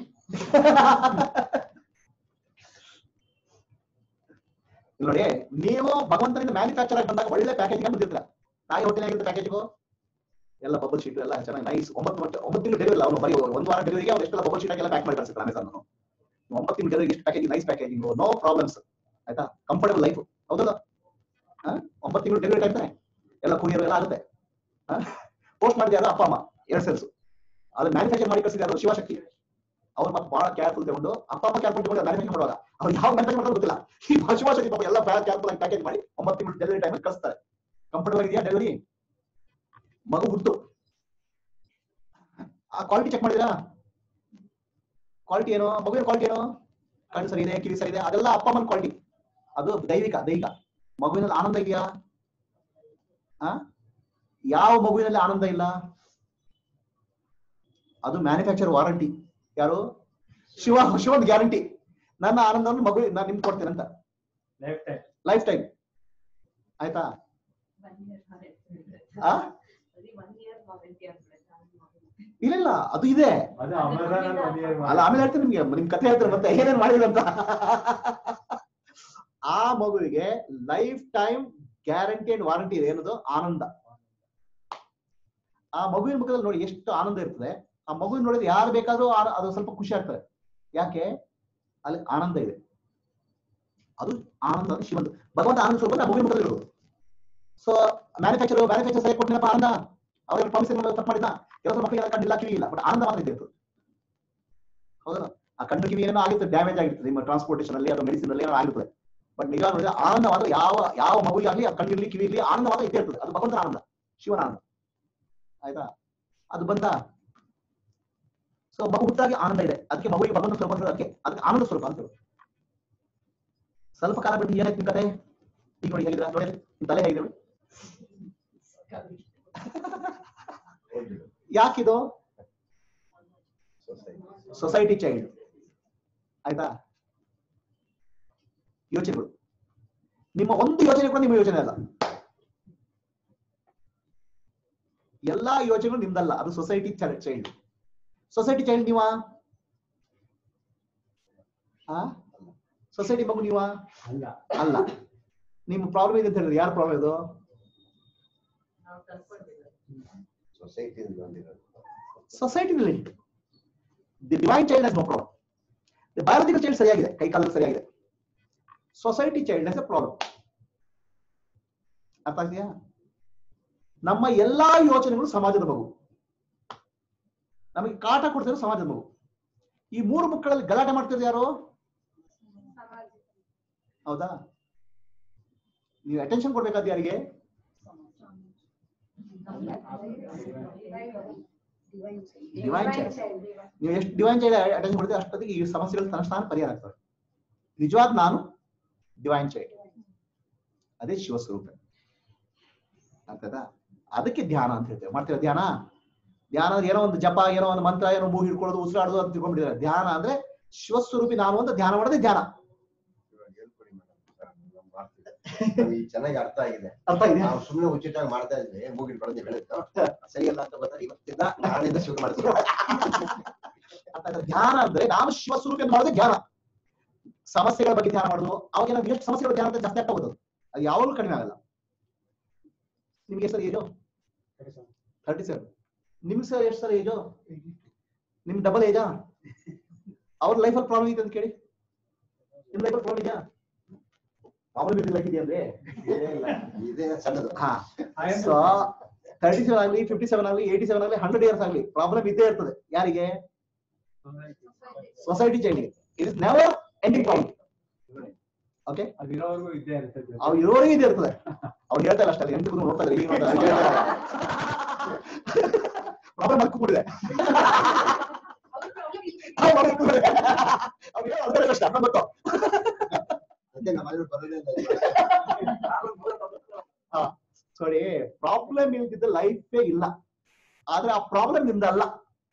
ಇಲ್ಲಿ ನೋಡಿ ನೀವು ಭಗವಂತನಿಂದ ಮ್ಯಾನುಫ್ಯಾಕ್ಚರ್ ಆಗಿ ಬಂದಾಗ ಒಳ್ಳೆ ಪ್ಯಾಕೇಜಿಂಗ್ ಬಂದಿರ್ತೀರ ತಾಯಿ ಹೊಟ್ಟೆ ಆಗಿರುತ್ತೆ ಪ್ಯಾಕೇಜಿಗೂ ಎಲ್ಲ ಬಬಲ್ ಶೀಟ್ ಎಲ್ಲ ಚೆನ್ನಾಗಿ ನೈಸ್ ಒಂಬತ್ತು ವರ್ಷ ಒಂಬತ್ತು ತಿಂಗಳು ಡೆಲಿವರಿ ಅವನು ಬರೀ ಒಂದು ವಾರ ಡೆಲಿವರಿಗೆ ಅವ್ರು ಎಷ್ಟೆಲ್ಲ ಬಬಲ್ ಶೀಟ್ ಎಲ್ಲ ಪ್ಯಾಕ್ ಮಾಡಿ ಕಳಿಸ್ತಾರೆ ಅಮೆಝಾನ್ ಒಂಬತ್ತು ತಿಂಗಳು ಡೆಲಿವರಿ ಎಷ್ಟು package nice packaging no problems ಆಯ್ತಾ ಕಂಫರ್ಟಬಲ್ ಲೈಫ್ ಹೌದಲ್ಲ ಹಾ? ಒಂಬತ್ತು ತಿಂಗಳು ಡೆಲಿವರಿ ಆಗ್ತಾನೆ ಎಲ್ಲ ಕುರಿಯರ್ ಎಲ್ಲ ಆಗುತ್ತೆ ಪೋಸ್ಟ್ ಮಾಡಿದ ಯಾರು ಅಪ್ಪ ಅಮ್ಮ ಎರಡು ಸೆಲ್ಸ್ ಅದು ಮ್ಯಾನುಫ್ಯಾಕ್ಚರ್ ಮಾಡಿ ಕಳಿಸಿದ ಶಿವಶಕ್ತಿ ಅವ್ರು ಮತ್ತೆ ಬಹಳ ಕೇರ್ಫುಲ್ ತಗೊಂಡು ಅಪ್ಪ ಅಮ್ಮ ಕೇರ್ಫುಲ್ ತಗೊಂಡು ಮ್ಯಾನುಫ್ಯಾಕ್ಚರ್ ಮಾಡುವಾಗ ಅವ್ರು ಯಾವ ಮ್ಯಾನುಫ್ಯಾಕ್ಚರ್ ಮಾಡೋದು ಗೊತ್ತಿಲ್ಲ ಈ ಶಿವಶಕ್ತಿ ಪಾಪ ಎಲ್ಲ ಕೇರ್ಫುಲ್ ಆಗಿ ಪ್ಯಾಕೇಜ್ ಮಾಡಿ ಒಂಬತ್ತು ತಿಂಗಳು ಡೆಲಿವರಿ ಟೈಮ್ ಕಳಿಸ್ತಾರೆ ಕಂಫರ್ಟಬಲ್ ಇದೆಯಾ ಡೆಲಿವರಿ ಮಗು ಹುಟ್ಟು ಆ ಕ್ವಾಲಿಟಿ ಚೆಕ್ ಮಾಡಿದ್ರಾ ಕ್ವಾಲಿಟಿ ಏನು ಮಗುವಿನ ಕ್ವಾಲಿಟಿ ಏನು ಕಣ್ಣು ಸರಿ ಇದೆ ಕಿವಿ ಸರಿ ಇದೆ ಅದೆಲ್ಲ ಅಪ್ಪ ಅಮ್ಮನ ಕ್ವಾಲಿಟಿ ಅದು ದೈವಿಕ ದೈಹಿಕ ಮಗುವಿನಲ್ಲಿ ಆನಂದ ಇದೆಯಾ ಆ ಯಾವ ಮಗುವಿನಲ್ಲಿ ಆನಂದ ಇಲ್ಲ ಅದು ಮ್ಯಾನುಫ್ಯಾಕ್ಚರ್ ವಾರಂಟಿ ಯಾರು ಶಿವ ಶಿವನ್ ಗ್ಯಾರಂಟಿ ನನ್ನ ಆನಂದವನ್ನು ಮಗು ನಾನು ನಿಮ್ಗೆ ಕೊಡ್ತೇನೆ ಅಂತ ಲೈಫ್ ಟೈಮ್ ಲೈಫ್ ಟೈಮ್ ಆಯ್ತಾ ಒನ್ ಇಯರ್ ಆ ಬರೀ ಒನ್ ಇಯರ್ ವಾರಂಟಿ ಆಗ್ಬಿಡುತ್ತೆ ಇಲ್ಲ ಇಲ್ಲ ಅದು ಇದೆ ಅದು ಅಮೆಝಾನ್ ಒನ್ ಇಯರ್ ಅಲ್ಲ ಆಮೇಲೆ ಹೇಳ್ತೀನಿ ನಿಮ್ಗೆ ನಿಮ್ ಕಥೆ ಹೇಳ್ತಾರೆ ಮತ್ತೆ ಏನೇನ್ ಮಾಡಿದ್ರು ಅಂತ ಆ ಮಗುವಿಗೆ lifetime guarantee and warranty ಇದೆ ಏನದು ಆನಂದ ಆ ಮಗುವಿನ ಮುಖದಲ್ಲಿ ನೋಡಿ ಎಷ್ಟು ಆನಂದ ಇರ್ತದೆ ಆ ಮಗುವಿನ ನೋಡಿದ್ರೆ ಯಾರು ಬೇಕಾದ್ರೂ ಆ- ಅದು ಸ್ವಲ್ಪ ಖುಷಿ ಆಗ್ತದೆ ಯಾಕೆ ಅಲ್ಲಿ ಆನಂದ ಇದೆ ಅದು ಆನಂದ ಅಂದ್ರೆ ಶಿವಂತ ಭಗವಂತ ಆನಂದ ಸ್ವರೂಪ ಆ ಮಗುವಿನ ಮುಖದಲ್ಲಿ ಇರೋದು ಸೊ ಮ್ಯಾನುಫ್ಯಾಕ್ಚರ್ ಮ್ಯಾನುಫ್ಯಾಕ್ಚರ್ ಸರಿ ಕೊಟ್ಟಿನಪ್ಪ ಆನಂದ ಅವ್ರಿಗೆ ಪ್ರಾಮಿಸ್ ತಪ್ಪು ಮಾಡಿದ ಕೆಲವು ಮಕ್ಕಳಿಗೆ ಕಣ್ಣಿಲ್ಲ ಕಿವಿ ಇಲ್ಲ ಬಟ್ ಆನಂದ ಮಾತ್ರ ಇದೆ ಇರ್ತದೆ ಹೌದಾ ಆ ಕಣ್ಣು ಕಿವಿ ಏನೋ ಆಗಿರ್ತದೆ ಡ್ಯಾಮೇಜ್ ಆಗಿರ್ತದೆ ನಿಮ್ಮ ಟ್ರಾನ್ಸ್ಪೋರ್ಟೇಷನ್ ಅಲ್ಲಿ ಅಥವಾ ಮೆಡಿಸಿನ್ ಅಲ್ಲಿ ಏನೋ ಆಗಿರ್ತದೆ ಬಟ್ ನಿಜ ನೋಡಿದ್ರೆ ಆನಂದ ಮಾತ್ರ ಯಾವ ಯಾವ ಮಗುವಿಗೆ ಆಗಲಿ ಆ ಕಣ್ಣಿರ್ಲಿ ಕಿವಿ ಇರ್ಲಿ ಆನಂದ ಮಾತ್ರ ಇದ್ದೇ ಇರ್ತದೆ ಅದು ಭಗವಂತನ ಆನಂದ ಶಿವನ ಆನಂದ ಆಯ್ತಾ ಅದು ಬಂತ ಸೊ ಮಗು ಹುಟ್ಟಾಗಿ ಆನಂದ ಇದೆ ಅದಕ್ಕೆ ಮಗುವಿಗೆ ಭಗವಂತ ಸ್ವರೂಪ ಅಂತ ಅದಕ್ಕೆ ಅದಕ್ಕೆ ಆನಂದ ಸ್ವರೂಪ ಅಂತ ಹೇಳೋದು. ಸ್ವಲ್ಪ ಕಾಲ ಬಿಟ್ಟು ಏನಾಯ್ತು ನಿಮ್ ಕತೆ ಈಗ ನೋಡಿ ಹೇಳಿದ್ರ ನೋಡಿ ನಿಮ್ ತಲೆ ಹೇಗಿದೆ ನೋಡಿ. ಯಾಕಿದು ಸೊಸೈಟಿ ಚೈಲ್ಡ್ ಆಯ್ತಾ ಯೋಚನೆಗಳು ನಿಮ್ಮ ಒಂದು ಯೋಚನೆ ಕೂಡ ನಿಮ್ಮ ಯೋಚನೆ ಅಲ್ಲ ಎಲ್ಲಾ ಯೋಚನೆಗಳು ನಿಮ್ದಲ್ಲ ಅದು ಸೊಸೈಟಿ ಚೈಲ್ಡ್ ಸೊಸೈಟಿ ಚೈಲ್ಡ್ ನೀವಾ ಸೊಸೈಟಿ ಮಗು ನೀವಾ ಅಲ್ಲ ಅಲ್ಲ ನಿಮ್ಮ ಪ್ರಾಬ್ಲಮ್ ಇದೆ ಅಂತ ಹೇಳಿದ್ರೆ ಯಾರ ಪ್ರಾಬ್ಲಮ್ ಇದು ನಾವು ತಂದ್ಕೊಂಡಿದ್ದೀವಿ ಸೊಸೈಟಿಯಿಂದ ಬಂದಿರೋದು ಸೊಸೈಟಿನಲ್ಲಿ the divine child has no problem the biological child ಸರಿಯಾಗಿದೆ ಕೈ ಕಾಲದಲ್ಲಿ ಸರಿಯಾಗಿದೆ society child has a problem ಅರ್ಥ ಆಗ್ತೀಯಾ ನಮ್ಮ ಎಲ್ಲಾ ಯೋಚನೆಗಳು ಸಮಾಜದ ಮಗು ನಮಗೆ ಕಾಟ ಕೊಡ್ತಿರೋ ಸಮಾಜದ ಮಗು ಈ ಮೂರು ಮಕ್ಕಳಲ್ಲಿ ಗಲಾಟೆ ಮಾಡ್ತಿರೋದು ಯಾರು ಸಮಾಜ ಹೌದಾ ನೀವು ಅಟೆನ್ಷನ್ ಕೊಡ್ಬೇಕಾದ ಯಾರಿಗೆ ಡಿವೈನ್ ಚೈಲ್ಡ್ ನೀವು ಎಷ್ಟು ಡಿವೈನ್ ಚೈಲ್ಡ್ ಅಟೆನ್ಷನ್ ಕೊಡ್ತೀವಿ ಅಷ್ಟೊತ್ತಿಗೆ ಈ ಸಮಸ್ಯೆಗಳು ತನ್ನಷ್ಟಾನ ಪರಿಹಾರ ಆಗ್ತವೆ ನಿಜವಾದ ನಾನು ಡಿವೈನ್ ಚೈಲ್ಡ್ ಅದೇ ಶಿವಸ್ವರೂಪ ಆಗ್ತದಾ ಅದಕ್ಕೆ ಧ್ಯಾನ ಅಂತ ಹೇಳ್ತೇವೆ ಮಾಡ್ತೀರಾ ಧ್ಯಾನ ಧ್ಯಾನ ಅಂದ್ರೆ ಏನೋ ಒಂದು ಜಪ ಏನೋ ಒಂದು ಮಂತ್ರ ಏನೋ ಮೂಗು ಹಿಡ್ಕೊಳ್ಳೋದು ಉಸಿರಾಡೋದು ಅಂತ ತಿಳ್ಕೊಂಡ್ಬಿಟ್ಟಿದ್ದಾರೆ ಧ್ಯಾನ ಅಂದ್ರೆ ಶಿವಸ್ವರೂಪಿ ನಾನು ಅಂತ ಧ್ಯಾನ ಮಾಡೋದೇ ಧ್ಯಾನ ಇವಾಗ ಹೇಳ್ಕೊಡಿ ಮೇಡಮ್ ನಾವು ಮಾಡ್ತೀವಿ ನಮಗೆ ಚೆನ್ನಾಗಿ ಅರ್ಥ ಆಗಿದೆ ಅರ್ಥ ಇದೆ ನಾವು ಸುಮ್ಮನೆ ಉಚಿತವಾಗಿ ಮಾಡ್ತಾ ಇದ್ವಿ ಮೂಗಿನ ಬಡದು ಹೇಳಿದ್ದು ಸರಿಯಲ್ಲ ಅಂತ ಗೊತ್ತಾಗ ಇವತ್ತಿಂದ ನಾಳೆಯಿಂದ ಶುರು ಮಾಡ್ತೀವಿ ಅರ್ಥ ಆಯ್ತಾ? ಧ್ಯಾನ ಅಂದ್ರೆ ನಾನು ಶಿವಸ್ವರೂಪಿ ಅಂತ ಮಾಡೋದೇ ಧ್ಯಾನ ಸಮಸ್ಯೆಗಳ ಬಗ್ಗೆ ಧ್ಯಾನ ಮಾಡೋದು ಅವಾಗ ನಮ್ಗೆ ಎಷ್ಟು ಸಮಸ್ಯೆಗಳ ಧ್ಯಾನ ಅಂತ ಜಾಸ್ತಿ ಆಗ್ತಾ ಹೋಗೋದು ಅದು ಯಾವಾಗಲೂ ಕಡಿಮೆ ಆಗಲ್ಲ ನಿಮ್ಗೆ ಸರ್ ಏಜು ಥರ್ಟಿ ಸೆವೆನ್ ನಿಮ್ಗೆ ಸರ್ ಎಷ್ಟು ಸರ್ ಏಜು ನಿಮ್ ಡಬಲ್ ಏಜಾ ಅವ್ರ ಲೈಫಲ್ಲಿ ಪ್ರಾಬ್ಲಮ್ ಇದೆ ಅಂತ ಕೇಳಿ ನಿಮ್ ಲೈಫಲ್ಲಿ ಪ್ರಾಬ್ಲಮ್ ಇದೆಯಾ ಪ್ರಾಬ್ಲಮ್ ಇದ್ದಿಲ್ಲ ಅಂದ್ರೆ ಇದೇ ಸಣ್ಣದು ಹಾ ಸೊ ತರ್ಟಿ ಸೆವೆನ್ ಆಗಲಿ ಫಿಫ್ಟಿ ಸೆವೆನ್ ಆಗಲಿ ಏಯ್ಟಿ ಸೆವೆನ್ ಆಗಲಿ ಹಂಡ್ರೆಡ್ ಇಯರ್ಸ್ ಆಗಲಿ ಪ್ರಾಬ್ಲಮ್ ಇದ್ದೇ ಇರ್ತದೆ ಯಾರಿಗೆ ಸೊಸೈಟಿ ಚೈಲ್ಡ್ಗೆ it is never ending problem okay ಅದಿರೋವರೆಗೂ ಇದ್ದೇ ಇರ್ತದೆ ಅವ್ರು ಇರೋರಿಗೆ ಇದೆ ಇರ್ತದೆ ಅವ್ರು ಹೇಳ್ತಾರೆ ಅಷ್ಟೇ ಎಂಟು ಕೂತ್ಕೊಂಡು ನೋಡ್ತಾ ಇದ್ದಾರೆ ಪ್ರಾಬ್ಲಮ್ ಮಲ್ಕೊಂಡಿದೆ ಅವ್ರಿಗೆ ಹೊರಗಡೆ ಕಷ್ಟ ಅರ್ಥ ಗೊತ್ತು ಅದೇ ನಮ್ಮ ಮನೇಲಿ ಬರೋದೇ ಸಾರಿ ಪ್ರಾಬ್ಲಮ್ ಇಲ್ದಿದ್ದ ಲೈಫೇ ಇಲ್ಲ ಆದ್ರೆ ಆ ಪ್ರಾಬ್ಲಮ್ ನಿಮ್ದು ಅಲ್ಲ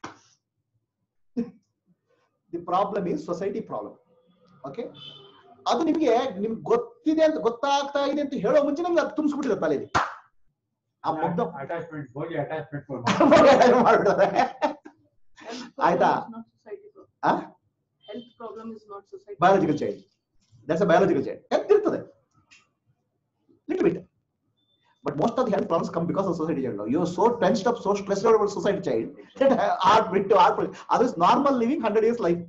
the problem is society problem okay ಅದು ನಿಮ್ಗೆ ನಿಮ್ಗೆ ಗೊತ್ತಿದೆ ಅಂತ ಗೊತ್ತಾಗ್ತಾ ಇದೆ ಅಂತ ಹೇಳೋ ಮುಂಚೆ ನಮ್ಗೆ ಅದು ತುಂಬಿಸ್ಬಿಟ್ಟಿದೆ ತಲೆಯಲ್ಲಿ ಆ ಮುಗ್ಧ ಅಟ್ಯಾಚ್ಮೆಂಟ್ ಹೋಗಿ ಅಟ್ಯಾಚ್ಮೆಂಟ್ ಮಾಡ್ಬಿಡ್ತಾರೆ ಆಯ್ತಾ? ಆ? Health problem is not society biological child that's a biological child health ಇರ್ತದೆ little bit but most of the health problems come because of society child you so tensed up so stressed out society child art ಬಿಟ್ಟು art ಅದು normal living hundred years life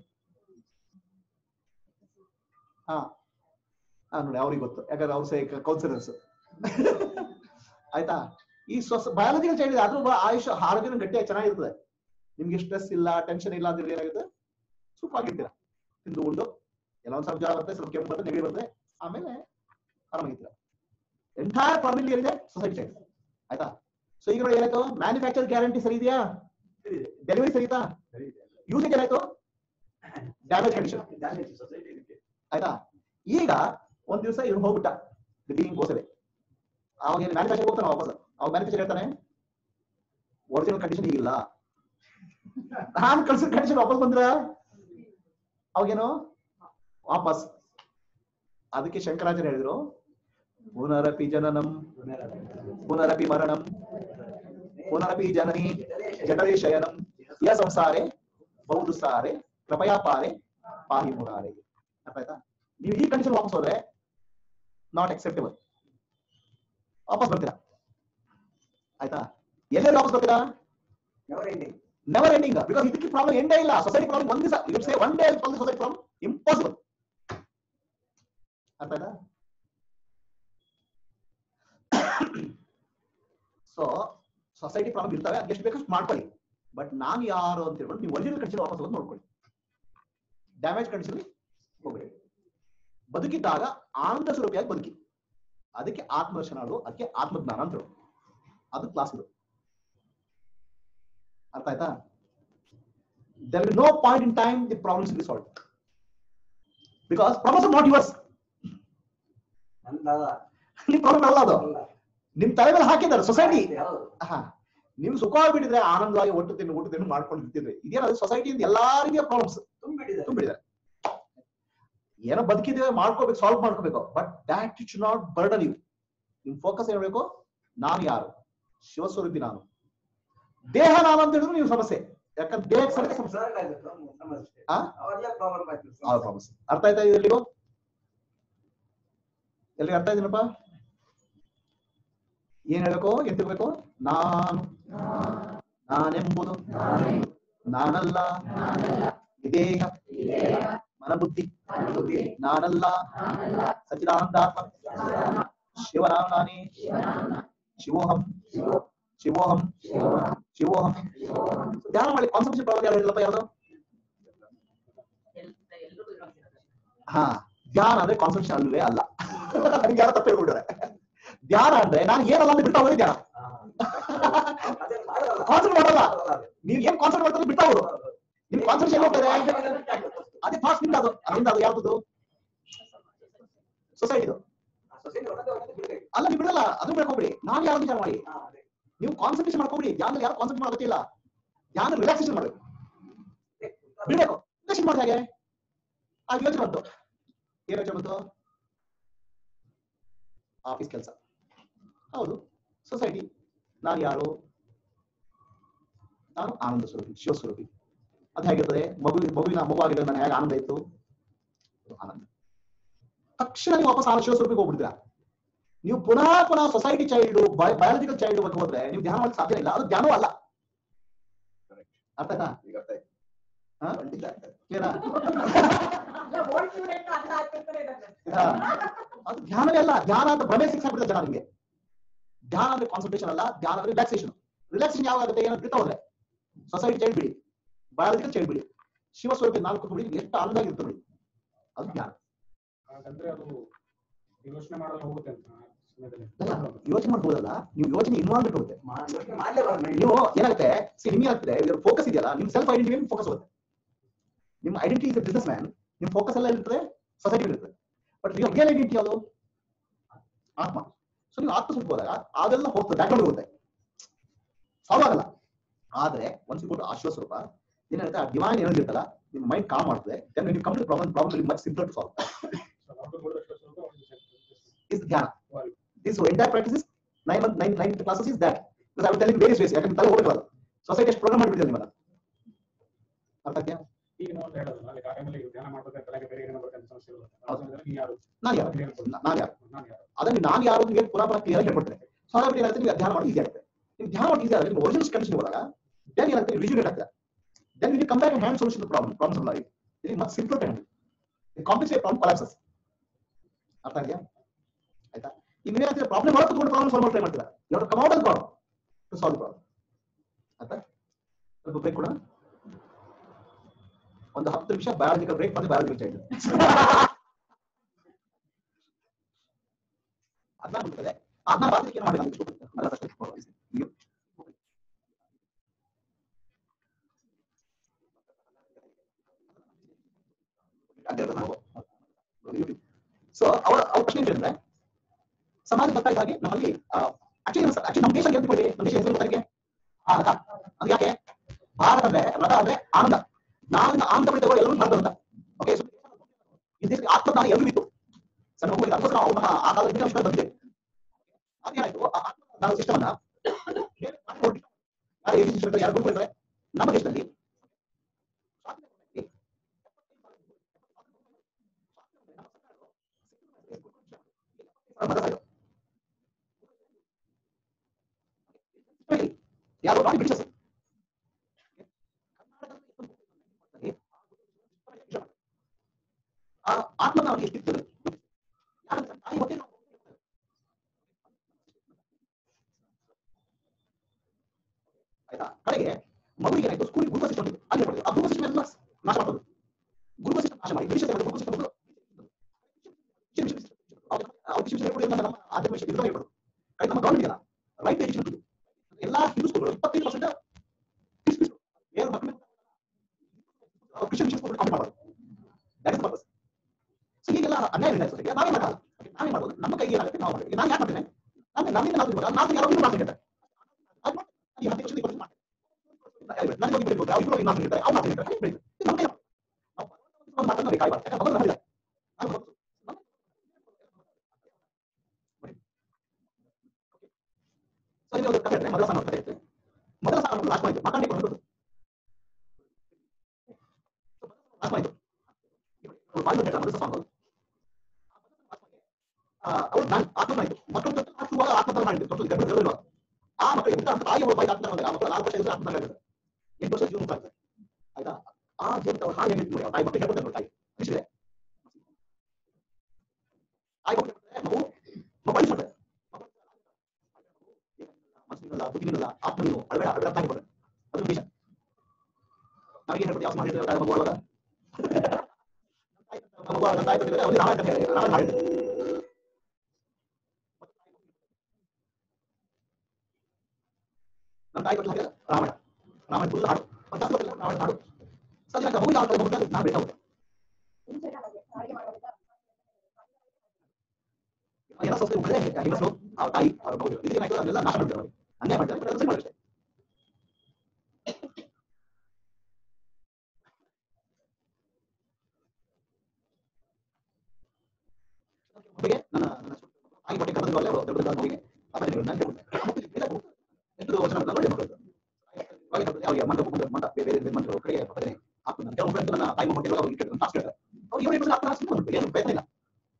ಹಾ ಹಾ ನೋಡಿ ಅವ್ರಿಗೆ ಗೊತ್ತು ಯಾಕಂದ್ರೆ ಅವ್ರು ಸೇ ಕೌನ್ಸಿಲರ್ಸ್ ಆಯ್ತಾ ಈ ಸ್ವಸ್ ಬಯಾಲಜಿಕಲ್ ಚೈಲ್ಡ್ ಆದ್ರೂ ಬ- ಆಯುಷ್ ಆರೋಗ್ಯನ ಗಟ್ಟಿಯಾಗಿ ಚೆನ್ನಾಗಿರ್ತದೆ ನಿಮ್ಗೆ ಸ್ಟ್ರೆಸ್ ಇಲ್ಲ ಟೆನ್ಷನ್ ಇಲ್ಲ ಅಂದ್ರೆ ಏನಾಗುತ್ತೆ ಸೂಪ್ ಆಗಿರ್ತೀರಾ ತಿಂದು ಉಂಡು ಎಲ್ಲ ಒಂದ್ ಸ್ವಲ್ಪ ಜ್ವರ ಬರುತ್ತೆ ಸ್ವಲ್ಪ ಕೆಮ್ಮು ಬರುತ್ತೆ ನೆಗಡಿ ಬರುತ್ತೆ ಆಮೇಲೆ ಆರಾಮಾಗಿರ್ತೀರಾ ಎಂಟೈರ್ ಪ್ರಾಬ್ಲಮ್ ಏನಿದೆ ಸೊಸೈಟಿ ಚೈಲ್ಡ್ ಆಯ್ತಾ ಸೊ ಈಗ ನೋಡಿ ಏನಾಯ್ತು ಮ್ಯಾನುಫ್ಯಾಕ್ಚರ್ ಗ್ಯಾರಂಟಿ ಸರಿ ಇದೆಯಾ ಡೆಲಿವರಿ ಸರಿ ಇದಾ ಯೂಸೇಜ್ ಏನಾಯ್ತು ಡ್ಯಾಮೇಜ್ ಕಂಡೀಷನ್ ಆಯ್ತಾ ಈಗ ಒಂದ್ ದಿವಸ ಇವ್ನು ಹೋಗ್ಬಿಟ್ಟ ಬಿಲ್ಡಿಂಗ್ ಗೋಸದೆ ಅವಾಗ ಏನು ಮ್ಯಾನುಫ್ಯಾಕ್ಚರ್ ಹೋಗ್ತಾನೆ ವಾಪಸ್ ಅವಾಗ ಮ್ಯಾನುಫ್ಯಾಕ್ಚರ್ ಹೇಳ್ತಾನೆ ಒರಿಜಿನಲ್ ಕಂಡೀಷನ್ ಈಗಿಲ್ಲ ನಾನ್ ಕಳ್ಸಿದ ಕಂಡೀಷನ್ ವಾಪಸ್ ಬಂದ್ರ ಅವಾಗೇನು ವಾಪಸ್ ಅದಕ್ಕೆ ಶಂಕರಾಚಾರ್ಯ ಹೇಳಿದ್ರು ಪುನರಪಿ ಜನನಂ ಪುನರಪಿ ಮರಣಂ ಪುನರಪಿ ಜನನಿ ಜನರೇ ಶಯನಂ ಯ ಸಂಸಾರೆ ಬಹುದು ಸಾರೆ ಕೃಪಯಾ ಪಾರೆ ಪಾಹಿ ಮುರಾರೆ ಅರ್ಥ ಆಯ್ತಾ ನೀವು ಈ ಕಂಡೀಷನ್ ವಾಪಸ್ ಹೋದ್ರೆ ನಾಟ್ ಅಕ್ಸೆಪ್ಟೇಬಲ್ ವಾಪಸ್ ಬರ್ತೀರಾ ಆಯ್ತಾ ಎಲ್ಲೆಲ್ಲಿ ವಾಪಸ್ ಬರ್ತೀರಾ ನೆವರ್ ಎಂಡಿಂಗ್ ಬಿಕಾಸ್ ಇದಕ್ಕೆ ಪ್ರಾಬ್ಲಮ್ ಎಂಡೇ ಇಲ್ಲ ಸೊಸೈಟಿ ಪ್ರಾಬ್ಲಮ್ ಒಂದ್ ದಿವಸ you say one day society problem impossible ಅರ್ಥ ಆಯ್ತಾ ಸೊ ಸೊಸೈಟಿ ಪ್ರಾಬ್ಲಮ್ ಇರ್ತವೆ ಅದಕ್ಕೆ ಎಷ್ಟು ಬೇಕಷ್ಟು ಮಾಡ್ಕೊಳ್ಳಿ ಬಟ್ ನಾನು ಯಾರು ಅಂತ ಹೇಳ್ಬಿಟ್ಟು ನೀವು ಒರಿಜಿನಲ್ ಕಂಡೀಷನ್ ವಾಪಸ್ ಹೋಗೋದು ನೋಡ್ಕೊಳ್ಳಿ ಡ್ಯಾಮೇಜ್ ಕಂಡೀಷನ್ ಹೋಗ್ಬೇಡಿ ಬದುಕಿದ್ದಾಗ ಆನಂದ ಸ್ವರೂಪಿಯಾಗಿ ಬದುಕಿ ಅದಕ್ಕೆ ಆತ್ಮದರ್ಶನ ಅದು ಅದಕ್ಕೆ ಆತ್ಮಜ್ಞಾನ ಅಂತ ಹೇಳು ಅದು ಕ್ಲಾಸ್ ಇದು ಅರ್ಥ ಆಯ್ತಾ there will be no point in time the problems will be solved because problems are not yours ನಿಮ್ ಪ್ರಾಬ್ಲಮ್ ಅಲ್ಲ ಅದು ನಿಮ್ ತಲೆ ಮೇಲೆ ಹಾಕಿದ್ದಾರೆ ಸೊಸೈಟಿ ಹಾ ನೀವು ಸುಖವಾಗಿಬಿಟ್ಟಿದ್ರೆ ಆನಂದವಾಗಿ ಒಟ್ಟು ತಿನ್ನು ಊಟ ತಿನ್ನು ಮಾಡ್ಕೊಂಡು ಇರ್ತಿದ್ರಿ ಇದೇನದು ಸೊಸೈಟಿಯಿಂದ ಎಲ್ಲಾ ರೀತಿಯ ಪ್ರಾಬ್ಲಮ್ಸ್ ತುಂಬಿಟ್ಟಿದ್ದಾರೆ ಏನೋ ಬದುಕಿದ್ದೇವೆ ಮಾಡ್ಕೋಬೇಕು ಸಾಲ್ವ್ ಮಾಡ್ಕೋಬೇಕು but that it should not burden you ನಿಮ್ ಫೋಕಸ್ ಏನ್ಬೇಕು ನಾನು ಯಾರು ಶಿವಸ್ವರೂಪಿ ನಾನು ದೇಹ ನಾನು ಅಂತ ಹೇಳಿದ್ರು ನೀವು ಸಮಸ್ಯೆ ಯಾಕಂದ್ರೆ ದೇಹಕ್ಕೆ ಸಮೇತ ಸಮಸ್ಯೆ ಆ? ಆ ಪ್ರಾಬ್ಲಮ್ಸ್ ಅರ್ಥ ಆಯ್ತಾ ಇದು ಎಲ್ಲಿಗೂ ಎಲ್ಲಿ ಅರ್ಥ ಇದೀನಪ್ಪ ಏನ್ ಹೇಳ್ಬೇಕು ಏನ್ ತಿಳ್ಬೇಕು ನಾನು ನಾನೆಂಬುದು ನಾನಲ್ಲ ವಿದೇಹ ಮನಬುದ್ಧಿ ನಾನಲ್ಲ ಸಚಿದಾನಂದಾತ್ಮ ಶಿವನಾಮನಾನೇ ಶಿವೋಹಂ ಶಿವೋಹಂ ಶಿವೋಹಂ ಧ್ಯಾನ ಮಾಡಿ ಕಾನ್ಸಂಟ್ರೇಷನ್ ಪ್ರಾಬ್ಲಮ್ ಯಾರು ಹೇಳಿಲ್ಲಪ್ಪ ಯಾರು ಎಲ್- ಎಲ್ರಿಗೂ ಇರೋದಿರೋದು. ಹಾ ಧ್ಯಾನ ಅಂದ್ರೆ ಕಾನ್ಸಂಟ್ರೇಷನ್ ಅಲ್ವೇ ಅಲ್ಲ ನನಗೆ ಯಾರೋ ತಪ್ಪು ಹೇಳ್ಬಿಟ್ರೆ ಧ್ಯಾನ ಅಂದ್ರೆ ನಾನು ಏನಲ್ಲ ಅಂದ್ರೆ ಬಿಡ್ತಾ ಹೋಗಿ ಧ್ಯಾನ ಅದೇ ಮಾಡಲ್ಲ. ಕಾನ್ಸಂಟ್ರೇಟ್ ಮಾಡಲ್ಲ ನೀವು ಏನ್ ಕಾನ್ಸಂಟ್ರೇಟ್ ಮಾಡ್ತಾರೆ ಬಿಡ್ತಾ ಹೋಗೋದು ನಿಮ್ ಕಾನ್ಸಂಟ್ರೇಷನ್ ಹೋಗ್ತದೆ ಅದೇ ಥಾಟ್ಸ್ ನಿಂದ ಅದು ಅದರಿಂದ ಅದು ಯಾವ್ದು ಸೊಸೈಟಿದು ಆ ಸೊಸೈಟಿ ಹೊರಗೆ ಹೊರಗೆ ಬಿಡ್ಬೇಕು. ಅಲ್ಲ ನೀವು ಬಿಡಲ್ಲ ಅದು ಬಿಡ್ಕೋಬಿಡಿ ನಾನು ಯಾರು ವಿಚಾರ ಮಾಡಿ ಹಾ, ಅದೇ. ನೀವು ಕಾನ್ಸಂಟ್ರೇಷನ್ ಮಾಡ್ಕೊಬಿಡಿ ಧ್ಯಾನ ಯಾರು ಕಾನ್ಸಂಟ್ರೇಟ್ ಮಾಡೋದಕ್ಕೆ ಇಲ್ಲ ಧ್ಯಾನ ರಿಲ್ಯಾಕ್ಸೇಷನ್ ಮಾಡಬೇಕು ಬಿಡ್ಬೇಕು ರಿಲ್ಯಾಕ್ಸೇಷನ್ ಮಾಡಿದ ಹಾಗೆ ಆ ಯೋಚನೆ ಬಂತು ಏನ್ ಯೋಚನೆ ಬಂತು ಆಫೀಸ್ ಕೆಲಸ ಹೌದು ಸೊಸೈಟಿ ನಾನು ಯಾರು ನಾನು ಆನಂದ ಸ್ವರೂಪಿ ಶಿವ ಸ್ವರೂಪಿ ಅದು ಹೇಗಿರ್ತದೆ ಮಗು ಮಗುವಿನ ಮಗುವಾಗಿದ್ರೆ ನಾನು ಹೇಗೆ ಆನಂದ ಇತ್ತು ಅದು ಆನಂದ ತಕ್ಷಣ ನೀವು ವಾಪಸ್ ಆನಂದ ಶಿವ ಸ್ವರೂಪಿಗೆ ಹೋಗ್ಬಿಡ್ತೀರಾ ನೀವು ಪುನಃ ಪುನಃ ಸೊಸೈಟಿ ಚೈಲ್ಡ್ ಬಯಾಲಜಿಕಲ್ ಚೈಲ್ಡ್ ಬಗ್ಗೆ ಹೋದ್ರೆ ನೀವು ಧ್ಯಾನ ಮಾಡಕ್ಕೆ ಸಾಧ್ಯ ಇಲ್ಲ ಅದು ಧ್ಯಾನವೂ ಅಲ್ಲ ಅರ್ಥ ಆಯ್ತಾ ಈಗ ಅರ್ಥ ಆಯ್ತು. ಹಾ? ಖಂಡಿತ ಅರ್ಥ ಆಯ್ತು. ಕ್ಲಿಯರಾ? ಇಲ್ಲ, ಓಲ್ಡ್ ಸ್ಟೂಡೆಂಟ್ ಅರ್ಥ ಆಗ್ತಿರ್ತಾರೆ ಇದ್ದಾರೆ. ಹಾ. ಅದು ಧ್ಯಾನವೇ ಅಲ್ಲ ಧ್ಯಾನ ಅಂತ ಭ್ರಮೆ ಸಿಕ್ಸ್ ಆಗ್ಬಿಡುತ್ತೆ ಜನ ನಿಮಗೆ ಧ್ಯಾನ ಅಂದ್ರೆ ಕಾನ್ಸಂಟ್ರೇಷನ್ ಅಲ್ಲ ಧ್ಯಾನ ಅಂದ್ರೆ ರಿಲ್ಯಾಕ್ಸೇಷನ್ ರಿಲ್ಯಾಕ್ಸೇಷನ್ ಯಾವಾಗ ಆಗುತ್ತೆ ಏನೋ ಬಿಡ್ತಾ ಹೋದ್ರೆ ಸೊಸೈಟಿ ಚೈಲ್ಡ್ ಬಿಡಿ ಬಯಾಲಜಿಕಲ್ ಚೈಲ್ಡ್ ಬಿಡಿ ಶಿವ ಸ್ವರೂಪ ನಾಲ್ಕು ಬಿಡಿ ಎಷ್ಟು ಆನಂದ ಇರುತ್ತೆ ಬಿಡಿ ಅದು ಧ್ಯಾನ ಹಾಗಂದ್ರೆ ಅದು ಯೋಚನೆ ಮಾಡಲು ಹೋಗುತ್ತೆ ಅಂತ ಆ ಸಮಯದಲ್ಲಿ ಅಲ್ಲ, ಯೋಚನೆ ಮಾಡ್ಬೋದಲ್ಲ ನೀವು ಯೋಚನೆ ಇನ್ವಾಲ್ವ್ಮೆಂಟ್ ಹೋಗುತ್ತೆ ಮಾ- ಯೋಚ್ನೆ ಮಾಡ್ಲೇಬಾರ್ದು mind. ನೀವು ಏನಾಗುತ್ತೆ ಸಿ ನಿಮ್ಗೆ ಏನಾಗ್ತದೆ ಫೋಕಸ್ ಇದೆಯಲ್ಲ ನಿಮ್ ಸೆಲ್ಫ್ ಐಡೆಂಟಿಟಿ ಫೋಕಸ್ ಹೋಗುತ್ತೆ ನಿಮ್ಮ ಐಡೆಂಟಿಟಿ ಇಸ್ ಬಿಸ್ನೆಸ್ ಮ್ಯಾನ್ ನಿಮ್ ಫೋಕಸ್ ಎಲ್ಲ ಇರ್ತದೆ ಸೊಸೈಟಿ ಇರ್ತದೆ ಬಟ್ ರಿಯಲ್ ರಿಯಲ್ ಐಡೆಂಟಿಟಿ ಯಾವುದು ಆತ್ಮ ಸೊ ನೀವು ಆತ್ಮ ಸ್ವಲ್ಪ ಹೋದಾಗ ಅದೆಲ್ಲ ಹೋಗ್ತದೆ ಬ್ಯಾಕ್ಗ್ರೌಂಡ್ ಹೋಗುತ್ತೆ ಸಾಲ್ವ್ ಆಗಲ್ಲ ಆದ್ರೆ ಒಂದ್ಸಿ ಕೊಟ್ಟು ಆಶ್ವಾಸ ಸ್ವರೂಪ ಏನಾಗುತ್ತೆ ಆ ಡಿವೈನ್ ಎನರ್ಜಿ ಇರ್ತಲ್ಲ ನಿಮ್ಮ ಮೈಂಡ್ ಕಾಮ್ ಮಾಡ್ತದೆ ದೆನ್ ನೀವು complete problem problem much simple to solve So, ಅವ್ರ್ದು ಗುರುದಕ್ಷಿಣೆ ಸ್ವಲ್ಪ ಒಂದು ಸ್ವಲ್ಪ ಇಸ್ ಧ್ಯಾನ Right. This entire practice nine month nine nine classes is that because I telling various ways ಯಾಕಂದ್ರೆ ತಲೆ ಹೋಗಲ್ಲ ಸೊಸೈಟಿ ಎಷ್ಟು ಪ್ರೋಗ್ರಾಮ್ ಮಾಡಿಬಿಟ್ಟಿದೆ ನಿಮ್ಮನ್ನ ಅರ್ಥ ಆಗ್ತೀಯಾ ಈಗ ನಾವು ಅಂತ ಹೇಳೋದು ಅಲ್ಲಿ ಆ ಟೈಮಲ್ಲಿ ಧ್ಯಾನ ಮಾಡ್ಬೇಕಾದ್ರೆ ತಲೆಗೆ ಬೇರೆ ಏನೋ ಬರ್ತಂತ ಸಮಸ್ಯೆ ಇರುತ್ತೆ ಆ ಹೌದು. ಸಮಯದಲ್ಲಿ ನೀ ಯಾರು ನಾನು ಯಾರು ಅಂತ ಹೇಳ್ಬೋದು. ನಾನು ಯಾರು ನಾನು ಯಾರು ಅದನ್ನ ನಾನು ಯಾರು ನಿಮಗೆ ಪುನಃ ಪುನಃ ಕ್ಲಿಯರ್ ಹೇಳ್ಕೊಡ್ತೇನೆ ಸೊ ಹಾಗಾಗಿ ಏನಾಗುತ್ತೆ ನೀವು ಧ್ಯಾನ ಮಾಡಿ ಈಸಿ ಆಗುತ್ತೆ ನೀವು ಧ್ಯಾನ ಮಾಡಿ ಈಸಿ ಆಗುತ್ತೆ ನಿಮ್ಮ ಒರಿಜಿನಲ್ ಕಂಡೀಷನ್ ಹೋದಾಗ ದೆನ್ ಏನಾಗುತ್ತೆ ರಿಜ್ಯೂನೇಟ್ ಆಗ್ತದೆ ದೆನ್ ನೀವು come back hand solution problem problem ಅಲ್ಲ ಇದು ಮತ್ತೆ simple time complex problem collapses ಅರ್ಥ ಆಗಿದೆಯಾ ಆಯ್ತಾ ಈಗ ಏನಾಗ್ತದೆ ಪ್ರಾಬ್ಲಮ್ ಒಳಗೆ ಕೂತ್ಕೊಂಡು ಪ್ರಾಬ್ಲಮ್ ಸಾಲ್ವ್ ಟ್ರೈ ಮಾಡ್ತೀರಾ ಯಾವ come out problem to solve problem ಆಯ್ತಾ ಸ್ವಲ್ಪ ಬ್ರೇಕ್ ಕೊಡೋಣ ಒಂದು ಹತ್ತು ನಿಮಿಷ ಬಯಾಲಜಿಕಲ್ ಬ್ರೇಕ್ ಮತ್ತೆ ಬಯಾಲಜಿಕಲ್ ಚೈಲ್ಡ್ ಅದನ್ನ ಬಿಡ್ತದೆ ಅದನ್ನ ರಾತ್ರಿ ಏನು ಮಾಡಿಲ್ಲ ಅಂತ ಅಲ್ಲ ಅಷ್ಟೇ. ಈಗ ಸೊ ಅವರ ಅವ್ರ ಪ್ರಶ್ನೆ ఏంటంటే ಸಮಾಜ ಬರ್ತಾ ಇದ್ದ ಹಾಗೆ ನಮ್ಮಲ್ಲಿ ಆಕ್ಚುಲಿ ಆಕ್ಚುಲಿ ನಮ್ಮ ದೇಶ ಅಂತ ಕೊಡಿ ನಮ್ಮ ದೇಶ ಹೆಸರು ಗೊತ್ತಾ ಭಾರತ ಅದು ಯಾಕೆ ಭಾರತ ಅಂದ್ರೆ ರಥ ಅಂದ್ರೆ ಆನಂದ ನಾವಿನ ಆನಂದ ಪಡೆದ ಎಲ್ಲರೂ ಭಾರತ ಅಂತ ಓಕೆ ಈ ದೇಶಕ್ಕೆ ಆತ್ಮದಾನ ಎಲ್ಲರೂ ಇತ್ತು ಸಣ್ಣ ಮಗುವಿಗೆ ಅದಕ್ಕೋಸ್ಕರ ಅವ್ರನ್ನ ಆ ಕಾಲದ ವಿಜ್ಞಾನ ಬಂದಿದೆ ಅದೇನಾಯ್ತು ಆ ಆತ್ಮದಾನ ಸಿಸ್ಟಮ್ ಅನ್ನ ಬೇರೆ ಮಾಡಿ ಹೊರಟಿದ್ರು. ಯಾರು ಏಜೆನ್ಸಿ ಇರ್ತಾರೆ, ಯಾರು ಗುರುಗಳು ಇರ್ತಾರೆ ನಮ್ಮ ದೇಶದಲ್ಲಿ ಯಾರು ನಾಟ್ ಬ್ರಿಟಿಷರ್ಸ್ ಆ ಆತ್ಮದಾನ ಎಷ್ಟಿತ್ತು ಯಾಕಂದ್ರೆ ತಾಯಿ ಹೊಟ್ಟೆ ಆಯ್ತಾ ಕಡೆಗೆ ಮಗುವಿಗೆ ಏನಾಯ್ತು ಸ್ಕೂಲ್ ಗುರುಕ ಸಿಸ್ಟಮ್ ಇತ್ತು ಅಲ್ಲಿ ಮಾಡಿದ್ರು ಆ ಗುರುಕ ಸಿಸ್ಟಮ್ ಎಲ್ಲ ನಾಶ ಮಾಡೋದು ಗುರುಕ ಸಿಸ್ಟಮ್ ನಾಶ ಮಾಡಿ ಬ್ರಿಟಿಷ್ ಗುರುಕ ಸಿಸ್ಟಮ್ ನಮ್ಮ ಆದ್ಯ ವಿಷಯ ಇದು ಹೇಳ್ಬೋದು ಕಡೆ ನಮ್ಮ ಗೌರ್ಮೆಂಟ್ ಇದೆಯಲ್ಲ ರೈಟ್ ಎಜುಕೇಶನ್ ಎಲ್ಲಾ ಹಿಂದೂ ಸ್ಕೂಲ್ಗಳು ಇಪ್ಪತ್ತೈದು ಪರ್ಸೆಂಟ್ ಏನು ಮಕ್ಕಳು ಕ್ರಿಶ್ಚಿಯನ್ ಸ್ಕೂಲ್ ಕಮ್ಮಿ ಮಾಡೋದು ದಟ್ ಇಸ್ ಪರ್ಪಸ್ ಸೊ ಈಗೆಲ್ಲ ಅನ್ಯಾಯ ಇದೆ ಸೊಸೈಟಿ ನಾವೇ ಮಾಡಲ್ಲ ನಾವೇ ಮಾಡ್ಬೋದು ನಮ್ಮ ಕೈಗೆ ಏನಾಗುತ್ತೆ ನಾವು ಮಾಡ್ತೀವಿ ನಾನು ಯಾಕೆ ಮಾಡ್ತೇನೆ ನಾನು ನಮ್ಮಿಂದ ನಾವು ತಿನ್ಬೋದು ನಾನು ಯಾರೋ ಒಂದು ಮಾಡ್ತೀನಿ ಅದು ಮಾಡಿ ಈ ಹತ್ತು ವರ್ಷದ ಇಪ್ಪತ್ತು ಮಾಡ್ತೀನಿ ನನಗೆ ಹೋಗಿ ಬಿಡ್ಬೇಕು ಅವ್ರು ಇಬ್ಬರು ಇನ್ನೊಂದು ಇರ್ತಾರೆ ಅವ್ರು ಮಾಡ್ತಿರ್ತಾರೆ ಹಾಗೆ ಬೆಳೀತದೆ. ಇದು ನಮ್ಮ ಕೈ ನಾವು ಒಂದು ಮಾತನ್ನ ನಾವು ಕಾಯ್ಬಾರ್ದು ಯಾಕಂದ್ರೆ ಮೊದಲು ನಮ್ಮಿದೆ. ಅದು ಗೊತ್ತು. ಸೊ ಇದು ಒಂದು ಕಥೆ ಇದೆ, ಮೊದಲ ಸಾಲ ಕಥೆ ಇದೆ. ಮೊದಲ ಸಾಲ ಲಾಸ್ಟ್ ಆಯ್ತು ಮಾತಾಡಿ ಕೊಡೋದು ಲಾಸ್ಟ್ ಆಯ್ತು ಬಾಯಿ ಬಿಟ್ಟ ಮೊದಲ ಸಾಂಗ್ ಅವ್ರು ನಾನು ಆತ್ಮ ಆಯ್ತು ಮತ್ತೊಂದು ಹತ್ತುವಾಗ ಆತ್ಮತನ ಮಾಡಿದ್ರು ತೊಟ್ಟು ಗರ್ಭ ಆ ಮಕ್ಕಳಿಗೆ ಊಟ ಅಂತ ತಾಯಿ ಒಬ್ಬ ಆತ್ಮ ಬಂದಾಗ ಆ ಮಕ್ಕಳು ನಾಲ್ಕು ವರ್ಷ ಇದ್ರೆ ಆತ್ಮ ಎಂಟು ವರ್ಷ ಜೀವನ ಆಗ್ತದೆ ಆ ಜೀವಂತ ಅವ್ರು ಹಾಗೆ ಹೇಳ್ತೀವಿ ತಾಯಿ ಮಕ್ಕಳು ಹೇಳ್ಕೊಡ್ತಾರೆ ನೋಡಿ ತಾಯಿ ಅನಿಸಿದೆ ತಾಯಿ ಮಕ್ಕಳು ಹೇಳ್ತಾರೆ, ಮಗು ಮಗು ಅಳಿಸ್ ಮಾಡ್ತಾರೆ ಮನಸ್ಸಿನಲ್ಲ ಬುದ್ಧಿನಲ್ಲ ಆತ್ಮನು ಅಳಬೇಡ ಅಳಬೇಡ ತಾಯಿ ಕೊಡ್ತಾರೆ ಅದು ವಿಷಯ ನಮಗೆ ಹೇಳ್ಕೊಟ್ಟು ಯಾವ ಮಾಡಿದ್ರೆ ತಾಯಿ ಮಗು ಅಳವಾಗ ಮಗು ಅಳವಾಗ ತಾಯಿ ಕೊಟ್ಟಿದ್ದಾರೆ ಅವ್ರಿಗೆ ರಾಮಾಯಣ ಕಥೆ ಹೇಳಿ, ರಾಮಾಯಣ ಹಾಡಿದ್ರು. ನಮ್ಮ ತಾಯಿ ಕೊಟ್ಟಿಲ್ಲ ರಾಮಾಯಣ ರಾಮಾಯಣ ಫುಲ್ ಹಾಡು ಮತ್ತೆ ಅದು ಗೊತ್ತಿಲ್ಲ, ರಾಮಾಯಣ ಹಾಡು ಸದ್ಯ ಮಗು ಯಾವ ಮಗು ನಾವು ಬೇಕಾಗುತ್ತೆ ಮುಂಚೆ ಹಾಗೆ ಅಡುಗೆ ಮಾಡೋದಿಲ್ಲ ಎಲ್ಲ ಸಂಸ್ಥೆ ಮುಖಂಡರೇ ಹೆಂಗಸರು ಆ ತಾಯಿ ಅವ್ರ ಮಗು ಇದು ಏನಾಯ್ತು ಅದನ್ನೆಲ್ಲ ನಾಶ ಮಾಡ್ತಾರೆ ಅವ್ರಿಗೆ ಅನ್ಯಾಯ ಮಾಡ್ತಾರೆ but ಅದನ್ನ ಸರಿ ಮಾಡೋದಷ್ಟೇ ಮಗುವಿಗೆ ನನ್ನ ನನ್ನ ತಾಯಿ ಹೊಟ್ಟೆ ಕರೆದು ಅಲ್ಲೇ ದೊಡ್ಡ ದೊಡ್ಡ ಮಗುವಿಗೆ ಅಪರಾಧಿಗಳು ನಾನು ಹೇಳ್ಕೊಡ್ತೇನೆ ಎಷ್ಟು ವಚನ ನೋಡಿ ಮಕ್ಕಳು ಅವಾಗ ಹೇಳ್ತಾರೆ, ಅವ್ರಿಗೆ ಮಂತ್ರ ಮುಖಂಡ ಮಂತ್ರ ಬೇರೆ ಬೇರೆ ಮಂತ್ರಗಳು ಕಡೆಗೆ ಪಕ್ಕನೆ ಹಾಕ್ತಾರೆ ನನ್ನ ಕೆಲವು friends ನನ್ನ ತಾಯಿ ಹೊಟ್ಟೆ ಅವ್ರಿಗೆ ಇಟ್ಟಿರ್ತಾರೆ ಕಾಸು ಕೇಳ್ತಾರೆ ಅವ್ರು ಇವ್ರು ಇಬ್ಬರು ಹತ್ತು ಹಾಕ್ಸ್ಕೊಂಡು ಏನು ಪ್ರಯತ್ನ ಇಲ್ಲ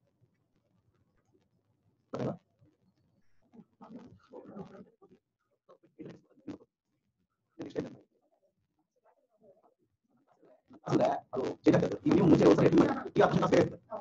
ಗೊತ್ತಾಯ್ತಾ? ಅಂದ್ರೆ ಅದು ಜಗತ್ತು ಈಗ ನೀವು ಮುಂಚೆ ಒಂದ್ಸಲ ಹೇಳ್ತೀನಿ ನೋಡಿ. ಈಗ ಹತ್ತು ಕಾಸು ಇರುತ್ತೆ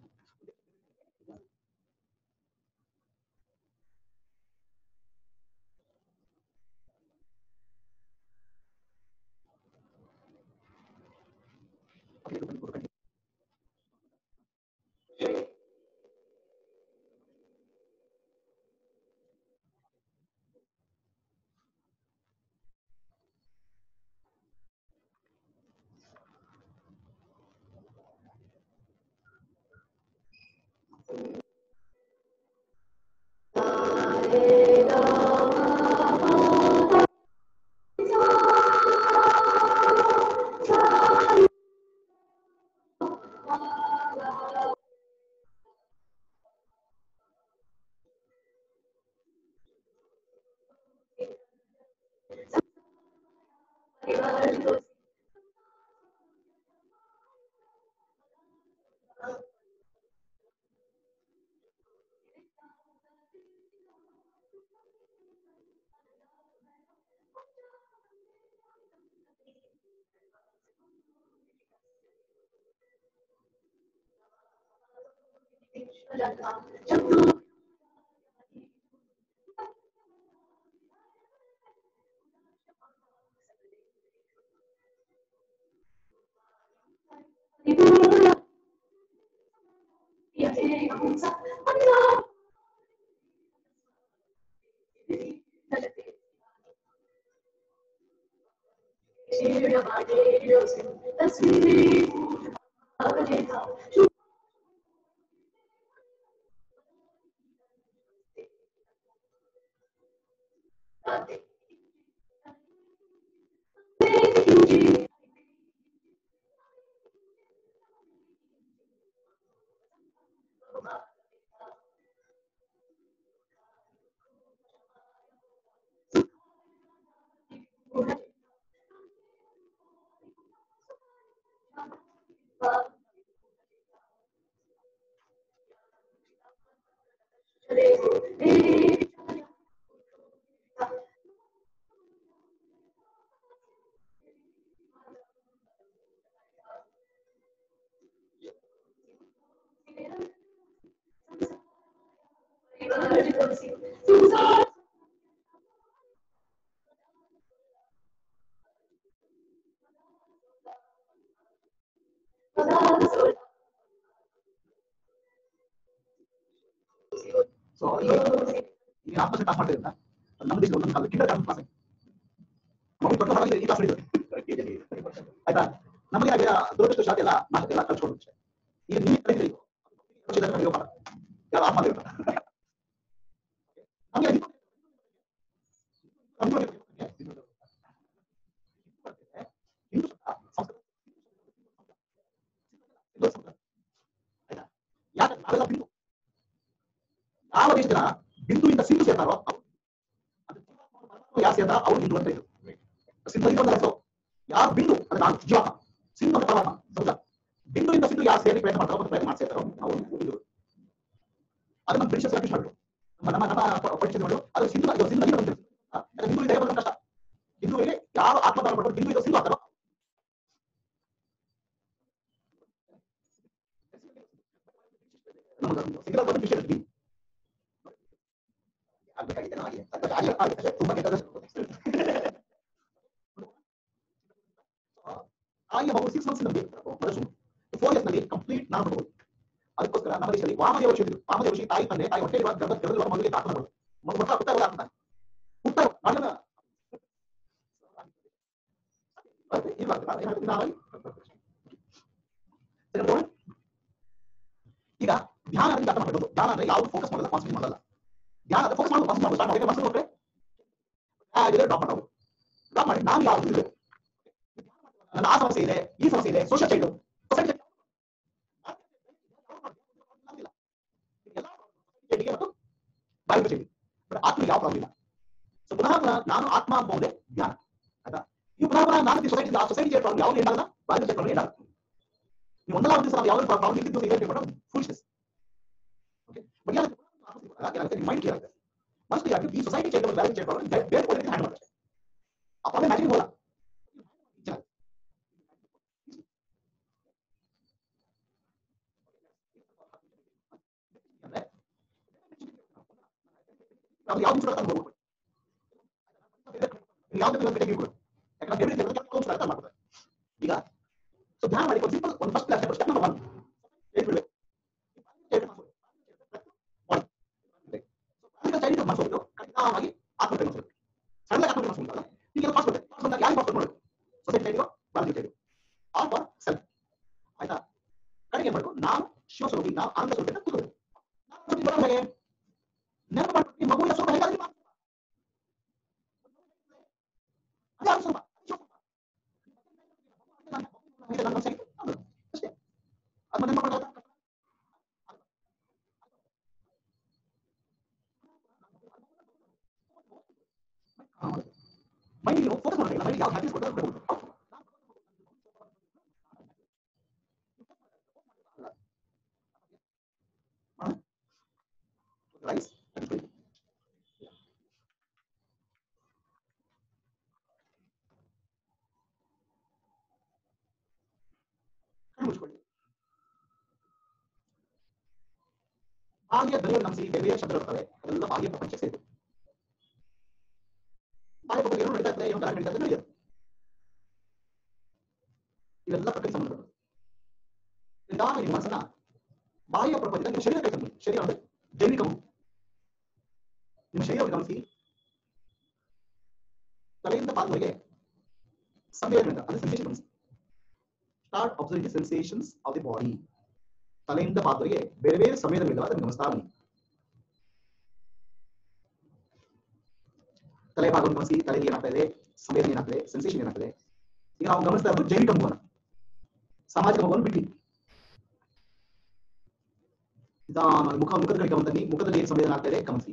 ಸೊ ಈ ಆತ್ಮಹತ್ಯೆ ಕ್ಲಾಸ್ ಮಾಡ್ತಾ ಇದ್ದ ನಮ್ಮ ದೇಶದಲ್ಲಿ ಒಂದೊಂದು ಕಾಲ ಕಿಂಡರ್ ಕ್ಲಾಸ್ ಮಗು ದೊಡ್ಡ ಹೊರಗೆ ಈ ಕ್ಲಾಸ್ ಆಯ್ತಾ ನಮಗೆ ಹಾಗೆ ದುರದೃಷ್ಟ ಶಾಲೆ ಎಲ್ಲ ನಾಟಕ ಎಲ್ಲ ಕಲ್ಸ್ಕೊಂಡು ಈಗ ನೀವು ಕಲಿತೀರಿ ಯಾರು ಆತ್ಮಹತ್ಯೆ ಇರ್ತಾರೆ ನಮ್ಗೆ ಅದು- ನಮ್ಗೆ ಹಿಂದೂ ಶಬ್ದ ಸಂಸ್ಕೃತ ಹಿಂದೂ ಶಬ್ದ. ಆಯ್ತಾ? ಯಾಕೆ ನಾವೆಲ್ಲ ಬಿಂದು ಯಾವ ದೇಶದ ಬಿಂದುವಿಂದ ಸಿಂಧು ಸೇರ್ತಾರೋ ಅವರು ಅದು ಜೀವಾತ್ಮ ಪರಮಾತ್ಮ ಯಾರು ಸೇರ್ತಾರೋ ಅವ್ರು ಹಿಂದೂ ಅಂತ ಇದು ಸಿಂಧು ಇದು ಒಂದು ಹೆಸರು ಯಾರು ಬಿಂದು ಅಂದ್ರೆ ನಾನು ಜೀವಾತ್ಮ ಸಿಂಧು ಅಂತ ಪರಮಾತ್ಮ ಹೌದಾ ಬಿಂದುವಿಂದ ಸಿಂಧು ಯಾರು ಸೇರಿ ಪ್ರಯತ್ನ ಮಾಡ್ತಾರೋ ಮತ್ತು ಪ್ರಯತ್ನ ಮಾಡಿ ಸೇರ್ತಾರೋ ಅವರು ಹಿಂದೂ ಅದು ನಮ್ಮ ಬ್ರಿಟಿಷರ್ಸ್ ಕನ್ಫ್ಯೂಸ್ ಮಾಡಿದ್ರು ನಮ್ಮ ನಮ್ಮ ನಮ್ಮ ಪರಿಚಯಗಳು ಅದು ಸಿಂಧು ಅದು ಸಿಂಧು ನದಿಗೆ ಬಂದಿದೆ ಹಿಂದೂ ಇದೆ ಬರೋದು ಕಷ್ಟ ಹಿಂದೂವಿಗೆ ಯಾವ ಆತ್ಮದಾನ ಪಡ್ಕೊಂಡು ಹಿಂದೂ ಇದು ಸಿಂಧು ಆಗ್ತಾರೋ ನಮಗೆ ಸಿಂಗಲ್ ಒಂದು ವಿಷಯ ಇರ್ತೀವಿ ಆಗ್ಬೇಕಾಗಿದೆ ಹಾಗೆ ಆಗಿದೆ, ಆಗಿದೆ. ತುಂಬಾ ಕೆಟ್ಟದಷ್ಟು. ತಾಯಿಯ ಮಗು ಸಿಕ್ಸ್ ಮಂತ್ಸ್ ನಲ್ಲಿ ಮನಸ್ಸು ಫೋರ್ ಇಯರ್ಸ್ ನಲ್ಲಿ ಕಂಪ್ಲೀಟ್ ನಾನು ತಗೋದು ಅದಕ್ಕೋಸ್ಕರ ನಮ್ಮ ದೇಶದಲ್ಲಿ ವಾಮದೇವ ಋಷಿ ಇದ್ರು ವಾಮದೇವ ಋಷಿ ತಾಯಿ ತಂದೆ ತಾಯಿ ಹೊಟ್ಟೆ ಗರ್ಭ ಗರ್ಭದಲ್ಲಿರುವ ಮಗುವಿಗೆ ತಾತ ಮಾಡೋದು ಮಗು ಹುಟ್ಟ ಹುಟ್ಟ ಆಗ್ತಾನೆ ಹುಟ್ಟ ಮಗನ ಇಲ್ಲ ನಾನು ಏನ್ ಹೇಳ್ತೀನಿ, ನಾವಾಗಿ ಸರಿ ನೋಡು. ಈಗ ಧ್ಯಾನ ಅಂದ್ರೆ ಅರ್ಥ ಮಾಡ್ಬೇಕು ಧ್ಯಾನ ಅಂದ್ರೆ ಯಾವ್ದು ಫೋಕಸ್ ಮಾಡಲ್ಲ ಕಾನ್ಸಂಟ್ರೇಟ್ ಮಾಡಲ್ಲ ಧ್ಯಾನ ಅಂದ್ರೆ ಫೋಕಸ್ ಮಾಡೋದು ಕಾನ್ಸಂಟ್ರೇಟ್ ಮಾಡೋದು ಸ್ಟಾರ್ಟ್ ಮಾಡಿ ಮನಸ್ಸು ಡ್ರಾಪ್ ಮಾಡೋದು ಡ್ರಾಪ್ ಮಾಡಿ ನಾನು ಯಾವ್ದು ಇದೆ ನನ್ನ ಆ ಸಮಸ್ಯೆ ಇದೆ ಈ ಸಮಸ್ಯೆ ಇದೆ ಸೋಷಿಯಲ್ ಚೈಲ್ಡ್ ಸೊಸೈಟಿ ಆತ್ಮ ಯಾವ ಪ್ರಾಬ್ಲಮ್ ಇಲ್ಲ ಸೊ ಪುನಃ ಪುನಃ ನಾನು ಆತ್ಮ ಅನ್ಕೊಂಡೆ ಧ್ಯಾನ ಆಯ್ತಾ ಈ ಪುನಃ ಪುನಃ ನಾನು ಸೊಸೈಟಿ ಆ ಸೊಸೈಟಿ ಚೈಲ್ಡ್ ಪ್ರಾಬ್ಲಮ್ ಯಾವ್ದು ಏನಾಗಲ್ಲ ಬಾಯಿ ಚೈಲ್ಡ್ ಪ್ರಾಬ್ಲಮ್ ಏನಾಗಲ್ಲ ನೀವು ಒಂದಲ್ಲ ಒಂದು ದಿವಸ ನಾವು ಯಾವ್ದು ಪ್ರಾಬ್ಲಮ್ ಇದ್ದು ಇದೆ ಮಾಡೋದು ಫುಲ್ನೆಸ್ ಓಕೆ ಬಟ್ ಯಾಕೆ ಮೈಂಡ್ ಕ್ಲಿಯರ್ ಆಗುತ್ತೆ ಮಸ್ಟ್ ಯಾಕೆ ಈ society child balance child problem ಬೇರೆ ಒಳಗೆ ಹ್ಯಾಂಡ್ ಮಾಡುತ್ತೆ ಆ ಪ್ರಾಬ್ಲಮ್ ಮ್ಯಾಚಿಂಗ್ ಹೋಗಲ್ಲ ನಾವು ಯಾವ್ದು ಕೂಡ ತಂದು ಹೋಗ್ಬೇಕು ಯಾವ್ದು ಕೂಡ ಬೆಳಗ್ಗೆ ಹೋಗ್ಬೇಕು ಯಾಕಂದ್ರೆ ಬೇರೆ ಬೇರೆ ಕೆಲಸ ಅರ್ಥ ಮಾಡ್ತಾರೆ ಈಗ ಸೊ ಧ್ಯಾನ ಮಾಡಿ ಸಿಂಪಲ್ ಒಂದು first class step number one eight ಬಿಡ್ಬೇಕು ಚೈಲ್ಡ್ ಮಾಡಿಸೋದು ಕಡಿತವಾಗಿ ಆತ್ಮಹತ್ಯೆ ಮಾಡಿಸೋದು ಸಣ್ಣ ಆತ್ಮಹತ್ಯೆ ಮಾಡಿಸೋದು ಈಗ ಪಾಸ್ ಬರುತ್ತೆ ಪಾಸ್ ಬಂದಾಗ ಯಾರು ಪಾಸ್ ಮಾಡಬೇಕು ಸೊಸೈಟಿ ಚೈಲ್ಡ್ ಬಾಲ್ಯ ಚೈಲ್ಡ್ ಆಲ್ ಫಾರ್ ಸೆಲ್ಫ್ ಆಯ್ತಾ ಕಡೆಗೆ ಮಾಡಬೇಕು ನಾವು ಶಿವಸ್ವರೂಪಿ ನಾವು ಆನಂದ ಸ್ವರೂಪ ಕೂತ್ಕೊಳ್ಳಿ ನಾವು ಬರೋದಾಗೆ ನೆನಪು ಮಾಡ್ಬಿಟ್ಟು ಮಗುವಿನ ಸ್ವಲ್ಪ ಹೇಗಾದ್ರೂ ಮಾಡ್ಬೇಕು. ಅದೇ ಅದು ಸ್ವಲ್ಪ ಇದು ನನ್ನ ಮನಸ್ಸಿಗೆ ಅದು ಅಷ್ಟೇ ಅದು ನೆನಪು ಮಾಡ್ಕೊಳ್ಳೋದು. ಮೈಂಡ್ ಫೋಕಸ್ ಮಾಡಬೇಕು ಮೈಂಡ್ ಯಾವ ಹ್ಯಾಪಿನೆಸ್ ಕೊಟ್ಟರೆ ಕೊಡಬಹುದು ರೈಸ್ ಮುಚ್ಕೊಳ್ಳಿ ಬಾಹ್ಯ ಧ್ವನಿಯನ್ನು ನಮಿಸಿ ಬೇರೆ ಬೇರೆ ಶಬ್ದ ಇರ್ತವೆ ಅದೆಲ್ಲ ಬಾಹ್ಯ ಪ್ರಪಂಚ ಸೇರಿದೆ ಬಾಹ್ಯ ಪ್ರಪಂಚ ಏನು ನಡೀತಾ ಇರ್ತದೆ ಏನು ಗಾಳಿ ನಡೀತಾ ಇರ್ತದೆ ನಡೆಯುತ್ತೆ ಇವೆಲ್ಲ ಪ್ರಕೃತಿ ಸಂಬಂಧಗಳು ನಿಧಾನ ನಿಮ್ಮ ಮನಸ್ಸನ್ನ ಬಾಹ್ಯ ಪ್ರಪಂಚದ ನಿಮ್ಮ ಶರೀರ ಕೈ ತಂದು ಶರೀರ ಅಂದ್ರೆ ಜೈವಿಕವು ನಿಮ್ಮ ಶರೀರವನ್ನು ಗಮನಿಸಿ ತಲೆಯಿಂದ ಪಾದವರೆಗೆ ಸಂವೇದನೆಯಿಂದ ಅಂದ್ರೆ ಸೆನ್ಸೇಷನ್ ಗಮನಿಸಿ start observing sensations of the body ತಲೆಯಿಂದ ಪಾದವರೆಗೆ ಬೇರೆ ಬೇರೆ ಸಂವೇದನೆಗಳಿದ್ದಾವೆ ಅದನ್ನು ಗಮನಿಸ್ತಾ ಬನ್ನಿ ತಲೆ ಭಾಗವನ್ನು ಗಮನಿಸಿ ತಲೆಗೆ ಏನಾಗ್ತಾ ಇದೆ ಸಂವೇದನೆ ಏನಾಗ್ತದೆ ಸೆನ್ಸೇಷನ್ ಏನಾಗ್ತದೆ ಈಗ ನಾವು ಗಮನಿಸ್ತಾ ಇರೋದು ಜೈವಿಕ ಮಗುವನ್ನ ಸಾಮಾಜಿಕ ಮಗುವನ್ನು ಬಿಟ್ಟಿ ನಿಧಾನ ಮುಖ ಮುಖದ ಕಡೆ ಗಮನ ತನ್ನಿ ಮುಖದಲ್ಲಿ ಏನು ಸಂವೇದನೆ ಆಗ್ತಾ ಇದೆ ಗಮನಿಸಿ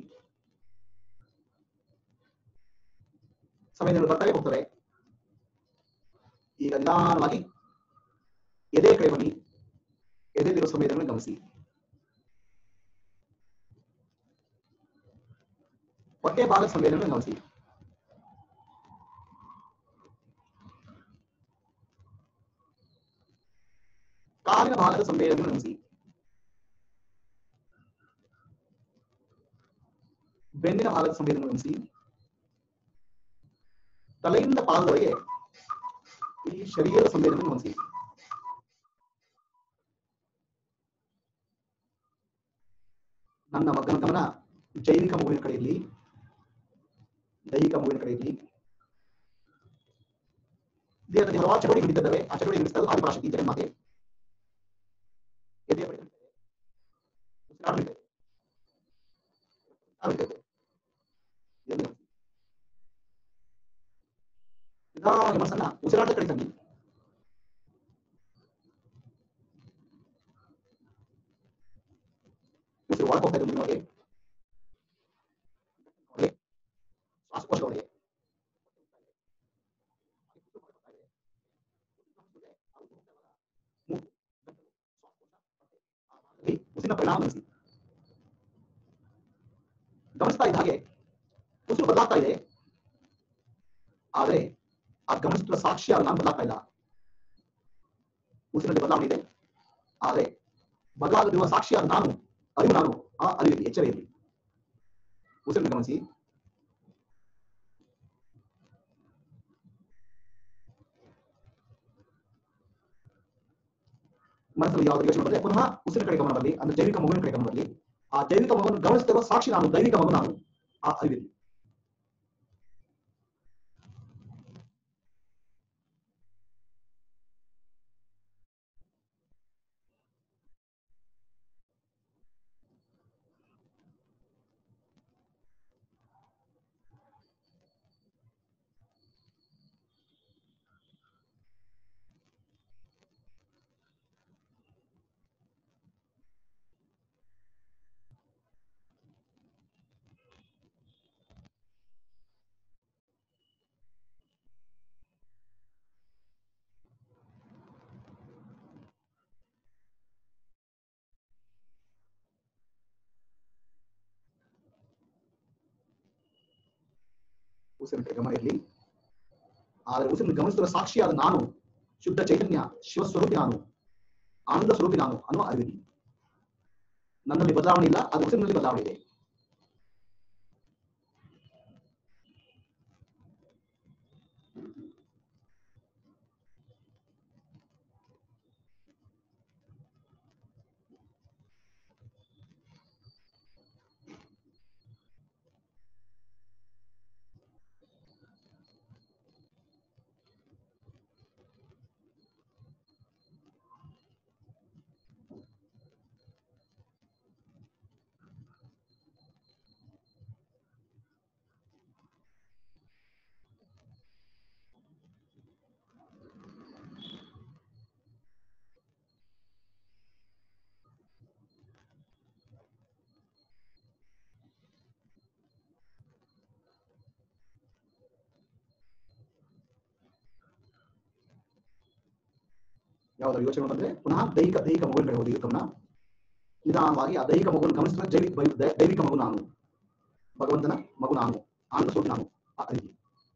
ಸಂವೇದನೆಗಳು ಬರ್ತವೆ ಹೋಗ್ತವೆ ಈಗ ನಿಧಾನವಾಗಿ ಎದೆ ಕಡೆ ಬನ್ನಿ ಎದೆಯಲ್ಲಿರೋ ಸಂವೇದನೆಗಳನ್ನು ಗಮನಿಸಿ ಹೊಟ್ಟೆ ಭಾಗದ ಸಂವೇದನೆಗಳನ್ನು ಗಮನಿಸಿ ಕಾಲಿನ ಭಾಗದ ಸಂವೇದನೆಗಳನ್ನು ಗಮನಿಸಿ ಬೆನ್ನಿನ ಭಾಗದ ಸಂವೇದನೆಗಳನ್ನು ಗಮನಿಸಿ ತಲೆಯಿಂದ ಪಾದದವರೆಗೆ ಈ ಶರೀರದ ಸಂವೇದನೆಯನ್ನು ಗಮನಿಸಿ ನನ್ನ ಮಗನ ಗಮನ ಜೈವಿಕ ಮಗುವಿನ ಕಡೆ ಇರಲಿ ದೈಹಿಕ ಮಗುವಿನ ಕಡೆ ಇರಲಿ ದೇಹದಲ್ಲಿ ಹಲವಾರು ಚಟುವಟಿಕೆ ನಡೀತಿದ್ದಾವೆ ಆ ಚಟುವಟಿಕೆ ನಡೆಸ್ತದೆ ಆದಿಪರಾಶಕ್ತಿ ಜಗನ್ಮಾತೆ ಎದೆಯ ಬಡಿತ ನಡೀತದೆ. ಉಸಿರಾಟ ನಡೀತದೆ. ಉಸಿರಾಟ ನಡೀತದೆ. ಇದನ್ನು ಗಮನಿಸಿ. ನಿಧಾನವಾಗಿ ಮನಸ್ಸನ್ನ ಉಸಿರಾಟ ಕಡೆ ತಂದಿ ಉಸಿರು ಒಳಗೆ ಹೋಗ್ತಾ ಇದೆ ಮುಂದಿನೊಳಗೆ ಒಳಗೆ ಶ್ವಾಸಕೋಶದೊಳಗೆ ಈ ಉಸಿರಿನ ಪರಿಣಾಮ ಗಮನಿಸಿ ಗಮನಿಸ್ತಾ ಇದ್ದ ಹಾಗೆ ಉಸಿರು ಬದಲಾಗ್ತಾ ಇದೆ ಆದರೆ ಆ ಗಮನಿಸುತ್ತಿರುವ ಸಾಕ್ಷಿಯಾಗಿ ನಾನು ಬದಲಾಗ್ತಾ ಇಲ್ಲ ಉಸಿರಲ್ಲಿ ಬದಲಾವಣೆ ಇದೆ ಆದರೆ ಬದಲಾಗದಿರುವ ಸಾಕ್ಷಿಯಾದ ನಾನು ಅರಿವು ನಾನು ಆ ಅರಿವಿರಲಿ ಎಚ್ಚರ ಇರಲಿ ಉಸಿರನ್ನು ಗಮನಿಸಿ ಮನಸ್ಸಲ್ಲಿ ಯಾವ್ದು ಯೋಚನೆ ಬಂದ್ರೆ ಪುನಃ ಉಸಿರಿನ ಕಡೆ ಗಮನ ಬರಲಿ ಅಂದ್ರೆ ಜೈವಿಕ ಮಗುವಿನ ಕಡೆ ಗಮನ ಬರಲಿ ಆ ಜೈವಿಕ ಮಗುವನ್ನು ಗಮನಿಸುತ್ತಿರುವ ಸಾಕ್ಷಿ ನಾನು ದೈವಿಕ ಮಗು ನಾನು ಆ ಅರಿವಿರಲಿ ಉಸಿರಿನ ಕಡೆ ಗಮನ ಇರಲಿ ಆದರೆ ಉಸಿರನ್ನು ಗಮನಿಸುತ್ತಿರುವ ಸಾಕ್ಷಿಯಾದ ನಾನು ಶುದ್ಧ ಚೈತನ್ಯ ಶಿವಸ್ವರೂಪಿ ನಾನು ಆನಂದ ಸ್ವರೂಪಿ ನಾನು ಅನ್ನುವ ಅರಿವಿರಲಿ ನನ್ನಲ್ಲಿ ಬದಲಾವಣೆ ಇಲ್ಲ ಅದು ಉಸಿರಿನಲ್ಲಿ ಬದಲಾವಣೆ ಇದೆ ಯಾವ್ದಾದ್ರು ಯೋಚನೆ ಬಂದ್ರೆ ಪುನಃ ದೈಹಿಕ ದೈಹಿಕ ಮಗುವಿನ ಕಡೆ ಹೋಗಿ ಗಮನ ನಿಧಾನವಾಗಿ ಆ ದೈಹಿಕ ಮಗುವನ್ನು ಗಮನಿಸಿದ್ರೆ ಜೈವಿಕ ಬೈ- ದೈ- ದೈವಿಕ ಮಗು ನಾನು ಭಗವಂತನ ಮಗು ನಾನು ಆನಂದ ಸ್ವರೂಪ ನಾನು ಆ ಅರಿವು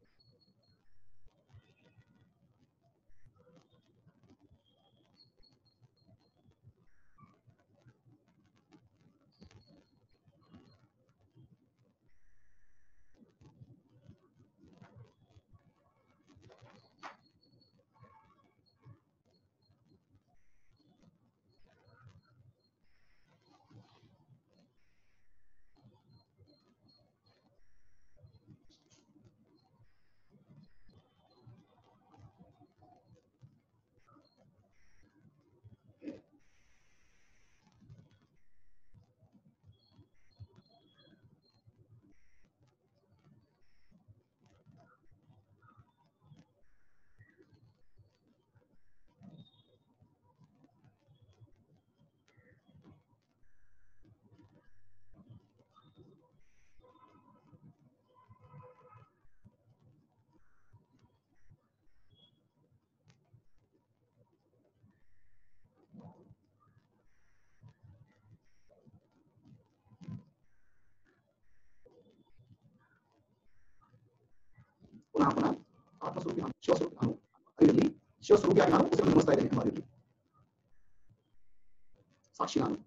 ಪುನಃ ಪುನಃ ಆತ್ಮಸ್ವರೂಪಿ ನಾನು ಶಿವಸ್ವರೂಪಿ ನಾನು ಅರಿವಿರಲಿ ಶಿವಸ್ವರೂಪಿಯಾಗಿ ನಾನು ಉಸಿರನ್ನು ಗಮನಿಸ್ತಾ ಇದ್ದೇನೆ ಎಂಬ ಅರಿವಿರಲಿ ಸಾಕ್ಷಿ ನಾನು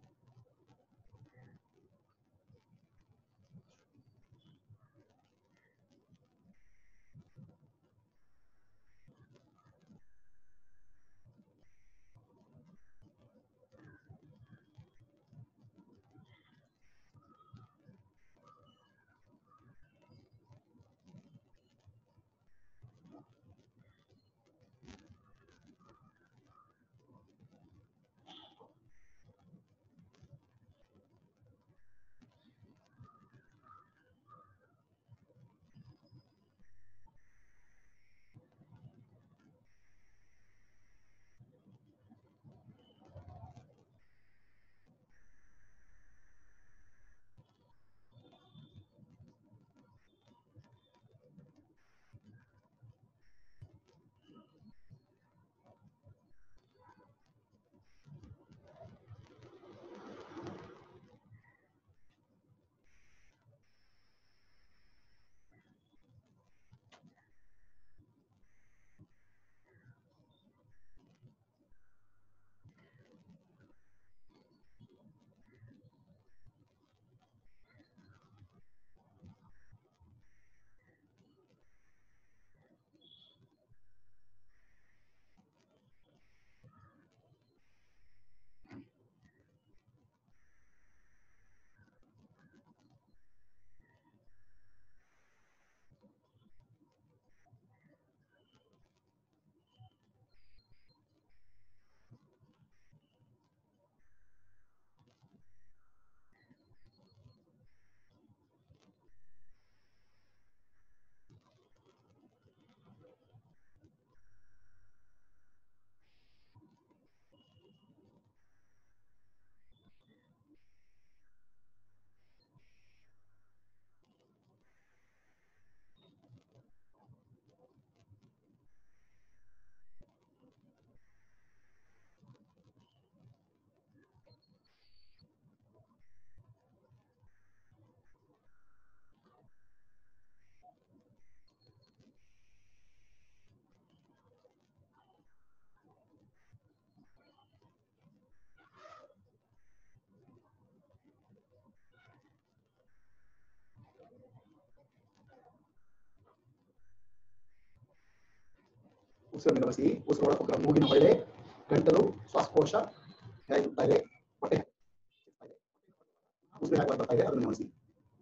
ಉಸಿರನ್ನು ಗಮನಿಸಿ ಉಸಿರು ಒಳಗೆ ಹೋಗ್ತಾ ಮೂಗಿನ ಹೊಳ್ಳೆ ಗಂಟಲು ಶ್ವಾಸಕೋಶ ಹೇಗೆ ಹೋಗ್ತಾ ಇದೆ ಹೊಟ್ಟೆ ಉಸಿರು ಹೇಗೆ ಬರ್ತಾ ಇದೆ ಅದನ್ನು ಗಮನಿಸಿ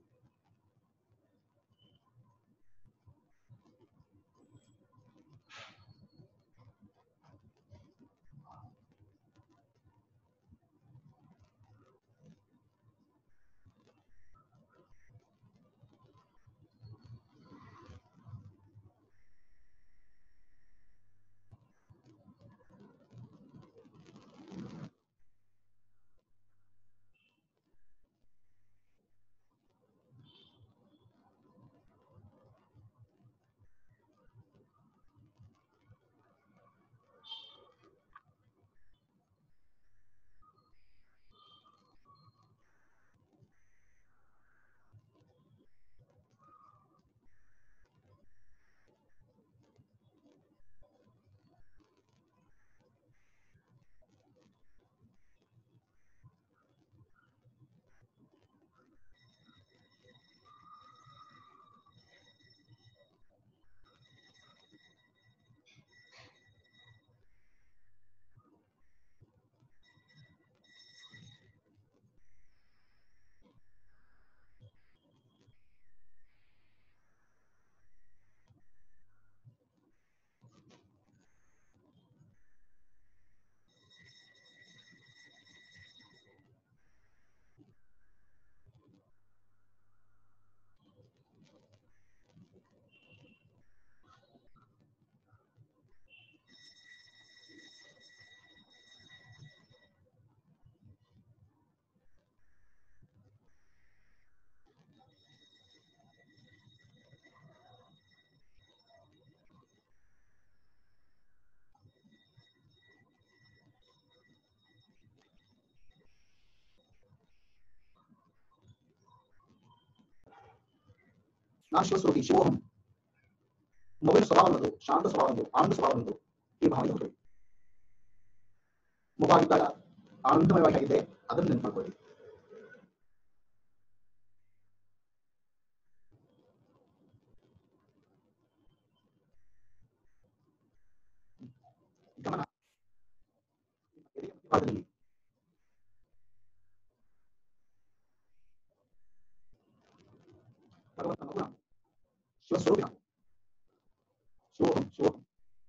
ನಾನು ಶಿವಸ್ವರೂಪಿ ಶಿವೋಹಂ ಮೊಬೈಲ್ ಸ್ವಭಾವನದು ಶಾಂತ ಸ್ವಭಾವನದು ಆನಂದ ಸ್ವಭಾವನದು ಈ ಭಾವನೆ ಹೊರತು ಮೊಬೈಲ್ ಇದ್ದಾಗ ಆನಂದಮಯವಾಗಿದ್ದೆ ಅದನ್ನು ನೆನಪು ಮಾಡ್ಕೊಳ್ಳಿ ಗಮನ ಭಾಗದಲ್ಲಿ ಭಗವಂತನ ಗುಣ ಶಿವಸ್ವರೂಪಿನ ಶಿವೋಹಂ ಶಿವೋಹಂ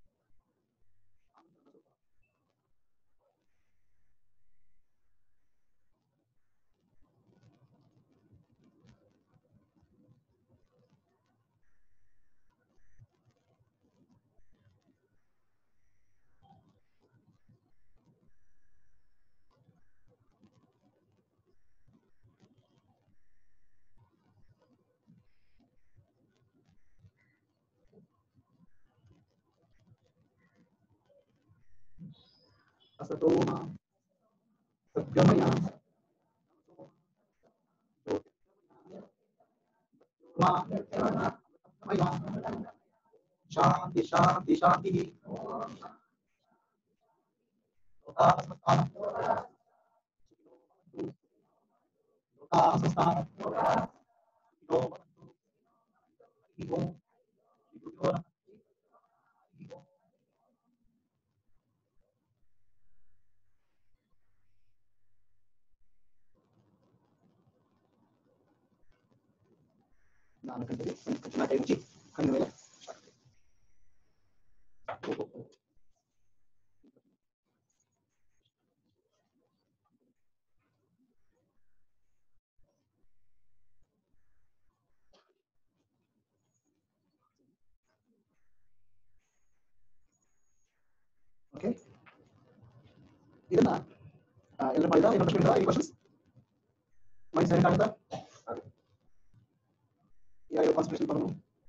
असतो मा सद्गमय मा मया शांति शांति शांति ನಾನು ಕಣ್ಣಿಗೆ ಕಣ್ಣಿನ ಕೈ ಮುಚ್ಚಿ ಕಣ್ಣಿನ ಮೇಲೆ ಓಕೆ ಇದನ್ನ ಆ, ಎಲ್ಲ ಮಾಡಿದ ಏನು ಪ್ರಶ್ನೆ ಐದು ಕ್ವಶನ್ಸ್ ಮೈ ಸರಿ ಕಾಣ್ತಾ Yeah, your concentration problem.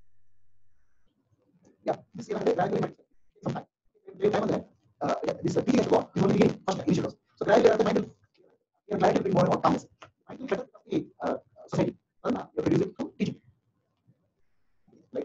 Yeah, this is gradually might take some time. Take time on that. Uh, yeah, this uh, beginning to go on. This only begin first initial dose. So gradually after mind will your client will bring more and more calmness. Mind will better the uh, society. ಅದನ್ನ you produce it through teaching. Right?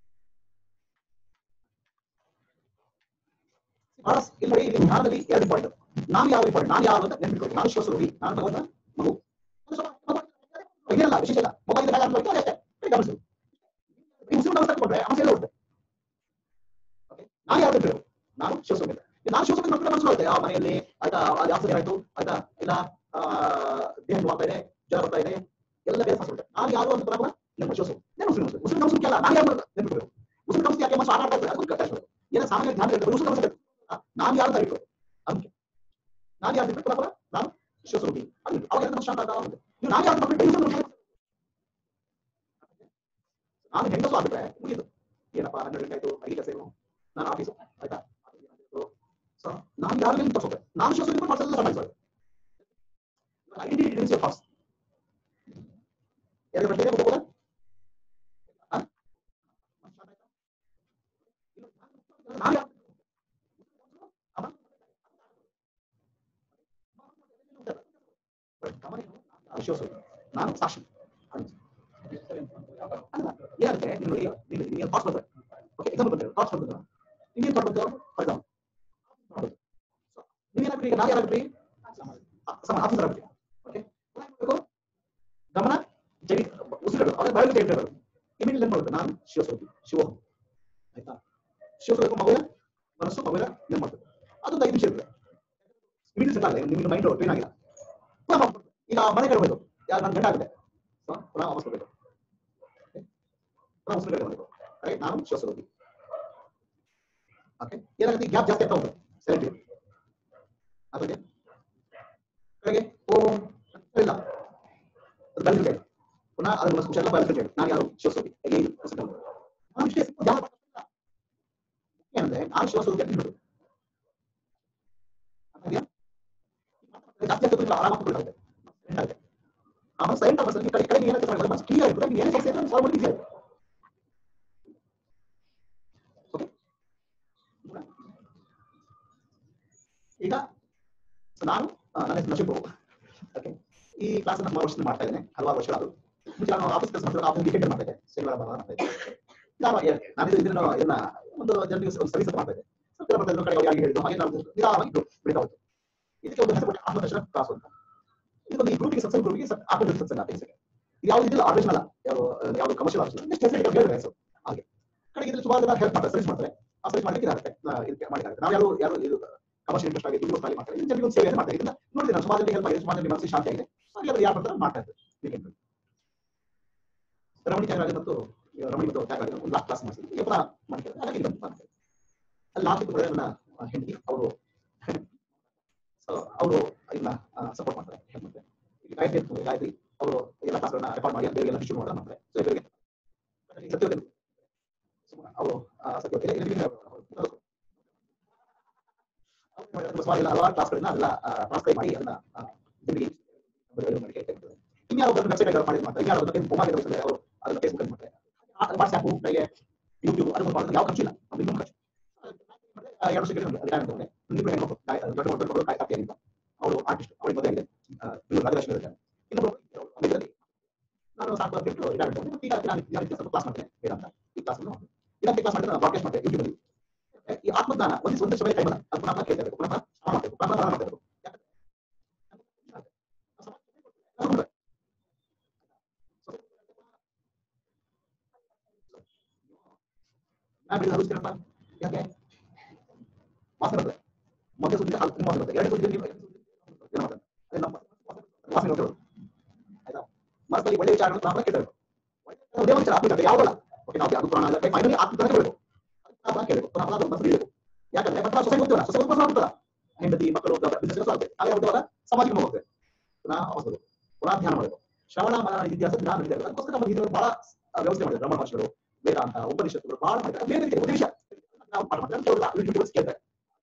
ಬಹಳ ಇಲ್ಲಿ ನೋಡಿ ಇಲ್ಲಿ ಜ್ಞಾನದಲ್ಲಿ ಎರಡು point ನಾನು ಯಾವ important ನಾನು ಯಾವ ಅಂತ ನೆನ್ಪಿಟ್ಕೊಳ್ಳಿ ನಾನು ಶ್ವಾಸರೂಪಿ ನಾನು ಭಗವಂತ ಮಗು ಏನಿಲ್ಲ ವಿಶೇಷ ಇಲ್ಲ ಮೊಬೈಲ್ ಬ್ಯಾಗ್ ಅಂತ ಅಷ್ಟೇ ಗಮನಿಸಿ ಈ ಮುಸ್ಲಿಂ ನಮಸ್ಕಾರ ಕೊಟ್ರೆ ಸಮಸ್ಯೆ ಎಲ್ಲ ಹೋಗುತ್ತೆ ಓಕೆ ನಾನು ಯಾವ್ದು ಹೇಳು ನಾನು ಶಿವಸ್ವಾಮಿ ನಾನು ಶಿವಸ್ವಾಮಿ ಮಕ್ಕಳ ಮನಸ್ಸು ಆ ಮನೆಯಲ್ಲಿ ಆಯ್ತಾ ಅದು ಯಾವ ಏನಾಯ್ತು ಆಯ್ತಾ ಇಲ್ಲ ಆ, ದೇಹ ನೋಡ್ತಾ ಇದೆ ಜ್ವರ ಬರ್ತಾ ಇದೆ ಎಲ್ಲ ಬೇರೆ ಸಮಸ್ಯೆ ನಾನು ಯಾರು ಅಂತ ಬರಲ್ಲ ನಮ್ಮ ಶಿವಸ್ವಾಮಿ ನಾನು ಮುಸ್ಲಿಂ ಮುಸ್ಲಿಂ ಮುಸ್ಲಿಂ ಸಂಸ್ಕೃತಿ ಅಲ್ಲ ನಾನು ಯಾರು ನೆನಪಿಡ್ಬೇಕು ಮುಸ್ಲಿಂ ಸಂಸ್ಕೃತಿ ಯಾಕೆ ಮನಸ್ಸು ಆಟ ಆಡ್ತಾ ಇದ್ದಾರೆ ಅದು ಕಷ್ಟ ಏನೋ ಸಾಮಾನ್ಯ ಧ್ಯಾನ ಇರ್ತದೆ ಮುಸ್ಲಿಂ ಸಂಸ್ಕೃತಿ ನಾನು ಯಾರು ಅಂತ ಇಟ್ಕೊ ಅದಕ್ಕೆ ನಾನು ಯಾರು ಬಿಟ್ಟು ಬರಲ್ಲ ನಾನು ಶಿವಸ್ವಾಮಿ ಅದು ಅವಾಗ ನಮ್ಮ ಶಾಂತ ಆಗ್ತಾ ಹೋಗುತ್ತೆ ನೀವು ನಾನು ಯಾರು ಬಿಟ್ಟು ನಾನು ಹೆಂಗಸು ಆಗ್ಬಿಟ್ರೆ ಮುಗೀತು ಏನಪ್ಪ ಹನ್ನೆರಡು ಗಂಟೆ ಆಯ್ತು ಐದು ಕೆಲಸ ಏನು ನಾನು ಆಫೀಸು ಆಯ್ತಾ ಸೊ ನಾನು ಯಾರಿಗೂ ತಪ್ಪಿಸೋದೆ ನಾನು ಶಿವಸ್ವಾಮಿ ಮಾಡ್ಸೋದು ಸಮಾಯಿಸೋದು ಐಡೆಂಟಿಟಿ ಇಸ್ ಫಾಸ್ಟ್ ಎರಡು ಪ್ರಶ್ನೆ ಹೋಗೋದಾ ನಾನು ಯಾರು ವಿಶ್ವಾಸ ನಾನು ಸಾಕ್ಷಿ ಅಲ್ಲ ಏನಂದ್ರೆ ನೀವು ನೋಡಿ ನೀವು ನೀವು ಥಾಟ್ಸ್ ಬರ್ತದೆ ಓಕೆ ಎಕ್ಸಾಂಪಲ್ ಬಂದ್ರೆ ಥಾಟ್ಸ್ ಬರ್ತದೆ ನಿಮ್ಗೆ ಥಾಟ್ ಬಂತು ಫಾರ್ ಎಕ್ಸಾಂಪಲ್ ನೀವೇನಾಗ್ರಿ ಈಗ ನಾವು ಯಾರಾಗ್ರಿ ಸಮ ಆಫೀಸರ್ ಆಗ್ರಿ ಓಕೆ ಗಮನ ಜಡಿ ಉಸಿರು ಅವ್ರ ಬಾಯಲ್ಲಿ ಹೇಳ್ತಾರೆ ಇಮಿಡಿಯೇಟ್ ಏನ್ ಮಾಡುತ್ತೆ ನಾನು ಶಿವಸ್ವರೂಪಿ ಶಿವ ಆಯ್ತಾ ಶಿವಸ್ವರೂಪ ಮಗುವಿನ ಮನಸ್ಸು ಮಗುವಿನ ಏನ್ ಮಾಡ್ತದೆ ಅದೊಂದು ಐದು ನಿಮಿಷ ಇರುತ್ತೆ ಇಮಿಡಿಯೇಟ್ ಸೆಟ್ ಆಗಲ್ಲ ನಿಮ್ಗೆ ಮೈಂಡ್ ಟ್ರೈನ್ ಆಗಿಲ್ಲ ಪುನಃ ಮಾಡ್ಬೇಕು. ಈಗ ಮನೆ ಕಡೆ ಹೋಯ್ತು ಯಾರು ನಾನು ಗಂಡ ಆಗಿದೆ ಸೊ, ಪುನಃ ವಾಪಸ್ ಬರ್ಬೇಕು Okay? ಪುನಃ ಉಸಿರು ಕಡೆ ಬರ್ಬೇಕು ರೈಟ್ ನಾನು ಶಿವಸ್ವರೂಪಿ ಓಕೆ ಏನಾಗುತ್ತೆ ಗ್ಯಾಪ್ ಜಾಸ್ತಿ ಆಗ್ತಾ ಹೋಗುತ್ತೆ ಸೆಲೆಕ್ಟ್ ಅದಕ್ಕೆ ಕಡೆಗೆ ಓಂ ಇಲ್ಲ ಅದು ಬಯಲು ಕಡೆ ಪುನಃ ಅದರ ಮನಸ್ಸು ಎಲ್ಲ ಬಯಲು ಕಡೆ ನಾನು ಯಾರು ಶಿವಸ್ವರೂಪಿ ಹೇಗೆ ನಾನು ಇಷ್ಟೇ simple ಧ್ಯಾನ ಮಾಡ್ತಾ ಏನಂದ್ರೆ ನಾನು ಶಿವಸ್ವರೂಪಿ ಅಂತ ಹೇಳ್ಬಿಡು ಅರ್ಥಾಗಿದೆಯಾ? ಜಾಸ್ತಿ ಆಗ್ತದೆ ಆರಾಮಾಗಿ ಬಿಡುತ್ತೆ ಆಮೇಲೆ ಸೈಲೆಂಟ್ ಆಗಿ ಕಡೆ ಕಡೆ ಏನಾಗುತ್ತೆ ಮಾಡಿದ್ರೆ ಮನಸ್ಸು ಕ್ಲಿಯರ್ ಇರ್ತದೆ ನೀವು ಏನೇ ಸಮಸ್ಯೆ ಇದ್ರೆ ಸಾಲ್ವ್ ಮಾಡಿ ಈಸಿ ಓಕೆ ಈಗ so ನಾನು ಆ, ನನ್ನ ಹೆಸರು ನಶೀಬ್ ಓಕೆ ಈ ಕ್ಲಾಸ್ ನಮ್ಮ ವರ್ಷದಿಂದ ಮಾಡ್ತಾ ಇದ್ದೇನೆ ಹಲವಾರು ವರ್ಷಗಳು ಮುಂಚೆ ನಾನು ಆಫೀಸ್ ಕೆಲಸ ಮಾಡ್ತಾರೆ ಆಫೀಸ್ ಡಿಕೆಟ್ ಮಾಡ್ತಾ ಇದ್ದೆ ಶನಿವಾರ ಭಾನುವಾರ ಮಾಡ್ತಾ ಇದ್ದೆ ನಾನು ಏ- ನಾನು ಇದು- ಇದನ್ನ ಇದನ್ನ ಒಂದು ಜನರಿಗೆ ಒಂದು ಸರ್ವಿಸ್ ಮಾಡ್ತಾ ಇದ್ದೆ ಸೊ ಕೆಲವು ಬರ್ತಾ ಇದ್ರು, ಕಡೆ ಯಾರಿಗೆ ಹೇಳಿದ್ದು ಹಾಗೆ ನಾವು ನಿಧಾನವಾಗಿ ಇಟ್ಟು ಬೆಳೀತಾ ಹೋಯ್ತು ಇದಕ್ಕೆ ಒಂದು ಹೆಸರು ಕೊಟ್ಟೆ ಆತ್ಮದರ್ಶನ ಕ್ಲಾಸ್ ಅಂತ ಇದೊಂದು ಈ ಗ್ರೂಪಿಗೆ ಸತ್ಸಂಗ ಗ್ರೂಪಿಗೆ ಆತ್ಮದರ್ಶನ ಸತ್ಸಂಗ ಅಂತ ಹೆಸರು ಇದು ಯಾವ್ದು ಇದಿಲ್ಲ ಆರ್ಡಿಷನ್ ಅಲ್ಲ ಯಾವುದು ಯಾವುದು ಕಮರ್ಷಿಯಲ್ ಆರ್ಡಿಷನ್ ನೆಕ್ಸ್ಟ್ ಹೆಸರು ಹೇಳಿದ್ರೆ ಹೆಸರು ಹಾಗೆ ಕಡೆಗೆ ಇದ್ರಲ್ಲಿ ಸುಮಾರು ಜನ ಹೆಲ್ಪ್ ಮಾಡ್ತಾರೆ ಸರ್ವಿಸ್ ಮಾಡ್ತಾರೆ ಆ ಸರ್ವಿಸ್ ಮಾಡ್ಲಿಕ್ಕೆ ಇದಾಗುತ್ತೆ ನಾ- ಇದಕ್ಕೆ ಮಾಡಿದ್ದಾರೆ ನಾವು ಯಾರು ಯಾರು ಇದು ಕಮರ್ಷಿಯಲ್ ಇಂಟ್ರೆಸ್ಟ್ ಆಗಿ ದುಡ್ಡು ಮಾಡಿ ಮಾಡ್ತಾರೆ ಜನರಿಗೆ ಒಂದು ಸೇವೆಯನ್ನು ಮಾಡ್ತಾರೆ ಇದನ್ನ ನೋಡಿದ್ರೆ ನಾನು ಸುಮಾರು ಜನರಿಗೆ ಹೆಲ್ಪ್ ಆಗಿದೆ ಸುಮಾರು ಜನರಿಗೆ ಮನಸ್ಸಿಗೆ ಶಾಂತಿ ಆಗಿದೆ ಹಾಗೆ ಅದು ಯಾರು ಬರ್ತಾರೆ ಮಾಡ್ತಾ ಇದ್ದಾರೆ weekend ಅಲ್ಲಿ. ರಮಣಿ ತ್ಯಾಗರಾಜ ಮತ್ತು ರಮಣಿ ಮತ್ತು ತ್ಯಾಗರಾಜ ಒಂದು ಲಾಸ್ಟ್ ಕ್ಲಾಸ್ ಮಾಡಿಸಿದ್ರು ಈಗ ಪುನಃ ಮಾಡ್ತಾರೆ ಹಾಗಾಗಿ ಇಲ್ಲಿ ಬಂದು ಮಾಡ್ತಾರೆ ಅಲ್ಲಿ ಲಾಸ್ಟ್ ನನ್ನ ಹೆಂಡತಿ ಅವರು ಸೊ ಅವರು ಇದನ್ನ ಸಪೋರ್ಟ್ ಮಾಡ್ತಾರೆ help ಮಾಡ್ತಾರೆ ಈಗ ಗಾಯತ್ರಿ ಇರ್ತದೆ, ಗಾಯತ್ರಿ ಅವರು ಎಲ್ಲ ಕ್ಲಾಸ್ಗಳನ್ನ ರೆಕಾರ್ಡ್ ಮಾಡಿ ಬೇರೆಲ್ಲ ಶುರು ಮಾಡೋಣ ಮಾಡ್ತಾರೆ ಸೊ ಇವರಿಗೆ ಸತ್ಯವತಿ ಅವರು ಸತ್ಯವತಿ ಹಲವಾರು ಕ್ಲಾಸ್ಗಳನ್ನ ಅದೆಲ್ಲ ಟ್ರಾನ್ಸ್ಕ್ರೈಬ್ ಮಾಡಿ ಅದನ್ನ ಆ, ಜನರಿಗೆ ಮಾಡಿ ಕೇಳ್ತಾರೆ ಇನ್ಯಾರೋ ಒಂದು ವೆಬ್ಸೈಟ್ ಮಾಡಿ ಮಾಡ್ತಾರೆ ಇನ್ಯಾರೋ ಒಂದು ಮೊಬೈಲ್ ವೆಬ್ಸೈಟ್ ಅವರು ಅದನ್ನ ಫೇಸ್ಬುಕ್ ಅಲ್ಲಿ ಮಾಡ್ತಾರೆ ವಾಟ್ಸ್ಆಪ್ ಕೈಗೆ ಯೂಟ್ಯೂಬ್ ಅದನ್ನ ಮಾಡೋದು ಯಾವ ಖರ್ಚಿಲ್ಲ ಅದು ಇನ್ನೊಂದು ಖರ್ಚು ಆ, ಎರಡು ವರ್ಷ ಕೇಳಿದ್ರೆ ಅದು ಯಾರು ಅಂತಂದ್ರೆ ನಿಮ್ಗೆ ಹೆಣ್ಮಕ್ಳು ಕಾಯ್- ದೊಡ್ಡ ದೊಡ್ಡ ಮಕ್ಕಳು ಕಾಯ್ ಕಾಪಿ ಆಗಿಲ್ಲ ಅವರು ಆರ್ಟಿಸ್ಟ್ ಅವಳಿಗೆ ಮದುವೆ ಆಗಿದೆ ಆ, ಇನ್ನು ರಾಜಲಕ್ಷ್ಮಿ ಇದ್ದಾರೆ ಇನ್ನೊಬ್ರು ಅಮೆರಿಕದಲ್ಲಿ ನಾನು ಸಾಕು ಅಂತ ಬಿಟ್ಟು ಇದಾಗುತ್ತೆ ಮತ್ತೆ ಈಗ ನಾನು ಯಾವ ರೀತಿ ಸ್ವಲ್ಪ ಕ್ಲಾಸ್ ಮಾಡ್ತೇನೆ ವೇದಾಂತ ಈ ಕ್ಲಾಸ್ ಇದಕ್ಕೆ ಕ್ಲಾಸ್ ಮಾಡಿದ್ರೆ ನಾನು ಬ್ರಾಡ್ಕಾಸ್ಟ್ ಮಾಡ್ತೇನೆ ಯೂಟ್ಯೂಬ್ ಅಲ್ಲಿ ಈ ಆತ್ಮಜ್ಞಾನ ಒಂದು ಒಂದು ಸಮಯ ಕೈಮಲ್ಲ ಅದು ಪುನಃ ಕೇಳ್ತಾ ಇರಬೇಕು ಪುನಃ ಶ್ರಮ ಮಾಡಬೇಕು ಪುನಃ ಶ್ರಮ ಮಾಡಬೇಕು ನಾನು ಬಿಡೋದು ಅನಿಸ್ತೀರಪ್ಪ ಯಾಕೆ ವಾಸನೆ ಬರ್ತದೆ ಮೊದಲ ಸುದ್ದಿ ಅದು ತುಂಬ ವಾಸನೆ ಬರ್ತದೆ ಎರಡು ಸುದ್ದಿ ನೀವು ಏನು ಮಾಡ್ತಾರೆ ಅದೇ ನಮ್ಮ ವಾಸನೆ ಬರ್ತದೆ ಆಯ್ತಾ ಮನಸ್ಸಲ್ಲಿ ಒಳ್ಳೆ ವಿಚಾರಗಳು ನಾವು ಕೇಳಬೇಕು ದೇವ ವಿಚಾರ ಆತ್ಮವಿಚಾರ ಯಾವುದಲ್ಲ ಓಕೆ ನಾವು ಅದು ಪುರಾಣ ಅಲ್ಲ ಫೈನಲಿ ಆತ್ಮಜ್ಞಾನ ಕೇಳಬೇಕು ಅದನ್ನ ಕೇಳಬೇಕು ಪುನಃ ಅದು ಮನಸ್ಸು ಇಡಬೇಕು ಯಾಕಂದ್ರೆ ಮತ್ತೆ ನಾವು ಸೊಸೈಟಿ ಹೋಗ್ತೀವಲ್ಲ ಸೊಸೈಟಿ ವಾಪಸ್ ಮಾಡ್ತದ ಹೆಂಡತಿ ಮಕ್ಕಳು ಬಿಸ್ನೆಸ್ ಕೆಲಸ ಆಗುತ್ತೆ ಹಾಗೆ ಹೋಗುವಾಗ ಸಮಾಜಕ್ಕೆ ಹೋಗ್ತದೆ ಪುನಃ ವಾಪಸ್ ಬರಬೇಕು ಪುನಃ ಧ್ಯಾನ ಮಾಡಬೇಕು ಶ್ರವಣ ಮನನ ಇತಿಹಾಸ ಜ್ಞಾನ ಇದೆ ಅದಕ್ಕೋಸ್ಕರ ನಮ್ಮ ಹಿರಿಯರು ಬಹಳ ಆ, ವ್ಯವಸ್ಥೆ ಮಾಡಿದ್ದಾರೆ ರಮಣ ಮಹರ್ಷಿಗಳು ವೇದಾಂತ ಉಪನಿಷತ್ತುಗಳು ಬಹಳ ಮಾಡಿದ್ದಾರೆ ಬೇರೆ ಬೇರೆ ಒಂದು ವಿಷಯ ನಾವು ಪಾಠ ಮಾಡ್ತಾರೆ ಕೇಳಿಲ್ಲ ಯೂಟ್ಯೂಬ್ ಕೇಳ್ತಾರೆ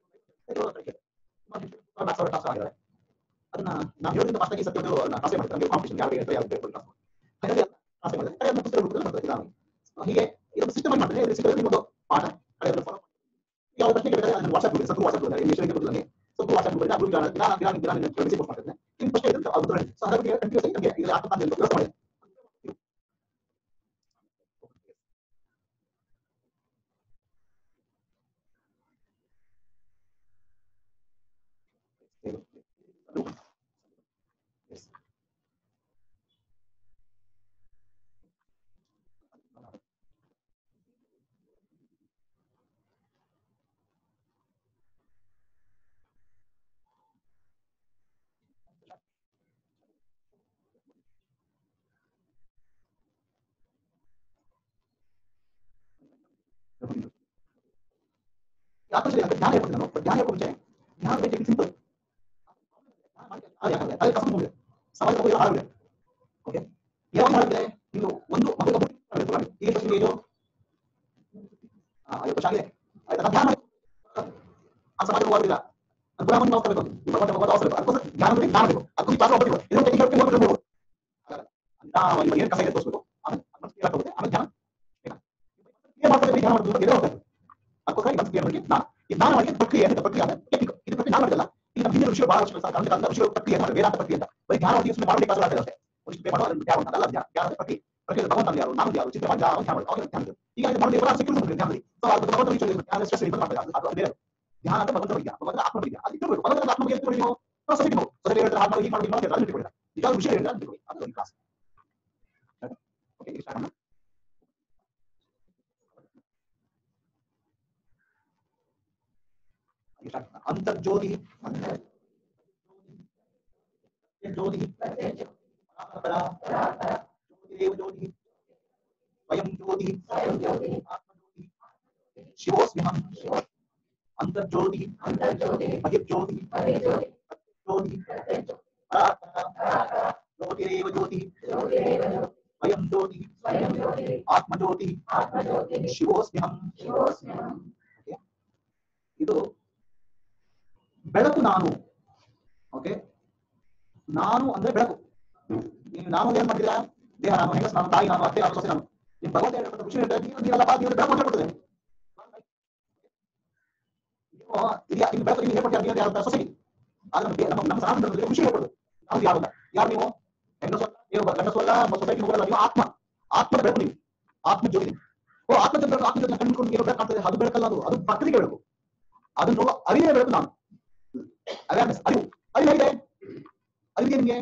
ಆಗಿದ್ದಾರೆ ಅದನ್ನ ನಾವು ಹೇಳೋದ್ರಿಂದ ಫಸ್ಟ್ ಆಗಿ ಸತ್ಯ ಕಾಸೆ ಮಾಡ್ತಾರೆ ನಮಗೆ ಕಾಂಪಿಟೇಷನ್ ಯಾರು ಹೇಳ್ತಾರೆ ಯಾರು ಬೇಕು ಕ್ಲಾಸ್ ಹಾಗಾಗಿ ಕಾಸೆ ಮಾಡ್ತಾರೆ ಕಡೆ ಒಂದು ಪುಸ್ತಕ ರೂಪದಲ್ಲಿ ಮಾಡ್ತಾರೆ ನಾನು ಹೀಗೆ ಇದೊಂದು ಸಿಸ್ಟಮ್ ಆಗಿ ಮಾಡ್ತಾರೆ ಸಿಸ್ಟಮ್ ನಿಮ್ಮೊಂದು ಪಾಠ ಕಡೆ ಫಾಲೋ ಯಾವ ಪ್ರಶ್ನೆ ಕೇಳಿದ್ರೆ ಅದನ್ನ ವಾಟ್ಸ್ಆಪ್ ಗ್ರೂಪ್ ಸತ್ತು ವಾಟ್ಸ್ಆಪ್ ಗ್ರೂಪ್ ವಿಷಯ ಗೊತ್ತಿಲ್ಲ ಸ್ವಲ್ಪ ವಾಟ್ಸ್ಆಪ್ ಗ್ರೂಪ್ ಆ ಗ್ರೂಪ್ ದಿನ ದಿನ ದಿನ ದಿನ ಮೆಸೇಜ್ ಪೋಸ್ಟ್ ಮಾಡ್ತಾರೆ ನಿಮ್ಮ ಪ್ರಶ್ನೆ ಇದ್ರೆ ಅದು ಉತ್ತರ ಹೇಳಿ. ಸೊ ಹಾಗಾಗಿ ಕಂಟಿನ್ಯೂಸ್ ಆಗಿ ನಮಗೆ ಇದು ಅರ್ಥ ಅಂತ ವ್ಯವಸ್ಥೆ ಮಾಡಿ Yes. ಆತ್ಮಶಕ್ತಿ ಅಂತ ಜ್ಞಾನ ಹೇಳ್ಕೊಡ್ತೀನಿ ನಾನು ಜ್ಞಾನ ಹೇಳ್ಕೊ ಮುಂಚೆ ಜ್ಞಾನ ವೆರಿ ಸಿಂಪಲ್ ಅದೇ ಕಸ ಮುಗಿದೆ ಸಮಾಜ ಹೋಗಿ ಹಾಳಾಗಿದೆ ಓಕೆ ಯಾವಾಗ ಹಾಳಾಗಿದೆ ನೀವು ಒಂದು ಮಗುವಿಗೆ ಬುದ್ಧಿ ಬರಬೇಕು. ಈಗ ಎಷ್ಟು ಏಜು ಐವತ್ತು ವರ್ಷ ಆಗಿದೆ ಆಯ್ತಾ ಜ್ಞಾನ ಮಾಡಿ ಆ ಸಮಾಜ ಹೋಗೋದಿಲ್ಲ ಅದು ಗುಣವನ್ನು ನಾವು ತರಬೇಕು ಈ ಪ್ರಪಂಚ ಹೋಗೋದು ಅವಸರ ಬೇಕು ಅದಕ್ಕೋಸ್ಕರ ಜ್ಞಾನ ಬೇಕು ಜ್ಞಾನ ಬೇಕು ಅದಕ್ಕೆ ಕ್ಲಾಸ್ ಹೋಗ್ಬೇಕು ಇದನ್ನು ಟೆಕ್ನಿಕ್ ಹೇಳ್ಕೊಂಡು ಹೋಗ್ಬೇಕು ನೀವು ಅಂತ ಇವಾಗ ಏನು ಕಸ ಇದೆ ತೋರಿಸ್ಬೇಕು ಆಮೇಲೆ ಅದನ್ನ clear ಆಗಿ ಹೋಗುತ್ತೆ ಆಮೇಲೆ ಜ್ಞಾನ ಏನ್ ಮಾಡ್ತಾರೆ ಜ್ಞಾನ ಮಾಡೋದು ಎದೆ ಹೋಗ್ತಾರೆ ಅದಕ್ಕೋಸ್ಕರ ಇವತ್ತು ಕ್ಲಿಯರ್ ಮಾಡಿ ಜ್ಞಾನ ಈ ಜ್ಞಾನ ಮಾಡಿ ಪ್ರಕ್ರಿಯೆ ಅಂತ ಪ್ರಕ್ರಿಯೆ ಅಂದ್ರೆ ಟೆಕ್ನಿಕ್ ಇದು ಪ್ರಕ್ರಿಯೆ ನಾನು ಮಾಡಿಲ್ಲ ಈಗ ನಮ್ಮ ಹಿಂದಿನ ವಿಷಯ ಬಹಳ ವರ್ಷ ಕಾಲದ ಕಾಲದ ವಿಷಯ ಪ್ರಕ್ರಿಯೆ ಮಾಡಿ ವೇದಾಂತ ಪ್ರಕ್ರಿಯೆ ಅಂತ ಬರೀ ಜ್ಞಾನ ಒಟ್ಟಿಗೆ ಸುಮ್ಮನೆ ಮಾಡಲಿಕ್ಕೆ ಸಾಧ್ಯ ಅಷ್ಟೇ ಒಂದು ಚಿಂತೆ ಮಾಡೋದು ಜ್ಞಾನ ಅಂತ ಅಲ್ಲ ಜ್ಞಾನ ಜ್ಞಾನದ ಪ್ರಕ್ರಿಯೆ ಪ್ರಕ್ರಿಯೆ ಭಗವಂತ ಯಾರು ನಾನು ಯಾರು ಚಿಂತೆ ಮಾಡಿ ಜ್ಞಾನ ಜ್ಞಾನ ಮಾಡೋದು ಅವಾಗ ಜ್ಞಾನ ಇದೆ. ಈಗ ಇದು ಮಾಡೋದು ಇವರ ಸಿಕ್ಕಿದ್ರು ಬಂದ್ರೆ ಜ್ಞಾನದಲ್ಲಿ ಸೊ ಅದು ಭಗವಂತ ವಿಷಯ ಜ್ಞಾನ ಸ್ಟ್ರೆಸ್ ಇದು ಮಾಡ್ತಾರೆ ಅದು ಅದು ಬೇರೆ ಧ್ಯಾನ ಅಂತ ಭಗವಂತ ವಿದ್ಯಾ ಭಗವಂತ ಆತ್ಮ ವಿದ್ಯಾ ಅದು ಇಟ್ಕೊಬೇಕು ಭಗವಂತ ಆತ್ಮ ವಿದ್ಯಾ ಇಟ್ಕೊಳ್ಳಿ ನೀವು ಸೊಸೈಟಿ ನೀವು ಸೊಸೈಟಿ ಹೇಳ್ತಾರೆ ಆತ್ಮ ಹೀಗೆ ಮಾಡಿ ಮಾಡಿ ಅದು ಇಟ್ಕೊಳ್ಳಿ ಈಗ ಅದು ವಿಷಯ ಹೇಳಿದ್ರೆ ಅದು ಇಟ್ಕೊಳ್ಳಿ ಅದು ಒಂದು ಕ್ಲಾಸ್ ಓಕೆ ಈಗ ಸ್ಟಾರ್ಟ್ ಮಾಡೋಣ ಈಗ start ಮಾಡೋಣ. ಅಂತರ್ಜ್ಯೋತಿ ಜ್ಯೋತಿ ಪರ ಜ್ಯೋತಿರೇವ ಜ್ಯೋತಿ ಸ್ವಯಂ ಜ್ಯೋತಿ ಆತ್ಮಜ್ಯೋತಿ ಶಿವೋಸ್ಮ್ಯಹಂ ಅಂತರ್ಜ್ಯೋತಿ ಬಹಿರ್ಜ್ಯೋತಿ ಜ್ಯೋತಿ ಜ್ಯೋತಿರೇವ ಜ್ಯೋತಿ ಸ್ವಯಂ ಜ್ಯೋತಿ ಆತ್ಮಜ್ಯೋತಿ ಶಿವೋಸ್ಮ್ಯಹಂ Okay? ಇದು ಬೆಳಕು ನಾನು ಓಕೆ ನಾನು ಅಂದ್ರೆ ಬೆಳಕು ನೀವು ನಾನು ಏನ್ ಮಾಡ್ತೀರಾ ದೇಹ ನಾನು ಹೆಂಗಸ್ ನಾನು ತಾಯಿ ನಾನು ಅತ್ತೆ ನಾನು ಸೊಸೆ ನಾನು ನಿಮ್ ಭಗವಂತ ಹೇಳ್ಕೊಟ್ಟ ಖುಷಿ ಹೇಳ್ತಾರೆ ನೀವು ನೀವಲ್ಲಪ್ಪ ನೀವು ಬೆಳಕು ಅಂತ ಹೇಳ್ಕೊಡ್ತದೆ ನೀವು ಇದೆಯಾ ನಿಮ್ ಬೆಳಕು ನೀವು ಹೇಳ್ಕೊಡ್ತೀರಾ ನೀವು ಯಾರು ಸೊಸೈಟಿ ಆದ್ರೆ ನಮ್ಗೆ ನಮ್ಮ ನಮ್ಮ ಸನಾತನ ಧರ್ಮದಲ್ಲಿ ಖುಷಿ ಹೇಳ್ಕೊಡುದು ನಾವು ಯಾರು ಅಂತ ಯಾರು ನೀವು ಹೆಂಗಸು ಅಲ್ಲ, ನೀವು ಗಂಡಸು ಅಲ್ಲ ಸೊಸೈಟಿ ಹೋಗಲ್ಲ ನೀವು ಆತ್ಮ ಆತ್ಮದ ಬೆಳಕು ನೀವು ಆತ್ಮ ಜ್ಯೋತಿ ನೀವು. ಓ ಆತ್ಮದ ಬೆಳಕು ಆತ್ಮದ ಬೆಳಕು ಕಂಡುಕೊಂಡು ಏನೋ ಬೆಳಕು ಆಗ್ತದೆ ಅದು ಬೆಳಕಲ್ಲ ಅದು ಅದು ಪ್ರಕೃತಿಗೆ ಬೆಳಕು ಅದನ್ನು ಅರಿವೇ ಬೆಳಕು ನಾನು ಅವೇರ್ನೆಸ್ ಅರಿವು ಅರಿವು ಹೇಗಿದೆ ಅರಿವಿಗೆ ನಿಮಗೆ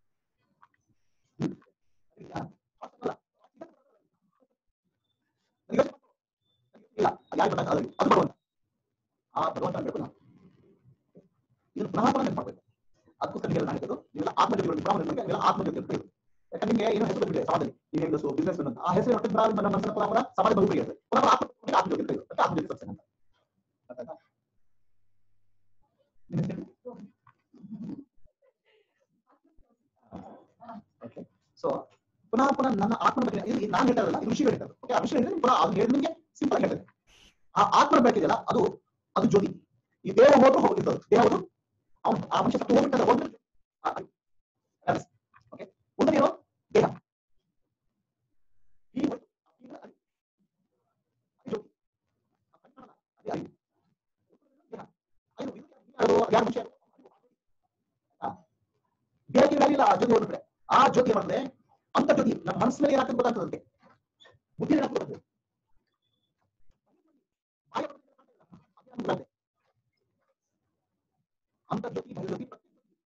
ಇಲ್ಲ ಅದು ಯಾರಿಗೆ ಗೊತ್ತಾಗ್ತದೆ ಅರಿವು ಅದು ಭಗವಂತ ಆ ಭಗವಂತ ಬೇಕು ನಾವು ಇದನ್ನು ಪುನಃ ಪುನಃ ನೆನಪು ಮಾಡಬೇಕು ಅದಕ್ಕೋಸ್ಕರ ನೀವು ನಾನು ಹೇಳಿದ್ದು ನೀವೆಲ್ಲ ಆತ್ಮಜೊತೆ ಪುನಃ ನೆನಪು ನೀವೆಲ್ಲ ಆತ್ಮಜೊತೆ ಅಂತ ಹೇಳಿ ಯಾಕಂದ್ರೆ ನಿಮಗೆ ಏನೋ ಹೆಸರು ಬಿಟ್ಟಿದೆ ಸಮಾಜದಲ್ಲಿ ನೀವು ಹೆಂಗಸು ಬಿಸ್ನೆಸ್ ಅಂತ ಆ ಹೆಸರು ಹೊಟ್ಟೆ ಪುನಃ ನಮ್ಮ ಮನಸ್ಸಿನ ಪುನಃ ಪುನಃ ಸಮಾಜ ಬದುಕು ಇರುತ್ತೆ ಪುನಃ ಆತ್ಮ ಆತ್ಮಜೊತೆ ಅಂತ ಹೇಳಿ ಅದಕ್ಕೆ ಆತ್ಮಜೊತೆ ಸತ್ಸಂಗ ಅಂತ ಅರ್ಥಾಯ್ತಾ? ನಿಮ್ಮ ಹೆಸರು? ಓಕೆ ಸೊ ಪುನಃ ಪುನಃ ನನ್ನ ಆತ್ಮನ ಬಗ್ಗೆ ಇದು ನಾನು ಹೇಳ್ತಾ ಇರಲ್ಲ ಇದು ಋಷಿ ಹೇಳ್ತಾರೆ ಓಕೆ ಆ ವಿಷಯ ಹೇಳಿದ್ರೆ ಪುನಃ ಅದು ಹೇಳಿದ ನಿಮಗೆ ಸಿಂಪಲ್ ಆಗಿ ಹೇಳ್ತದೆ ಆ ಆತ್ಮನ ಬೆಳಕಿದೆಯಲ್ಲ ಅದು ಅದು ಜ್ಯೋತಿ ಈ ದೇಹ ಹೋದ್ರು ಹೋಗಿರ್ತದೆ ದೇಹ ಹೋದ್ರು ಅವನು ಆ ಮನುಷ್ಯ ಸತ್ತು ಹೋಗ್ಬಿಡ್ತಾರೆ ಹೋದ್ರೆ ಓಕೆ ಒಂದೇನು ದೇಹ ಈ ಒಂದು- ಈಗ ಅದು- ಅದು ಜ್ಯೋತಿ. ಆ ಪರಿಮಾಣ, ಅದೇ ಅರಿವು. ದೇಹ. ಅರಿವು, ಇದು ಯಾರು? ಯಾರು ಮನುಷ್ಯ ಆ, ದೇಹಕ್ಕೆ ವ್ಯಾಲಿ ಇಲ್ಲ ಆ ಜ್ಯೋತಿ ಹೋಗ್ಬಿಟ್ರೆ ಆ ಜ್ಯೋತಿ ಏನಾಗ್ತದೆ ಅಂತ ಜ್ಯೋತಿ ನಮ್ಮ ಮನಸ್ಸಿನಲ್ಲಿ ಏನಾಗ್ತದೆ ಗೊತ್ತಾಗ್ತದೆ ಬುದ್ಧಿ ಏನಾಗ್ತದೆ ಗೊತ್ತಾಗ್ತದೆ. ಬಾಯಿ ಒಳಗೆ ಏನಾಗ್ತದೆ? ಅದೇ ನಮ್ಗೆ ಗೊತ್ತಾಗ್ತದೆ. ಅಂತ ಜ್ಯೋತಿ ಬಹಿರ್ ಜ್ಯೋತಿ ಪ್ರತಿ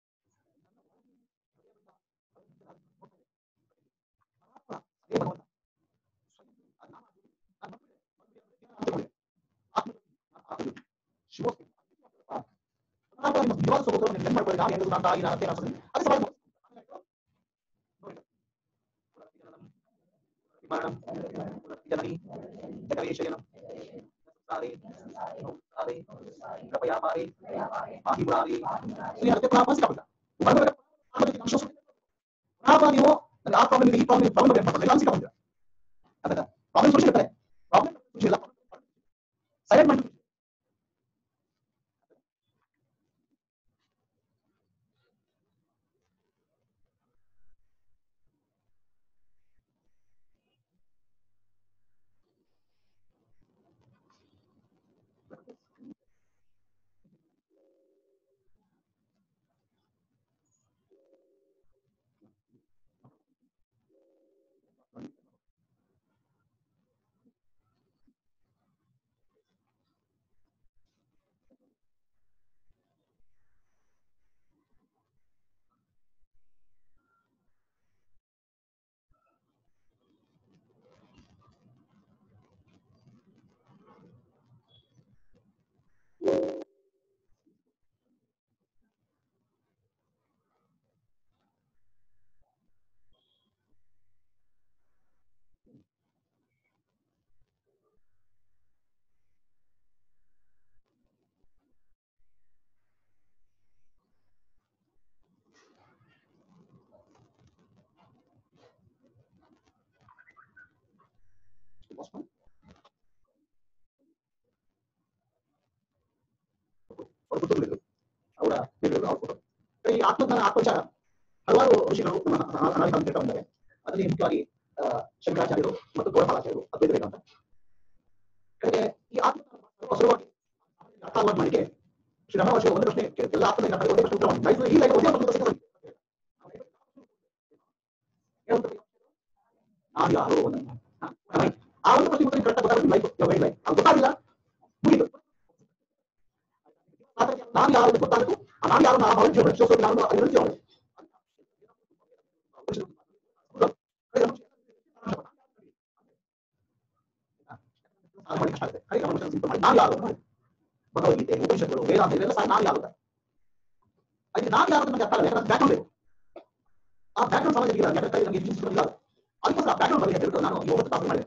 ಅದೇ ಭಗವಂತ. ಅದು ನಾಮ ಅದು. ಅದು ಮತ್ತೊಂದು ಆತ್ಮ ಆತ್ಮ ಶಿವೋಸ್ಮಿ. ಆಗ ನಿಮ್ಮ ನಿಜವಾದ ಸ್ವರೂಪವನ್ನು ನೀವು ನೆನ್ಪು ಮಾಡ್ಕೊಳ್ಳಿ. ನಾನು ಹೆಂಗಸು, ನಾನು ತಾಯಿ, ನಾನು ಅತ್ತೆ, ನಾನು ಸೊಸೆ. ಅದು ಸಮಾಜ ಮರಣಂ ಜನನಿ ಜಗವೇಶಯನಂ ಸಂಸಾರೇ ಸಂಸಾರೇ ಕೃಪಯಾಪಾರೇ ಪಾಹಿ ಮುರಾರೇ ಸೊ ಅದಕ್ಕೆ ಪ್ರಾಬ್ಲಮ್ ಸಿಕ್ಕಾಬಿಟ್ಟ ಬರಬೇಕು ಆಮೇಲೆ ಅಶ್ವಸ ಪ್ರಾಬ್ಲಮ್ ನೀವು ನನಗೆ ಆ ಪ್ರಾಬ್ಲಮ್ ಇದೆ ಈ ಪ್ರಾಬ್ಲಮ್ ಪ್ರಾಬ್ಲಮ್ ಏನು ಮಾಡ್ಕೊಳ್ಳಿ ನಾನು ಸಿಕ್ಕಾಬಿಟ್ಟ ಅದಕ್ಕೆ ಪ್ರಾಬ್ಲಮ್ ಸೊಲ್ಯೂಷನ್ ಇರ್ತಾರೆ ಪ್ರಾಬ್ಲಮ್ ಸೊಲ್ಯೂಷನ್ ಇಲ್ಲ ಸೈಲೆಂಟ್ ಮಾಡಿ ಅವ್ರ ಪುತ್ರರು ಅವರ ಬೇರೆಯವರು ಅವ್ರ ಪುತ್ರ ಈ ಆತ್ಮಜ್ಞಾನ ಆತ್ಮಚಾರ ಹಲವಾರು ಋಷಿಗಳು ನಮ್ಮ ಅನಾದಿ ಕಾಲದಿಂದ ಹೇಳ್ತಾ ಬಂದರೆ ಅದರಲ್ಲಿ ಮುಖ್ಯವಾಗಿ ಆ, ಶಂಕರಾಚಾರ್ಯರು ಮತ್ತು ಗೋಪಾಲಾಚಾರ್ಯರು ಅದ್ವೈತ ವೇದಾಂತ ಕಡೆಗೆ ಈ ಆತ್ಮ ಸುಲಭವಾಗಿ ಅರ್ಥ ಆಗುವ ಮಾಡಿಕೆ ಶ್ರೀ ರಮಣ ಒಂದು ಪ್ರಶ್ನೆ ಕೇಳಿ, ಎಲ್ಲ ಆತ್ಮದ ಒಂದೇ ಪ್ರಶ್ನೆ ಉತ್ತರ ಮಾಡಿ. ಬಯಸಿದ್ರೆ ಈಗ ಒಂದೇ ಒಂದು ಪ್ರಶ್ನೆ ಬರುತ್ತೆ. ಹೇಳ್ತಾರೆ, ನಾನು ಯಾರು ಅಂತ. ಹ? ಆ ಒಂದು ಪ್ರಶ್ನೆ ಉತ್ತರ ಕರೆಕ್ಟ್ ಗೊತ್ತಾಗುತ್ತೆ ಲೈಫ್ ಲೈಫ್ ಲೈಫ್ ಅದು ಗೊತ್ತಾಗಿಲ್ಲ ಮುಗಿತು ಆದ್ರೆ ನಾನು ಯಾರು ಅಂತ ಗೊತ್ತಾಗಬೇಕು ಆ ನಾನು ಯಾರು ನಾನು ಭಾವಿಸಿ ಅವಳು ಸೊ ನಾನು ಅಭಿವೃದ್ಧಿ ಅವಳು ನಾನು ಯಾರು ಭಗವದ್ಗೀತೆ ಉಪನಿಷತ್ತುಗಳು ವೇದಾಂತ ಇವೆಲ್ಲ ಸಹ ನಾನು ಯಾರು ಅದಕ್ಕೆ ನಾನು ಯಾರು ಅಂತ ಅರ್ಥ ಆಗಲ್ಲ ಯಾಕಂದ್ರೆ ಬ್ಯಾಕ್ಗ್ರೌಂಡ್ ಬೇಕು ಆ ಬ್ಯಾಕ್ಗ್ರೌಂಡ್ ಸಮಾಜ ಇಲ್ಲ ಯಾಕಂದ್ರೆ ನಮಗೆ ಇಲ್ಲ ಅದಕ್ಕೋಸ್ಕರ ಬ್ಯಾಕ್ಗ್ರೌಂಡ್ ಬಗ್ಗೆ ಹೇಳ್ಬಿಟ್ಟು ನಾನು ಯೋಗ ತಾಪನೆ ಮಾಡಿದೆ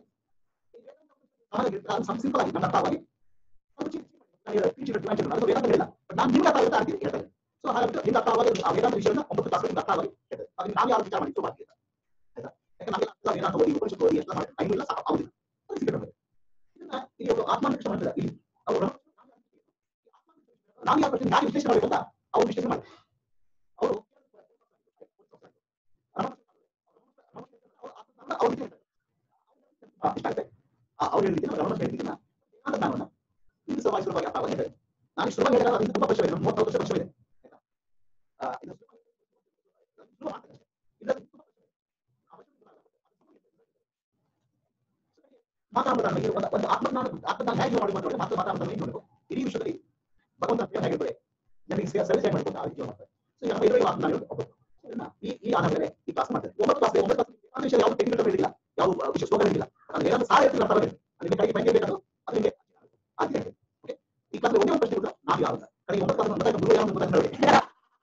ಸಮಾಜ ಸಿಂಪಲ್ ಆಗಿ ನನ್ನ ಅರ್ಥವಾಗಿ ಅದು ಚಿಕ್ಕ ಚಿಕ್ಕ ಟೀಚರ್ ಟೀಚರ್ ಅದು ವೇದಾಂತ ಹೇಳಿಲ್ಲ ಬಟ್ ನಾನು ನಿಮ್ಗೆ ಅರ್ಥ ಆಗುತ್ತೆ ಅಂತ ಹೇಳ್ತೇನೆ ಸೊ ಹಾಗಾಗಿ ನಿಮ್ಗೆ ಅರ್ಥ ಆವಾಗ ಆ ವೇದಾಂತ ವಿಷಯನ ಒಂಬತ್ತು ತಾಸು ನಿಮ್ಗೆ ಅರ್ಥ ಆಗಿ ಹೇಳ್ತೇನೆ ಅದಕ್ಕೆ ನಾವು ಯಾರು ವಿಚಾರ ಮಾಡಿ ಶುರು ಮಾಡ್ತೀವಿ ಆಯ್ತಾ ಯಾಕಂದ್ರೆ ನಾವೆಲ್ಲ ವೇದಾಂತ ಓದಿ ಉಪನಿಷತ್ತು ಓದಿ ಎಲ್ಲ ಮಾಡಿ ಟೈಮ್ ಇಲ್ಲ ಸಾಕು ಆಗುದಿಲ್ಲ ಅದು ಸಿಗಬೇಕು ನಮಗೆ. ಇದನ್ನ ಇಲ್ಲಿ ಒಬ್ಬ ಆತ್ಮಾನ್ವೇಷಣೆ ಮಾಡ್ತಾರೆ ಇಲ್ಲಿ ಅವರು ನಾವು ಯಾವ ಪ್ರಶ್ನೆ ಯಾರು ವಿಶ್ಲೇಷಣೆ ಮಾಡಬೇಕು ಅಂತ ಅವ್ರು ವಿಶ್ಲೇಷಣೆ ಮಾಡಿ ಅವರು ಅವ್ರು ಇಷ್ಟ ಆಗುತ್ತೆ ಅವ್ರು ಹೇಳಿದ್ದೀನಿ ರಮಣ ಹೇಳ್ತಿದ್ದೀನ ಅಂತ ನಾನು ಇದು ಸಹ ಸುಲಭವಾಗಿ ಅರ್ಥ ಆಗಿದೆ ನಾನು ಸುಲಭ ಹೇಳಿದಾಗ ಅದರಿಂದ ತುಂಬಾ ವರ್ಷವಿದೆ ಮೂವತ್ತೈದು ವರ್ಷ ವರ್ಷವಿದೆ ಆಯ್ತಾ? ಆ, ಇದು ಸುಲಭ- ಸುಲಭ ಆಗ್ತದೆ ಅಷ್ಟೇ. ಇಲ್ಲದ್ರೆ ತುಂಬಾ ವರ್ಷವಿದೆ. ಮಾತಾಡ್ತಾರೆ ನಮಗೆ ಒಂದು ಒಂದು ಆತ್ಮಜ್ಞಾನ ಆತ್ಮಜ್ಞಾನ ಹೇಗೆ ಮಾಡಿ ಮಾಡ್ತಾರೆ ಮಾತ್ರ ಮಾತಾಡ್ತಾರೆ ಏನು ಮಾಡಬೇಕು ಇಡೀ ವಿಶ್ವದಲ್ಲಿ ಭಗವಂತ ಪ್ರೇಮ ಹೇಗಿರ್ತಾರೆ ನಮಗೆ ಸೇವೆ ಸೇವೆ ಮಾಡ್ಕೊಂಡು ಆ ರೀತಿ ಮಾಡ್ತಾರೆ ಸೊ ಈಗ ನಮ್ಮ ಇರುವ ಆತ್ಮಜ್ಞಾನ ಒಬ್ಬರು ಇದನ್ನ ಈ ಈ ಆಧಾರದಲ್ಲಿ ಈ ಕ್ಲಾಸ್ ಮಾಡ್ತಾರೆ ಒಂಬತ್ತು ಕ್ಲಾಸ್ ಒಂಬತ್ತು ಕ್ಲಾಸ್ ಆ ವಿಷಯ ಯಾವ ಟೆಕ್ನಿಕಲ್ ಹೇಳಿಲ್ಲ ಯಾವ ವಿಷಯ ಶ್ಲೋಕ ಹೇಳಿಲ್ಲ ಅದು ಏನಾದ್ರು ಸಹಾಯ ಇರ್ತಿಲ್ಲ ಅಂತ ಬರಬೇಕು ಅದಕ್ಕೆ ಕೈ ಬಂದೇ ಬೇಕಾದ್ರು ಅದು ನಿಮಗೆ ಆಗಿದೆ ಓಕೆ ಈ ಕ್ಲಾಸ್ ಒಂದೇ ಒಂದು ಪ್ರಶ್ನೆ ಉತ್ತರ ನಾವು ಯಾವ ಅಂತ ಕಡೆಗೆ ಒಂಬತ್ತು ಕ್ಲಾಸ್ ಒಂಬತ್ತು ಗುರು ಯಾವ ಅಂತ ಗೊತ್ತಾಗ್ತದೆ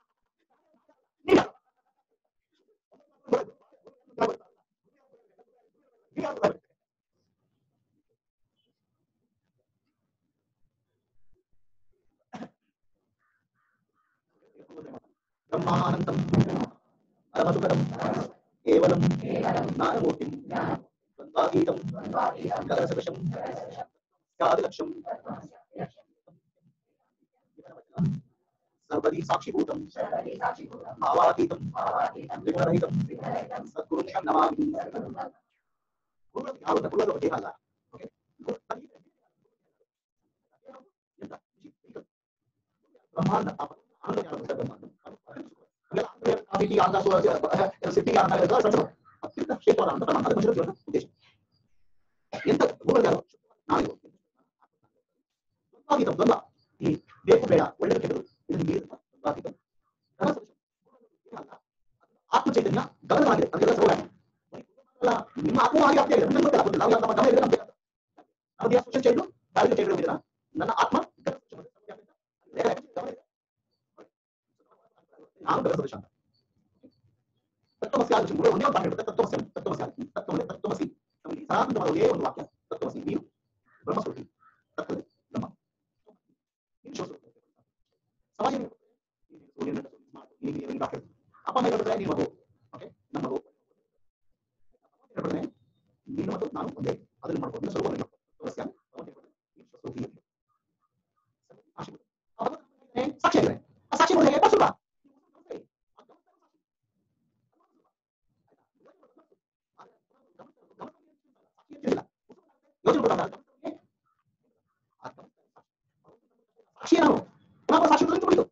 ಬ್ರಹ್ಮಾನಂದಂ ಪರಮಸುಖದಂ ಕೇವಲಂ ಜ್ಞಾನಮೂರ್ತಿಂ ದ್ವಂದ್ವಾತೀತಂ ಕಲರಸದೃಶಂ ಸ್ಯಾದಿಲಕ್ಷಂ ಸರ್ವದಿ ಸಾಕ್ಷಿಭೂತಂ ಭಾವಾತೀತಂ ತ್ರಿಗುಣರಹಿತಂ ಸದ್ಗುರುಂ ನಮಾಮಿ ಗುರುಗಳು ಯಾವುದು ಗುರುಗಳು ದೇಹ ಅಲ್ಲ ಓಕೆ ಬ್ರಹ್ಮಾಂಡ ಆನಂದ ಯಾವುದು ಬ್ರಹ್ಮಾಂಡ ಕಾಮಿಟಿ ಆಗ ಸಿಟಿ ಆಗ ಅತ್ಯಂತ ಕ್ಷೇತ್ರ ಅಂತ ಬ್ರಹ್ಮಾಂಡ ಅದು ಮನುಷ್ಯರ ಜೀವನ ಉದ್ದೇಶ ಎಂತ ಗುರುಗಳು ಯಾರು ನಾವು ದ್ವಂದ್ವಾತೀತ ದ್ವಂದ್ವ ಈ ಬೇಕು ಬೇಡ ಒಳ್ಳೆಯ ಕೆಟ್ಟದು ಇದನ್ನು ಮೀರಿದ ದ್ವಂದ್ವಾತೀತ ಆತ್ಮ ಚೈತನ್ಯ ಗಮನವಾಗಿದೆ ಅದೆಲ್ಲ ಸೌರ ಅಲ್ಲ ನಿಮ್ಮ ಆತ್ಮ ಆಗಿ ಆಗ್ತಾ ಇದೆ ನಮ್ಗೆ ಗೊತ್ತಿಲ್ಲ ಗೊತ್ತಿಲ್ಲ. ನಾವು ನಮ್ಮ ಗಮನ ಇದ್ರೆ ನಮ್ಗೆ ಗೊತ್ತಾಗುತ್ತೆ. ನಮ್ಮ ದೇಹ ಸೂಕ್ಷ್ಮ ಚೈತನ್ಯ ಬಾಹ್ಯ ಚೈತನ್ಯ ಇದೆಯಲ್ಲ, ನನ್ನ ಆತ್ಮ ಗಮನ ಇದೆ. ನಾನು ಗಮನ ಸದೃಶ ಅಂತ ತತ್ವಮಸಿ ಆಲೋಚನೆ ಮೂರು ಒಂದೇ ಒಂದು ವಾಕ್ಯ ಇರುತ್ತೆ ತತ್ವಮಸಿ ಅಂತ. ತತ್ವಮಸಿ ಆಲೋಚನೆ. ತತ್ವಮಸಿ ತತ್ವಮಸಿ ನಮಗೆ ಸನಾತನವಾದ ಒಂದೇ ಒಂದು ವಾಕ್ಯ ತತ್ವಮಸಿ ನೀನು ಬ್ರಹ್ಮಸ್ವರೂಪಿ ತತ್ವವೇ ಬ್ರಹ್ಮ ನೀನು ಶಿವಸ್ವರೂಪಿ. ಸಮಾಜ ಏನು? ನೀನು ಸೂರ್ಯನ ಸ್ಮಾರ್ಟ್, ನೀನು ನೀನು ಡಾಕ್ಟರ್. ಅಪ್ಪ ಅಮ್ಮ ಹೇಳ್ತಾರೆ ನೀನು ಮಗು ಓಕೆ ನಮ್ಮ ಮಗು ಹೇಳ್ತಾರೆ ನೀನು ಮತ್ತು ನಾನು ಒಂದೇ ಅದನ್ನು ಮಾಡ್ಕೊಂಡು ಸ್ವಲ್ಪ ತತ್ವಮಸಿ ಅಂತ. ಅವನು ಹೇಳ್ತಾನೆ, ನೀನು ಶಿವಸ್ವರೂಪಿ ಅಂತ. ಸಾಕ್ಷಿ ಕೊಡು. ಅವನು ಸಾಕ್ಷಿ ಆಗಿದ್ದಾನೆ. ಆ ಸಾಕ್ಷಿ ಕೊಡೋದು ಹೇಗೆ? ಸುಲಭ. ಯೋಚನೆ ಕೊಟ್ಟಾಗ ಸಾಕ್ಷಿ ನಾವು ಪುನಃ ಸಾಕ್ಷಿ ಕೊಡೋದು ಬಿಡು.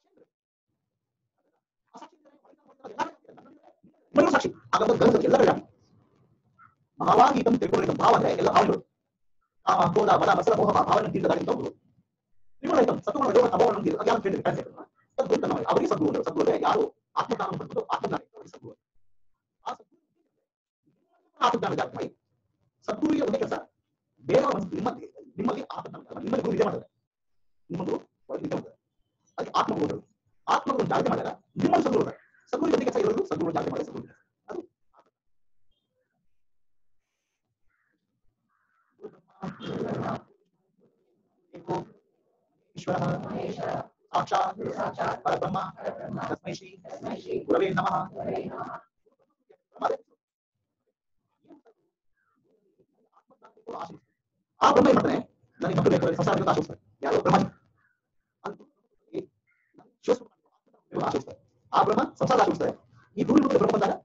ಮರು ಸಾಕ್ಷಿ ಹಾಗಾದ್ರೆ ಗಂಧಕ್ಕೆ ಎಲ್ಲ ಬೇಡ ಭಾವಾಗೀತಂ ತಿಳ್ಕೊಂಡಿದ್ದ ಭಾವ ಅಂದ್ರೆ ಎಲ್ಲ ಭಾವಗಳು ಕಾಮ ಕ್ರೋಧ ಬಲ ಬಸರ ಮೋಹ ಭಾವನೆ ತೀರ್ಥದಾಗಿಂತ ಒಬ್ಬರು ತ್ರಿಗುಣರಹಿತಂ ಸತ್ವಗುಣ ಯೋಗ ಅಭಾವವನ್ನು ತೀರ್ಥ ಅದು ಯಾರು ಕೇಳಿದ್ರೆ ಕಾಣಿಸ್ತದೆ ಸದ್ಗುರು ಅಂತ ನಾವು ಅವರಿಗೆ ಸದ್ಗುರು ಅಂದ್ರೆ ಸದ್ಗುರು ಅಂದ್ರೆ ಯಾರು ಆತ್ಮಜ್ಞಾನ ಪಡೆದು ಆತ್ಮಜ್ಞಾನ ಅವರಿಗೆ ಸದ್ಗುರು ಆ ಸದ್ಗುರು ಆತ್ಮಜ್ಞಾನ ಜಾಗೃತ ಮಾಡಿ ಸದ್ಗುರುವಿಗೆ ಒಂದೇ ಕೆಲಸ ಬೇರೆ ನಿಮ್ಮಲ್ಲಿ ನಿಮ್ಮಲ್ಲಿ ಆತ್ಮಜ್ಞಾನ ಅಲ್ಲ, ನಿಮ್ಮಲ್ಲಿ ಗುರು ಇದೆ ಮಾಡಿದ್ರೆ ನಿಮ್ಮದು ಒಳಗೆ ನಿದ್ದೆ ಮಾಡ್ತಾರೆ ಅದಕ್ಕೆ ಆತ್ಮಗುರು ಆತ್ಮಗುರು ಜಾಗೃತಿ ಮಾಡಿದಾಗ ನಿಮ್ಮಲ್ಲಿ ಸದ್ಗುರು ಇರ್ತಾರೆ. ಸದ್ಗುರು ಒಂದೇ ಕೆಲಸ ಇರೋದು ಸದ್ಗುರು ಜಾಗೃತಿ ಮಾಡಿ ಸದ್ಗುರು ಅದು एको ईश्वरः साक्षात् परब्रह्म तस्मै श्री गुरवे नमः ಆಶೆ ಆ ಬ್ರಹ್ಮ ಏನ್ ಮಾಡ್ತಾನೆ ನನಗೆ ಮಕ್ಕಳು ಬೇಕು ಸಂಸಾರ ಬೇಕು ಆಶಿಸ್ತಾರೆ ಯಾರು ಬ್ರಹ್ಮ ಅದು ಶ್ವಾಸ ಆಶಿಸ್ತಾರೆ ಆ ಬ್ರಹ್ಮ ಸಂಸಾರ ಆಶಿಸ್ತಾರೆ ಈ ದೂರ ಇರುವಂತ ಬ್ರಹ್ಮ ಬಂದಾಗ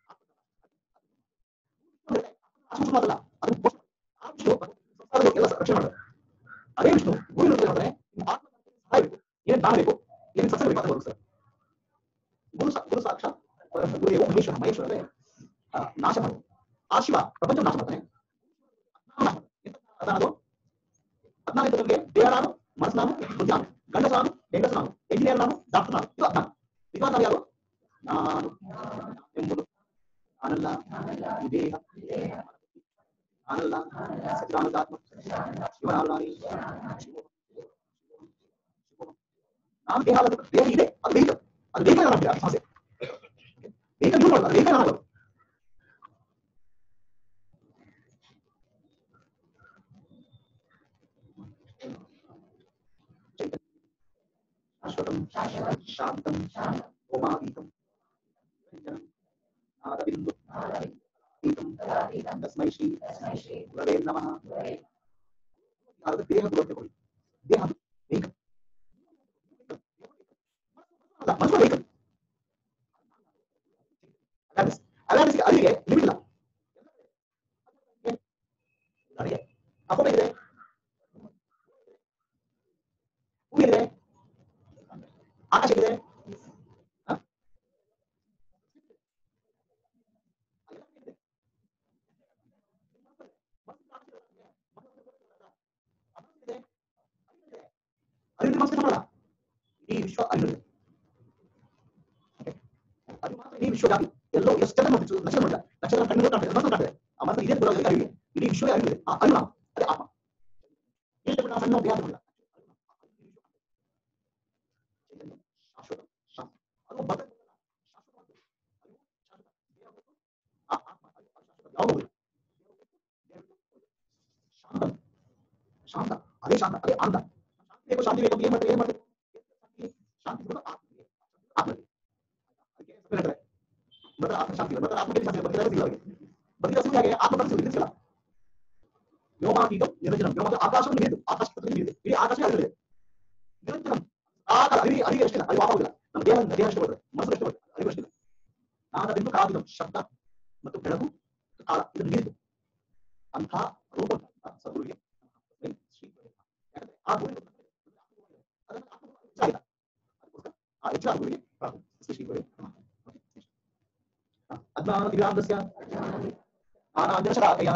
ಆಶಿಸ್ ಮಾತಲ್ಲ ಅದು ಮೋಸ. ಆ ವಿಷ್ಣು ಸಂಸಾರದ ಎಲ್ಲ ರಕ್ಷಣೆ ಮಾಡ್ತಾರೆ ಅದೇ ವಿಷ್ಣು ಗುರು ಇರುತ್ತದೆ ಅಂದ್ರೆ ನಿಮ್ಮ ಆತ್ಮ ಸಹಾಯ ಬೇಕು ಏನ್ ದಾನ ಬೇಕು ಏನ್ ಸತ್ಯ ಬೇಕು ಅಂತ ಬರುತ್ತಾರೆ ಗುರು ಸಾ- ಗುರು ಸಾಕ್ಷಾತ್ ಗುರುದೇವ ಮಹೇಶ್ವರ ಮಹೇಶ್ವರ ಅಂದ್ರೆ ಆ, ನಾಶ ಮಾಡುವ ಆ ಶಿವ ಪ್ರಪಂಚ ನಾಶ ಮಾಡ್ತಾನೆ ಅದಾನದು ಹದಿನಾಲ್ಕು ಜನರಿಗೆ ದೇಹ ನಾನು ಮನಸ್ಸು ನಾನು ಬುದ್ಧಿ ನಾನು ಗಂಡಸ ನಾನು ಹೆಂಗಸ ನಾನು ಎಂಜಿನಿಯರ್ ನಾನು ಡಾಕ್ಟರ್ ನಾನು ಇದು ಅಜ್ಞಾನ ವಿದ್ವಾನ್ ನಾನು ಯಾರು ನಾನು ಎಂಬುದು ನಾನಲ್ಲ ಈ ದೇಹ ನಾನಲ್ಲ ಸಚಿದಾನಂದಾತ್ಮ ಶಿವನಾರಾಯಣಿ ನಾನು ದೇಹ ಅಲ್ಲ, ದೇಹ ಇದೆ ಅದು ವೆಹಿಕಲ್ ಅದು ವೆಹಿಕಲ್ ನಮಗೆ ಸಮಸ್ಯೆ ವೆಹಿಕಲ್ ಯೂಸ್ ಮಾಡೋದು ವೆಹಿಕಲ್ ನಾನು ಶಾಶ್ವತಂ ಶಾಂತಂ ಓಮಾತೀತಂ ನಿರಂಜನಂ ನಾದಬಿಂದು ಅತೀತಂ ತಸ್ಮೈ ಶ್ರೀ ಗುರವೇ ನಮಃ ಅದು ದೇಹ ಗುರುತೆ ಕೊಡಿ ದೇಹ ವೆಹಿಕಲ್ ಅಲ್ಲ ಮನಸ್ಸು ವೆಹಿಕಲ್ ಅವೇರ್ನೆಸ್ ಅವೇರ್ನೆಸ್ಗೆ ಅಲ್ಲಿಗೆ ಲಿಮಿಟ್ ಇಲ್ಲ ನನಗೆ ಅಪ್ಪ ಇದೆ ಹೂವಿದೆ ಆಕಾಶ ಇದೆ ಹ? ಅರಿವಿನ ಮನಸ್ಸು ಮಾಡಲ್ಲ ಈ ವಿಶ್ವ ಅರಿವಿದೆ ಅದು ಮಾತ್ರ ಇಡೀ ವಿಶ್ವವ್ಯಾಪಿ ಎಲ್ಲೋ ಎಷ್ಟು ಜನ ನಕ್ಷತ್ರ ನಕ್ಷತ್ರ ನೋಡಿದ ನಕ್ಷತ್ರ ಕಣ್ಣು ಕಾಣ್ತದೆ ಮನಸ್ಸು ಕಾಣ್ತದೆ ಆ ಮನಸ್ಸು ಇದೇ ದೂರ ಅರಿವಿದೆ ಇಡೀ ವಿಶ್ವವೇ ಅರಿವಿದೆ ಆ ಅರಿವು ನಾವು ಅದೇ ಆತ್ಮ ಏನು ಬಿಟ್ಟು ನಾವು ಸಣ್ಣ ದೇಹ ನೋಡಿದ ಚೈತನ್ಯ ಶಾಶ್ವತ ಶಾಂತ ಅದು ಬದ್ಧ ಶಾಶ್ವತವಾದ್ದು. ಅರಿವು ಶಾಶ್ವತ. ದೇಹ ಗೊತ್ತು. ಆ ಆತ್ಮ ಅದು ಶಾಶ್ವತ. ಯಾವಾಗಲೂ ಇಲ್ಲ. ದೇಹ ಗೊತ್ತು. ಶಾಂತ ಶಾಂತ ಅದೇ ಶಾಂತ ಅದೇ ಆನಂದ ಶಾಂತಿ ಬೇಕು ಶಾಂತಿ ಬೇಕು ಏನ್ ಮಾಡ್ತಾರೆ ಏನ್ ಮಾಡ್ತಾರೆ ಶಾಂತಿ ಕೂಡ ಆತ್ಮಕ್ಕೆ ಆತ್ಮಕ್ಕೆ ಅದಕ್ಕೆ ಹೆಸರು ಹೇಳ್ತಾರೆ ಮೃತ ಆತ್ಮ ಶಾಂತಿ ಇಲ್ಲ. ಮೃತ ಆತ್ಮಕ್ಕೆ ಶಾಂತಿ ಇಲ್ಲ. ಬದುಕಿದ ಸಿಗಲ್ಲ ಅವರಿಗೆ. ಬದುಕಿದ ಸುಳ್ಳು ಹಾಗೆ ಆತ್ಮ ಬದುಕು ಸಿಗಲ್ಲ ಸಿಗಲ್ಲ ವ್ಯೋಮಾತೀತಂ ನಿರಂಜನಂ ವ್ಯೋಮ ಅಂದ್ರೆ ಆಕಾಶವನ್ನು ಮೀರಿತು ಆಕಾಶ ಮೀರಿದೆ ಇಡೀ ಆಕಾಶ ಅರಿವಿದೆ ನಿರಂಜನಂ ಆಕಾಶ ಅರಿವಿ ಅರಿವಿ ಅಷ್ಟಿಲ್ಲ ಅರಿವು ಆಗುವುದಿಲ್ಲ ನಮ್ಮ ದೇಹ ದೇಹ ಅಷ್ಟು ಬರ್ತದೆ ಮನಸ್ಸು ಅಷ್ಟು ಬರ್ತದೆ ಅರಿವು ಅಷ್ಟಿಲ್ಲ ನಾದಬಿಂದು ಕಾದಿದಂ ಶಬ್ದ ಮತ್ತು ಬೆಳಕು ಕಾಲ ಇದನ್ನು ಮೀರಿತು ಅಂಥ ರೂಪ ಸದ್ಗುರುವಿಗೆ ಶ್ರೀ ಗುರುವೇ ನಮಃ. ಯಾಕಂದ್ರೆ ಆ ಗುರು ಅದನ್ನು ಆತ್ಮ ಹೆಚ್ಚಾಗಿಲ್ಲ ಅದಕ್ಕೋಸ್ಕರ ಆ ಹೆಚ್ಚಾದ ಗುರುವಿಗೆ ಪ್ರಾರ್ಥನೆ ಶ್ರೀ ಶ್ರೀ ಗುರುವೇ ನಮಃ. ಅಜ್ಞಾನತಿರಾಂಧಸ್ಯ ಆನಾಂಜನಶಲಾಕಯ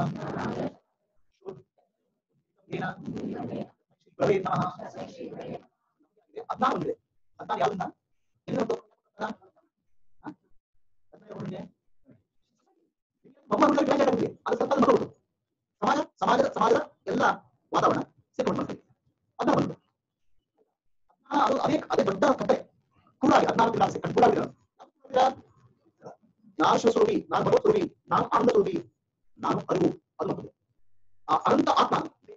ಏನ ಶ್ರೀ ಗುರವೇ ನಮಃ. ಅಜ್ಞಾನ ಬಂದಿದೆ ಅಜ್ಞಾನ ಯಾವ್ದನ್ನ ಎಲ್ಲಿ ಹೊರಟು? ಹ? ಹ? ಅಜ್ಞಾನ ಯಾವಾಗ ಬಂದಿದೆ? ಮಗುವನ್ನು ಕೈ ಕೆಳಗೆ ಹಾಕಿಬಿಟ್ಟಿದೆ. ಅದು ಸ್ವಲ್ಪ ಮಕ್ಕಳು ಸಮಾಜ ಸಮಾಜದ ಸಮಾಜದ ಎಲ್ಲ ವಾತಾವರಣ ಸೇರ್ಕೊಂಡು ಬರ್ತದೆ ಅಜ್ಞಾನ ಬಂದಿದೆ ಅಜ್ಞಾನ ಅದು ಅದೇ ಅದೇ ದೊಡ್ಡ ಕತೆ ಕುರುಡಾಗಿ ಅಜ್ಞಾನ ಕುರುಡಾಗಿ ಕುರುಡಾಗಿದ್ದಾರೆ ನಾನು ಶಿವಸ್ವರೂಪಿ ನಾನು ಭಗವತ್ ಸ್ವರೂಪಿ ನಾನು ಆನಂದ ಸ್ವರೂಪಿ ನಾನು ಅರಿವು ಅದು ಮತ್ತೊಂದು. ಆ ಅನಂತ ಆತ್ಮ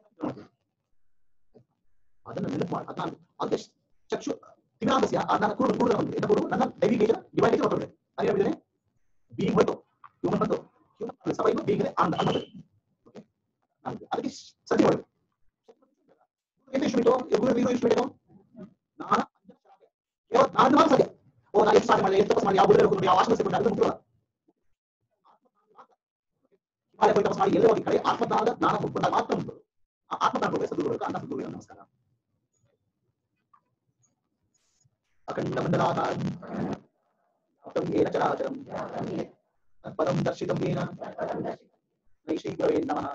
ಅದನ್ನು ನೆನಪು ಮಾಡಿ ಅಜ್ಞಾನ ಅದಕ್ಕೆ ಚಕ್ಷು ತಿಮಿರಾಂಧಸ್ಯ ಅಜ್ಞಾನ ಕುರುಡು ಕುರುಡ ಬಂದಿದೆ ಎಂತ ಕುರುಡು ನನ್ನ ದೈವಿಕೇಜ ಡಿವೈನ್ ಹೊರಟೋಗಿದೆ ಅದು ಹೇಳಿದ್ದೇನೆ ಬೀಯಿಂಗ್ ಹೋಯ್ತು ಹ್ಯೂಮನ್ ಬಂತು ಹ್ಯೂಮನ್ ಸಭೆ ಬೀಯಿಂಗ್ ಆನಂದ ಆನಂದ ಓಕೆ ಅದಕ್ಕೆ ಸತ್ಯ ಮಾಡಬೇಕು ಎಷ್ಟು ಇಷ್ಟು ಬಿಟ್ಟು ಗುರು ನೀರು ಇಷ್ಟು ಬಿಟ್ಟು ನಾನು ಕೇವಲ ನಾನು ಮಾತ್ರ ಸತ್ಯ ಓ ನಾನು ಎಷ್ಟು ಸಾಧನೆ ಮಾಡಿ ಎಷ್ಟು ತಪಸ್ ಮಾಡಿ ಯಾವ ಗುರು ಹೋಗ್ಕೊಂಡು ಯಾವ ಆಶ್ರಮ ಸಿಗ್ಕೊಂಡು ಅದು ಮುಖ್ಯವಲ್ಲ ಹಿಮಾಲಯ ಹೋಗಿ ತಪಸ್ ಮಾಡಿ ಎಲ್ಲೇ ಹೋಗಿ ಕಡೆ ಆತ್ಮಜ್ಞಾನದ ಜ್ಞಾನ ಹುಡ್ಕೊಂಡಾಗ ಮಾತ್ರ ಮುಖ್ಯ ಆ ಆತ್ಮಜ್ಞಾನ ಕೊಡುವ ಸದ್ಗುರು ಅನ್ನ ಸದ್ಗುರು ನಮಸ್ಕಾರ ಅಖಂಡ ಮಂಡಲಾಕಾರಂ ವ್ಯಾಪ್ತಂ ಯೇನ ಚರಾಚರಂ ತತ್ಪದಂ ದರ್ಶಿತಂ ಯೇನ ತಸ್ಮೈ ಶ್ರೀ ಗುರವೇ ನಮಃ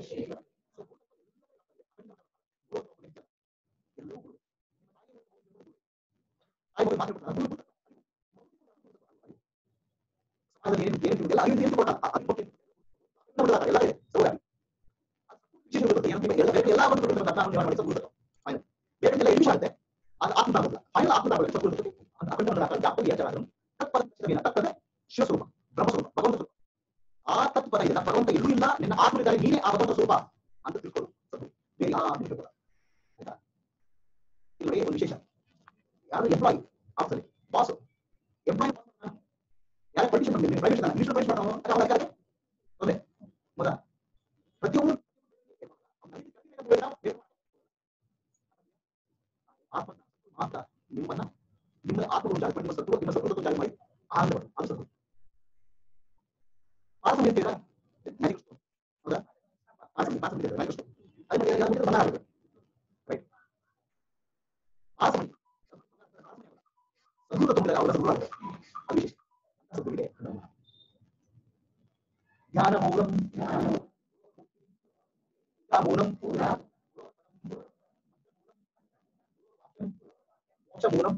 ಆಯ್ತು ಮಾತಾಡ್ತಾರೆ ಸಮಾಜದಲ್ಲಿ ಏನು ಏನು ಎಲ್ಲ ಅರಿವು ಏನು ಕೊಟ್ಟ ಅದು ಕೊಟ್ಟು ನೋಡಿದಾಗ ಎಲ್ಲ ಇದೆ ಸೌರ ವಿಶೇಷ ಗೊತ್ತು ಏನು ಎಲ್ಲ ಬೇರೆ ಎಲ್ಲ ಒಂದು ಗೊತ್ತು ಅರ್ಥ ಮಾಡಿ ಮಾಡಿ ಸದ್ಗುರು ಫೈನಲ್ ಬೇರೆ ಎಲ್ಲ ನಿಮಿಷ ಆಗುತ್ತೆ ಅದು ಆತ್ಮ ಆಗೋಲ್ಲ ಫೈನಲ್ ಆತ್ಮ ಆಗೋಲ್ಲ ಸದ್ಗುರು ಗೊತ್ತು ಅಂತ ಅಖಂಡ ಮಂಡಲಾಕಾರ ಜಾಪದಲ್ಲಿ ಯಾಚಾರ ತತ್ಪದ ಶಿವನ ತತ್ಪದ ಶಿವಸ್ವರೂಪ ಬ್ರಹ್ಮಸ್ವರೂಪ ಭಗವಂತ ಸ್ವರೂಪ ಆ ತತ್ಪದ ಇಲ್ಲ ಭಗವಂತ ಎಲ್ಲೂ ಇಲ್ಲ ನಿನ್ನ ಆತ್ಮವಿದ್ದಾರೆ ನೀನೇ ಆ ಭಗವಂತ ಸ್ವರೂಪ ಅಂತ ತಿಳ್ಕೊಳ್ಳು ಸದ್ಗುರು ಬೇರೆ ಯಾರು ತಿಳ್ಕೊಳ್ಳ ಆಯ್ತಾ ಇಲ್ಲಿ ಒಂದು ವಿಶೇಷ ಯಾರು ಎಂಪ್ಲಾಯಿ ಆಗ್ತದೆ ಬಾಸ್ ಎಂಪ್ಲಾಯಿ ಯಾರು ಪರೀಕ್ಷೆ ಬಂದಿದೆ ಪರೀಕ್ಷೆ ಮಿಶ್ರ ಪರೀಕ್ಷೆ ಮಾಡೋನು ಅದು ಅವರ ಕಾರ್ಯ ಅದೇ ಮೊದಲ ಪ್ರತಿಯೊಬ್ಬರು ಆನಂದ ಬರುತ್ತೆ ಅನ್ಸುತ್ತೆ ಪಾಸ್ ಹೇಳ್ತೀರಾ ಮ್ಯಾಜಿಕ್ ಹೌದಾ ಪಾಸ್ ಪಾಸ್ ಹೇಳ್ತೀರಾ ಮ್ಯಾಜಿಕ್ ಅದು ಮಾಡಿ ಯಾರು ಬಂದ ಆಗುತ್ತೆ ರೈಟ್ ಪಾಸ್ ಮಾಡಿ ಸದ್ಗುಣ ತುಂಬಿದರೆ ಅವರ ಸದ್ಗುಣ ಆಗುತ್ತೆ ಅದು ವಿಶೇಷ ಸದ್ಗುಣಿಗೆ ಜ್ಞಾನ ಮೌಲಂ ಮೌಲಂ ಮೋಕ್ಷ ಮೂಲಂ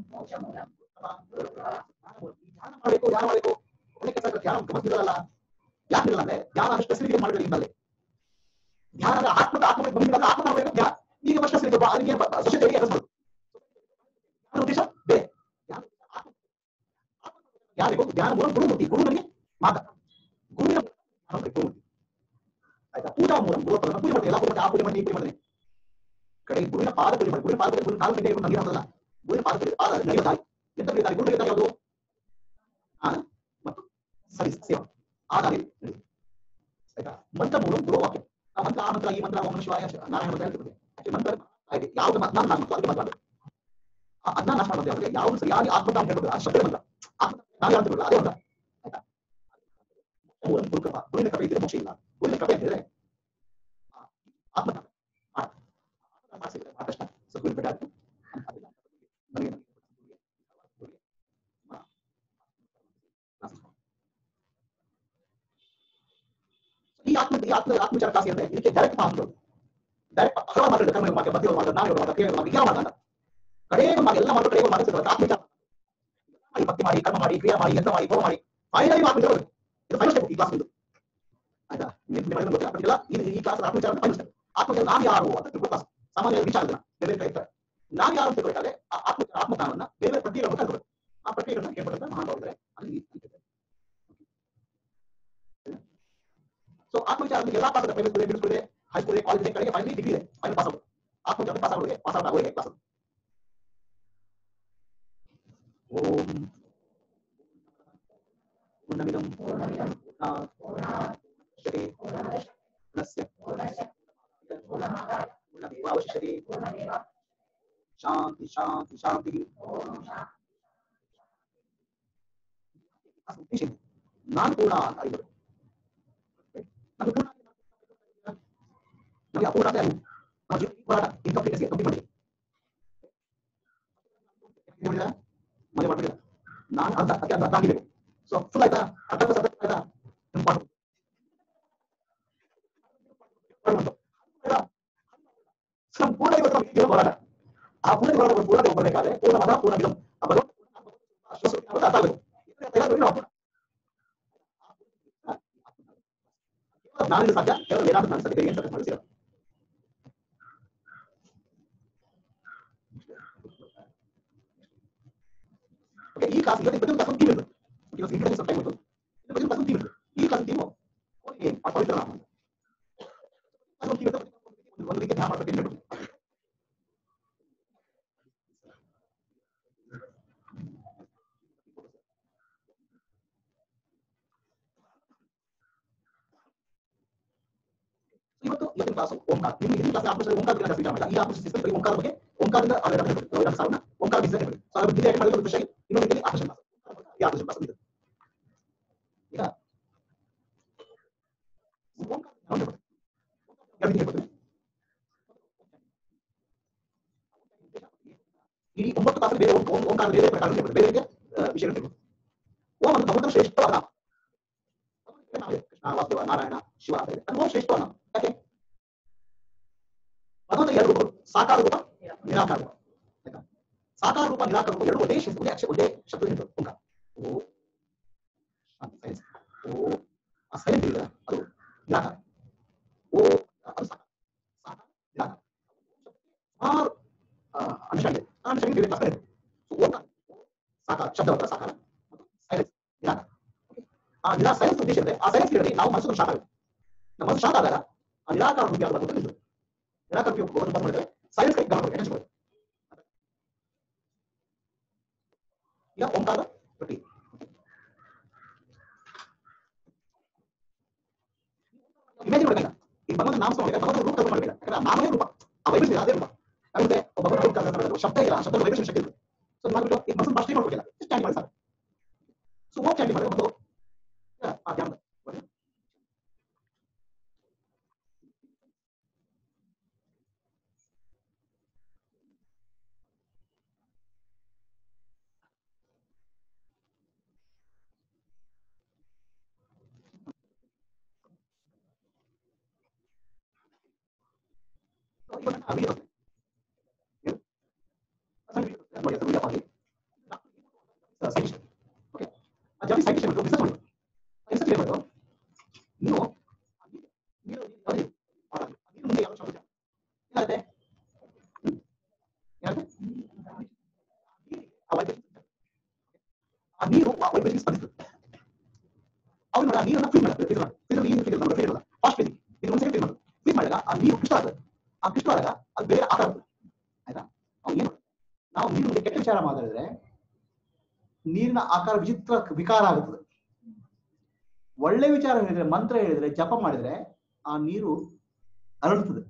ಧ್ಯಾನ ಮಾಡಬೇಕು ಧ್ಯಾನ ಮಾಡಬೇಕು ಒಳ್ಳೆ ಕೆಲಸ ಧ್ಯಾನ ಗಮನಿಸಿರಲ್ಲ ಯಾಕಿರಲ್ಲ ಅಂದ್ರೆ ಧ್ಯಾನ ಅಷ್ಟು ಸ್ಪೆಸಿಫಿಕ್ ಮಾಡಿದ್ರೆ ನಿಮ್ಮಲ್ಲಿ ಧ್ಯಾನದ ಆತ್ಮದ ಆತ್ಮ ಬಂದಿಲ್ಲ ಆತ್ಮ ಮಾಡಬೇಕು ಧ್ಯಾನ ಈಗ ವರ್ಷ ಸಿಗುತ್ತೆ ಅದಕ್ಕೆ ಸೊಸೈಟಿಗೆ ಕೆಲಸ ಮಾಡೋದು ಧ್ಯಾನ ಉದ್ದೇಶ ಬೇರೆ ಧ್ಯಾನ ಆತ್ಮ- ಆತ್ಮ- ಯಾರಿಗೂ ಧ್ಯಾನ ಮೂಲ ಗುರುಮೂರ್ತಿ ಗುರು ನನಗೆ ಮಾತ ಗುರುವಿನ ಧ್ಯಾನ ಬೇಕು ಗುರುಮೂರ್ತಿ ಆಯ್ತಾ ಪೂಜಾ ಮೂಲ ಗುರುತ್ವ ಪೂಜೆ ಮಾಡ್ತೀವಿ ಎಲ್ಲ ಪೂಜೆ ಆ ಪೂಜೆ ಮಾಡಿ ಈ ಪೂಜೆ ಮಾಡ್ತೀನಿ ಕಡೆ ಗುರುವಿನ ಪಾದ ಪೂಜೆ ಮಾಡಿ ಗುರುವಿನ ಪಾದ ಪೂಜೆ ಗುರು ಕಾಲು ಗಂಟೆ ಇರೋದು ನಮಗೆ ಅಂತಲ್ಲ ಗುರುವಿನ ಪಾದ ಪೂಜೆ ಪಾದ ನಡೆಯೋ ದಾರಿ ಎಂತ ದಾರಿ ಗುರು ದಾರಿ ಯಾವುದು ಜ್ಞಾನ ಮತ್ತು ಸರಿ ಸೇವಾ ಆ ದಾರಿ ನಡೆಯುತ್ತೆ. ಆಯ್ತಾ ಮಂತ್ರ ಮೂಲ ಗುರು ವಾಕ್ಯ ಆ ಮಂತ್ರ ಆ ಮಂತ್ರ ಈ ಮಂತ್ರ ಓಂ ನಮಃ ಶಿವಾಯ ನಾರಾಯಣ ಮಂತ್ರ ಹೇಳ್ತಿರ್ತದೆ Actually ಮಂತ್ರ ಆಯ್ತು ಯಾವ್ದು ಮಾತು ನಾನು ನಾನು ಅದಕ್ಕೆ ಮಾತಾಡೋದು ಆ ಅದನ್ನ ನಾಶ ಮಾಡೋದು ಅಂದ್ರೆ ಯಾವ್ದು ಸರಿಯಾಗಿ ಆತ್ಮತ ಅಂತ ಹೇಳ್ಬೋದು ಆ ಶಬ್ದ ಮಂತ್ರ ಆತ್ಮ ನಾವು ಯಾವ್ದು ಅದೇ ಮಂತ್ರ ಆಯ್ತಾ ಮೂಲ ಗುರು ಕೃಪಾ ಗುರುವಿನ ಕೃಪೆ ಇದ್ರೆ ಮೋಕ್ಷ ಇಲ್ಲ ಗುರುವಿನ ಕೃಪೆ ಅಂದ್ರೆ ಆ ಆತ್ಮತ ಆ ಆತ್ಮತ ಮಾಡಿಸಿದ್ರೆ ಆ ಕಷ್ಟ ಸೊ ಗುರು ಬೆಟ್ಟ ಆಯ್ತು ಅದನ್ನ ನನಗೆ ಈ ಆತ್ಮ ಈ ಆತ್ಮ ಆತ್ಮಚಾರ ಕಾಸಿ ಅಂದ್ರೆ ಇದಕ್ಕೆ ಡೈರೆಕ್ಟ್ ಮಾತು ಡೈರೆಕ್ಟ್ ಹಲವಾರು ಮಾತಾಡಿದ ಕರ್ಮ ಮಾತು ಮಧ್ಯ ಮಾತು ನಾನು ಮಾತು ಕ್ರಿಯೆ ಮಾತು ಯಾವ ಮಾತಲ್ಲ ಕಡೆ ಮಾತು ಎಲ್ಲ ಮಾತು ಕಡೆ ಮಾತಾಡ್ತಿದ್ರು ಆತ್ಮಚಾರ ಮಾಡಿ ಭಕ್ತಿ ಮಾಡಿ ಕರ್ಮ ಮಾಡಿ ಕ್ರಿಯೆ ಮಾಡಿ ಯಂತ್ರ ಮಾಡಿ ಹೋಮ ಮಾಡಿ ಫೈನಲಿ ಮಾತು ಇದು ಫೈನಲ್ ಸ್ಟೆಪ್ ಈ ಕ್ಲಾಸ್ ಇದು ಆಯ್ತಾ ನಿಮ್ಗೆ ಮಾಡಿದ್ರೆ ಗೊತ್ತಿಲ್ಲ ಬಟ್ ಇಲ್ಲ ಇದು ಈ ಕ್ಲಾಸ್ ಆತ್ಮಚಾರ ಫೈನಲ್ ಸ್ಟೆಪ್ ಆತ್ಮಚಾರ ನಾನು ಯಾರು ಅಂತ ತಿಳ್ಕೊ ಕ್ಲಾಸ್ ಸಾಮಾನ್ಯ ವಿಚಾರ ಇದನ್ನ ಬೇರೆ ಬೇರೆ ಇರ್ತಾರೆ ನಾನು ಯಾರು ಅಂತ ತಿಳ್ಕೊಳ್ತಾರೆ ಆ ಆತ್ಮ ಆತ್ಮಜ್ಞಾನವನ್ನ ಬೇರೆ ಬೇರೆ ಪ್ರಕ್ರಿಯೆ ಗೊತ್ತಾಗ್ತದೆ ಆ ಪ್ರಕ್ರಿಯೆಗಳನ್ನ ಕೇಳ್ಕೊಳ್ತಾರೆ ಮಹಾನುಭಾವರೆ ಅಲ್ಲಿ ಇರ್ತದೆ ಸೊ ಆತ್ಮವಿಚಾರ ಎಲ್ಲಾ ಪಾಠದ ಪ್ರೈವೇಟ್ ಸ್ಕೂಲ್ ಮಿಡಲ್ ಸ್ಕೂಲ್ ಇದೆ ಹೈಸ್ಕೂಲ್ ಇದೆ ಕಾಲೇಜ್ ಇದೆ ಕಡೆಗೆ ಫೈನಲಿ ಡಿಗ್ರಿ ಇದೆ ಫೈನಲ್ ಪಾಸ್ ಆಗೋದು ಆತ್ಮವಿಚಾರ ಪಾಸ್ ಆಗೋರಿಗೆ ಪಾಸ್ ಆಗೋರಿಗೆ ಕ್ಲಾಸ್ ಓಂ ಪೂರ್ಣಮಿದಂ ಪೂರ್ಣಾತ್ ಪೂರ್ಣಮುದಚ್ಯತೆ ಪೂರ್ಣಸ್ಯ ಪೂರ್ಣಮೇವಾವಶಿಷ್ಯತೆ ಶಾಂತಿ ಶಾಂತಿ ಶಾಂತಿ ನಾನು ಪೂರ್ಣ ಅಂತ ಆಗಿದ್ದು ಅದು ಪೂರ್ಣ ನಮಗೆ ಅಪೂರ್ಣ ಅಂತ ಅರಿವು ನಮ್ಮ ಜೀವನ ಹೋರಾಟ ಇನ್ಕಂಪ್ಲೀಟ್ ಕಂಪ್ಲೀಟ್ ಮಾಡಿ ಮನೆ ಮಾಡ್ಬಿಟ್ಟಿಲ್ಲ ನಾನು ಅರ್ಧ ಅದಕ್ಕೆ ಅರ್ಧ ಅರ್ಧ ಆಗಿಬೇಕು ಸೊ ಫುಲ್ ಆಯ್ತಾ ಅರ್ಧ plus ಅರ್ಧ ಆಯ್ತಾ ನಿಮ್ ಪಾಠ. ಸಂಪೂರ್ಣ ಇವತ್ತು ನಮ್ಗೆ ಜೀವನ ಹೋರಾಟ ಆ ಪೂರ್ಣ ಹೋರಾಟ ಪೂರ್ಣ ಹೋಗಬೇಕಾದ್ರೆ ಪೂರ್ಣ ಮನ ಪೂರ್ಣ ವಿಧಂ ಆ ಭಗವಂತ ಪೂರ್ಣ ಅರ್ಥ ಆಗಬೇಕು ಇದನ್ನ ಅಪೂರ್ಣ ನಾನಿಗೆ ಸಾಧ್ಯ ಕೇವಲ ವೇದಾಂತ ನಾನು ಸಾಧ್ಯ ಬೇರೆ ಏನು ಸಾಧ್ಯ ಓಕೆ ಈ ಕ್ಲಾಸ್ ಇವತ್ತು ಪ್ರತಿಯೊಂದು ಕ್ಲಾಸ್ ಟೀಮ್ ಇರುತ್ತೆ ಇವತ್ತು ಇಂಟರ್ನೆಟ್ ಸ್ವಲ್ಪ ಟೈಮ್ ಇತ್ತು ಪ್ರತಿಯೊಂದು ಕ್ಲಾಸ್ ಟೀಮ್ ಇರುತ್ತೆ ಈ ಕ್ಲಾಸ್ ಟೀಮು ಅವರಿಗೆ ಆ ಪವಿತ್ರ ನಾಮ ಅದೊಂದು team ಇರುತ್ತೆ, ಒಂದು- ಒಂದು ರೀತಿ ಧ್ಯಾನ ಮಾಡ್ಬೇಕು ಅಂತ ಹೇಳ್ಬಿಟ್ಟು. ಇವತ್ತು ಇವತ್ತಿನ ಕ್ಲಾಸ್ ಓಂಕಾರ ನಿಮ್ಗೆ ಹಿಂದಿನ ಕ್ಲಾಸ್ ಆತ್ಮಶಯ ಓಂಕಾರ ಬಗ್ಗೆ ಜಾಸ್ತಿ ಮಾಡಿಲ್ಲ ಈ ಆತ್ಮಶಯ ಸಿಸ್ಟಮ್ ಬರೀ ಓಂಕಾರ ಬಗ್ಗೆ ಓಂಕಾರದಿಂದ ಅವೆಲ್ಲ ಹೇಳ್ಬೇಕು ಸಾವಿರ ಓಂಕಾರ ಬಿಸ್ನೆಸ್ ಹೇಳ್ಬೇಕು ಸೊ ಅದ್ರ ಬಿಸ್ನೆಸ್ ಮಾಡಿದ್ರೆ ಒಂದು ವಿಷಯ ಇನ್ನೊಂದು ರೀತಿಯಲ್ಲಿ ಆತ್ಮಶಯ ಕ್ಲಾಸ್ ಈ ಆತ್ಮಶಯ ಕ್ಲಾಸ್ ಇದೆ ಈಗ ಓಂಕಾರ ಯಾವ್ದು ಹೇಳ್ಬೇಕು? ಎರಡು ರೀತಿ ಹೇಳ್ಬೇಕು. ಇಡೀ ಒಂಬತ್ತು ತಾಸು ಬೇರೆ ಓಂ- ಓಂ- ಓಂಕಾರ ಬೇರೆ ಬೇರೆ ಪ್ರಕಾರ ಹೇಳ್ಬೇಕು. ಬೇರೆ ಬೇರೆ ಆ, ವಿಷಯಗಳು ಹೇಳ್ಬೇಕು. ಓಂ ಅಂತ ಭಗವಂತನ ಶ್ರೇಷ್ಠವಾದ ನಾಮ ಕೃಷ್ಣ ವಾಸುದೇವ ನಾರಾಯಣ ಶಿವ ಅಂತ ಇದೆ. ಅದು ಓಂ ಶ್ರೇಷ್ಠವಾದ ನಾಮ ಯಾಕೆ ಭಗವಂತ ಎರಡು ರೂಪಗಳು ಸಾಕಾರ ರೂಪ ನಿರಾಕಾರ ರೂಪ ಆಯ್ತಾ ಸಾಕಾರ ರೂಪ ನಿರಾಕಾರ ರೂಪ ಎರಡು ಒಂದೇ ಶಬ್ದ ಒಂದೇ ಅಕ್ಷರ ಒಂದೇ ಶಬ್ದ ಹೇಳ್ತಾರೆ ಓಂಕಾರ ಓ ಸೈನ್ಸ್ ಓ ಆ ಸೈನ್ಸ್ ಇದೆ ಅದು ನಿರಾಕಾರ ಓ ಅದು ಸಾಕಾರ ಸಾಕಾರ ನಿರಾಕಾರ ಸುಮಾರು ಅಂಶಗಳಿದೆ ಆ ಅಂಶಗಳಿಗೆ ಬೇರೆ ಕ್ಲಾಸ್ ಇದೆ ಸೊ ಓಂಕಾರ ಸಾಕಾರ ಶಬ್ದ ಮಾತ್ರ ಸಾಕಾರ ಮತ್ತು ಸೈನ್ಸ್ ನಿರಾಕಾರ Okay? ಆ ನಿರಾ ಸೈನ್ಸ್ ಉದ್ದೇಶ ಇದೆ ಆ ಸೈನ್ಸ್ ಹೇಳಿ ನಾವು ಮನಸ್ಸನ್ನು ಶಾಂತ ಆಗುತ್ತೆ ನಮ್ಮ ಮನಸ್ಸು ಶಾಂತ ಆದಾಗ ಆ ನಿರಾಕಾರ ರೂಪಿ ಆದ ಭಗವಂತ ನಿಲ್ತದೆ ನಿರಾಕಾರ ರೂಪಿ ಭಗವಂತ ಬಂದ್ ಮಾಡಿದ್ರೆ ಸೈನ್ಸ್ ಕೈ ಗಮನ ಕೊಡಿ attention ಕೊಡಿ ಈಗ ಓಂಕಾರ ಪ್ರತಿ ಇಮೇಜ್ ಮಾಡಬೇಕ ಈ ಭಗವಂತ ನಾಮ ಮಾಡಬೇಕು ಭಗವಂತ ರೂಪ ಕಲ್ಪನೆ ಮಾಡಬೇಕು ಯಾಕಂದ್ರೆ ಆ ನಾಮನೇ ರೂಪ ಆ ವೈಬ್ರೇಷನ್ ಅದೇ ರೂಪ ಅಂದ್ರೆ ಭಗವಂತ ರೂಪ ಕಲ್ಪನೆ ಮಾಡಬೇಕು ಶಬ್ದ ಇಲ್ಲ ಶಬ್ದ ವೈಬ್ರೇಷನ್ ಶಕ್ತಿ ಇರುತ್ತೆ ಸೊ ಮಾಡ್ಬಿಟ್ಟು ಈ ಮನಸ್ಸನ್ನು ಫಸ್ಟ್ ಮಾಡ್ಬೇಕಿಲ್ಲ ಸ್ಟ್ಯಾಂಡ್ ಮಾಡಿ ಸಾಕು ಸೊ ಓಂ ಚಾಟಿ ಮಾಡಿ ಒಂದು ಆ ಧ್ಯಾನ ಮಾಡಿ. ಇವಾಗ ಆ video ಏನು? ಆ ಸಣ್ಣ video, ನೋಡಿ, ಅದು video ಮಾಡಿ. ಆ scientist. Okay? ಆ ಜಾತಿ scientist ಹೇಳ್ಬಿಟ್ಟು research ಮಾಡಿ. ಆ research ಹೇಳ್ಬಿಟ್ಟು, ನೀವು ಆ ನೀರು- ನೀರು ಯಾವ್ದು? ಆ ನೀರು ಮುಂದೆ ಯಾವ ಶಾಪ ಇದೆ? ಏನಾಗುತ್ತೆ? ಹ್ಮ್? ಏನಾಗುತ್ತೆ? ಆ vibration- ಆ ನೀರು ಆ vibration ಸ್ಪಂದಿಸ್ತದೆ. ಅವ್ರು ನೋಡಿ ಆ ನೀರನ್ನ ಫೀಲ್ ಮಾಡ್ತಾರೆ ಫೀಲ್ ಮಾಡಿ ಫೀಲ್ ನೀರು ಫೀಲ್ ಮಾಡೋದು ಫೀಲ್ ಫಾಸ್ಟ್ ಫೀಲಿಂಗ್ ಇದು ಒಂದ್ಸರಿ ಫೀಲ್ ಮಾಡೋದು ಫೀಲ್ ಮಾಡಿದಾಗ ಆ ನೀರು ಕೃಷ್ಣ ಆಗ್ತದೆ ಆ ಕೃಷ್ಣ ಆದಾಗ ಅದು ಬೇರೆ ಆಕಾರ ಬರ್ತದೆ ಆಯ್ತಾ ಅವ್ನು ಏನು ನಾವು ನೀರು ಬಗ್ಗೆ ಕೆಟ್ಟ ವಿಚಾರ ಮಾತಾಡಿದ್ರೆ ನೀರಿನ ಆಕಾರ ವಿಚಿತ್ರ ವಿಕಾರ ಆಗುತ್ತದೆ ಒಳ್ಳೆ ವಿಚಾರ ಹೇಳಿದ್ರೆ ಮಂತ್ರ ಹೇಳಿದ್ರೆ ಜಪ ಮಾಡಿದ್ರೆ ಆ ನೀರು ಅರಳುತ್ತದೆ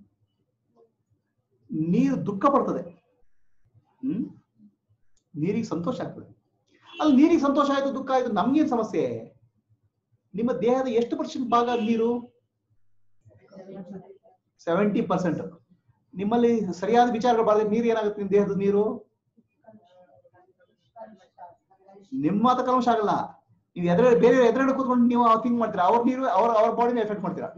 ನೀರು ದುಃಖ ಪಡ್ತದೆ ಹ್ಮ್ ನೀರಿಗೆ ಸಂತೋಷ ಆಗ್ತದೆ ಅಲ್ಲಿ ನೀರಿಗೆ ಸಂತೋಷ ಆಯ್ತು ದುಃಖ ಆಯ್ತು ನಮ್ಗೇನ್ ಸಮಸ್ಯೆ ನಿಮ್ಮ ದೇಹದ ಎಷ್ಟು ಪರ್ಸೆಂಟ್ ಭಾಗ ನೀರು ಸೆವೆಂಟಿ ಪರ್ಸೆಂಟ್ ನಿಮ್ಮಲ್ಲಿ ಸರಿಯಾದ ವಿಚಾರಗಳು ಬಾಳಿದ್ರೆ ನೀರು ಏನಾಗುತ್ತೆ ನಿಮ್ಮ ದೇಹದ ನೀರು ನಿಮ್ಮ ಮಾತ್ರ ಕಲ್ಮಶ ಆಗಲ್ಲ ನೀವು ಎದುರು ಬೇರೆ ಎದುರುಗಡೆ ಕೂತ್ಕೊಂಡು ನೀವು ಥಿಂಕ್ ಮಾಡ್ತೀರಾ ಅವ್ರ ನೀರು ಅವ್ರ ಅವ್ರ ಬಾಡಿನ ಎಫೆಕ್ಟ್ ಮಾಡ್ತೀರಾ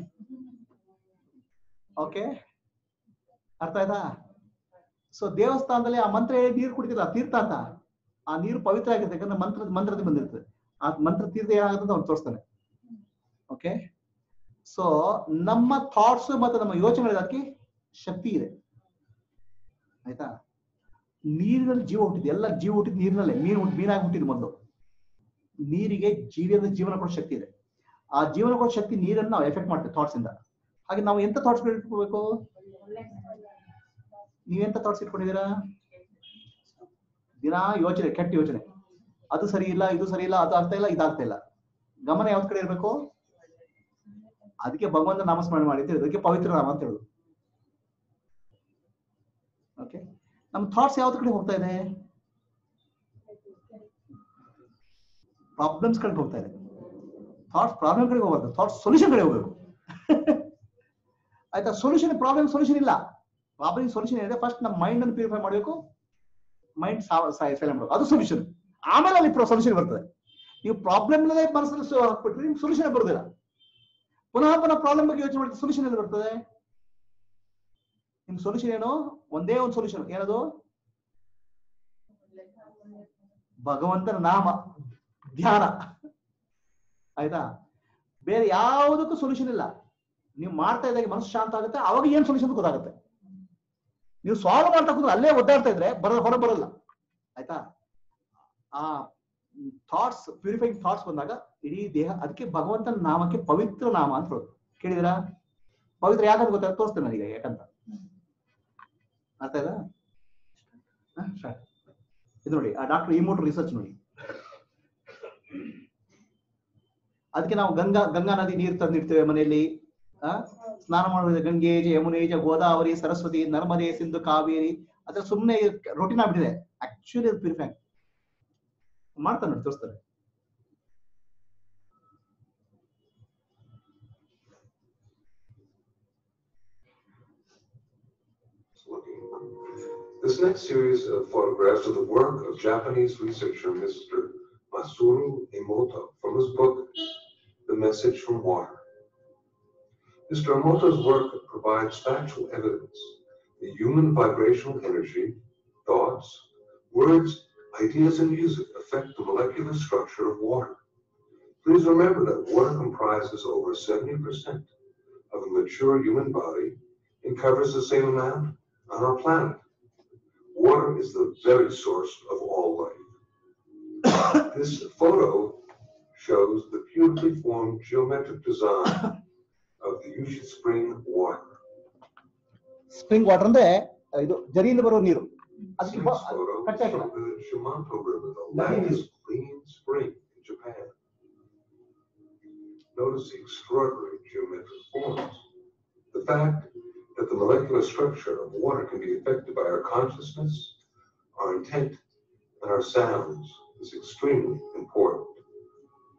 ಓಕೆ ಅರ್ಥ ಆಯ್ತಾ ಸೊ ದೇವಸ್ಥಾನದಲ್ಲಿ ಆ ಮಂತ್ರ ಹೇಳಿ ನೀರು ಕುಡಿತಿಲ್ಲ ತೀರ್ಥ ಅಂತ ಆ ನೀರು ಪವಿತ್ರ ಆಗಿರುತ್ತೆ ಯಾಕಂದ್ರೆ ಮಂತ್ರದ ಮಂತ್ರದಿಂದ ಬಂದಿರ್ತದೆ ಆ ಮಂತ್ರ ತೀರ್ಥ ಏನಾಗುತ್ತೆ ಅಂತ ಅವ್ನು ತೋರಿಸ್ತಾನೆ ಓಕೆ ಸೊ ನಮ್ಮ ಥಾಟ್ಸ್ ಮತ್ತೆ ನಮ್ಮ ಯೋಚನೆಗಳಿಗೆ ಶಕ್ತಿ ಇದೆ ಆಯ್ತಾ ನೀರಿನಲ್ಲಿ ಜೀವ ಹುಟ್ಟಿದೆ ಎಲ್ಲ ಜೀವ ಹುಟ್ಟಿದ್ ನೀರಿನಲ್ಲೇ ಮೀನು ಹುಟ್ಟಿ ಮೀನಾಗಿ ಹುಟ್ಟಿದ್ ಮೊದಲು ನೀರಿಗೆ ಜೀವಿಯದ ಜೀವನ ಕೊಡೋ ಶಕ್ತಿ ಇದೆ ಆ ಜೀವನ ಕೊಡೋ ಶಕ್ತಿ ನೀರನ್ನು ನಾವು ಎಫೆಕ್ಟ್ ಮಾಡ್ತೇವೆ ಥಾಟ್ಸ್ ಇಂದ ಹಾಗೆ ನಾವು ಎಂತ ಥಾಟ್ಸ್ ಇಟ್ಕೋಬೇಕು ನೀವೆಂತ ಥಾಟ್ಸ್ ಇಟ್ಕೊಂಡಿದ್ದೀರಾ ದಿನಾ ಯೋಚನೆ ಕೆಟ್ಟ ಯೋಚನೆ ಅದು ಸರಿ ಇಲ್ಲ ಇದು ಸರಿ ಇಲ್ಲ ಅದು ಆಗ್ತಾ ಇಲ್ಲ ಇದಾಗ್ತಾ ಇಲ್ಲ ಗಮನ ಯಾವ್ದ್ ಕಡೆ ಇರ್ಬೇಕು ಅದಕ್ಕೆ ಭಗವಂತ ನಾಮಸ್ಮರಣೆ ಮಾಡಿ ಅಂತ ಹೇಳಿದ್ರು. ಅದಕ್ಕೆ ಪವಿತ್ರ ನಾಮ ಅಂತ ಹೇಳುದು ಓಕೆ ನಮ್ಮ ಥಾಟ್ಸ್ ಯಾವ್ದು ಕಡೆ ಹೋಗ್ತಾ ಇದೆ ಪ್ರಾಬ್ಲಮ್ಸ್ ಕಡೆ ಹೋಗ್ತಾ ಇದೆ ಥಾಟ್ಸ್ ಪ್ರಾಬ್ಲಮ್ ಕಡೆ ಹೋಗ್ಬಾರ್ದು ಥಾಟ್ಸ್ ಸೊಲ್ಯೂಷನ್ ಕಡೆ ಹೋಗ್ಬೇಕು ಆಯ್ತಾ ಸೊಲ್ಯೂಷನ್ ಪ್ರಾಬ್ಲಮ್ ಸೊಲ್ಯೂಷನ್ ಇಲ್ಲ ಪ್ರಾಬ್ಲಮ್ ಸೊಲ್ಯೂಷನ್ ಇದೆ ಫಸ್ಟ್ ನಮ್ಮ ಮೈಂಡ್ ಅನ್ನು ಪ್ಯೂರಿಫೈ ಮಾಡಬೇಕು ಮೈಂಡ್ ಸೈಲೆಂಟ್ ಮಾಡಬೇಕು ಅದು ಸೊಲ್ಯೂಷನ್ ಆಮೇಲೆ ಅಲ್ಲಿ ಸೊಲ್ಯೂಷನ್ ಬರ್ತದೆ ನೀವು ಪ್ರಾಬ್ಲಮ್ ಮನಸ್ಸಲ್ಲಿ ಸೊ- ಹಾಕ್ಬಿಟ್ರೆ ನಿಮ್ಗೆ ಸೊಲ್ಯೂಷನ್ ಬರೋದಿಲ್ಲ ಪುನಃ ಪುನಃ ಪ್ರಾಬ್ಲಮ್ ಬಗ್ಗೆ ಯೋಚನೆ ಮಾಡಿದ್ರೆ ಸೊಲ್ಯೂಷನ್ ಎಲ್ಲಿ ಬರ್ತದೆ ನಿಮ್ ಸೊಲ್ಯೂಷನ್ ಏನು ಒಂದೇ ಒಂದು ಸೊಲ್ಯೂಷನ್ ಏನದು ಭಗವಂತನ ನಾಮ ಧ್ಯಾನ ಆಯ್ತಾ ಬೇರೆ ಯಾವುದಕ್ಕೂ ಸೊಲ್ಯೂಷನ್ ಇಲ್ಲ ನೀವು ಮಾಡ್ತಾ ಇದ್ದಾಗ ಮನಸ್ಸು ಶಾಂತ ಆಗುತ್ತೆ ಅವಾಗ ಏನ್ ಸೊಲ್ಯೂಷನ್ ಗೊತ್ತಾಗುತ್ತೆ ನೀವು ಸಾಲ್ವ್ ಮಾಡ್ತಾ ಕೂತ್ರೆ ಅಲ್ಲೇ ಒದ್ದಾಡ್ತಾ ಇದ್ರೆ ಬರ ಹೊರ ಬರಲ್ಲ ಆಯ್ತಾ ಆ ಥಾಟ್ಸ್ ಪ್ಯೂರಿಫೈಯಿಂಗ್ ಥಾಟ್ಸ್ ಬಂದಾಗ ಇಡೀ ದೇಹ ಅದಕ್ಕೆ ಭಗವಂತನ ನಾಮಕ್ಕೆ ಪವಿತ್ರ ನಾಮ ಅಂತ ಹೇಳೋದು ಕೇಳಿದಿರಾ ಪವಿತ್ರ ಯಾಕಂತ ಗೊತ್ತಾಗ ತೋರಿಸ್ತೇನೆ ನನಗೆ ಯಾಕಂತ ಅರ್ಥ ಇಲ್ಲ ಹ, start. ಇದು ನೋಡಿ ಆ ಡಾಕ್ಟರ್ ಇಮೋಟ್ ರಿಸರ್ಚ್ ನೋಡಿ ಅದಕ್ಕೆ ನಾವು ಗಂಗಾ ಗಂಗಾ ನದಿ ನೀರು ತಂದಿಡ್ತೇವೆ ಮನೆಯಲ್ಲಿ ಆ ಸ್ನಾನ ಮಾಡುವ ಗಂಗೆ ಜ ಯಮುನೆ ಜ ಗೋದಾವರಿ ಸರಸ್ವತಿ ನರ್ಮದೆ ಸಿಂಧು ಕಾವೇರಿ ಅದ್ರ ಸುಮ್ಮನೆ ರೊಟೀನ್ ಆಗ್ಬಿಟ್ಟಿದೆ ಆಕ್ಚುಲಿ ಅದು ಪ್ಯೂರಿಫೈ ಮಾಡ್ತಾರೆ ನೋಡಿ ತೋರಿಸ್ತಾರೆ This next series of photographs are the work of Japanese researcher Mr. Masuru Emoto from his book, The Message from Water. Mr. Emoto's work provides factual evidence that human vibrational energy, thoughts, words, ideas, and music affect the molecular structure of water. Please remember that water comprises over 70% of a mature human body and covers the same amount on our planet. Water is the very source of all life. this photo shows the beautifully formed geometric design of the Yushi Spring water. Spring water ಅಂದ್ರೆ ಇದು ಜರಿಯಿಂದ ಬರೋ ನೀರು ಅದಕ್ಕೆ This ಬ- next photo cut is ಹಾಕಿಲ್ಲ. from the Shimanto River, the That is- largest clean spring in Japan. Notice the extraordinary geometric forms. The fact that the molecular structure of water can be affected by our consciousness, our intent, and our sounds is extremely important.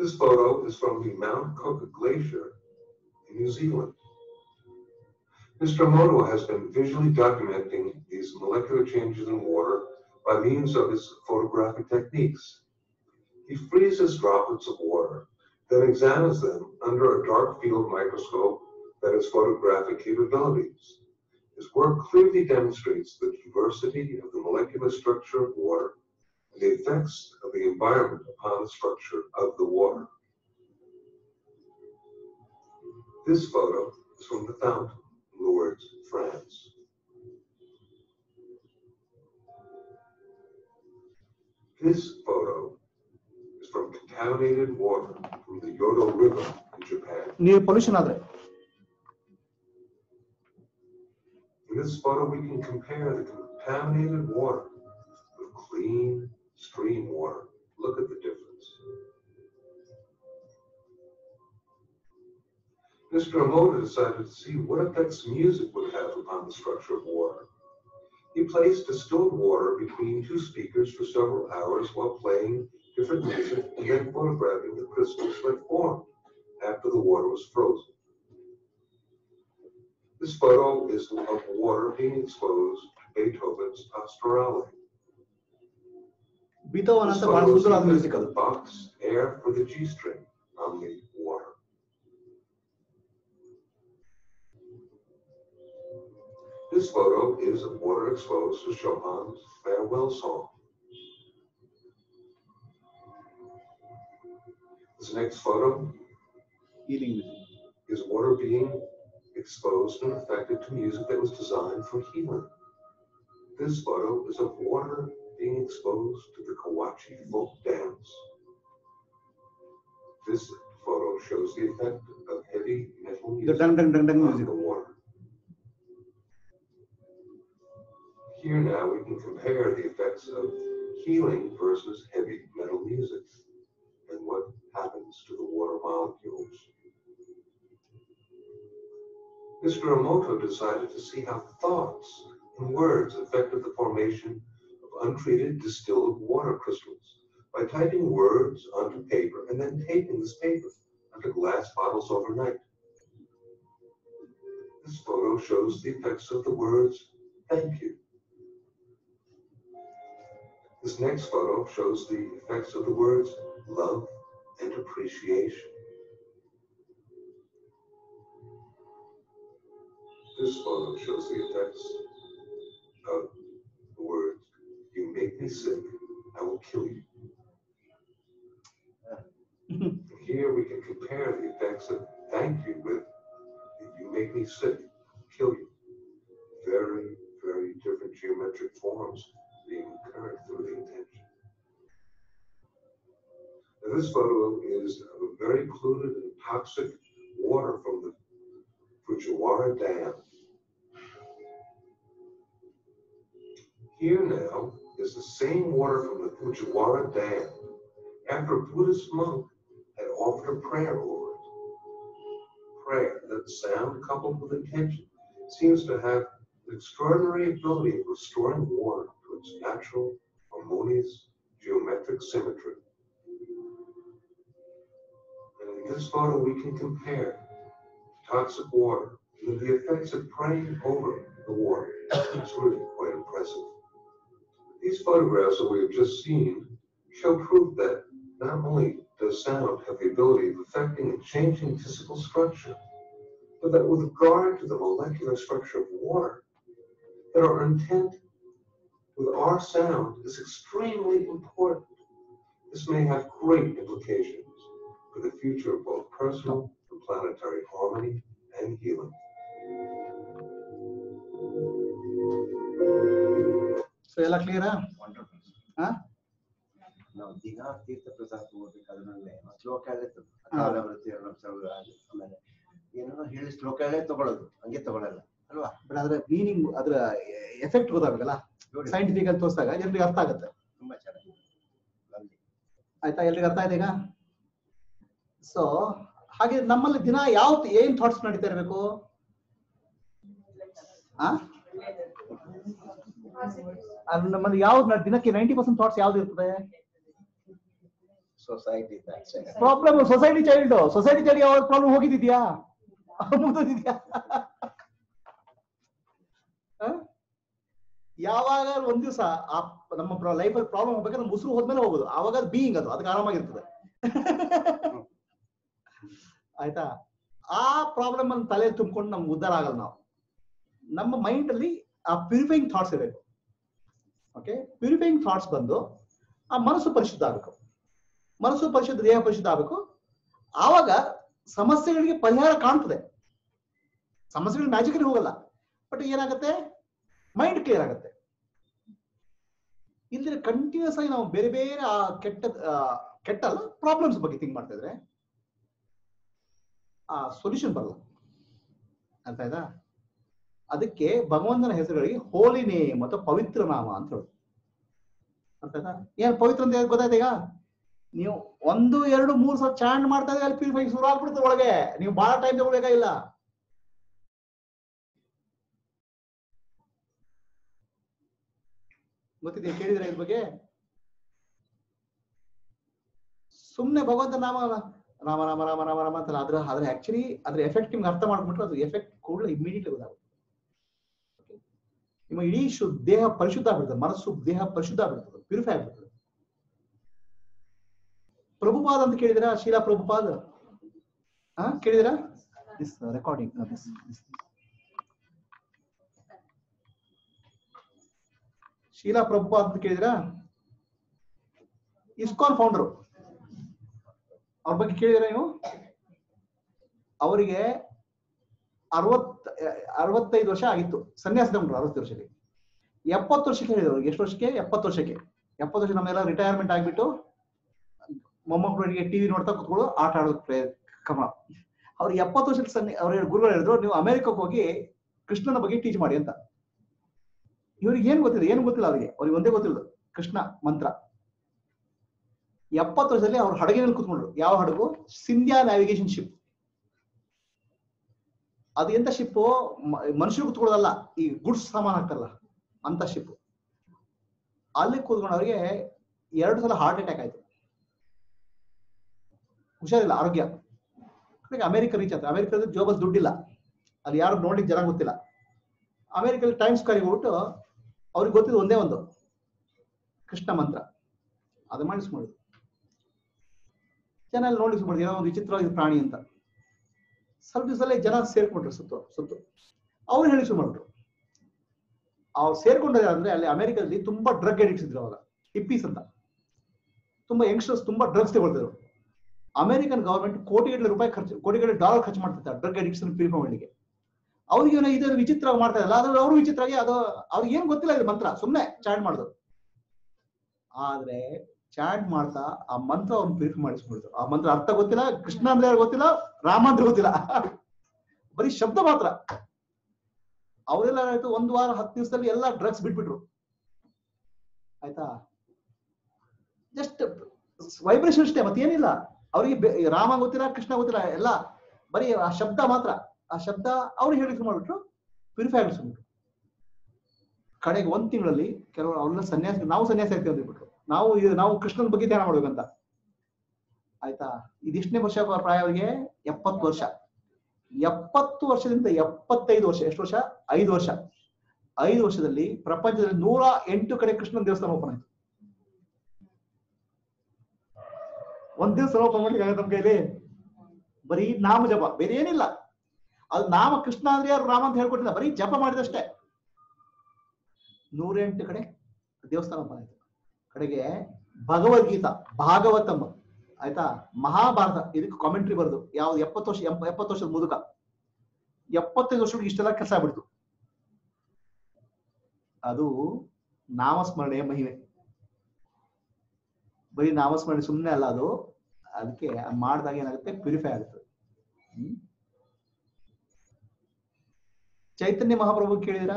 This photo is from the Mount Cook Glacier in New Zealand. Mr. Emoto has been visually documenting these molecular changes in water by means of his photographic techniques. He freezes droplets of water, then examines them under a dark field microscope that has photographic capabilities. His work clearly demonstrates the diversity of the molecular structure of water and the effects of the environment upon the structure of the water. This photo is from the fountain, in Lourdes, France. This photo is from contaminated water from the Yodo River in Japan. ನೀರು pollution ಆದ್ರೆ In this photo, we can compare the contaminated water with clean stream water. Look at the difference. Mr. Emoto decided to see what effects music would have upon the structure of water. He placed distilled water between two speakers for several hours while playing different music and then photographing the crystals that formed after the water was frozen. This photo is of water being exposed to Beethoven's Pastorale. Beethoven This ಅಂತ ಬಹಳ photo is ಸುಂದರವಾದ the music effect ಅದು of the box air for the G string on the water. This photo is of water exposed to Chopin's farewell song. This next photo healing music is water being exposed and affected to music that was designed for healing. This photo is of water being exposed to the Kawachi folk dance. This photo shows the effect of heavy metal ಇದು music ಡಂಗ್ ಡಂಗ್ ಡಂಗ್ ಡಂಗ್ on music the water. Here now we can compare the effects of healing versus heavy metal music and what happens to the water molecules. Mr. Emoto decided to see how thoughts and words affected the formation of untreated distilled water crystals by typing words onto paper and then taping this paper onto glass bottles overnight. This photo shows the effects of the words, thank you. This next photo shows the effects of the words, love and appreciation. This photo shows the effects of the words, you make me sick, I will kill you. Here we can compare the effects of thank you with you make me sick, kill you. Very, very different geometric forms being occurred through the intention. Now, this photo is of a very polluted and toxic water from the Fujiwara Dam. Here now is the same water from the Fujiwara Dam after a Buddhist monk had offered a prayer over it. Prayer, that sound coupled with intention, seems to have the extraordinary ability of restoring water to its natural, harmonious, geometric symmetry. And in this photo, we can compare toxic water with the effects of praying over the water. It's really quite impressive. These photographs that we have just seen show proof that not only does sound have the ability of affecting and changing physical structure, but that with regard to the molecular structure of water, that our intent with our sound is extremely important. This may have great implications for the future of both personal and planetary harmony and healing. So ಎಲ್ಲ ಕ್ಲಿಯರಾ ಹಾ? ನಾವು ದಿನ ತೀರ್ಥ ಪ್ರಸಾದ ತಗೋಬೇಕಾದ್ರೆ ನನಗೆ ಶ್ಲೋಕ ಎಲ್ಲ ಹಾ. ಆಮೇಲೆ ಏನೋ ಹೇಳಿ ಶ್ಲೋಕ ಎಲ್ಲ ತಗೊಳ್ಳೋದು ಹಂಗೆ ತಗೊಳಲ್ಲ ಅಲ್ವಾ ಬಟ್ ಅದ್ರ ಮೀನಿಂಗ್ ಅದ್ರ ಎಫೆಕ್ಟ್ ಗೊತ್ತಾಗಬೇಕಲ್ಲ ನೋಡಿ ಸೈಂಟಿಫಿಕ್ ಆಗಿ ತೋರಿಸಿದಾಗ ಎಲ್ರಿಗೆ ಅರ್ಥ ಆಗುತ್ತೆ ತುಂಬಾ ಚೆನ್ನಾಗಿ Lovely. ಆಯ್ತಾ ಎಲ್ರಿಗೆ ಅರ್ಥ ಆಯ್ತಾ ಈಗ ಸೊ ಹಾಗೆ ನಮ್ಮಲ್ಲಿ ದಿನ ಯಾವ ಏನ್ ಥಾಟ್ಸ್ ನಡೀತಾ ಇರಬೇಕು ಆ ಅದು ನಮ್ಮಲ್ಲಿ ಯಾವ್ದು ನ- ದಿನಕ್ಕೆ ನೈಂಟಿ ಪರ್ಸೆಂಟ್ ಥಾಟ್ಸ್ ಯಾವ್ದು ಇರ್ತದೆ society that's problem society child society child ಯಾವಾಗ ಪ್ರಾಬ್ಲಮ್ ಹೋಗಿದ್ಯಾ ಮುಗಿದಿದ್ಯಾ ಯಾವಾಗ ಒಂದ್ ದಿವಸ ಆ ನಮ್ಮ ಲೈಫಲ್ಲಿ ಪ್ರಾಬ್ಲಮ್ ಹೋಗ್ಬೇಕಾದ್ರೆ ನಮ್ಮ ಉಸಿರು ಹೋದ್ಮೇಲೆ ಹೋಗೋದು ಆವಾಗ ಅದು ಬೀಯಿಂಗ್ ಅದು ಅದಕ್ಕೆ ಆರಾಮಾಗಿರ್ತದೆ ಆಯ್ತಾ ಆ ಪ್ರಾಬ್ಲಮ್ ಅನ್ನು ತಲೆ ತುಂಬಿಕೊಂಡು ನಮ್ಗೆ ಉದ್ಧಾರ ಆಗಲ್ಲ ನಾವು ನಮ್ಮ ಮೈಂಡ್ ಅಲ್ಲಿ ಆ ಪ್ಯೂರಿಫೈಯಿಂಗ್ ಥಾಟ್ಸ್ ಇರಬೇಕು ಓಕೆ ಪ್ಯೂರಿಫೈಯಿಂಗ್ ಥಾಟ್ಸ್ ಬಂದು ಆ ಮನಸ್ಸು ಪರಿಶುದ್ಧ ಆಗಬೇಕು ಮನಸ್ಸು ಪರಿಶುದ್ಧ ದೇಹ ಪರಿಶುದ್ಧ ಆಗಬೇಕು ಆವಾಗ ಸಮಸ್ಯೆಗಳಿಗೆ ಪರಿಹಾರ ಕಾಣ್ತದೆ ಸಮಸ್ಯೆಗಳು ಮ್ಯಾಜಿಕಲಿ ಹೋಗಲ್ಲ ಬಟ್ ಏನಾಗುತ್ತೆ ಮೈಂಡ್ ಕ್ಲಿಯರ್ ಆಗುತ್ತೆ ಇಲ್ಲದ್ರೆ ಕಂಟಿನ್ಯೂಸ್ ಆಗಿ ನಾವು ಬೇರೆ ಬೇರೆ ಆ ಕೆಟ್ಟ ಆ, ಕೆಟ್ಟಲ್ಲ ಪ್ರಾಬ್ಲಮ್ಸ್ ಬಗ್ಗೆ ಥಿಂಕ್ ಮಾಡ್ತಾ ಇದ್ರೆ ಆ ಸೊಲ್ಯೂಷನ್ ಬರಲ್ಲ ಅರ್ಥ ಆಯ್ತಾ ಅದಕ್ಕೆ ಭಗವಂತನ ಹೆಸರುಗಳಿಗೆ ಹೋಲಿ ನೇಮ್ ಅಥವಾ ಪವಿತ್ರ ನಾಮ ಅಂತ ಹೇಳುದು ಅರ್ಥ ಆಯ್ತಾ ಏನ್ ಪವಿತ್ರ ಅಂತ ಹೇಳಿ ಗೊತ್ತಾಯ್ತಾ ಈಗ ನೀವು ಒಂದು ಎರಡು ಮೂರು ಸಲ ಚಾಂಡ್ ಮಾಡ್ತಾ ಇದ್ರೆ ಅಲ್ಲಿ ಪ್ಯೂರಿಫೈ ಶುರು ಆಗ್ಬಿಡುತ್ತೆ ಒಳಗೆ ನೀವು ಬಹಳ ಟೈಮ್ ತಗೊಳ್ಬೇಕಾಗಿಲ್ಲ ಗೊತ್ತಿದೆ ಕೇಳಿದ್ರೆ ಇದ್ರ ಬಗ್ಗೆ ಸುಮ್ನೆ ಭಗವಂತ ನಾಮ ಅಲ್ಲ. ರಾಮ ರಾಮ ರಾಮ ರಾಮ ರಾಮ ಅಂತಲ್ಲ ಅದ್ರ ಅದ್ರ ಆಕ್ಚುಲಿ ಅದ್ರ ಎಫೆಕ್ಟ್ ನಿಮ್ಗೆ ಅರ್ಥ ಮಾಡ್ಬಿಟ್ರೆ ಅದು ಎಫೆಕ್ಟ್ ಕೂಡಲೇ ಇಮಿಡಿಯೇಟ್ಲಿ ಗೊತ್ತಾಗುತ್ತೆ Okay? ನಿಮ್ಮ ಇಡೀ ಶು ದೇಹ ಪರಿಶುದ್ಧ ಆಗ್ಬಿಡ್ತದೆ ಮನಸ್ಸು ದೇಹ ಪರಿಶುದ್ಧ ಆಗ್ಬಿಡ್ತದೆ ಪ್ಯೂರಿಫೈ ಆಗ್ಬಿಡ್ತದೆ ಪ್ರಭುಪಾದ ಅಂತ ಕೇಳಿದಿರಾ ಶೀಲಾ ಪ್ರಭುಪಾದ ಹಾ ಕೇಳಿದಿರಾ this recording this Srila Prabhupada ಅಂತ ಕೇಳಿದಿರಾ ಇಸ್ಕಾನ್ ಫೌಂಡರ್ ಅವ್ರ ಬಗ್ಗೆ ಕೇಳಿದಿರಾ ನೀವು ಅವರಿಗೆ ಅರವತ್ ಅರವತ್ತೈದು ವರ್ಷ ಆಗಿತ್ತು ಸನ್ಯಾಸ ತಗೊಂಡ್ರು ಅರವತ್ತು ವರ್ಷಕ್ಕೆ ಎಪ್ಪತ್ತು ವರ್ಷಕ್ಕೆ ಹೇಳಿದ್ರು ಅವ್ರಿಗೆ ಎಷ್ಟು ವರ್ಷಕ್ಕೆ ಎಪ್ಪತ್ತು ವರ್ಷಕ್ಕೆ ಎಪ್ಪತ್ತು ವರ್ಷ ನಮ್ಮೆಲ್ಲ ರಿಟೈರ್ಮೆಂಟ್ ಆಗ್ಬಿಟ್ಟು ಮೊಮ್ಮಕ್ಕಳಿಗೆ ಟಿವಿ ನೋಡ್ತಾ ಕುತ್ಕೊಳ್ಳೋ ಆಟ ಆಡೋದು ಪ್ರಯ ಕ್ರಮ ಅವ್ರಿಗೆ ಎಪ್ಪತ್ತು ವರ್ಷದ ಸನ್ನಿ ಅವ್ರ ಗುರುಗಳು ಹೇಳಿದ್ರು ನೀವು ಅಮೆರಿಕಕ್ಕೆ ಹೋಗಿ ಕೃಷ್ಣನ ಬಗ್ಗೆ ಟೀಚ್ ಮಾಡಿ ಅಂತ ಇವ್ರಿಗೆ ಏನ್ ಗೊತ್ತಿಲ್ಲ ಏನು ಗೊತ್ತಿಲ್ಲ ಅವರಿಗೆ ಅವ್ರಿಗೆ ಒಂದೇ ಗೊತ್ತಿಲ್ಲ ಕೃಷ್ಣ ಮಂತ್ರ ಎಪ್ಪತ್ತು ವರ್ಷದಲ್ಲಿ ಅವ್ರು ಹಡಗಿನಲ್ಲಿ ಕೂತ್ಕೊಂಡ್ರು ಯಾವ ಹಡಗು ಸಿಂಧ್ಯಾ ನ್ಯಾವಿಗೇಷನ್ ಶಿಪ್ ಅದು ಎಂತ ಶಿಪ್ ಮನುಷ್ಯರು ಕೂತ್ಕೊಳ್ಳೋದಲ್ಲ ಈ ಗುಡ್ಸ್ ಸಾಮಾನು ಹಾಕ್ತಾರಲ್ಲ ಅಂತ ಶಿಪ್ ಅಲ್ಲಿ ಕೂತ್ಕೊಂಡು ಅವ್ರಿಗೆ ಎರಡು ಸಲ ಹಾರ್ಟ್ ಅಟ್ಯಾಕ್ ಆಯ್ತು ಹುಷಾರಿಲ್ಲ ಆರೋಗ್ಯ ಕಡೆಗೆ ಅಮೆರಿಕ ರೀಚ್ ಆಯ್ತು ಅಮೆರಿಕದ ಜೋಬಲ್ ದುಡ್ಡಿಲ್ಲ ಅಲ್ಲಿ ಯಾರು ನೋಡ್ಲಿಕ್ಕೆ ಜನ ಗೊತ್ತಿಲ್ಲ ಅಮೆರಿಕದಲ್ಲಿ ಟೈಮ್ಸ್ ಸ್ಕ್ವೇರ್ಗೆ ಹೋಗ್ಬಿಟ್ಟು ಅವ್ರಿಗೆ ಗೊತ್ತಿದ್ದು ಒಂದೇ ಒಂದು ಕೃಷ್ಣ ಮಂತ್ರ ಅದು ಮಾಡಿಸ್ಮಾಡುದು ಜನ ಅಲ್ಲಿ ನೋಡಿಸ್ಬಿಡ್ದು ಏನೋ ಒಂದು ವಿಚಿತ್ರವಾದ ಪ್ರಾಣಿ ಅಂತ ಸ್ವಲ್ಪ ದಿವಸದಲ್ಲೇ ಜನ ಸೇರ್ಕೊಂಡ್ರು ಸುತ್ತು ಸುತ್ತು ಅವ್ರು ಹೇಳಿ ಶುರು ಮಾಡ್ಬಿಟ್ರು ಅವ್ರು ಸೇರ್ಕೊಂಡ್ರೆ ಅಂದ್ರೆ ಅಲ್ಲಿ ಅಮೆರಿಕದಲ್ಲಿ ತುಂಬಾ ಡ್ರಗ್ ಅಡಿಕ್ಟ್ಸ್ ಇದ್ರು ಅವಾಗ ಹಿಪ್ಪೀಸ್ ಅಂತ ತುಂಬಾ ಯಂಗ್ಸ್ಟರ್ಸ್ ತುಂಬಾ ಡ್ರಗ್ಸ್ ತಗೊಳ್ತಿದ್ರು ಅಮೆರಿಕನ್ ಗವರ್ಮೆಂಟ್ ಕೋಟಿಗಟ್ಟಲೆ ರೂಪಾಯಿ ಖರ್ಚು ಕೋಟಿಗಟ್ಟಲೆ ಡಾಲರ್ ಖರ್ಚು ಮಾಡ್ತಿರ್ತಾರೆ ಡ್ರಗ್ ಅಡಿಕ್ಟ್ಸ್ ಪ್ಯೂರಿಫೈ ಮಾಡಲಿಕ್ಕೆ ಅವ್ರಿಗೆ ಏನೋ ಇದು ವಿಚಿತ್ರ ಮಾಡ್ತಾ ಇಲ್ಲ ಆದ್ರೆ ಅವರು ವಿಚಿತ್ರವಾಗಿ ಅದು ಅವ್ರಿಗೆ ಏನ್ ಗೊತ್ತಿಲ್ಲ ಇದು ಮಂತ್ರ ಸುಮ್ಮನೆ ಚಾಟ್ ಮಾಡುದು ಆದ್ರೆ ಚಾಟ್ ಮಾಡ್ತಾ ಆ ಮಂತ್ರ ಅವ್ನು ಪ್ಯೂರಿಫೈ ಮಾಡಿಸ್ಬಿಡ್ತು ಆ ಮಂತ್ರ ಅರ್ಥ ಗೊತ್ತಿಲ್ಲ ಕೃಷ್ಣ ಅಂದ್ರೆ ಯಾರು ಗೊತ್ತಿಲ್ಲ ರಾಮ ಅಂದ್ರೆ ಗೊತ್ತಿಲ್ಲ ಬರೀ ಶಬ್ದ ಮಾತ್ರ ಅವರೆಲ್ಲ ಏನಾಯ್ತು ಒಂದು ವಾರ ಹತ್ತು ದಿವಸದಲ್ಲಿ ಎಲ್ಲ ಡ್ರಗ್ಸ್ ಬಿಟ್ಬಿಟ್ರು ಆಯ್ತಾ ಜಸ್ಟ್ ವೈಬ್ರೇಷನ್ ಅಷ್ಟೇ ಮತ್ತೇನಿಲ್ಲ ಅವರಿಗೆ ಬೆ- ರಾಮ ಗೊತ್ತಿಲ್ಲ ಕೃಷ್ಣ ಗೊತ್ತಿಲ್ಲ ಎಲ್ಲ ಬರೀ ಆ ಶಬ್ದ ಮಾತ್ರ ಆ ಶಬ್ದ ಅವ್ರು ಹೇಳಿ ಶುರು ಮಾಡ್ಬಿಟ್ರು ಪ್ಯೂರಿಫೈ ಆಗಲಿ ಸುಮ್ಬಿಟ್ರು ಕಡೆಗೆ ಒಂದ್ ತಿಂಗಳಲ್ಲಿ ಕೆಲವರು ಅವ್ರನ್ನ ಸನ್ಯಾಸ ನಾವು ಸನ್ಯಾಸಿ ಆಗ್ತೀವಿ ಅಂತ ಹೇಳ್ಬಿಟ್ರು ನಾವು ಇದು- ನಾವು ಕೃಷ್ಣನ ಬಗ್ಗೆ ಧ್ಯಾನ ಮಾಡ್ಬೇಕಂತ ಆಯ್ತಾ ಇದಿಷ್ಟನೇ ವರ್ಷ ಪ್ರಾಯ ಅವರಿಗೆ ಎಪ್ಪತ್ತು ವರ್ಷ ಎಪ್ಪತ್ತು ವರ್ಷದಿಂದ ಎಪ್ಪತ್ತೈದು ವರ್ಷ ಎಷ್ಟು ವರ್ಷ ಐದು ವರ್ಷ ಐದು ವರ್ಷದಲ್ಲಿ ಪ್ರಪಂಚದಲ್ಲಿ ನೂರ ಎಂಟು ಕಡೆ ಕೃಷ್ಣನ ದೇವಸ್ಥಾನ ಓಪನ್ ಆಯ್ತು ಒಂದ್ ದಿವಸ ಓಪನ್ ಮಾಡ್ಲಿಕ್ಕೆ ಆಗತ್ತೆ ನಮ್ ಕೈಲಿ ಬರೀ ನಾಮ ಜಪ ಬೇರೆ ಏನಿಲ್ಲ ಅದು ನಾಮ ಕೃಷ್ಣ ಅಂದ್ರೆ ಯಾರು ರಾಮ ಅಂತ ಹೇಳ್ಕೊಟ್ಟಿಲ್ಲ ಬರೀ ಜಪ ಮಾಡಿದಷ್ಟೇ ನೂರೆಂಟು ಕಡೆ ದೇವಸ್ಥಾನ ಓಪನ್ ಆಯ್ತು ಕಡೆಗೆ ಭಗವದ್ಗೀತಾ ಭಾಗವತಂ ಆಯ್ತಾ ಮಹಾಭಾರತ ಇದಕ್ಕೆ ಕಾಮೆಂಟ್ರಿ ಬರೆದು ಯಾವ್ದು ಎಪ್ಪತ್ತು ವರ್ಷ ಎಂಪ- ಎಪ್ಪತ್ತು ವರ್ಷದ ಮುದುಕ ಎಪ್ಪತ್ತೈದು ವರ್ಷಕ್ಕೆ ಇಷ್ಟೆಲ್ಲ ಕೆಲಸ ಆಗ್ಬಿಡ್ತು ಅದು ನಾಮಸ್ಮರಣೆಯ ಮಹಿಮೆ ಬರೀ ನಾಮಸ್ಮರಣೆ ಸುಮ್ಮನೆ ಅಲ್ಲ ಅದು ಅದಕ್ಕೆ ಮಾಡಿದಾಗ ಏನಾಗುತ್ತೆ ಪ್ಯೂರಿಫೈ ಆಗುತ್ತೆ ಹ್ಮ್? ಚೈತನ್ಯ ಮಹಾಪ್ರಭು ಕೇಳಿದಿರಾ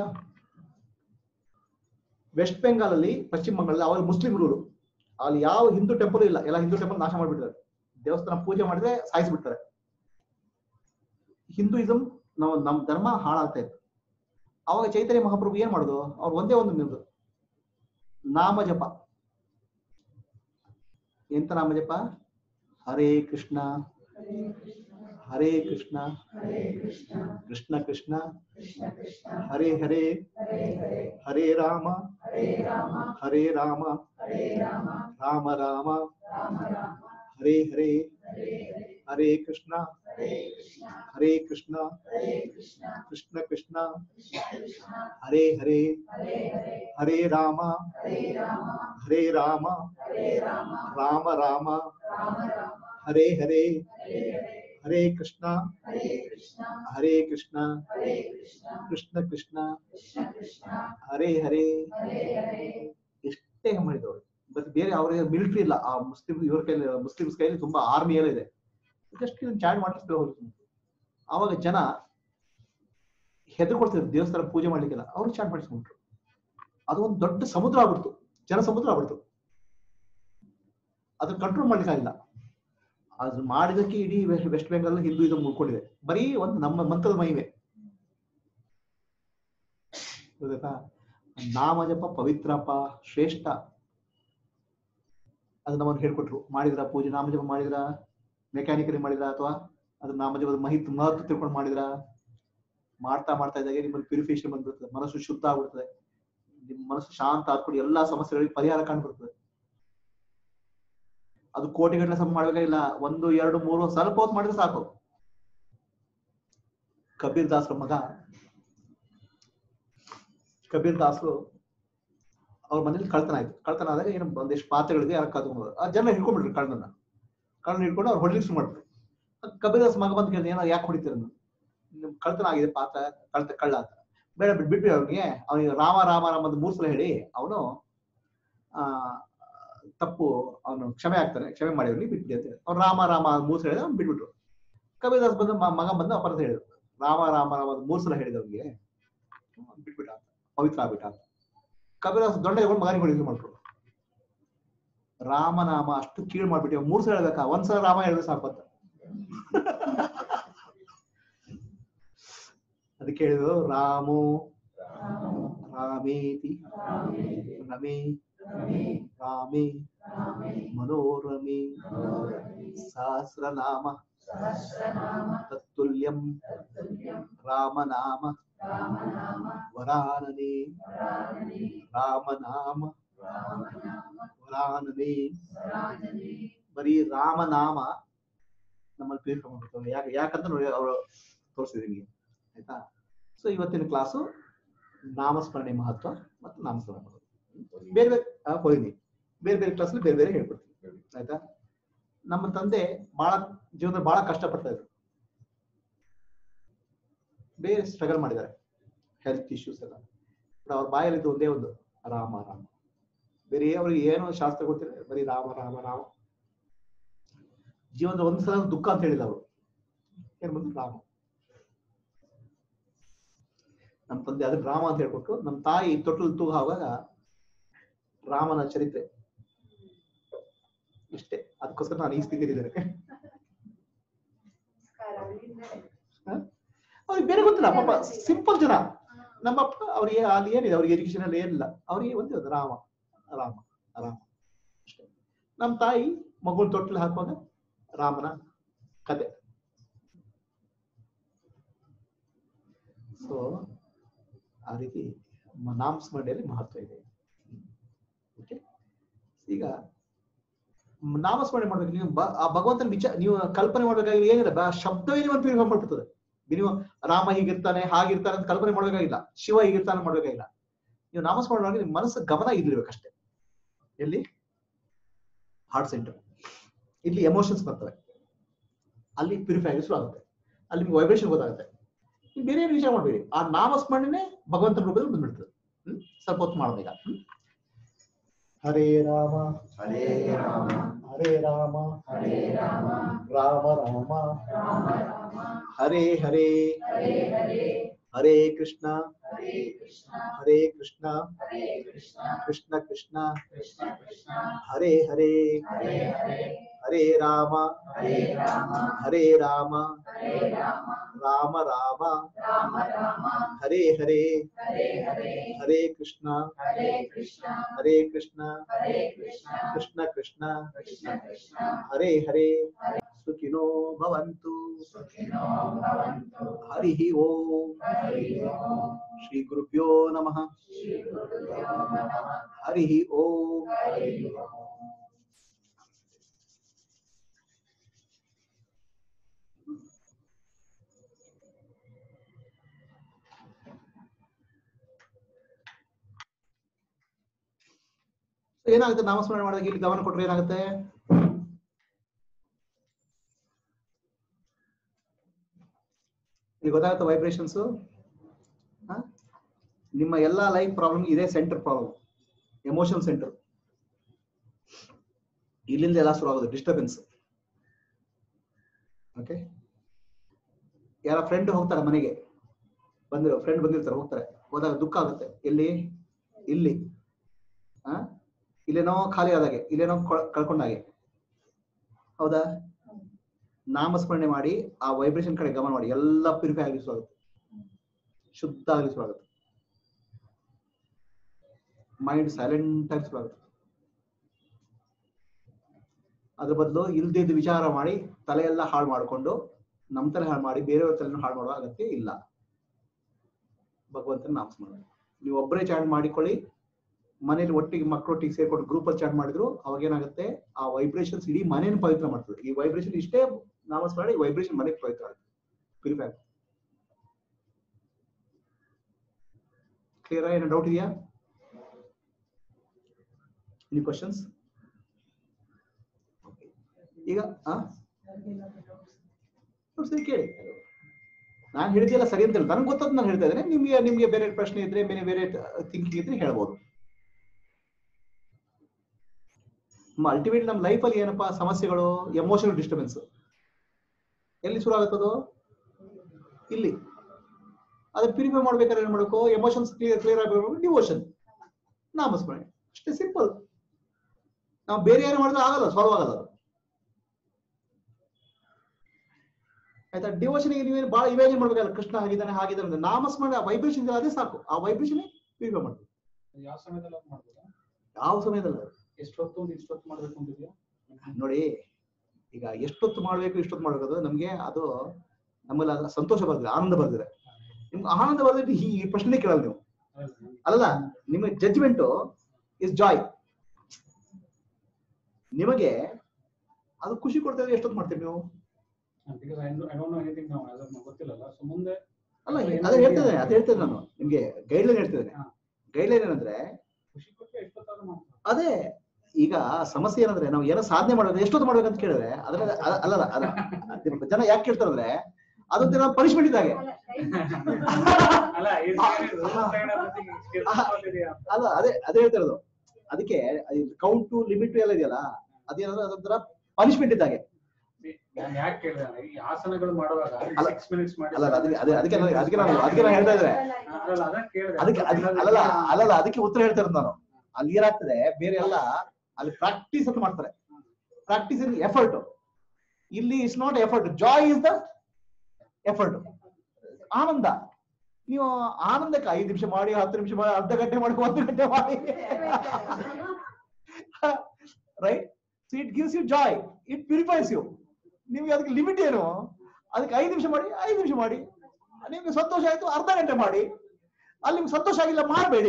ವೆಸ್ಟ್ ಬೆಂಗಾಲ್ ಅಲ್ಲಿ ಪಶ್ಚಿಮ ಬಂಗಾಳದಲ್ಲಿ ಅವಾಗ ಮುಸ್ಲಿಂ ರೂಲು ಅಲ್ಲಿ ಯಾವ ಹಿಂದೂ ಟೆಂಪಲ್ ಇಲ್ಲ ಎಲ್ಲ ಹಿಂದೂ ಟೆಂಪಲ್ ನಾಶ ಮಾಡ್ಬಿಡ್ತಾರೆ ದೇವಸ್ಥಾನ ಪೂಜೆ ಮಾಡಿದ್ರೆ ಸಾಯಿಸ್ಬಿಡ್ತಾರೆ ಹಿಂದೂಯಿಸಂ ನಾವು ನಮ್ ಧರ್ಮ ಹಾಳಾಗ್ತಾ ಇತ್ತು ಅವಾಗ ಚೈತನ್ಯ ಮಹಾಪ್ರಭು ಏನ್ ಮಾಡುದು ಅವ್ರು ಒಂದೇ ಒಂದು ನಿಮ್ದು ನಾಮ ಜಪ ಎಂತ ನಾಮ ಜಪ ಹರೇ ಕೃಷ್ಣ ಹರೇ ಕೃಷ್ಣ ಕೃಷ್ಣ ಕೃಷ್ಣ ಹರೇ ಹರೇ ಹರೇ ರಾಮ ಹರೇ ರಾಮ ರಾಮ ರಾಮ ಹರೇ ಹರೇ ಹರೇ ಕೃಷ್ಣ ಹರೇ ಕೃಷ್ಣ ಕೃಷ್ಣ ಕೃಷ್ಣ ಹರೇ ಹರೇ ಹರೇ ರಾಮ ಹರೇ ರಾಮ ರಾಮ ರಾಮ ಹರೇ ಹರೇ ಹರೇ ಕೃಷ್ಣ ಹರೇ ಕೃಷ್ಣ ಕೃಷ್ಣ ಕೃಷ್ಣ ಹರೇ ಹರೇ ಎಷ್ಟೇ ಮಾಡಿದವರು ಬಟ್ ಬೇರೆ ಅವರಿಗೆ ಮಿಲಿಟರಿ ಇಲ್ಲ ಆ ಮುಸ್ಲಿಂ ಇವ್ರ ಕೈಲಿ ಮುಸ್ಲಿಮ್ಸ್ ಕೈಲಿ ತುಂಬಾ ಆರ್ಮಿ ಎಲ್ಲ ಇದೆ ಜಸ್ಟ್ ಚಾಟ್ ಮಾಡಿಸ್ಬೇಕು ಹೋಗಿ ಆವಾಗ ಜನ ಹೆದರ್ಕೊಳ್ತಿದ್ರು ದೇವಸ್ಥಾನ ಪೂಜೆ ಮಾಡ್ಲಿಕ್ಕೆಲ್ಲ ಅವ್ರು ಚಾಟ್ ಮಾಡಿಸ್ಕೊಂಡ್ರು ಅದು ಒಂದು ದೊಡ್ಡ ಸಮುದ್ರ ಆಗ್ಬಿಡ್ತು ಜನ ಸಮುದ್ರ ಆಗ್ಬಿಡ್ತು ಅದನ್ನ ಕಂಟ್ರೋಲ್ ಮಾಡ್ಲಿಕ್ಕಾಗಿಲ್ಲ ಅದ್ರ ಮಾಡಿದಕ್ಕೆ ಇಡೀ ವೆಸ್ಟ್ ವೆಸ್ಟ್ ಬೆಂಗಾಲ್ ಹಿಂದೂ ಇದು ಮುಳ್ಕೊಂಡಿದೆ ಬರೀ ಒಂದು ನಮ್ಮ ಮಂತ್ರದ ಮಹಿಮೆ ಗೊತ್ತಾಯ್ತಾ ನಾಮ ಜಪ ಪವಿತ್ರಪ್ಪ ಶ್ರೇಷ್ಠ ಅದು ನಮ್ಮನ್ನು ಹೇಳ್ಕೊಟ್ರು ಮಾಡಿದ್ರ ಪೂಜೆ ನಾಮ ಜಪ ಮಾಡಿದ್ರ ಮೆಕ್ಯಾನಿಕಲಿ ಮಾಡಿದ್ರ ಅಥವಾ ಅದ್ರ ನಾಮ ಜಪದ ಮಹಿತ್ ಮಹತ್ವ ತಿಳ್ಕೊಂಡು ಮಾಡಿದ್ರ ಮಾಡ್ತಾ ಮಾಡ್ತಾ ಇದ್ದಾಗ ನಿಮ್ಮಲ್ಲಿ ಪ್ಯೂರಿಫಿಕೇಶನ್ ಬಂದ್ಬಿಡ್ತದೆ ಮನಸ್ಸು ಶುದ್ಧ ಆಗ್ಬಿಡ್ತದೆ ನಿಮ್ಮ ಮನಸ್ಸು ಶಾಂತ ಆಗ್ಕೊಂಡು ಎಲ್ಲಾ ಸಮಸ್ಯೆಗಳಿಗೆ ಪರಿಹಾರ ಕಂಡುಬರ್ತದೆ ಅದು ಕೋಟಿಗಟ್ಟಲೆ ಸಮ ಮಾಡ್ಬೇಕಾಗಿಲ್ಲ ಒಂದು ಎರಡು ಮೂರು ಸ್ವಲ್ಪ ಹೊತ್ತು ಮಾಡಿದ್ರೆ ಸಾಕು ಕಬೀರ್ ದಾಸ್ರ ಮಗ ಕಬೀರ್ ದಾಸರು ಅವ್ರ ಮನೇಲಿ ಕಳ್ತನ ಆಯ್ತು ಕಳ್ತನ ಆದಾಗ ಏನು ಒಂದಿಷ್ಟು ಪಾತ್ರೆಗಳಿಗೆ ಯಾರು ಕದ್ಕೊಂಡು ಆ ಜನ ಹಿಡ್ಕೊಂಡ್ಬಿಟ್ರು ಕಳ್ಳನ ಕಳ್ಳನ ಹಿಡ್ಕೊಂಡು ಅವ್ರು ಹೊಡ್ಲಿಕ್ಕೆ ಶುರು ಮಾಡಿದ್ರು ಕಬೀರ್ ದಾಸ್ ಮಗ ಬಂದು ಕೇಳಿದ ಏನೋ ಯಾಕೆ ಹೊಡಿತೀರ ನಿಮ್ ಕಳ್ತನ ಆಗಿದೆ ಪಾತ್ರ ಕಳ್ತ ಕಳ್ಳ ಅಂತ ಬೇಡ ಬಿಟ್ಟು ಬಿಟ್ಬಿಡಿ ಅವ್ರಿಗೆ ಅವನಿಗೆ ರಾಮ ರಾಮ ರಾಮ ಅಂತ ಮೂರ್ ಸಲ ಹೇಳಿ ಅವನು ಆ ತಪ್ಪು ಅವನು ಕ್ಷಮೆ ಆಗ್ತಾನೆ ಕ್ಷಮೆ ಮಾಡಿ ಅವ್ನಿಗೆ ಬಿಟ್ಬಿಡಿ ಅಂತ ಹೇಳಿ ಅವ್ನು ರಾಮ ರಾಮ ಅಂತ ಮೂರ್ ಸಲ ಹೇಳಿದ ಅವ್ನು ಬಿಟ್ಬಿಟ್ರು ಕಬೀರ್ ದಾಸ್ ಬಂದು ಮ- ಮಗ ಬಂದು ಅಪರಾಧ ಹೇಳಿದ್ರು ರಾಮ ರಾಮ ರಾಮ ಅಂತ ಮೂರ್ ಸಲ ಹೇಳಿದವ್ನಿಗೆ ಬಿಟ್ಬಿಟ್ಟ ಅಂತ ಪವಿತ್ರ ಆಗ್ಬಿಟ್ಟ ಅಂತ ಕಬೀರದಾಸ್ ದೊಡ್ಡ ತಗೊಂಡು ಮಗನಿಗೆ ಹೊಡಿಕೆ ಮಾಡ್ರು ರಾಮನಾಮ ಅಷ್ಟು ಕೀಳು ಮಾಡ್ಬಿಟ್ಟು ಮೂರ್ ಸಲ ಹೇಳ್ಬೇಕಾ ಒಂದ್ಸಲ ರಾಮ ಹೇಳಿದ್ರೆ ಸಾಕು ಅಂತ ಅದಕ್ಕೆ ಹೇಳಿದ್ರು ರಾಮೋ ರಾಮೇತಿ ರಮೇ ರಾಮೇ ಮನೋರಮೇ ಸಹಸ್ರನಾಮ ತತ್ತುಲ್ಯಂ ರಾಮನಾಮ ವರಾನನೆ ರಾಮನಾಮ ವರಾನನೆ ಬರೀ ರಾಮನಾಮ ನಮ್ಮಲ್ಲಿ ಪ್ರೀತಿಸ್ಕೊಂಡ್ಬಿಡ್ತಾರೆ ಯಾಕೆ ಯಾಕಂತ ನೋಡಿ ಅವರು ತೋರಿಸಿದೀನಿ ಆಯ್ತಾ ಸೊ ಇವತ್ತಿನ ಕ್ಲಾಸು ನಾಮಸ್ಮರಣೆ ಮಹತ್ವ ಮತ್ತು ನಾಮಸ್ಮರಣೆ ಮಹತ್ವ ಬೇರೆ ಬೇರೆ ಆ, ಹೋಗಿನಿ ಬೇರೆ ಬೇರೆ ಕ್ಲಾಸಲ್ಲಿ ಬೇರೆ ಬೇರೆ ಹೇಳ್ಕೊಡ್ತೀನಿ ಆಯ್ತಾ ನಮ್ಮ ತಂದೆ ಬಹಳ ಜೀವನದಲ್ಲಿ ಬಹಳ ಕಷ್ಟಪಡ್ತಾ ಇದ್ರು ಬೇರೆ ಸ್ಟ್ರಗಲ್ ಮಾಡಿದ್ದಾರೆ ಹೆಲ್ತ್ ಇಶ್ಯೂಸ್ ಎಲ್ಲ ಬಟ್ ಅವ್ರ ಬಾಯಲ್ಲಿ ಇದು ಒಂದೇ ಒಂದು ರಾಮ ರಾಮ ಬೇರೆ ಅವ್ರಿಗೆ ಏನೋ ಶಾಸ್ತ್ರ ಗೊತ್ತಿಲ್ಲ ಬರೀ ರಾಮ ರಾಮ ರಾಮ ಜೀವನದ ಒಂದು ಸಲ ದುಃಖ ಅಂತ ಹೇಳಿಲ್ಲ ಅವರು ಏನ್ ಬಂದು ರಾಮ ನಮ್ಮ ತಂದೆ ಅದಕ್ಕೆ ರಾಮ ಅಂತ ಹೇಳ್ಕೊಟ್ಟು ನಮ್ಮ ತಾಯಿ ತೊಟ್ಟಲು ತೂಗುವಾಗ ರಾಮನ ಚರಿತ್ರೆ ಇಷ್ಟೇ ಅದಕ್ಕೋಸ್ಕರ ನಾನು ಈ ಸ್ಥಿತಿಲಿದ್ದೇನೆ ಅವ್ರಿಗೆ ಬೇರೆ ಗೊತ್ತಿಲ್ಲ ಪಾಪ ಸಿಂಪಲ್ ಜನ ನಮ್ಮ ಅಪ್ಪ ಅವ್ರಿಗೆ ಅಲ್ಲಿ ಏನಿದೆ ಅವ್ರಿಗೆ ಎಜುಕೇಶನ್ ಅಲ್ಲಿ ಏನಿಲ್ಲ ಅವ್ರಿಗೆ ಒಂದೇ ಒಂದು ರಾಮ ರಾಮ ರಾಮ ಅಷ್ಟೇ ನಮ್ಮ ತಾಯಿ ಮಗುಳ್ ತೊಟ್ಟಲು ಹಾಕುವಾಗ ರಾಮನ ಕತೆ ಸೊ ಆ ರೀತಿ ಮ- ನಾಮಸ್ಮರಣೆಯಲ್ಲಿ ಮಹತ್ವ ಇದೆ ಓಕೆ ಈಗ ಮ್- ನಾಮಸ್ಮರಣೆ ಮಾಡ್ಬೇಕು ನೀವು ಬ- ಆ ಭಗವಂತನ ವಿಚಾರ ನೀವು ಕಲ್ಪನೆ ಮಾಡ್ಬೇಕಾಗಿಲ್ಲ ಏನಿಲ್ಲ ಬ- ಶಬ್ದವೇ ನೀವು ಪ್ಯೂರಿಫೈ ಮಾಡ್ಬಿಡ್ತದೆ ನೀವು ರಾಮ ಹೀಗಿರ್ತಾನೆ ಹಾಗಿರ್ತಾನೆ ಅಂತ ಕಲ್ಪನೆ ಮಾಡ್ಬೇಕಾಗಿಲ್ಲ ಶಿವ ಹೀಗಿರ್ತಾನೆ ಮಾಡ್ಬೇಕಾಗಿಲ್ಲ ನೀವು ನಾಮಸ್ಮರಣೆ ಮಾಡುವಾಗ ನಿಮ್ಮ ಮನಸ್ಸು ಗಮನ ಇಲ್ಲಿರ್ಬೇಕಷ್ಟೇ ಎಲ್ಲಿ ಹಾರ್ಟ್ ಸೆಂಟರ್ ಇಲ್ಲಿ ಎಮೋಷನ್ಸ್ ಬರ್ತವೆ ಅಲ್ಲಿ ಪ್ಯೂರಿಫೈ ಆಗಿ ಶುರು ಆಗುತ್ತೆ ಅಲ್ಲಿ ನಿಮ್ಗೆ ವೈಬ್ರೇಷನ್ ಗೊತ್ತಾಗುತ್ತೆ ನೀವು ಬೇರೆ ಏನು ವಿಚಾರ ಮಾಡಬೇಡಿ ಆ ನಾಮಸ್ಮರಣೆನೇ ಭಗವಂತನ ರೂಪದಲ್ಲಿ ಬಂದ್ಬಿಡ್ತದೆ ಹ್ಮ್ ಸ್ವಲ್ಪ ಹೊತ್ತು ಮಾಡ್ಬೇಕ ಹ್ಮ್ ಹರೇ ರಾಮ ಹರೇ ರಾಮ ಹರೇ ರಾಮ ಹರೇ ರಾಮ ರಾಮ ರಾಮ ರಾಮ ರಾಮ ಹರೇ ಹರೇ ಹರೇ ಹರೇ ಹರೇ ಕೃಷ್ಣ ಹರೇ ಕೃಷ್ಣ ಹರೇ ಕೃಷ್ಣ ಹರೇ ಕೃಷ್ಣ ಕೃಷ್ಣ ಕೃಷ್ಣ ಕೃಷ್ಣ ಕೃಷ್ಣ ಹರೇ ಹರೇ ಹರೇ ಹರೇ ಹರೇ ರಾಮ ಹರೇ ರಾಮ ಹರೇ ರಾಮ ಹರೇ ರಾಮ ರಾಮ ರಾಮ ರಾಮ ರಾಮ ಹರೇ ಹರೇ ಹರೇ ಹರೇ ಹರೇ ಕೃಷ್ಣ ಹರೇ ಕೃಷ್ಣ ಹರೇ ಕೃಷ್ಣ ಹರೇ ಕೃಷ್ಣ ಕೃಷ್ಣ ಕೃಷ್ಣ ಕೃಷ್ಣ ಕೃಷ್ಣ ಹರೇ ಹರೇ ಸುಖಿನೋ ಭವಂತು ಸುಖಿನೋ ಭವಂತು ಹರಿ ಓಂ ಹರಿ ಓಂ ಶ್ರೀ ಗುರುಭ್ಯೋ ನಮಃ ಶ್ರೀ ಗುರುಭ್ಯೋ ನಮಃ ಹರಿ ಓಂ ಹರಿ ಓಂ ಏನಾಗುತ್ತೆ ನಾಮಸ್ಮರಣೆ ಮಾಡಿದಾಗ ಇಲ್ಲಿ ಗಮನ ಕೊಟ್ರೆ ಏನಾಗುತ್ತೆ ಇಲ್ಲಿ ಗೊತ್ತಾಗುತ್ತೆ ವೈಬ್ರೇಷನ್ಸ್ ನಿಮ್ಮ ಎಲ್ಲಾ ಲೈಫ್ ಪ್ರಾಬ್ಲಮ್ ಇದೇ ಸೆಂಟರ್ ಪ್ರಾಬ್ಲಮ್ ಎಮೋಷನ್ ಸೆಂಟರ್ ಇಲ್ಲಿಂದ ಎಲ್ಲ ಶುರು ಆಗೋದು ಡಿಸ್ಟರ್ಬೆನ್ಸ್ ಓಕೆ ಯಾರ ಫ್ರೆಂಡ್ ಹೋಗ್ತಾರೆ ಮನೆಗೆ ಬಂದಿರೋ ಫ್ರೆಂಡ್ ಬಂದಿರ್ತಾರೆ ಹೋಗ್ತಾರೆ ಹೋದಾಗ ದುಃಖ ಆಗುತ್ತೆ ಎಲ್ಲಿ ಇಲ್ಲಿ ಆ ಇಲ್ಲೇನೋ ಖಾಲಿ ಆದಾಗೆ ಇಲ್ಲೇನೋ ಕೊಳ್- ಕಳ್ಕೊಂಡಾಗೆ ಹೌದಾ ನಾಮಸ್ಮರಣೆ ಮಾಡಿ ಆ ವೈಬ್ರೇಷನ್ ಕಡೆ ಗಮನ ಮಾಡಿ ಎಲ್ಲ ಪ್ಯೂರಿಫೈ ಆಗಲಿ ಆಗುತ್ತೆ ಶುದ್ಧ ಆಗಲಿ ಆಗುತ್ತೆ ಮೈಂಡ್ ಸೈಲೆಂಟ್ ಆಗಿ ಆಗುತ್ತೆ ಅದ್ರ ಬದಲು ಇಲ್ದಿದ್ದ ವಿಚಾರ ಮಾಡಿ ತಲೆಯೆಲ್ಲ ಹಾಳು ಮಾಡಿಕೊಂಡು ನಮ್ಮ ತಲೆ ಹಾಳು ಮಾಡಿ ಬೇರೆಯವ್ರ ತಲೆನೂ ಹಾಳು ಮಾಡುವ ಅಗತ್ಯ ಇಲ್ಲ ಭಗವಂತನ ನಾಮಸ್ಮರಣೆ ನೀವು ಒಬ್ಬರೇ ಚಾಟ್ ಮಾಡಿಕೊಳ್ಳಿ ಮನೇಲಿ ಒಟ್ಟಿಗೆ ಮಕ್ಕಳೊಟ್ಟಿಗೆ ಸೇರ್ಕೊಂಡು ಗ್ರೂಪ್ ಅಲ್ಲಿ ಚಾಟ್ ಮಾಡಿದ್ರು ಅವಾಗ ಏನಾಗುತ್ತೆ ಆ ವೈಬ್ರೇಷನ್ಸ್ ಇಡೀ ಮನೇನ ಪವಿತ್ರ ಮಾಡ್ತದೆ ಈ ವೈಬ್ರೇಷನ್ ಇಷ್ಟೇ ನಾಮಸ್ಮರಣೆ ಈ ವೈಬ್ರೇಷನ್ ಮನೆಗೆ ಪವಿತ್ರ ಆಗುತ್ತೆ ಪ್ಯೂರಿಫೈ ಕ್ಲಿಯರ್ ಏನೋ ಡೌಟ್ ಇದೆಯಾ ಎನಿ ಕ್ವಶನ್ಸ್ ಈಗ ಆ ನೋಡ್ ಸರಿ ಕೇಳಿ ನಾನು ಹೇಳಿದ್ದೆಲ್ಲ ಸರಿ ಅಂತ ನನಗೆ ಗೊತ್ತಾದ್ ನಾನು ಹೇಳ್ತಾ ಇದ್ದೇನೆ ನಿಮ್ಗೆ ನಿಮ್ಗೆ ಬೇರೆ ಪ್ರಶ್ನೆ ಇದ್ರೆ ಬೇರೆ ಬೇರೆ ಥಿಂಕಿಂಗ್ ಇದ್ರೆ ಹೇಳ್ಬೋದು ಅಲ್ಟಿಮೇಟ್ ನಮ್ಮ ಲೈಫಲ್ಲಿ ಏನಪ್ಪಾ ಸಮಸ್ಯೆಗಳು ಎಮೋಷನಲ್ ಡಿಸ್ಟರ್ಬೆನ್ಸ್ ಎಲ್ಲಿ ಶುರು ಆಗುತ್ತದು ಇಲ್ಲಿ ಅದನ್ನ ಪ್ಯೂರಿಫೈ ಮಾಡ್ಬೇಕಾದ್ರೆ ಏನ್ ಮಾಡಬೇಕು ಎಮೋಷನ್ಸ್ ಕ್ಲಿಯರ್ ಕ್ಲಿಯರ್ ಆಗಬೇಕು ಡಿವೋಷನ್ ನಾಮಸ್ಮರಣೆ ಅಷ್ಟೇ ಸಿಂಪಲ್ ನಾವು ಬೇರೆ ಏನು ಮಾಡಿದ್ರೆ ಆಗಲ್ಲ ಸಾಲ್ವ್ ಆಗಲ್ಲ ಅದು ಆಯ್ತಾ ಡಿವೋಷನ್ ನೀವೇನು ಬಹಳ ಇಮ್ಯಾಜಿನ್ ಮಾಡ್ಬೇಕಲ್ಲ ಕೃಷ್ಣ ಆಗಿದ್ದಾನೆ ಹಾಗಿದ್ದಾನೆ ಅಂತ. ನಾಮಸ್ಮರಣೆ ವೈಬ್ರೇಷನ್ ಅದೇ ಸಾಕು ಆ ವೈಬ್ರೇಷನ್ ಪ್ಯೂರಿಫೈ ಮಾಡ್ಬೇಕು ಯಾವ ಸಮಯದಲ್ಲಿ ಅದು ಮಾಡ್ಬೋದಾ ಯಾವ ಸಮಯದಲ್ಲಿ ಎಷ್ಟು ಹೊತ್ತು ಒಂದು ಇಷ್ಟು ಹೊತ್ತು ಮಾಡ್ಬೇಕು ಅಂತಿದ್ಯಾ ನೋಡಿ ಈಗ ಎಷ್ಟೊತ್ತು ಮಾಡ್ಬೇಕು ಇಷ್ಟೊತ್ತು ಮಾಡ್ಬೇಕು ಅದು ನಮ್ಗೆ ಅದು ನಮ್ಮಲ್ಲಿ ಅದ್ರ ಸಂತೋಷ ಬರ್ದಿದೆ ಆನಂದ ಬರ್ದಿದೆ ನಿಮ್ಗೆ ಆನಂದ ಬರ್ದಿಟ್ಟು ಈ ಈ ಪ್ರಶ್ನೆ ಕೇಳಲ್ಲ ನೀವು ಅಲ್ಲ ನಿಮ್ಮ ಜಡ್ಜ್ಮೆಂಟ್ ಇಸ್ ಜಾಯ್ ನಿಮಗೆ ಅದು ಖುಷಿ ಕೊಡ್ತಾ ಇದ್ರೆ ಎಷ್ಟೊತ್ತು ಮಾಡ್ತೀರಿ ನೀವು because I don't know anything ನಾವು ಆಸ್ ಗೊತ್ತಿಲ್ಲಲ್ಲ ಸೊ ಮುಂದೆ ಅಲ್ಲ ಅದೇ ಹೇಳ್ತಿದ್ದೇನೆ ಅದೇ ಹೇಳ್ತೇನೆ ನಾನು ನಿಮ್ಗೆ ಗೈಡ್ಲೈನ್ ಹೇಳ್ತಿದ್ದೇನೆ ಹಾ. ಗೈಡ್ಲೈನ್ ಏನಂದ್ರೆ ಖುಷಿ ಕೊಟ್ಟರೆ ಎಷ್ಟೊತ್ತಾದ್ರೂ ಮಾಡ್ತಾರೆ ಅದೇ ಈಗ ಸಮಸ್ಯೆ ಏನಂದ್ರೆ ನಾವು ಏನೋ ಸಾಧನೆ ಮಾಡ್ಬೇಕು ಎಷ್ಟೊತ್ತು ಮಾಡ್ಬೇಕಂತ ಕೇಳಿದ್ರೆ ಅದ್ರ ಅಲ್ಲ ಅಲ್ಲ ಅದ ಅದ್ ಜನ ಯಾಕೆ ಕೇಳ್ತಾರಂದ್ರೆ ಅದೊಂದು ನಾವು ಪನಿಷ್ಮೆಂಟ್ ಇದ್ದಾಗೆ ಅಲ್ಲ, time ಅಲ್ಲ ಅಲ್ಲ ಅದೇ ಅದೇ ಹೇಳ್ತಾ ಇರೋದು ಅದಕ್ಕೆ ಕೌಂಟ್ ಟು ಲಿಮಿಟ್ ಎಲ್ಲ ಇದೆಯಲ್ಲ ಅದೇನಂದ್ರೆ ಅದೊಂಥರ ಪನಿಷ್ಮೆಂಟ್ ಇದ್ದಾಗೆ ನಾನು ಯಾಕೆ ಕೇಳಿದೆ ಅಂದ್ರೆ ಈ ಆಸನಗಳು ಮಾಡುವಾಗ ಅಲ್ಲ. ಸಿಕ್ಸ್ ಮಿನಿಟ್ಸ್ ಮಾಡಿ ಅಲ್ಲ ಅದಕ್ಕೆ ಅದೇ ಅದಕ್ಕೆ ನಾನು- ಅದಕ್ಕೆ ನಾನು ಅದಕ್ಕೆ ನಾನು ಹೇಳ್ತಾ ಇದ್ರೆ ಅಲ್ಲ ಅದನ್ನ ಕೇಳಿದೆ ಅದಕ್ಕೆ ಅದಕ್ಕೆ ಅಲ್ಲಲ್ಲ ಅಲ್ಲಲ್ಲ ಅದಕ್ಕೆ ಉತ್ತರ ಹೇಳ್ತಾ ಇರೋದು ನಾನು ಅಲ್ಲಿ ಏನಾಗ್ತದೆ ಬೇರೆ ಎಲ್ಲ ಅಲ್ಲಿ ಪ್ರಾಕ್ಟೀಸ್ ಅಂತ ಮಾಡ್ತಾರೆ ಪ್ರಾಕ್ಟೀಸ್ ಇನ್ ಎಫರ್ಟ್ ಇಲ್ಲಿ it's not effort joy is the effort ಆನಂದ ನೀವು ಆನಂದಕ್ಕೆ ಐದು ನಿಮಿಷ ಮಾಡಿ ಹತ್ತು ನಿಮಿಷ ಮಾಡಿ ಅರ್ಧ ಗಂಟೆ ಮಾಡಿ ಒಂದು ಗಂಟೆ ಮಾಡಿ right so it gives you joy it purifies you ನಿಮ್ಗೆ ಅದಕ್ಕೆ ಲಿಮಿಟ್ ಏನು ಅದಕ್ಕೆ ಐದು ನಿಮಿಷ ಮಾಡಿ ಐದು ನಿಮಿಷ ಮಾಡಿ ನಿಮ್ಗೆ ಸಂತೋಷ ಆಯ್ತು ಅರ್ಧ ಗಂಟೆ ಮಾಡಿ ಅಲ್ಲಿ ನಿಮ್ಗೆ ಸಂತೋಷ ಆಗಿಲ್ಲ ಮಾಡಬೇಡಿ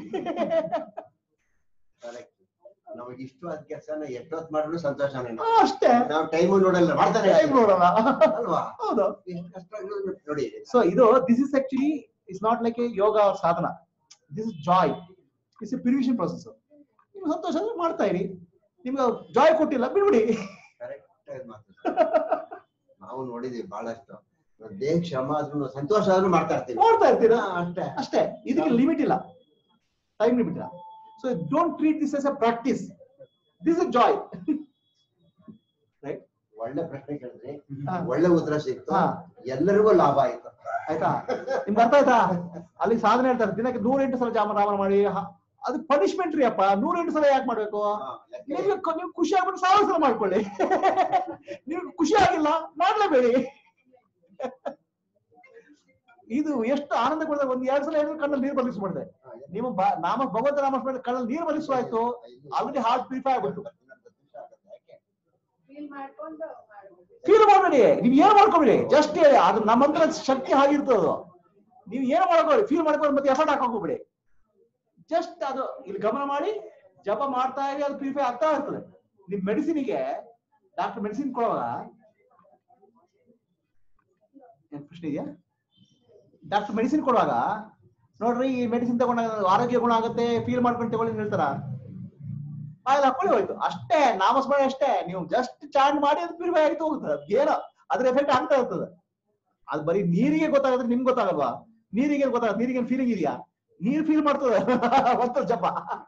Correct. ನಮಗೆ ಇಷ್ಟವಾದ ಕೆಲಸನ ಎಷ್ಟೊತ್ತು ಮಾಡಿದ್ರು ಸಂತೋಷನೇ ನಾವು. ಅಷ್ಟೇ ನಾವು ಟೈಮು ನೋಡಲ್ಲ ಮಾಡ್ತಾನೆ Time ನೋಡಲ್ಲ ಅಲ್ವಾ ಹೌದು ಎಷ್ಟು ಕಷ್ಟ ಆಗಿದ್ರು ನೋಡಿ ಸೊ ಇದು this is actually is not like a yoga sadhana this is joy it's a purification process ನಿಮ್ಗೆ ಸಂತೋಷ ಆದ್ರೆ ಮಾಡ್ತಾ ಇರಿ ನಿಮ್ಗೆ ಜಾಯ್ ಕೊಟ್ಟಿಲ್ಲ ಬಿಡ್ಬಿಡಿ ಕರೆಕ್ಟ್ ಆಗಿ ಮಾತು ನಾವು ನೋಡಿದೀವಿ ಬಹಳಷ್ಟು ದೇಹ ಶ್ರಮ ಆದ್ರೂ ಸಂತೋಷ ಆದ್ರೂ ಮಾಡ್ತಾ ಇರ್ತೀವಿ ಮಾಡ್ತಾ ಇರ್ತೀರಾ ಹಾ, ಅಷ್ಟೇ ಅಷ್ಟೇ ಇದಕ್ಕೆ ಲಿಮಿಟ್ ಇಲ್ಲ ಟೈಮ್ ಲಿಮಿಟ್ ಇಲ್ಲ so don't treat this as a practice this is joy ಒಳ್ಳೆ ಪ್ರಶ್ನೆ ಕೇಳಿದ್ರಿ ಹಾ. ಒಳ್ಳೆ ಉತ್ತರ ಸಿಕ್ತು ಹಾ. ಎಲ್ಲರಿಗೂ ಲಾಭ ಆಯ್ತು ಆಯ್ತಾ ನಿಮ್ಗೆ ಅರ್ಥ ಆಯ್ತಾ ಅಲ್ಲಿ ಸಾಧನೆ ಹೇಳ್ತಾರೆ ದಿನಕ್ಕೆ ನೂರೆಂಟು ಸಲ ಜಾಮ ರಾಮ ಮಾಡಿ ಹ- ಅದು ಪನಿಷ್ಮೆಂಟ್ ರೀ ಅಪ್ಪ ನೂರೆಂಟು ಸಲ ಯಾಕೆ ಮಾಡ್ಬೇಕು ಹಾ, ಲೆಕ್ಕ ನಿಮ್ಗೆ ಕ- ನೀವು ಖುಷಿ ಆಗ್ಬಿಟ್ಟು ಸಾವಿರ ಸಲ ಮಾಡ್ಕೊಳ್ಳಿ ನೀವು ಖುಷಿ ಆಗಿಲ್ಲ ಮಾಡ್ಲೇಬೇಡಿ ಇದು ಎಷ್ಟು ಆನಂದ ಕೊಡ್ತಾರೆ ಒಂದ್ ಎರಡ್ ಸಲ ಹೇಳಿದ್ರೆ ಕಣ್ಣಲ್ಲಿ ನೀರು ಬಲಿಸ್ ಮಾಡಿದೆ ನಿಮ್ಮ ಬ- ನಾಮ ಭಗವಂತ ನಾಮ ಸ್ಮರಣೆ ಕಣ್ಣಲ್ಲಿ ನೀರು ಬಲಿಸು ಆಯ್ತು ಆಲ್ರೆಡಿ ಹಾರ್ಟ್ ಪ್ಯೂರಿಫೈ ಆಗ್ಬಿಟ್ಟು ಫೀಲ್ ಮಾಡ್ಕೊಂಡು ಮಾಡ್ಬೋದು ಫೀಲ್ ಮಾಡಬೇಡಿ ನೀವ್ ಏನ್ ಮಾಡ್ಕೊಬೇಡಿ ಜಸ್ಟ್ ಅದು ನಮ್ಮ ಹತ್ರ ಶಕ್ತಿ ಆಗಿರ್ತದೆ ಅದು ನೀವು ಏನು ಮಾಡ್ಕೊಳ್ಳಿ ಫೀಲ್ ಮಾಡ್ಕೊಂಡು ಮತ್ತೆ ಎಫರ್ಟ್ ಹಾಕಕ್ ಹೋಗ್ಬೇಡಿ ಜಸ್ಟ್ ಅದು ಇಲ್ಲಿ ಗಮನ ಮಾಡಿ ಜಪ ಮಾಡ್ತಾ ಇರಿ ಅದು ಪ್ಯೂರಿಫೈ ಆಗ್ತಾ ಇರ್ತದೆ ನಿಮ್ ಮೆಡಿಸಿನ್ಗೆ ಡಾಕ್ಟರ್ ಮೆಡಿಸಿನ್ ಕೊಡುವಾಗ ಏನ್ ಪ್ರಶ್ನೆ ಇದೆಯಾ ಡಾಕ್ಟರ್ ಮೆಡಿಸಿನ್ ಕೊಡುವಾಗ ನೋಡ್ರಿ ಈ ಮೆಡಿಸಿನ್ ತಗೊಂಡಾಗ ಆರೋಗ್ಯ ಗುಣ ಆಗುತ್ತೆ ಫೀಲ್ ಮಾಡ್ಕೊಂಡು ತಗೊಳ್ಳಿ ಅಂತ ಹೇಳ್ತಾರ ಆಯ್ತು ಹಾಕೊಳ್ಳಿ ಹೋಯ್ತು ಅಷ್ಟೇ ನಾಮಸ್ಮರಣೆ ಅಷ್ಟೇ ನೀವು ಜಸ್ಟ್ ಚಾರ್ಜ್ ಮಾಡಿ ಅದು ಪ್ಯೂರಿಫೈ ಆಗಿ ಹೋಗುತ್ತೆ ಅದ್ ಏನೋ ಅದ್ರ ಎಫೆಕ್ಟ್ ಆಗ್ತಾ ಇರ್ತದೆ ಅದು ಬರೀ ನೀರಿಗೆ ಗೊತ್ತಾಗುತ್ತೆ ನಿಮ್ಗೆ ಗೊತ್ತಾಗಲ್ವಾ ನೀರಿಗೆ ಏನ್ ಗೊತ್ತಾಗುತ್ತೆ ನೀರಿಗೆ ಫೀಲಿಂಗ್ ಇದೆಯಾ ನೀರ್ ಫೀಲ್ ಮಾಡ್ತದೆ ಒಂದು ಜಪ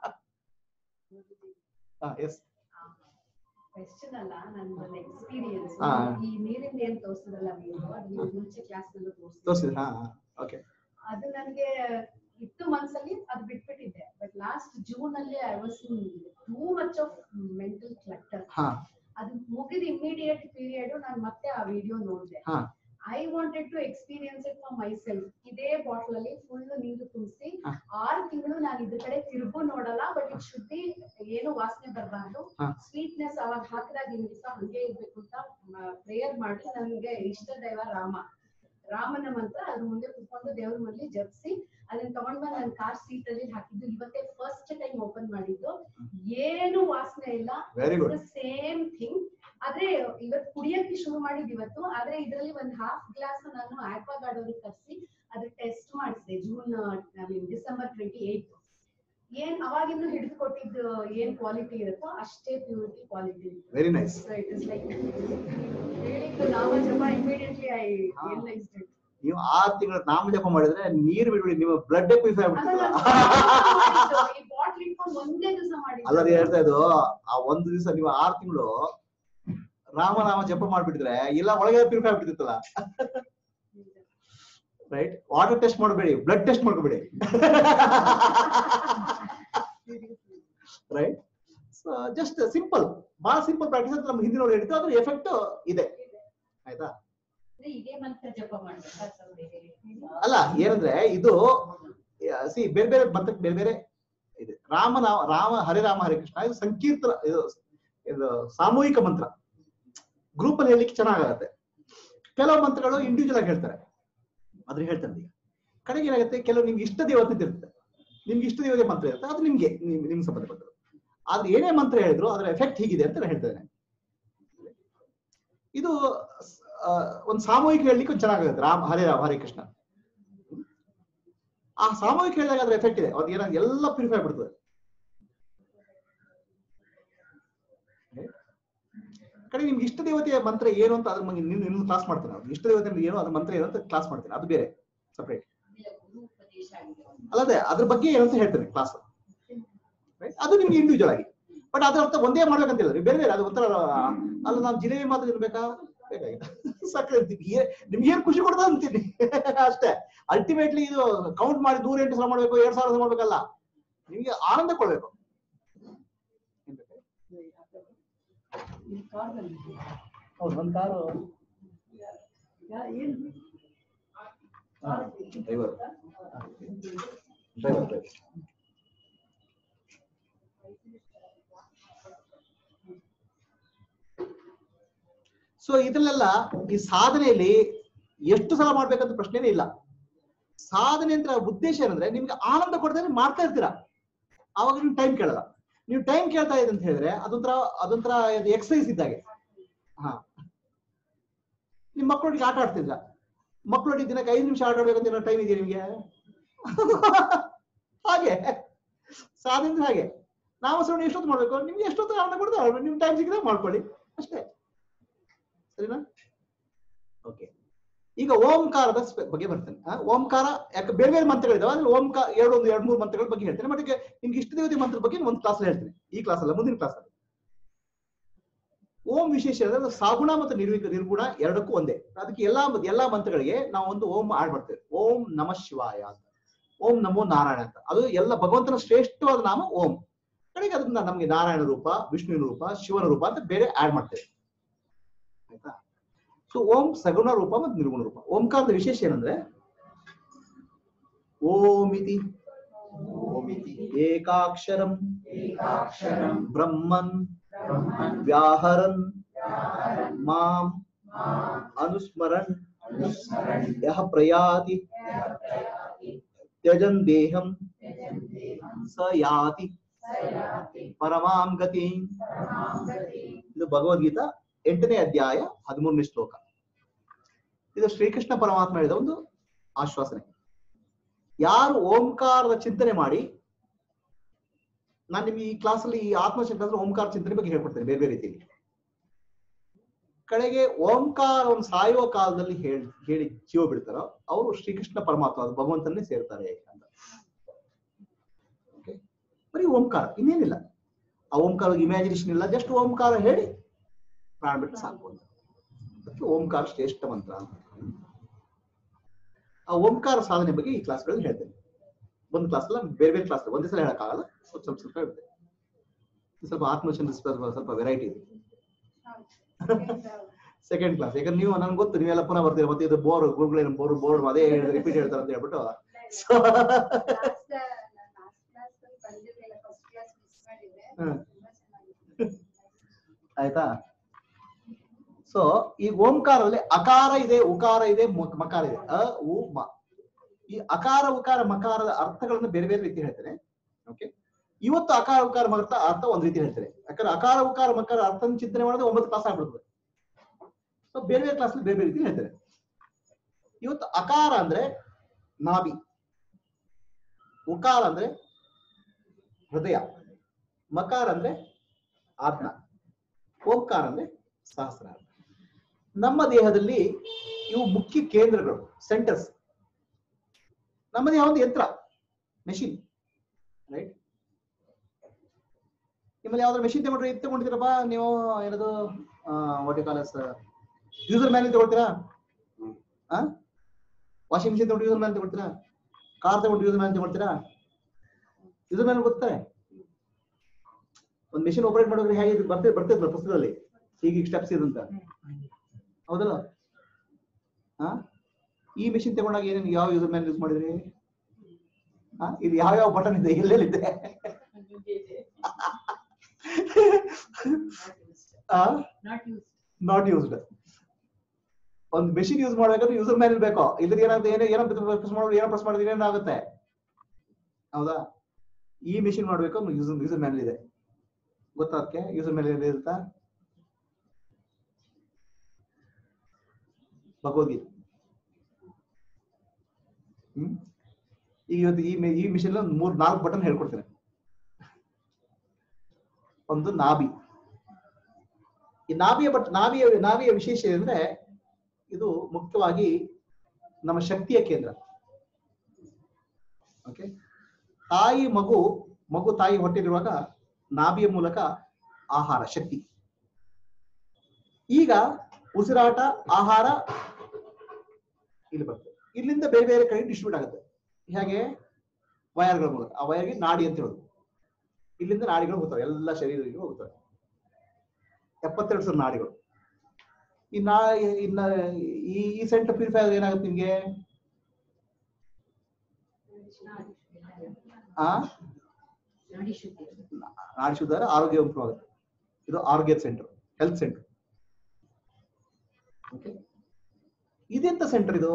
ಎಸ್ ಕ್ವೆಶ್ಚನ್ ಅಲ್ಲ ನನ್ದೊಂದು ಎಕ್ಸ್ಪೀರಿಯನ್ಸ್ ಹಾ. ಈ ನೀರಿಂದ ಏನ್ ತೋರಿಸಿದ್ರಲ್ಲ ನೀವು ಅದು ನೀವು ಮುಂಚೆ ಕ್ಲಾಸ್ ನಲ್ಲೂ ತೋರಿಸಿದ್ರಿ ತೋರಿಸಿದ್ರಿ ಹಾ ಓಕೆ ಅದು ನನಗೆ ಇತ್ತು ಮನ್ಸಲ್ಲಿ ಅದು ಬಿಟ್ಬಿಟ್ಟಿದ್ದೆ ಬಟ್ ಲಾಸ್ಟ್ ಜೂನ್ ಅಲ್ಲಿ I was too much of mental clutter ಹಾ ಅದು ಮುಗಿದ ಇಮಿಡಿಯೇಟ್ ಪೀರಿಯಡ್ ನಾನು ಮತ್ತೆ ಆ ವಿಡಿಯೋ ನೋಡಿದೆ ಹಾ. I wanted to experience it for myself ಇದೇ ಬಾಟಲ್ ಅಲ್ಲಿ ಫುಲ್ ನೀರು ತುಂಬಿಸಿ ಹಾ. ಆರು ತಿಂಗಳು ನಾನು ಇದ್ರ ಕಡೆ ತಿರುಗು ನೋಡಲ್ಲ ಬಟ್ ಇಟ್ ಶುಡ್ ಬಿ ಏನು ವಾಸನೆ ಬರಬಾರ್ದು ಹಾ. ಸ್ವೀಟ್ನೆಸ್ ಅವಾಗ ಹಾಕಿದಾಗ ಹಿಂಗಿಸ ಹಂಗೆ ಇರ್ಬೇಕು ಅಂತ ಪ್ರೇಯರ್ ಮಾಡಿ ನನಗೆ ಇಷ್ಟ ದೈವ ರಾಮ ರಾಮನ ಮಂತ್ರ ಅದ್ರ ಮುಂದೆ ಕುತ್ಕೊಂಡು ದೇವ್ರ ಮನೇಲಿ ಜಪಿಸಿ ಅದನ್ನ ತಗೊಂಡ್ ಬಂದ್ ನನ್ನ ಕಾರ್ ಸೀಟ್ ಅಲ್ಲಿ ಹಾಕಿದ್ದು ಇವತ್ತೇ ಫಸ್ಟ್ ಟೈಮ್ ಓಪನ್ ಮಾಡಿದ್ದು ಏನು ವಾಸನೆ ಇಲ್ಲ ವೆರಿ ಗುಡ್ ಸೇಮ್ ಥಿಂಗ್ ಆದ್ರೆ ಇವತ್ತು ಕುಡಿಯಕ್ಕೆ ಶುರು ಮಾಡಿದ್ ಇವತ್ತು ಆದ್ರೆ ಇದರಲ್ಲಿ ಒಂದ್ ಹಾಫ್ ಗ್ಲಾಸ್ ನಾನು ಆಕ್ವಾಗಾರ್ಡ್ ಅವ್ರಿಗೆ ತರಿಸಿ ಅದ್ರ ಟೆಸ್ಟ್ ಮಾಡಿಸಿದೆ June I mean December twenty eight ಏನ್ ಅವಾಗಿಂದ ಹಿಡಿದು ಕೊಟ್ಟಿದ್ದು ಏನ್ ಕ್ವಾಲಿಟಿ ಇರುತ್ತೋ ಅಷ್ಟೇ purity quality very nice so it is like ಹೇಳಿದ್ದು ನಾಮ ಜಪ ಇಮಿಡಿಯೇಟ್ಲಿ ಐ ಹಾ. ರಿಯಲೈಸ್ಡ್ ಇಟ್ ನೀವು ಆರು ತಿಂಗಳ ನಾಮ ಜಪ ಮಾಡಿದ್ರೆ ನೀರು ಬಿಡ್ಬಿಡಿ ನಿಮ್ಮ ಬ್ಲಡ್ ಪ್ಯೂರಿಫೈ ಆಗ್ಬಿಡ್ತಲ್ಲ ಈ ಬಾಟ್ಲ್ ಇಟ್ಕೊಂಡು ಒಂದೇ ದಿವಸ ಅಲ್ಲ ಮಾಡಿ ನೀವ್ ಹೇಳ್ತಾ ಇದ್ದು ಆ ಒಂದು ದಿವಸ ನೀವು ಆರು ತಿಂಗಳು ರಾಮನಾಮ ಜಪ ಮಾಡ್ಬಿಟ್ಟಿದ್ರೆ ಇಲ್ಲ ಒಳಗೆ ಪ್ಯೂರಿಫೈ ಆಗ್ಬಿಟ್ಟಿತ್ತಲ್ಲ ರೈಟ್ ವಾಟರ್ ಟೆಸ್ಟ್ ಮಾಡಬೇಡಿ ಬ್ಲಡ್ ಟೆಸ್ಟ್ ಮಾಡ್ಕೋಬೇಡಿ ರೈಟ್ ಜಸ್ಟ್ ಸಿಂಪಲ್ ಬಹಳ ಸಿಂಪಲ್ ಪ್ರಾಕ್ಟೀಸ್ ಅಂತ ನಮ್ಮ ಹಿಂದಿನ ಹೇಳಿದ್ದು ಅದ್ರ ಎಫೆಕ್ಟ್ ಇದೆ ಆಯ್ತಾ ಇದೇ ಮಂತ್ರ ಜಪ ಮಾಡ್ಬೇಕಾ ಅಲ್ಲ ಏನಂದ್ರೆ ಇದು ಸಿ ಬೇರೆ ಬೇರೆ ಮಂತ್ರ ಬೇರೆ ಬೇರೆ ಇದೆ ರಾಮನಾಮ ರಾಮ ಹರೇ ರಾಮ ಹರೇ ಕೃಷ್ಣ ಇದು ಸಂಕೀರ್ತನ ಇದು ಇದು ಸಾಮೂಹಿಕ ಮಂತ್ರ ಗ್ರೂಪ್ ಅಲ್ಲಿ ಹೇಳಲಿಕ್ಕೆ ಚೆನ್ನಾಗಾಗತ್ತೆ ಕೆಲವು ಮಂತ್ರಗಳು ಇಂಡಿವಿಜುವಲ್ ಆಗಿ ಹೇಳ್ತಾರೆ ಅದ್ರ ಹೇಳ್ತಾರೆ ಈಗ ಕಡೆಗೆ ಏನಾಗುತ್ತೆ ಕೆಲವು ನಿಮ್ಗೆ ಇಷ್ಟ ದೇವತೆ ಅಂತ ಇರುತ್ತೆ ನಿಮ್ಗೆ ಇಷ್ಟ ದೇವತೆ ಮಂತ್ರ ಇರುತ್ತೆ ಅದು ನಿಮ್ಗೆ ನಿಮ್- ನಿಮ್ಗೆ ಸಂಬಂಧಪಟ್ಟದ್ದು ಆದ್ರೆ ಏನೇ ಮಂತ್ರ ಹೇಳಿದ್ರು ಅದರ ಎಫೆಕ್ಟ್ ಹೀಗಿದೆ ಅಂತ ನಾನು ಹೇಳ್ತೇನೆ ಇದು ಆ, ಒಂದು ಸಾಮೂಹಿಕ ಹೇಳಲಿಕ್ಕೆ ಒಂದು ಚೆನ್ನಾಗುತ್ತೆ ರಾಮ್ ಹರೇ ರಾಮ್ ಹರೇ ಕೃಷ್ಣ ಆ ಸಾಮೂಹಿಕ ಹೇಳಿದಾಗ ಅದ್ರ ಎಫೆಕ್ಟ್ ಇದೆ ಅದು ಏನಾಗ ಎಲ್ಲ ಪ್ಯೂರಿಫೈ ಆಗ್ಬಿಡ್ತದೆ ಕಡೆ ನಿಮ್ಗೆ ಇಷ್ಟ ದೇವತೆಯ ಮಂತ್ರ ಏನು ಅಂತ ಅದ್ರ ಬಗ್ಗೆ ನಿನ್ನ ಇನ್ನೊಂದು ಕ್ಲಾಸ್ ಮಾಡ್ತೀನಿ ಅವ್ರು ಇಷ್ಟ ದೇವತೆ ಅಂದ್ರೆ ಏನು ಅದ್ರ ಮಂತ್ರ ಏನು ಅಂತ ಕ್ಲಾಸ್ ಮಾಡ್ತೀನಿ ಅದು ಬೇರೆ ಸಪ್ರೇಟ್ ಉಪದೇಶ ಆಗಿದೆ ಅಲ್ಲದೆ ಅದ್ರ ಬಗ್ಗೆ ಏನು ಅಂತ ಹೇಳ್ತೇನೆ ಕ್ಲಾಸ್ ಅದು ನಿಮ್ಗೆ ಇಂಡಿವಿಜುವಲ್ ಆಗಿ ಬಟ್ ಅದ್ರ ಅರ್ಥ ಒಂದೇ ಮಾಡ್ಬೇಕಂತಿಲ್ಲ ನೀವು ಬೇರೆ ಬೇರೆ ಅದು ಒಂಥರ ಅಲ್ಲ ನಾನು ಜಿಲೇಬಿ ಮಾತ್ರ ಇರ್ಬೇಕಾ ಬೇಕಾಗಿಲ್ಲ ಸಕ್ಕರೆ ಅಂತೀನಿ. ಏ- ನಿಮ್ಗೆ ಏನ್ ಖುಷಿ ಕೊಡ್ತದ ಅಂತೀನಿ ಅಷ್ಟೇ ಅಲ್ಟಿಮೇಟ್ಲಿ ಇದು ಕೌಂಟ್ ಮಾಡಿ ನೂರ ಎಂಟು ಸಲ ಮಾಡ್ಬೇಕು ಎರಡ್ ಸಾವಿರ ಸಲ ಮಾಡ್ಬೇಕಲ್ಲ ನಿಮ್ಗೆ ಆನಂದ ಕೊಡ್ಬೇಕು ಏನ್ ಬೇಕು? ಈ ಕಾರ್ನಲ್ಲಿ ಹೌದು ಒಂದ್ ಕಾರು ಏನ್ ಡ್ರೈವರ್ ಡ್ರೈವರ್ ಡ್ರೈವರ್ ಸೊ ಇದ್ರಲ್ಲೆಲ್ಲ ಈ ಸಾಧನೆಯಲ್ಲಿ ಎಷ್ಟು ಸಲ ಮಾಡ್ಬೇಕಂತ ಪ್ರಶ್ನೆನೇ ಇಲ್ಲ ಸಾಧನೆ ಅಂತ ಉದ್ದೇಶ ಏನಂದ್ರೆ ನಿಮ್ಗೆ ಆನಂದ ಕೊಡ್ತಾರೆ ಮಾಡ್ತಾ ಇರ್ತೀರಾ ಅವಾಗ ನೀವು ಟೈಮ್ ಕೇಳಲ್ಲ ನೀವು ಟೈಮ್ ಕೇಳ್ತಾ ಇದ್ದೀರಿ ಅಂತ ಹೇಳಿದ್ರೆ ಅದೊಂಥರ ಅದೊಂಥರ ಎಕ್ಸಸೈಸ್ ಇದ್ದಾಗೆ ಹಾ ನಿಮ್ ಮಕ್ಕಳೊಟ್ಟಿಗೆ ಆಟ ಆಡ್ತಿದ್ರ ಮಕ್ಕಳೊಟ್ಟಿಗೆ ದಿನಕ್ಕೆ ಐದು ನಿಮಿಷ ಆಟ ಆಡ್ಬೇಕಂತ ಏನೋ ಟೈಮ್ ಇದೆಯಾ ನಿಮ್ಗೆ ಹಾಗೆ ಸಾಧನೆ ಅಂದ್ರೆ ಹಾಗೆ ನಾವು ಸಣ್ಣ ಎಷ್ಟೊತ್ತು ಮಾಡ್ಬೇಕು ನಿಮ್ಗೆ ಎಷ್ಟೊತ್ತು ಆನಂದ ಕೊಡ್ತಾರೆ ನಿಮ್ ಟೈಮ್ ಸಿಕ್ಕಿದ್ರೆ ಮಾಡ್ಕೊಳ್ಳಿ ಅಷ್ಟೇ ಸರಿನಾ ಓಕೆ ಈಗ ಓಂಕಾರದ ಸ್ಪ- ಬಗ್ಗೆ ಬರ್ತೇನೆ ಆ, ಓಂಕಾರ ಯಾಕೆ ಬೇರೆ ಬೇರೆ ಮಂತ್ರಗಳಿದಾವೆ ಅದ್ರಲ್ಲಿ ಓಂಕಾರ ಎರಡು ಒಂದು ಎರಡು ಮೂರು ಮಂತ್ರಗಳ ಬಗ್ಗೆ ಹೇಳ್ತೇನೆ ಮತ್ತೆ ಈಗ ನಿಮ್ಗೆ ಇಷ್ಟ ದೇವತೆ ಮಂತ್ರ ಬಗ್ಗೆ ಒಂದು ಕ್ಲಾಸ್ ಹೇಳ್ತೀನಿ ಈ ಕ್ಲಾಸ್ ಅಲ್ಲ ಮುಂದಿನ ಕ್ಲಾಸ್ ಅಲ್ಲಿ ಓಂ ವಿಶೇಷ ಅಂದ್ರೆ ಸಾಗುಣ ಮತ್ತು ನಿರ್ವಿಕ ನಿರ್ಗುಣ ಎರಡಕ್ಕೂ ಒಂದೇ ಅದಕ್ಕೆ ಎಲ್ಲಾ ಎಲ್ಲಾ ಮಂತ್ರಗಳಿಗೆ ನಾವು ಒಂದು ಓಂ ಆಡ್ ಮಾಡ್ತೇವೆ ಓಂ ನಮ ಶಿವಾಯ ಅಂತ ಓಂ ನಮೋ ನಾರಾಯಣ ಅಂತ ಅದು ಎಲ್ಲ ಭಗವಂತನ ಶ್ರೇಷ್ಠವಾದ ನಾಮ ಓಂ ಕಡೆಗೆ ಅದನ್ನ ನಮ್ಗೆ ನಾರಾಯಣ ರೂಪ ವಿಷ್ಣುವಿನ ರೂಪ ಶಿವನ ರೂಪ ಅಂತ ಬೇರೆ ಆಡ್ ಮಾಡ್ತೇವೆ ಆಯ್ತಾ ಸೊ ಓಂ ಸಗುಣ ರೂಪ ಮತ್ತು ನಿರ್ಗುಣ ರೂಪ ಓಂಕಾರದ ವಿಶೇಷ ಏನಂದ್ರೆ ಓಮಿತಿ ಓಮಿತಿ ಏಕಾಕ್ಷರಂ ಏಕಾಕ್ಷರಂ ಬ್ರಹ್ಮನ್ ಬ್ರಹ್ಮನ್ ವ್ಯಾಹರನ್ ವ್ಯಾಹರನ್ ಮಾಂ ಮಾಂ ಅನುಸ್ಮರನ್ ಅನುಸ್ಮರನ್ ಯಹ ಪ್ರಯಾತಿ ಯಃ ಪ್ರಯಾತಿ ತ್ಯಜನ್ ದೇಹಂ ಯಜನ್ ದೇಹಂ ಸ ಯಾತಿ ಸ ಯಾತಿ ಪರಮಾಂ ಗತಿಂ ಪರಮಾಂ ಗತಿಂ ಇದು ಭಗವದ್ಗೀತಾ ಎಂಟನೇ ಅಧ್ಯಾಯ ಹದಿಮೂರನೇ ಶ್ಲೋಕ ಇದು ಶ್ರೀಕೃಷ್ಣ ಪರಮಾತ್ಮ ಹೇಳಿದ ಒಂದು ಆಶ್ವಾಸನೆ ಯಾರು ಓಂಕಾರದ ಚಿಂತನೆ ಮಾಡಿ ನಾನು ನಿಮ್ಗೆ ಈ ಕ್ಲಾಸಲ್ಲಿ ಈ ಆತ್ಮಚಿಂತನೆ ಓಂಕಾರ ಚಿಂತನೆ ಬಗ್ಗೆ ಹೇಳ್ಕೊಡ್ತೇನೆ ಬೇರೆ ಬೇರೆ ರೀತಿಯಲ್ಲಿ ಕಡೆಗೆ ಓಂಕಾರವನ್ನು ಸಾಯುವ ಕಾಲದಲ್ಲಿ ಹೇಳಿ ಹೇಳಿ ಜೀವ ಬಿಡ್ತಾರೋ ಅವರು ಶ್ರೀಕೃಷ್ಣ ಪರಮಾತ್ಮ ಅದು ಭಗವಂತನೇ ಸೇರ್ತಾರೆ ಅಂತ Okay? ಬರೀ ಓಂಕಾರ ಇನ್ನೇನಿಲ್ಲ ಆ ಓಂಕಾರ ಇಮ್ಯಾಜಿನೇಷನ್ ಇಲ್ಲ ಜಸ್ಟ್ ಓಂಕಾರ ಹೇಳಿ ಪ್ರಾಣ ಬಿಟ್ಟು ಸಾಕು ಅಂತ ಅದಕ್ಕೆ ಓಂಕಾರ ಶ್ರೇಷ್ಠ ಮಂತ್ರ ಅಂತ ಆ ಓಂಕಾರ ಸಾಧನೆ ಬಗ್ಗೆ ಈ ಕ್ಲಾಸ್ಗಳಲ್ಲಿ ಹೇಳ್ತೇನೆ ಒಂದು ಕ್ಲಾಸ್ ಅಲ್ಲ ಬೇರೆ ಬೇರೆ ಕ್ಲಾಸ್ ಒಂದೇ ಸಲ ಹೇಳಕ್ಕಾಗಲ್ಲ ಸ್ವಲ್ಪ ಸ್ವಲ್ಪ ಸ್ವಲ್ಪ ಹೇಳ್ತೇನೆ ಇದು ಸ್ವಲ್ಪ ಆತ್ಮಚಂದ್ರ ಸ್ವಲ್ಪ ಸ್ವಲ್ಪ ವೆರೈಟಿ ಇದೆ ಸೆಕೆಂಡ್ ಕ್ಲಾಸ್ ಯಾಕಂದ್ರೆ ನೀವು ನನ್ಗೆ ಗೊತ್ತು ನೀವೆಲ್ಲ ಪುನಃ ಬರ್ತೀರ ಮತ್ತೆ ಇದು ಬೋರ್ ಗೂಗಲ್ ಏನು ಬೋರ್ ಬೋರ್ಡ್ ಅದೇ ರಿಪೀಟ್ ಹೇಳ್ತಾರೆ ಅಂತ ಹೇಳ್ಬಿಟ್ಟು So, ಲಾಸ್ಟ್ ಕ್ಲಾಸ್ ಬಂದಿರ್ಲಿಲ್ಲ ಫಸ್ಟ್ ಕ್ಲಾಸ್ ಮಿಸ್ ಮಾಡಿದ್ದೆ ಹ್ಮ್. ತುಂಬಾ ಚೆನ್ನಾಗಿತ್ತು ಆಯ್ತಾ ಸೊ ಈ ಓಂಕಾರದಲ್ಲಿ ಅಕಾರ ಇದೆ ಉಕಾರ ಇದೆ ಮ- ಮಕಾರ ಇದೆ ಅ ಉ ಮ ಈ ಅಕಾರ ಉಕಾರ ಮಕಾರದ ಅರ್ಥಗಳನ್ನು ಬೇರೆ ಬೇರೆ ರೀತಿ ಹೇಳ್ತೇನೆ ಓಕೆ ಇವತ್ತು ಅಕಾರ ಉಕಾರ ಮಕರ ಅರ್ಥ ಒಂದ್ ರೀತಿ ಹೇಳ್ತೇನೆ ಯಾಕಂದ್ರೆ ಅಕಾರ ಉಕಾರ ಮಕರ ಅರ್ಥ ಚಿಂತನೆ ಮಾಡಿದ್ರೆ ಒಂಬತ್ತು ಕ್ಲಾಸ್ ಆಗ್ಬಿಡ್ತದೆ ಸೊ ಬೇರೆ ಬೇರೆ ಕ್ಲಾಸ್ ಬೇರೆ ಬೇರೆ ರೀತಿ ಹೇಳ್ತೇನೆ ಇವತ್ತು ಅಕಾರ ಅಂದ್ರೆ ನಾಭಿ ಉಕಾರ ಅಂದ್ರೆ ಹೃದಯ ಮಕಾರ ಅಂದ್ರೆ ಆಜ್ಞ ಓಂಕಾರ ಅಂದ್ರೆ ಸಹಸ್ರಾರ ನಮ್ಮ ದೇಹದಲ್ಲಿ ಇವು ಮುಖ್ಯ ಕೇಂದ್ರಗಳು ಸೆಂಟರ್ಸ್ ನಮ್ಮ ದೇಹ ಒಂದು ಯಂತ್ರ ಮೆಷಿನ್ ರೈಟ್ ನಿಮ್ಮಲ್ಲಿ ಯಾವ್ದಾದ್ರು ಮೆಷಿನ್ ತಗೊಂಡ್ರೆ ಇದು ತಗೊಂಡಿದ್ದೀರಪ್ಪ ನೀವು ಏನದು ವಾಟ್ ಕಾಲಸ್ ಯೂಸರ್ ಮ್ಯಾನ್ ತಗೊಳ್ತೀರಾ ಹ್ಮ್. ಆ ವಾಷಿಂಗ್ ಮಿಷಿನ್ ತಗೊಂಡು ಯೂಸರ್ ಮ್ಯಾನ್ ತಗೊಳ್ತೀರಾ ಕಾರ್ ತಗೊಂಡು ಯೂಸರ್ ಮ್ಯಾನ್ ತಗೊಳ್ತೀರಾ ಯೂಸರ್ ಮ್ಯಾನ್ ಗೊತ್ತಾರೆ ಒಂದು ಮೆಷಿನ್ ಆಪರೇಟ್ ಮಾಡೋದ್ರೆ ಹೇಗೆ ಇದು ಬರ್ತದೆ ಬರ್ತದೆ ಪುಸ್ತಕದಲ್ಲಿ ಹೀಗೆ ಸ್ಟೆಪ್ಸ್ ಇದೆ ಅಂತ ಹೌದಲ್ಲ ಹಾ ಈ ಮೆಷಿನ್ ತಗೊಂಡಾಗ ಏನೇನು ಯಾವ ಯೂಸರ್ ಮ್ಯಾನ್ ಯೂಸ್ ಮಾಡಿದ್ರಿ ಹಾ ಇದು ಯಾವ ಯಾವ ಬಟನ್ ಇದೆ ಎಲ್ಲೆಲ್ಲಿದೆ ನಾಟ್ ಯೂಸ್ ನಾಟ್ ಯೂಸ್ಡ್ ಒಂದು ಮೆಷಿನ್ ಯೂಸ್ ಮಾಡ್ಬೇಕಾದ್ರೆ ಯೂಸರ್ ಮ್ಯಾನ್ ಇರ್ಬೇಕು ಇಲ್ಲದ್ರೆ ಏನಾಗುತ್ತೆ ಏನೋ ಏನೋ ಪ್ರೆಸ್ ಮಾಡೋದು ಏನೋ ಪ್ರೆಸ್ ಮಾಡಿದ್ರೆ ಏನಾಗುತ್ತೆ ಹೌದಾ ಈ ಮೆಷಿನ್ ಮಾಡ್ಬೇಕು ಯೂಸರ್ ಯೂಸರ್ ಮ್ಯಾನ್ ಇದೆ ಗೊತ್ತಾ ಅದಕ್ಕೆ ಯೂಸರ್ ಮ್ಯಾನ್ ಇರುತ್ತಾ ಭಗವದ್ಗೀತೆ ಹ್ಮ್ ಈಗ ಇವತ್ತು ಈ ಮೆ- ಈ ಮಿಷನ್ ಮೂರ್ ನಾಲ್ಕು ಬಟನ್ ಹೇಳ್ಕೊಡ್ತೇನೆ ಒಂದು ನಾಭಿ ಈ ನಾಭಿಯ ಬಟ್ ನಾಭಿಯ ನಾಭಿಯ ವಿಶೇಷ ಅಂದ್ರೆ ಇದು ಮುಖ್ಯವಾಗಿ ನಮ್ಮ ಶಕ್ತಿಯ ಕೇಂದ್ರ ಓಕೆ ತಾಯಿ ಮಗು ಮಗು ತಾಯಿ ಹೊಟ್ಟೆಲಿರುವಾಗ ನಾಭಿಯ ಮೂಲಕ ಆಹಾರ ಶಕ್ತಿ ಈಗ ಉಸಿರಾಟ ಆಹಾರ ಇಲ್ಲಿ ಬರ್ತದೆ ಇಲ್ಲಿಂದ ಬೇರೆ ಬೇರೆ ಕಡೆ ಡಿಸ್ಟ್ರಿಬ್ಯೂಟ್ ಆಗುತ್ತೆ ಹೇಗೆ ವಯರ್ಗಳ ಮೂಲಕ ಆ ವಯರ್ಗೆ ನಾಡಿ ಅಂತ ಹೇಳೋದು ಇಲ್ಲಿಂದ ನಾಡಿಗಳು ಹೋಗ್ತವೆ ಎಲ್ಲ ಶರೀರಗಳಿಗೆ ಹೋಗ್ತವೆ ಎಪ್ಪತ್ತೆರಡು ಸಾವಿರ ನಾಡಿಗಳು ಈ ನಾ ಇನ್ನ ಈ ಈ ಸೆಂಟರ್ ಪ್ಯೂರಿಫೈ ಆದ್ರೆ ಏನಾಗುತ್ತೆ ನಿಮ್ಗೆ ಆ ನಾಡಿ ಶುದ್ಧಿ ನಾಡಿ ಶುದ್ಧ ಆದ್ರೆ ಆರೋಗ್ಯ ಇಂಪ್ರೂವ್ ಆಗುತ್ತೆ ಇದು ಆರೋಗ್ಯ ಸೆಂಟರ್ ಹೆಲ್ತ್ ಸೆಂಟರ್ ಓಕೆ ಇದೆಂತ ಸೆಂಟರ್ ಇದು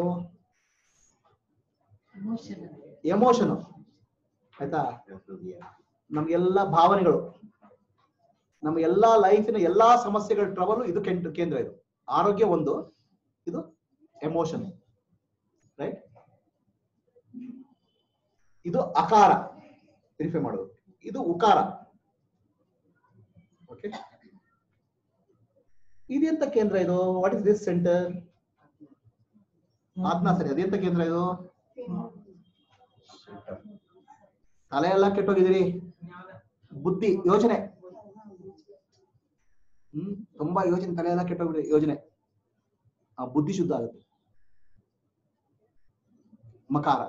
ಎಮೋಷನ್ ಎಮೋಷನ್ ಆಯ್ತಾ ನಮ್ಗೆಲ್ಲ ಭಾವನೆಗಳು ನಮ್ಮ ಎಲ್ಲಾ ಲೈಫಿನ ಎಲ್ಲಾ ಸಮಸ್ಯೆಗಳ ಟ್ರಬಲ್ ಇದು ಕೆಂಟ್- ಕೇಂದ್ರ ಇದು ಆರೋಗ್ಯ ಒಂದು ಇದು ಎಮೋಷನ್ ರೈಟ್ ಇದು ಅಕಾರ ವೆರಿಫೈ ಮಾಡೋದು ಇದು ಉಕಾರ ಓಕೆ ಇದೆಂತ ಕೇಂದ್ರ ಇದು ವಾಟ್ ಇಸ್ ದಿಸ್ ಸೆಂಟರ್ ಆತ್ಮ ಸರಿ ಅದೆಂತ ಕೇಂದ್ರ ಇದು ತಲೆ ಎಲ್ಲ ಕೆಟ್ಟೋಗಿದ್ದೀರಿ ಬುದ್ಧಿ ಯೋಚನೆ ಹ್ಮ್ ತುಂಬಾ ಯೋಚನೆ ತಲೆ ಎಲ್ಲ ಕೆಟ್ಟೋಗಿದೆ ಯೋಜನೆ ಆ ಬುದ್ಧಿ ಶುದ್ಧ ಆಗುತ್ತೆ ಮಕಾರ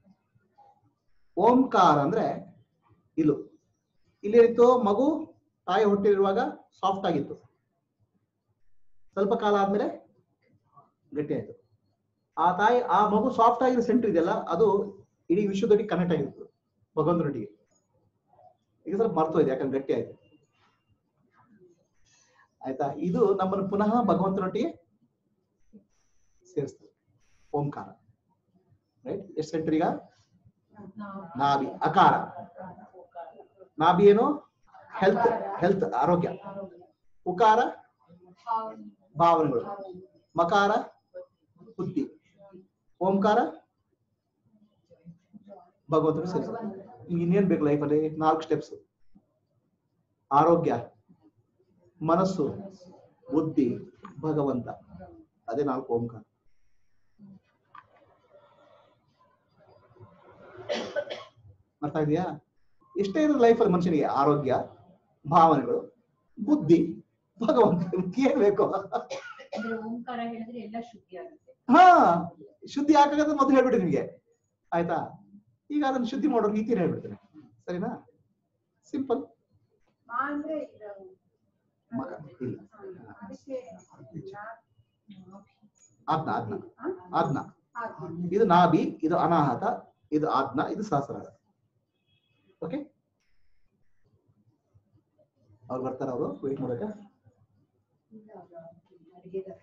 ಓಂಕಾರ ಅಂದ್ರೆ ಇಲು ಇಲ್ಲಿತ್ತು ಮಗು ತಾಯಿ ಹೊಟ್ಟೆಲಿರುವಾಗ ಸಾಫ್ಟ್ ಆಗಿತ್ತು ಸ್ವಲ್ಪ ಕಾಲ ಆದ್ಮೇಲೆ ಗಟ್ಟಿ ಆಯ್ತು ಆ ತಾಯಿ ಆ ಮಗು ಸಾಫ್ಟ್ ಆಗಿರೋ ಸೆಂಟರ್ ಇದೆಯಲ್ಲ ಅದು ಇಡೀ ವಿಶ್ವದೊಟ್ಟಿಗೆ ಕನೆಕ್ಟ್ ಆಗಿರ್ತದೆ ಭಗವಂತನೊಟ್ಟಿಗೆ ಈಗ ಸ್ವಲ್ಪ ಮರ್ತೋಯ್ತು ಯಾಕಂದ್ರೆ ಗಟ್ಟಿ ಆಯ್ತು ಆಯ್ತಾ ಇದು ನಮ್ಮನ್ನು ಪುನಃ ಭಗವಂತನೊಟ್ಟಿಗೆ ಸೇರಿಸ್ತದೆ ಓಂಕಾರ ರೈಟ್ ಎಷ್ಟು ಸೆಂಟ್ರ್ ಈಗ ನಾಭಿ ಅಕಾರ ನಾಭಿ ಏನು ಹೆಲ್ತ್ ಹೆಲ್ತ್ ಆರೋಗ್ಯ ಉಕಾರ ಭಾವನೆಗಳು ಮಕಾರ ಬುದ್ಧಿ ಓಂಕಾರ ಭಗವಂತನ ಸೇರಿಸ್ತದೆ ಈಗ ಇನ್ನೇನ್ ಬೇಕು ಲೈಫಲ್ಲಿ ನಾಲ್ಕು ಸ್ಟೆಪ್ಸ್ ಆರೋಗ್ಯ ಮನಸ್ಸು ಬುದ್ಧಿ ಭಗವಂತ ಅದೇ ನಾಲ್ಕು ಓಂಕಾರ ಅರ್ಥ ಇದೆಯಾ ಎಷ್ಟೇ ಇರೋದು ಲೈಫಲ್ಲಿ ಮನುಷ್ಯನಿಗೆ ಆರೋಗ್ಯ ಭಾವನೆಗಳು ಬುದ್ಧಿ ಭಗವಂತ ಏನ್ ಬೇಕು ಅಂದ್ರೆ ಓಂಕಾರ ಹೇಳಿದ್ರೆ ಎಲ್ಲ ಶುದ್ಧಿ ಆಗುತ್ತೆ ಹಾ ಶುದ್ಧಿ ಯಾಕಾಗತ್ತೆ ಮೊದಲು ಹೇಳ್ಬಿಡಿ ನಿಮ್ಗೆ ಆಯ್ತಾ ಈಗ ಅದನ್ನ ಶುದ್ಧಿ ಮಾಡೋ ರೀತಿನ ಹೇಳ್ಬಿಡ್ತೇನೆ ಸರಿನಾ ಸಿಂಪಲ್ ಮಾ ಅಂದ್ರೆ ಇದು ಇಲ್ಲ ಅದಕ್ಕೆ ಆಜ್ಞಾ ಆಜ್ಞಾ ಹಾ? ಆಜ್ಞಾ ಆತ್ಮ. ಇದು ನಾಭಿ ಇದು ಅನಾಹತ ಇದು ಆಜ್ಞಾ ಇದು ಸಹಸ್ರಾರ ಓಕೆ ಅವ್ರು ಬರ್ತಾರ ಅವರು ವೇಟ್ ಮಾಡಕ ಅಡಿಗೆದಾರ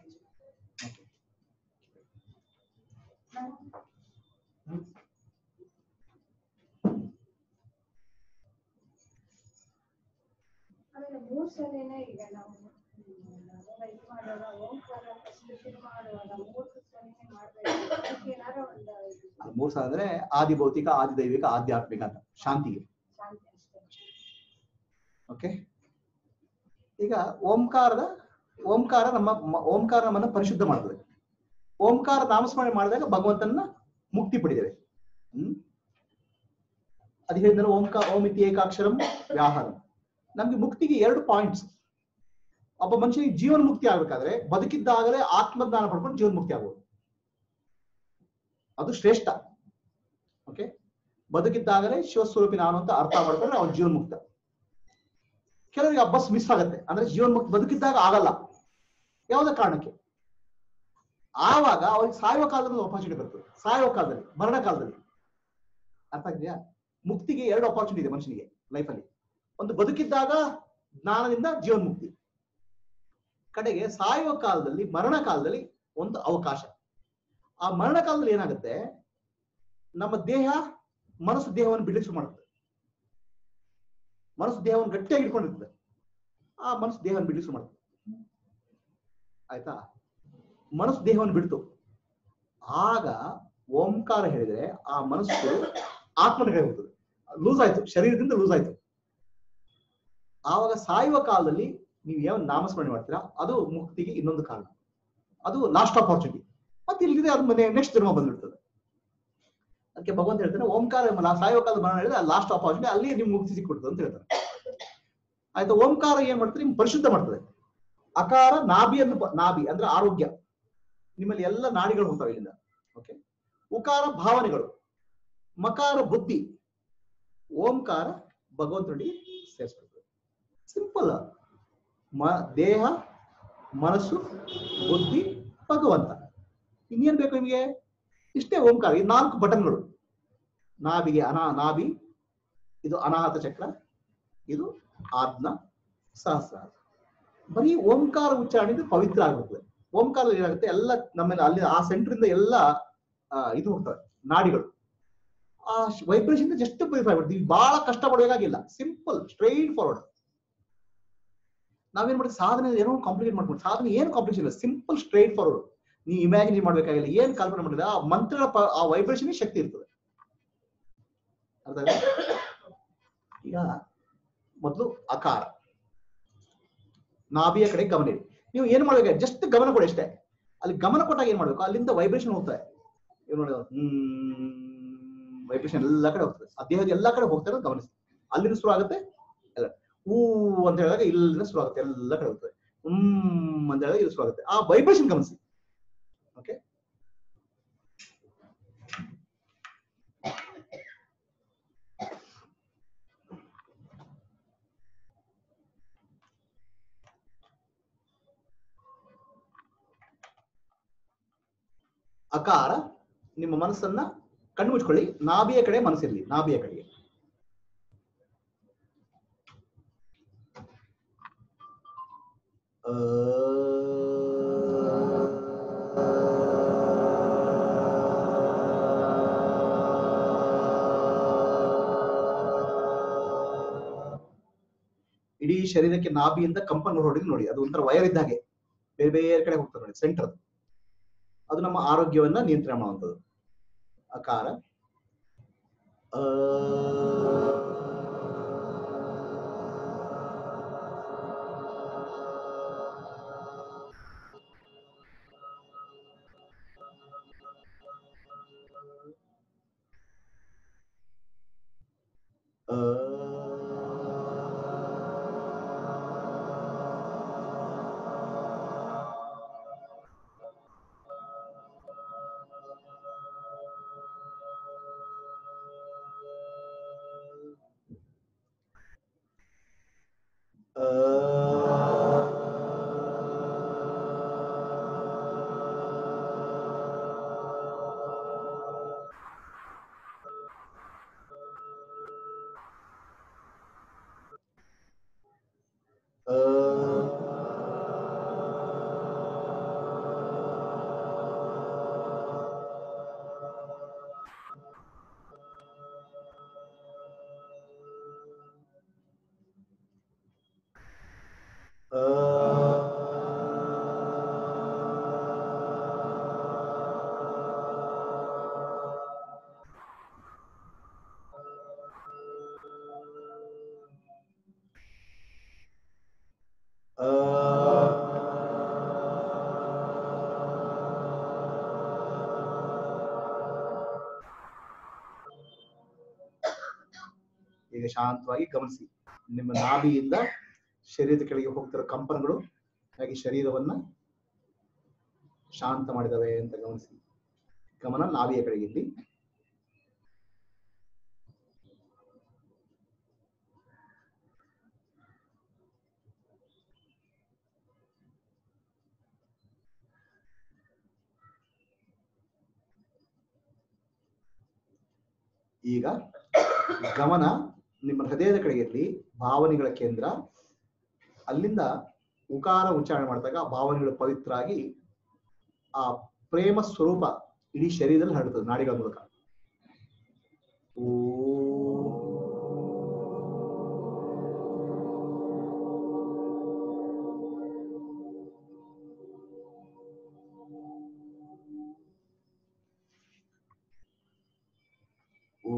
ಆಮೇಲೆ ಮೂರ್ ಸಲಿನೇ ಈಗ ನಾವು ನಾವೆಲ್ಲ ಇದು ಮಾಡುವಾಗ ಓಂಕಾರ ಫಸ್ಟ್ ಶುರು ಮಾಡುವಾಗ ಮೂರ್ ಸಲಿನೇ ಮಾಡ್ಬೇಕು ಅದಕ್ಕೆ ಏನಾರ ಒಂದು ಇದು ಮೂರ್ ಸಾವಿರ ಅಂದ್ರೆ ಆದಿ ಭೌತಿಕ ಆದಿ ದೈವಿಕ ಆಧ್ಯಾತ್ಮಿಕ ಅಂತ ಶಾಂತಿಗೆ ಶಾಂತಿ ಅಷ್ಟೇ ಓಕೆ ಈಗ ಓಂಕಾರದ ಓಂಕಾರ ನಮ್ಮ ಮ- ಓಂಕಾರ ನಮ್ಮನ್ನ ಪರಿಶುದ್ಧ ಮಾಡ್ತದೆ ಓಂಕಾರ ನಾಮಸ್ಮರಣೆ ಮಾಡಿದಾಗ ಭಗವಂತನ ಮುಕ್ತಿ ಪಡಿದ್ದೇವೆ ಹ್ಮ್ ಅದು ಹೇಳಿದ್ರೆ ಓಂಕ ಓಂ ಇತಿ ಏಕಾಕ್ಷರಂ ವ್ಯಾಹಾರಂ ನಮ್ಗೆ ಮುಕ್ತಿಗೆ ಎರಡು ಪಾಯಿಂಟ್ಸ್ ಒಬ್ಬ ಮನುಷ್ಯನಿಗೆ ಜೀವನ ಮುಕ್ತಿ ಆಗ್ಬೇಕಾದ್ರೆ ಬದುಕಿದ್ದಾಗಲೇ ಆತ್ಮಜ್ಞಾನ ಪಡ್ಕೊಂಡು ಜೀವನ ಮುಕ್ತಿ ಆಗ್ಬೋದು ಅದು ಶ್ರೇಷ್ಠ ಓಕೆ ಬದುಕಿದ್ದಾಗಲೇ ಶಿವಸ್ವರೂಪಿ ನಾನು ಅಂತ ಅರ್ಥ ಮಾಡ್ಕೊಂಡ್ರೆ ಅವನ ಜೀವನ ಮುಕ್ತ ಕೆಲವರಿಗೆ ಆ ಬಸ್ ಮಿಸ್ ಆಗುತ್ತೆ ಅಂದ್ರೆ ಜೀವನ ಮುಕ್ತ ಬದುಕಿದ್ದಾಗ ಆಗಲ್ಲ ಯಾವುದೇ ಕಾರಣಕ್ಕೆ ಆವಾಗ ಅವ್ರಿಗೆ ಸಾಯುವ ಕಾಲದಲ್ಲಿ ಅಪಾರ್ಚುನಿಟಿ ಬರ್ತದೆ ಸಾಯುವ ಕಾಲದಲ್ಲಿ ಮರಣ ಕಾಲದಲ್ಲಿ ಅರ್ಥ ಆಗಿದೆಯಾ ಮುಕ್ತಿಗೆ ಎರಡು ಅಪಾರ್ಚುನಿಟಿ ಇದೆ ಮನುಷ್ಯನಿಗೆ ಲೈಫಲ್ಲಿ ಒಂದು ಬದುಕಿದ್ದಾಗ ಜ್ಞಾನದಿಂದ ಜೀವನ್ ಮುಕ್ತಿ ಕಡೆಗೆ ಸಾಯುವ ಕಾಲದಲ್ಲಿ ಮರಣ ಕಾಲದಲ್ಲಿ ಒಂದು ಅವಕಾಶ ಆ ಮರಣ ಕಾಲದಲ್ಲಿ ಏನಾಗುತ್ತೆ ನಮ್ಮ ದೇಹ ಮನಸ್ಸು ದೇಹವನ್ನು ಬಿಡಿಸು ಶುರು ಮಾಡುತ್ತೆ ಮನಸ್ಸು ದೇಹವನ್ನು ಗಟ್ಟಿಯಾಗಿ ಇಟ್ಕೊಂಡಿರ್ತದೆ ಆ ಮನಸ್ಸು ದೇಹವನ್ನು ಬಿಡಿಸು ಶುರು ಮಾಡುತ್ತೆ ಆಯ್ತಾ ಮನಸ್ಸು ದೇಹವನ್ನು ಬಿಡ್ತು ಆಗ ಓಂಕಾರ ಹೇಳಿದ್ರೆ ಆ ಮನಸ್ಸು ಆತ್ಮನ ಕಡೆ ಹೋಗ್ತದೆ ಲೂಸ್ ಆಯ್ತು ಶರೀರದಿಂದ ಲೂಸ್ ಆಯ್ತು ಆವಾಗ ಸಾಯುವ ಕಾಲದಲ್ಲಿ ನೀವು ಏನು ನಾಮಸ್ಮರಣೆ ಮಾಡ್ತೀರಾ ಅದು ಮುಕ್ತಿಗೆ ಇನ್ನೊಂದು ಕಾರಣ ಅದು ಲಾಸ್ಟ್ ಆಪರ್ಚುನಿಟಿ ಮತ್ತೆ ಇಲ್ಲಿದೆ ಅದು ಮನೆ ನೆಕ್ಸ್ಟ್ ಜನ್ಮ ಬಂದ್ಬಿಡ್ತದೆ ಅದಕ್ಕೆ ಭಗವಂತ ಹೇಳ್ತಾನೆ ಓಂಕಾರ ಎಂಬ ನಾ ಸಾಯುವ ಕಾಲದ ಮರಣ ಹೇಳಿದ್ರೆ ಲಾಸ್ಟ್ ಆಪರ್ಚುನಿಟಿ ಅಲ್ಲಿ ನಿಮ್ಗೆ ಮುಕ್ತಿ ಸಿಕ್ಬಿಡ್ತದೆ ಅಂತ ಹೇಳ್ತಾರೆ ಆಯ್ತಾ ಓಂಕಾರ ಏನ್ ಮಾಡ್ತಾರೆ ನಿಮ್ಗೆ ಪರಿಶುದ್ಧ ಮಾಡ್ತದೆ ಅಕಾರ ನಾಭಿಯನ್ನು ಪ- ನಾಭಿ ಅಂದ್ರೆ ಆರೋಗ್ಯ ನಿಮ್ಮಲ್ಲಿ ಎಲ್ಲ ನಾಡಿಗಳು ಹೋಗ್ತವೆ ಇಲ್ಲಿಂದ ಓಕೆ ಉಕಾರ ಭಾವನೆಗಳು ಮಕಾರ ಬುದ್ಧಿ ಓಂಕಾರ ಭಗವಂತನೊಟ್ಟಿಗೆ ಸೇರಿಸ್ಬಿಡ್ತದೆ ಸಿಂಪಲ್ ಮ ದೇಹ ಮನಸ್ಸು ಬುದ್ಧಿ ಭಗವಂತ ಇನ್ನೇನ್ ಬೇಕು ನಿಮಗೆ ಇಷ್ಟೇ ಓಂಕಾರ ಈ ನಾಲ್ಕು ಬಟನ್ಗಳು ನಾಭಿಗೆ ಅನಾ ನಾಭಿ ಇದು ಅನಾಹತ ಚಕ್ರ ಇದು ಆಜ್ಞ ಸಹಸ್ರ ಬರೀ ಓಂಕಾರ ಉಚ್ಚಾರಣೆ ಪವಿತ್ರ ಆಗಿರ್ತದೆ ಓಂಕಾರ ಏನಾಗುತ್ತೆ ಎಲ್ಲ ನಮ್ಮಲ್ಲಿ ಅಲ್ಲಿ ಆ ಸೆಂಟರ್ ಇಂದ ಎಲ್ಲ ಆ, ಇದು ಹೋಗ್ತವೆ ನಾಡಿಗಳು ಆ ವೈಬ್ರೇಷನ್ ಜಸ್ಟ್ ಪ್ಯೂರಿಫೈ ಮಾಡ್ತೀವಿ ಈಗ ಬಹಳ ಕಷ್ಟ ಪಡಬೇಕಾಗಿಲ್ಲ ಸಿಂಪಲ್ ಸ್ಟ್ರೈಟ್ ಫಾರ್ವರ್ಡ್ ನಾವೇನ್ ಮಾಡ್ತೀವಿ ಸಾಧನೆ ಏನೋ ಕಾಂಪ್ಲಿಕೇಟ್ ಮಾಡ್ಕೊಂಡು ಸಾಧನೆ ಏನು ಕಾಂಪ್ಲಿಕೇಶನ್ ಇಲ್ಲ ಸಿಂಪಲ್ ಸ್ಟ್ರೈಟ್ ಫಾರ್ವರ್ಡ್ ನೀವು ಇಮ್ಯಾಜಿನ್ ಮಾಡ್ಬೇಕಾಗಿಲ್ಲ ಏನ್ ಕಲ್ಪನೆ ಮಾಡಿದ್ರೆ ಆ ಮಂತ್ರಗಳ ಪ- ಆ ವೈಬ್ರೇಷನ್ ಶಕ್ತಿ ಇರ್ತದೆ ಅರ್ಥ ಆಯ್ತಾ? ಈಗ ಮೊದಲು ಅಕಾರ ನಾಭಿಯ ಕಡೆ ಗಮನ ಇಡಿ ನೀವು ಏನ್ ಮಾಡ್ಬೇಕು ಜಸ್ಟ್ ಗಮನ ಕೊಡಿ ಅಷ್ಟೇ ಅಲ್ಲಿ ಗಮನ ಕೊಟ್ಟಾಗ ಏನ್ ಮಾಡ್ಬೇಕು ಅಲ್ಲಿಂದ ವೈಬ್ರೇಷನ್ ಹೋಗ್ತದೆ ಇವ್ ನೋಡಿ ಹ್ಮ್ ವೈಬ್ರೇಷನ್ ಎಲ್ಲ ಕಡೆ ಹೋಗ್ತದೆ ಆ ದೇಹದ ಎಲ್ಲಾ ಕಡೆ ಹೋಗ್ತಾ ಇರೋದು ಗಮನಿಸಿ ಅಲ್ಲಿಂದ ಶುರು ಆಗುತ್ತೆ ಎಲ್ಲ ಹೂ ಅಂತ ಹೇಳಿದಾಗ ಇಲ್ಲಿಂದ ಶುರು ಆಗುತ್ತೆ ಎಲ್ಲ ಕಡೆ ಹೋಗ್ತದೆ ಹ್ಮ್ ಅಂತ ಹೇಳಿದಾಗ ಇದು ಶುರು ಆಗುತ್ತೆ ಆ ವೈಬ್ರೇಷನ್ ಗಮನಿಸಿ ಓಕೆ ಅಕಾರ ನಿಮ್ಮ ಮನಸ್ಸನ್ನ ಕಣ್ಣು ಮುಚ್ಕೊಳ್ಳಿ ನಾಭಿಯ ಕಡೆ ಮನಸ್ಸಿರ್ಲಿ ನಾಭಿಯ ಕಡೆಗೆ ಇಡೀ ಶರೀರಕ್ಕೆ ನಾಭಿಯಿಂದ ಕಂಪನ ಹೊರಡಿದ್ ನೋಡಿ ಅದು ಒಂಥರ ವಯರ್ ಇದ್ದ ಹಾಗೆ ಬೇರೆ ಬೇರೆ ಕಡೆ ಹೋಗ್ತದೆ ನೋಡಿ ಸೆಂಟರ್ ಅದು ಅದು ನಮ್ಮ ಆರೋಗ್ಯವನ್ನ ನಿಯಂತ್ರಣ ಮಾಡುವಂಥದ್ದು ಅಕಾರ ಆ, ಆ, ಆ, ಆ, ಆ, ಈಗ ಶಾಂತವಾಗಿ ಗಮನಿಸಿ ನಿಮ್ಮ ನಾಭಿಯಿಂದ ಶರೀರದ ಕೆಳಗೆ ಹೋಗ್ತಿರೋ ಕಂಪನಗಳು ಹಾಗೆ ಶರೀರವನ್ನ ಶಾಂತ ಮಾಡಿದವೆ ಅಂತ ಗಮನಿಸಿ ಗಮನ ನಾಭಿಯ ಕಡೆಗೆ ಇಲ್ಲಿ ಈಗ ಗಮನ ನಿಮ್ಮ ಹೃದಯದ ಕಡೆಗೆ ಇರಲಿ ಭಾವನೆಗಳ ಕೇಂದ್ರ ಅಲ್ಲಿಂದ ಉಕಾರ ಉಚ್ಚಾರಣೆ ಮಾಡಿದಾಗ ಆ ಭಾವನೆಗಳು ಪವಿತ್ರ ಆಗಿ ಆ ಪ್ರೇಮ ಸ್ವರೂಪ ಇಡೀ ಶರೀರದಲ್ಲಿ ಹರಡುತ್ತದೆ ನಾಡಿಗಳ ಮೂಲಕ ಓ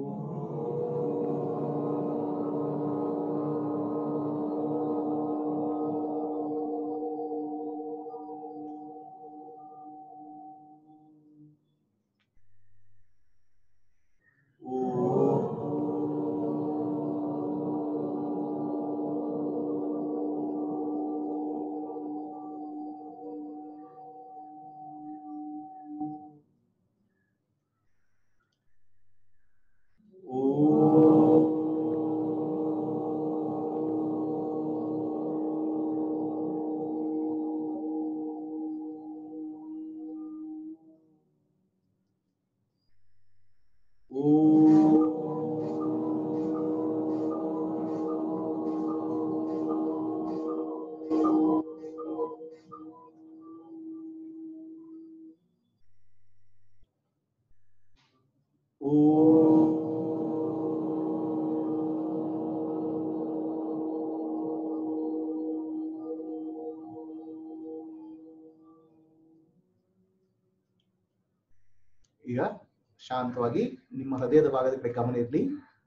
ಈಗ ಶಾಂತವಾಗಿ ನಿಮ್ಮ ಹೃದಯದ ಭಾಗದ ಕಡೆ ಗಮನ ಇರಲಿ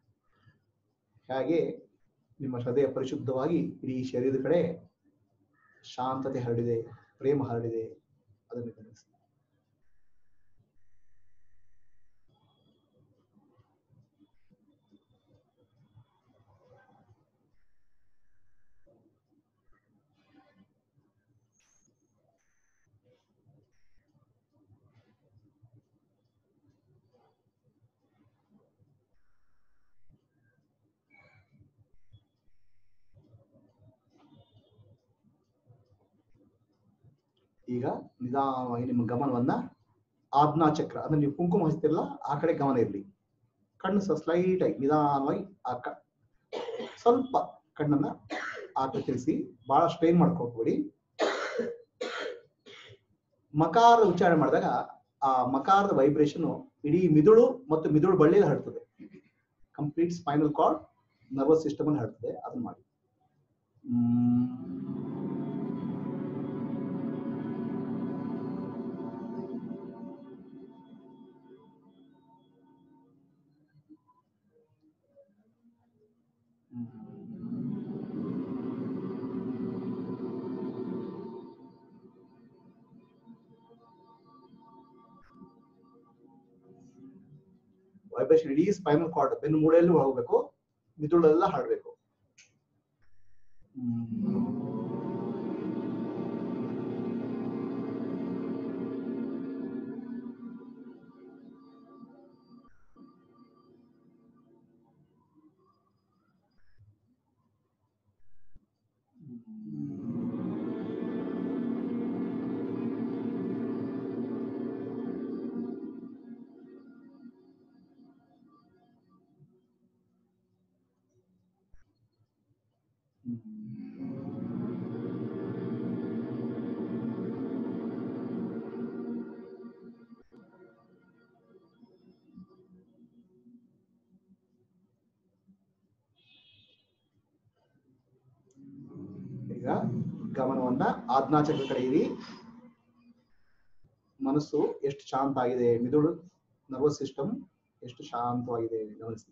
ಹಾಗೆ ನಿಮ್ಮ ಹೃದಯ ಪರಿಶುದ್ಧವಾಗಿ ಇಡೀ ಶರೀರದ ಕಡೆ ಶಾಂತತೆ ಹರಡಿದೆ ಪ್ರೇಮ ಹರಡಿದೆ ಅದನ್ನು ಗಮನಿಸಿ ಈಗ ನಿಧಾನವಾಗಿ ನಿಮ್ಮ ಗಮನವನ್ನ ಆಜ್ಞಾ ಚಕ್ರ ಅಂದ್ರೆ ನೀವು ಕುಂಕುಮ ಹಚ್ತಿರಲ್ಲ ಆ ಕಡೆ ಗಮನ ಇರಲಿ ಕಣ್ಣು ಸಹ ಸ್ಲೈಟ್ ಆಗಿ ನಿಧಾನವಾಗಿ ಆ ಕ ಸ್ವಲ್ಪ ಕಣ್ಣನ್ನ ಆ ಕಡೆ ತಿರ್ಸಿ ಬಹಳ ಸ್ಟ್ರೈನ್ ಮಾಡ್ಕೊಳ್ಬೇಡಿ ಮಕಾರ ಉಚ್ಚಾರಣೆ ಮಾಡಿದಾಗ ಆ ಮಕಾರದ ವೈಬ್ರೇಷನ್ ಇಡೀ ಮಿದುಳು ಮತ್ತು ಮಿದುಳು ಬಳ್ಳಿಯಲ್ಲಿ ಹರಡ್ತದೆ complete spinal cord nervous system ಅಲ್ಲಿ ಹರಡ್ತದೆ ಅದನ್ನ ಮಾಡಿ ವೈಬ್ರೇಷನ್ ಇಡೀ ಸ್ಪೈನಲ್ ಕಾರ್ಡ್ ಬೆನ್ನು ಮೂಳೆಯಲ್ಲೂ ಹೋಗ್ಬೇಕು ಮಿದುಳೆಲ್ಲ ಹರಡ್ಬೇಕು ಈಗ ಗಮನವನ್ನ ಆಜ್ಞಾಚಕ್ರ ಕಡೆ ಇರಿ ಮನಸ್ಸು ಎಷ್ಟು ಶಾಂತ ಆಗಿದೆ ಮಿದುಳು ನರ್ವಸ್ ಸಿಸ್ಟಮ್ ಎಷ್ಟು ಶಾಂತವಾಗಿದೆ ಗಮನಿಸಿ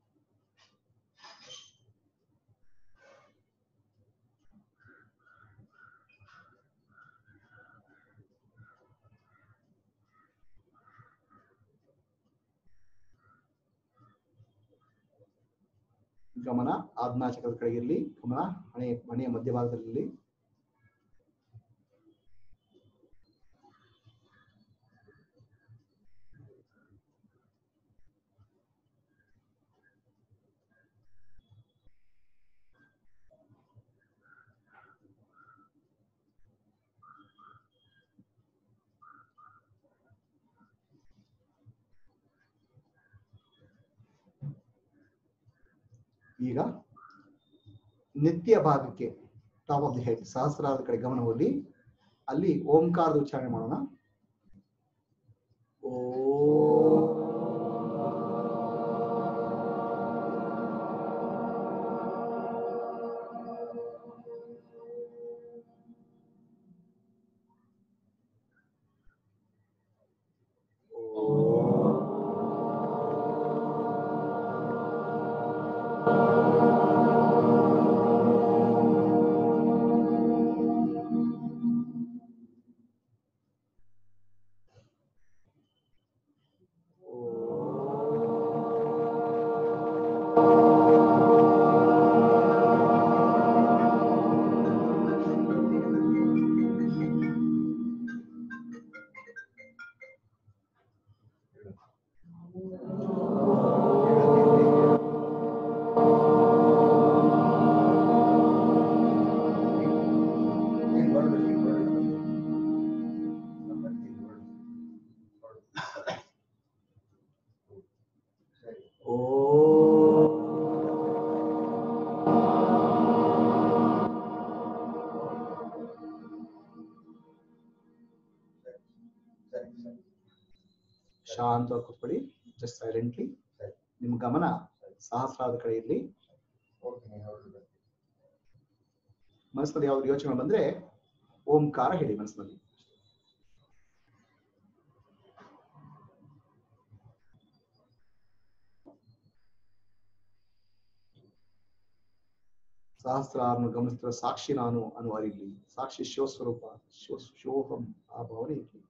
ಗಮನ ಆಜ್ಞಾಚಕ್ರದ ಕಡೆಗೆ ಇರಲಿ ಗಮನ ಹಣೆ ಹಣೆಯ ಮಧ್ಯಭಾಗದಲ್ಲಿ ಈಗ ನಿತ್ಯ ಭಾಗಕ್ಕೆ ಟಾಪ್ ಆಫ್ ದಿ ಹೆಡ್ ಸಹಸ್ರಾರದ ಕಡೆ ಗಮನ ಹೋಗಿ ಅಲ್ಲಿ ಓಂಕಾರದ ಉಚ್ಚಾರಣೆ ಮಾಡೋಣ ಓ ಓ ಶಾಂತವಾಗಿ ಕೂತ್ಕೊಳ್ಳಿ ಜಸ್ಟ್ ಸೈಲೆಂಟ್ಲಿ ನಿಮ್ಮ ಗಮನ ಸಹಸ್ರಾರದ ಕಡೆ ಇರಲಿ ಮನಸ್ಸಿನಲ್ಲಿ ಯಾವ್ದು ಯೋಚನೆ ಬಂದ್ರೆ ಓಂಕಾರ ಹೇಳಿ ಮನಸ್ಸಿನಲ್ಲಿ ಸಹಸ್ರಾರನ್ನು ಗಮನಿಸ್ತಿರೋ ಸಾಕ್ಷಿ ನಾನು ಅನ್ನುವ ಅರಿಲಿ ಸಾಕ್ಷಿ ಶಿವಸ್ವರೂಪ ಶಿವ ಶಿವೋಹಂ ಆ ಭಾವನೆ ಇರಲಿ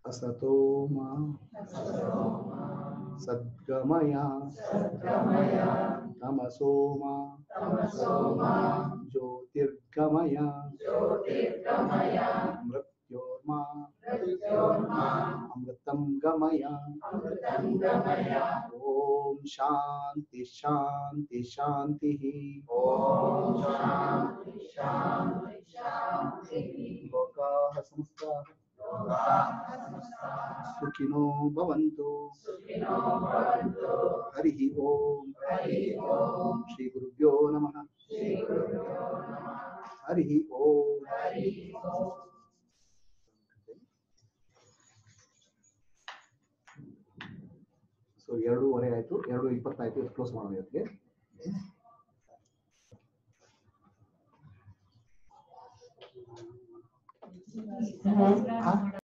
असतो मा सद्गमय तमसो मा ज्योतिर्गमय मृत्योर्मा अमृतं गमय ॐ शान्ति शान्ति शान्तिः लोकाः समस्ताः सुखिनो भवन्तु हरिः ओम् श्रीगुरुभ्यो नमः हरिः ओम् ಸೊ ಎರಡೂವರೆ ಆಯ್ತು ಎರಡು ಇಪ್ಪತ್ತಾಯ್ತು ಕ್ಲೋಸ್ ಮಾಡೋಣ ಇವತ್ತಿಗೆ ಸಹಸ್ರ ಹಾ? ಮಾಡೋಣ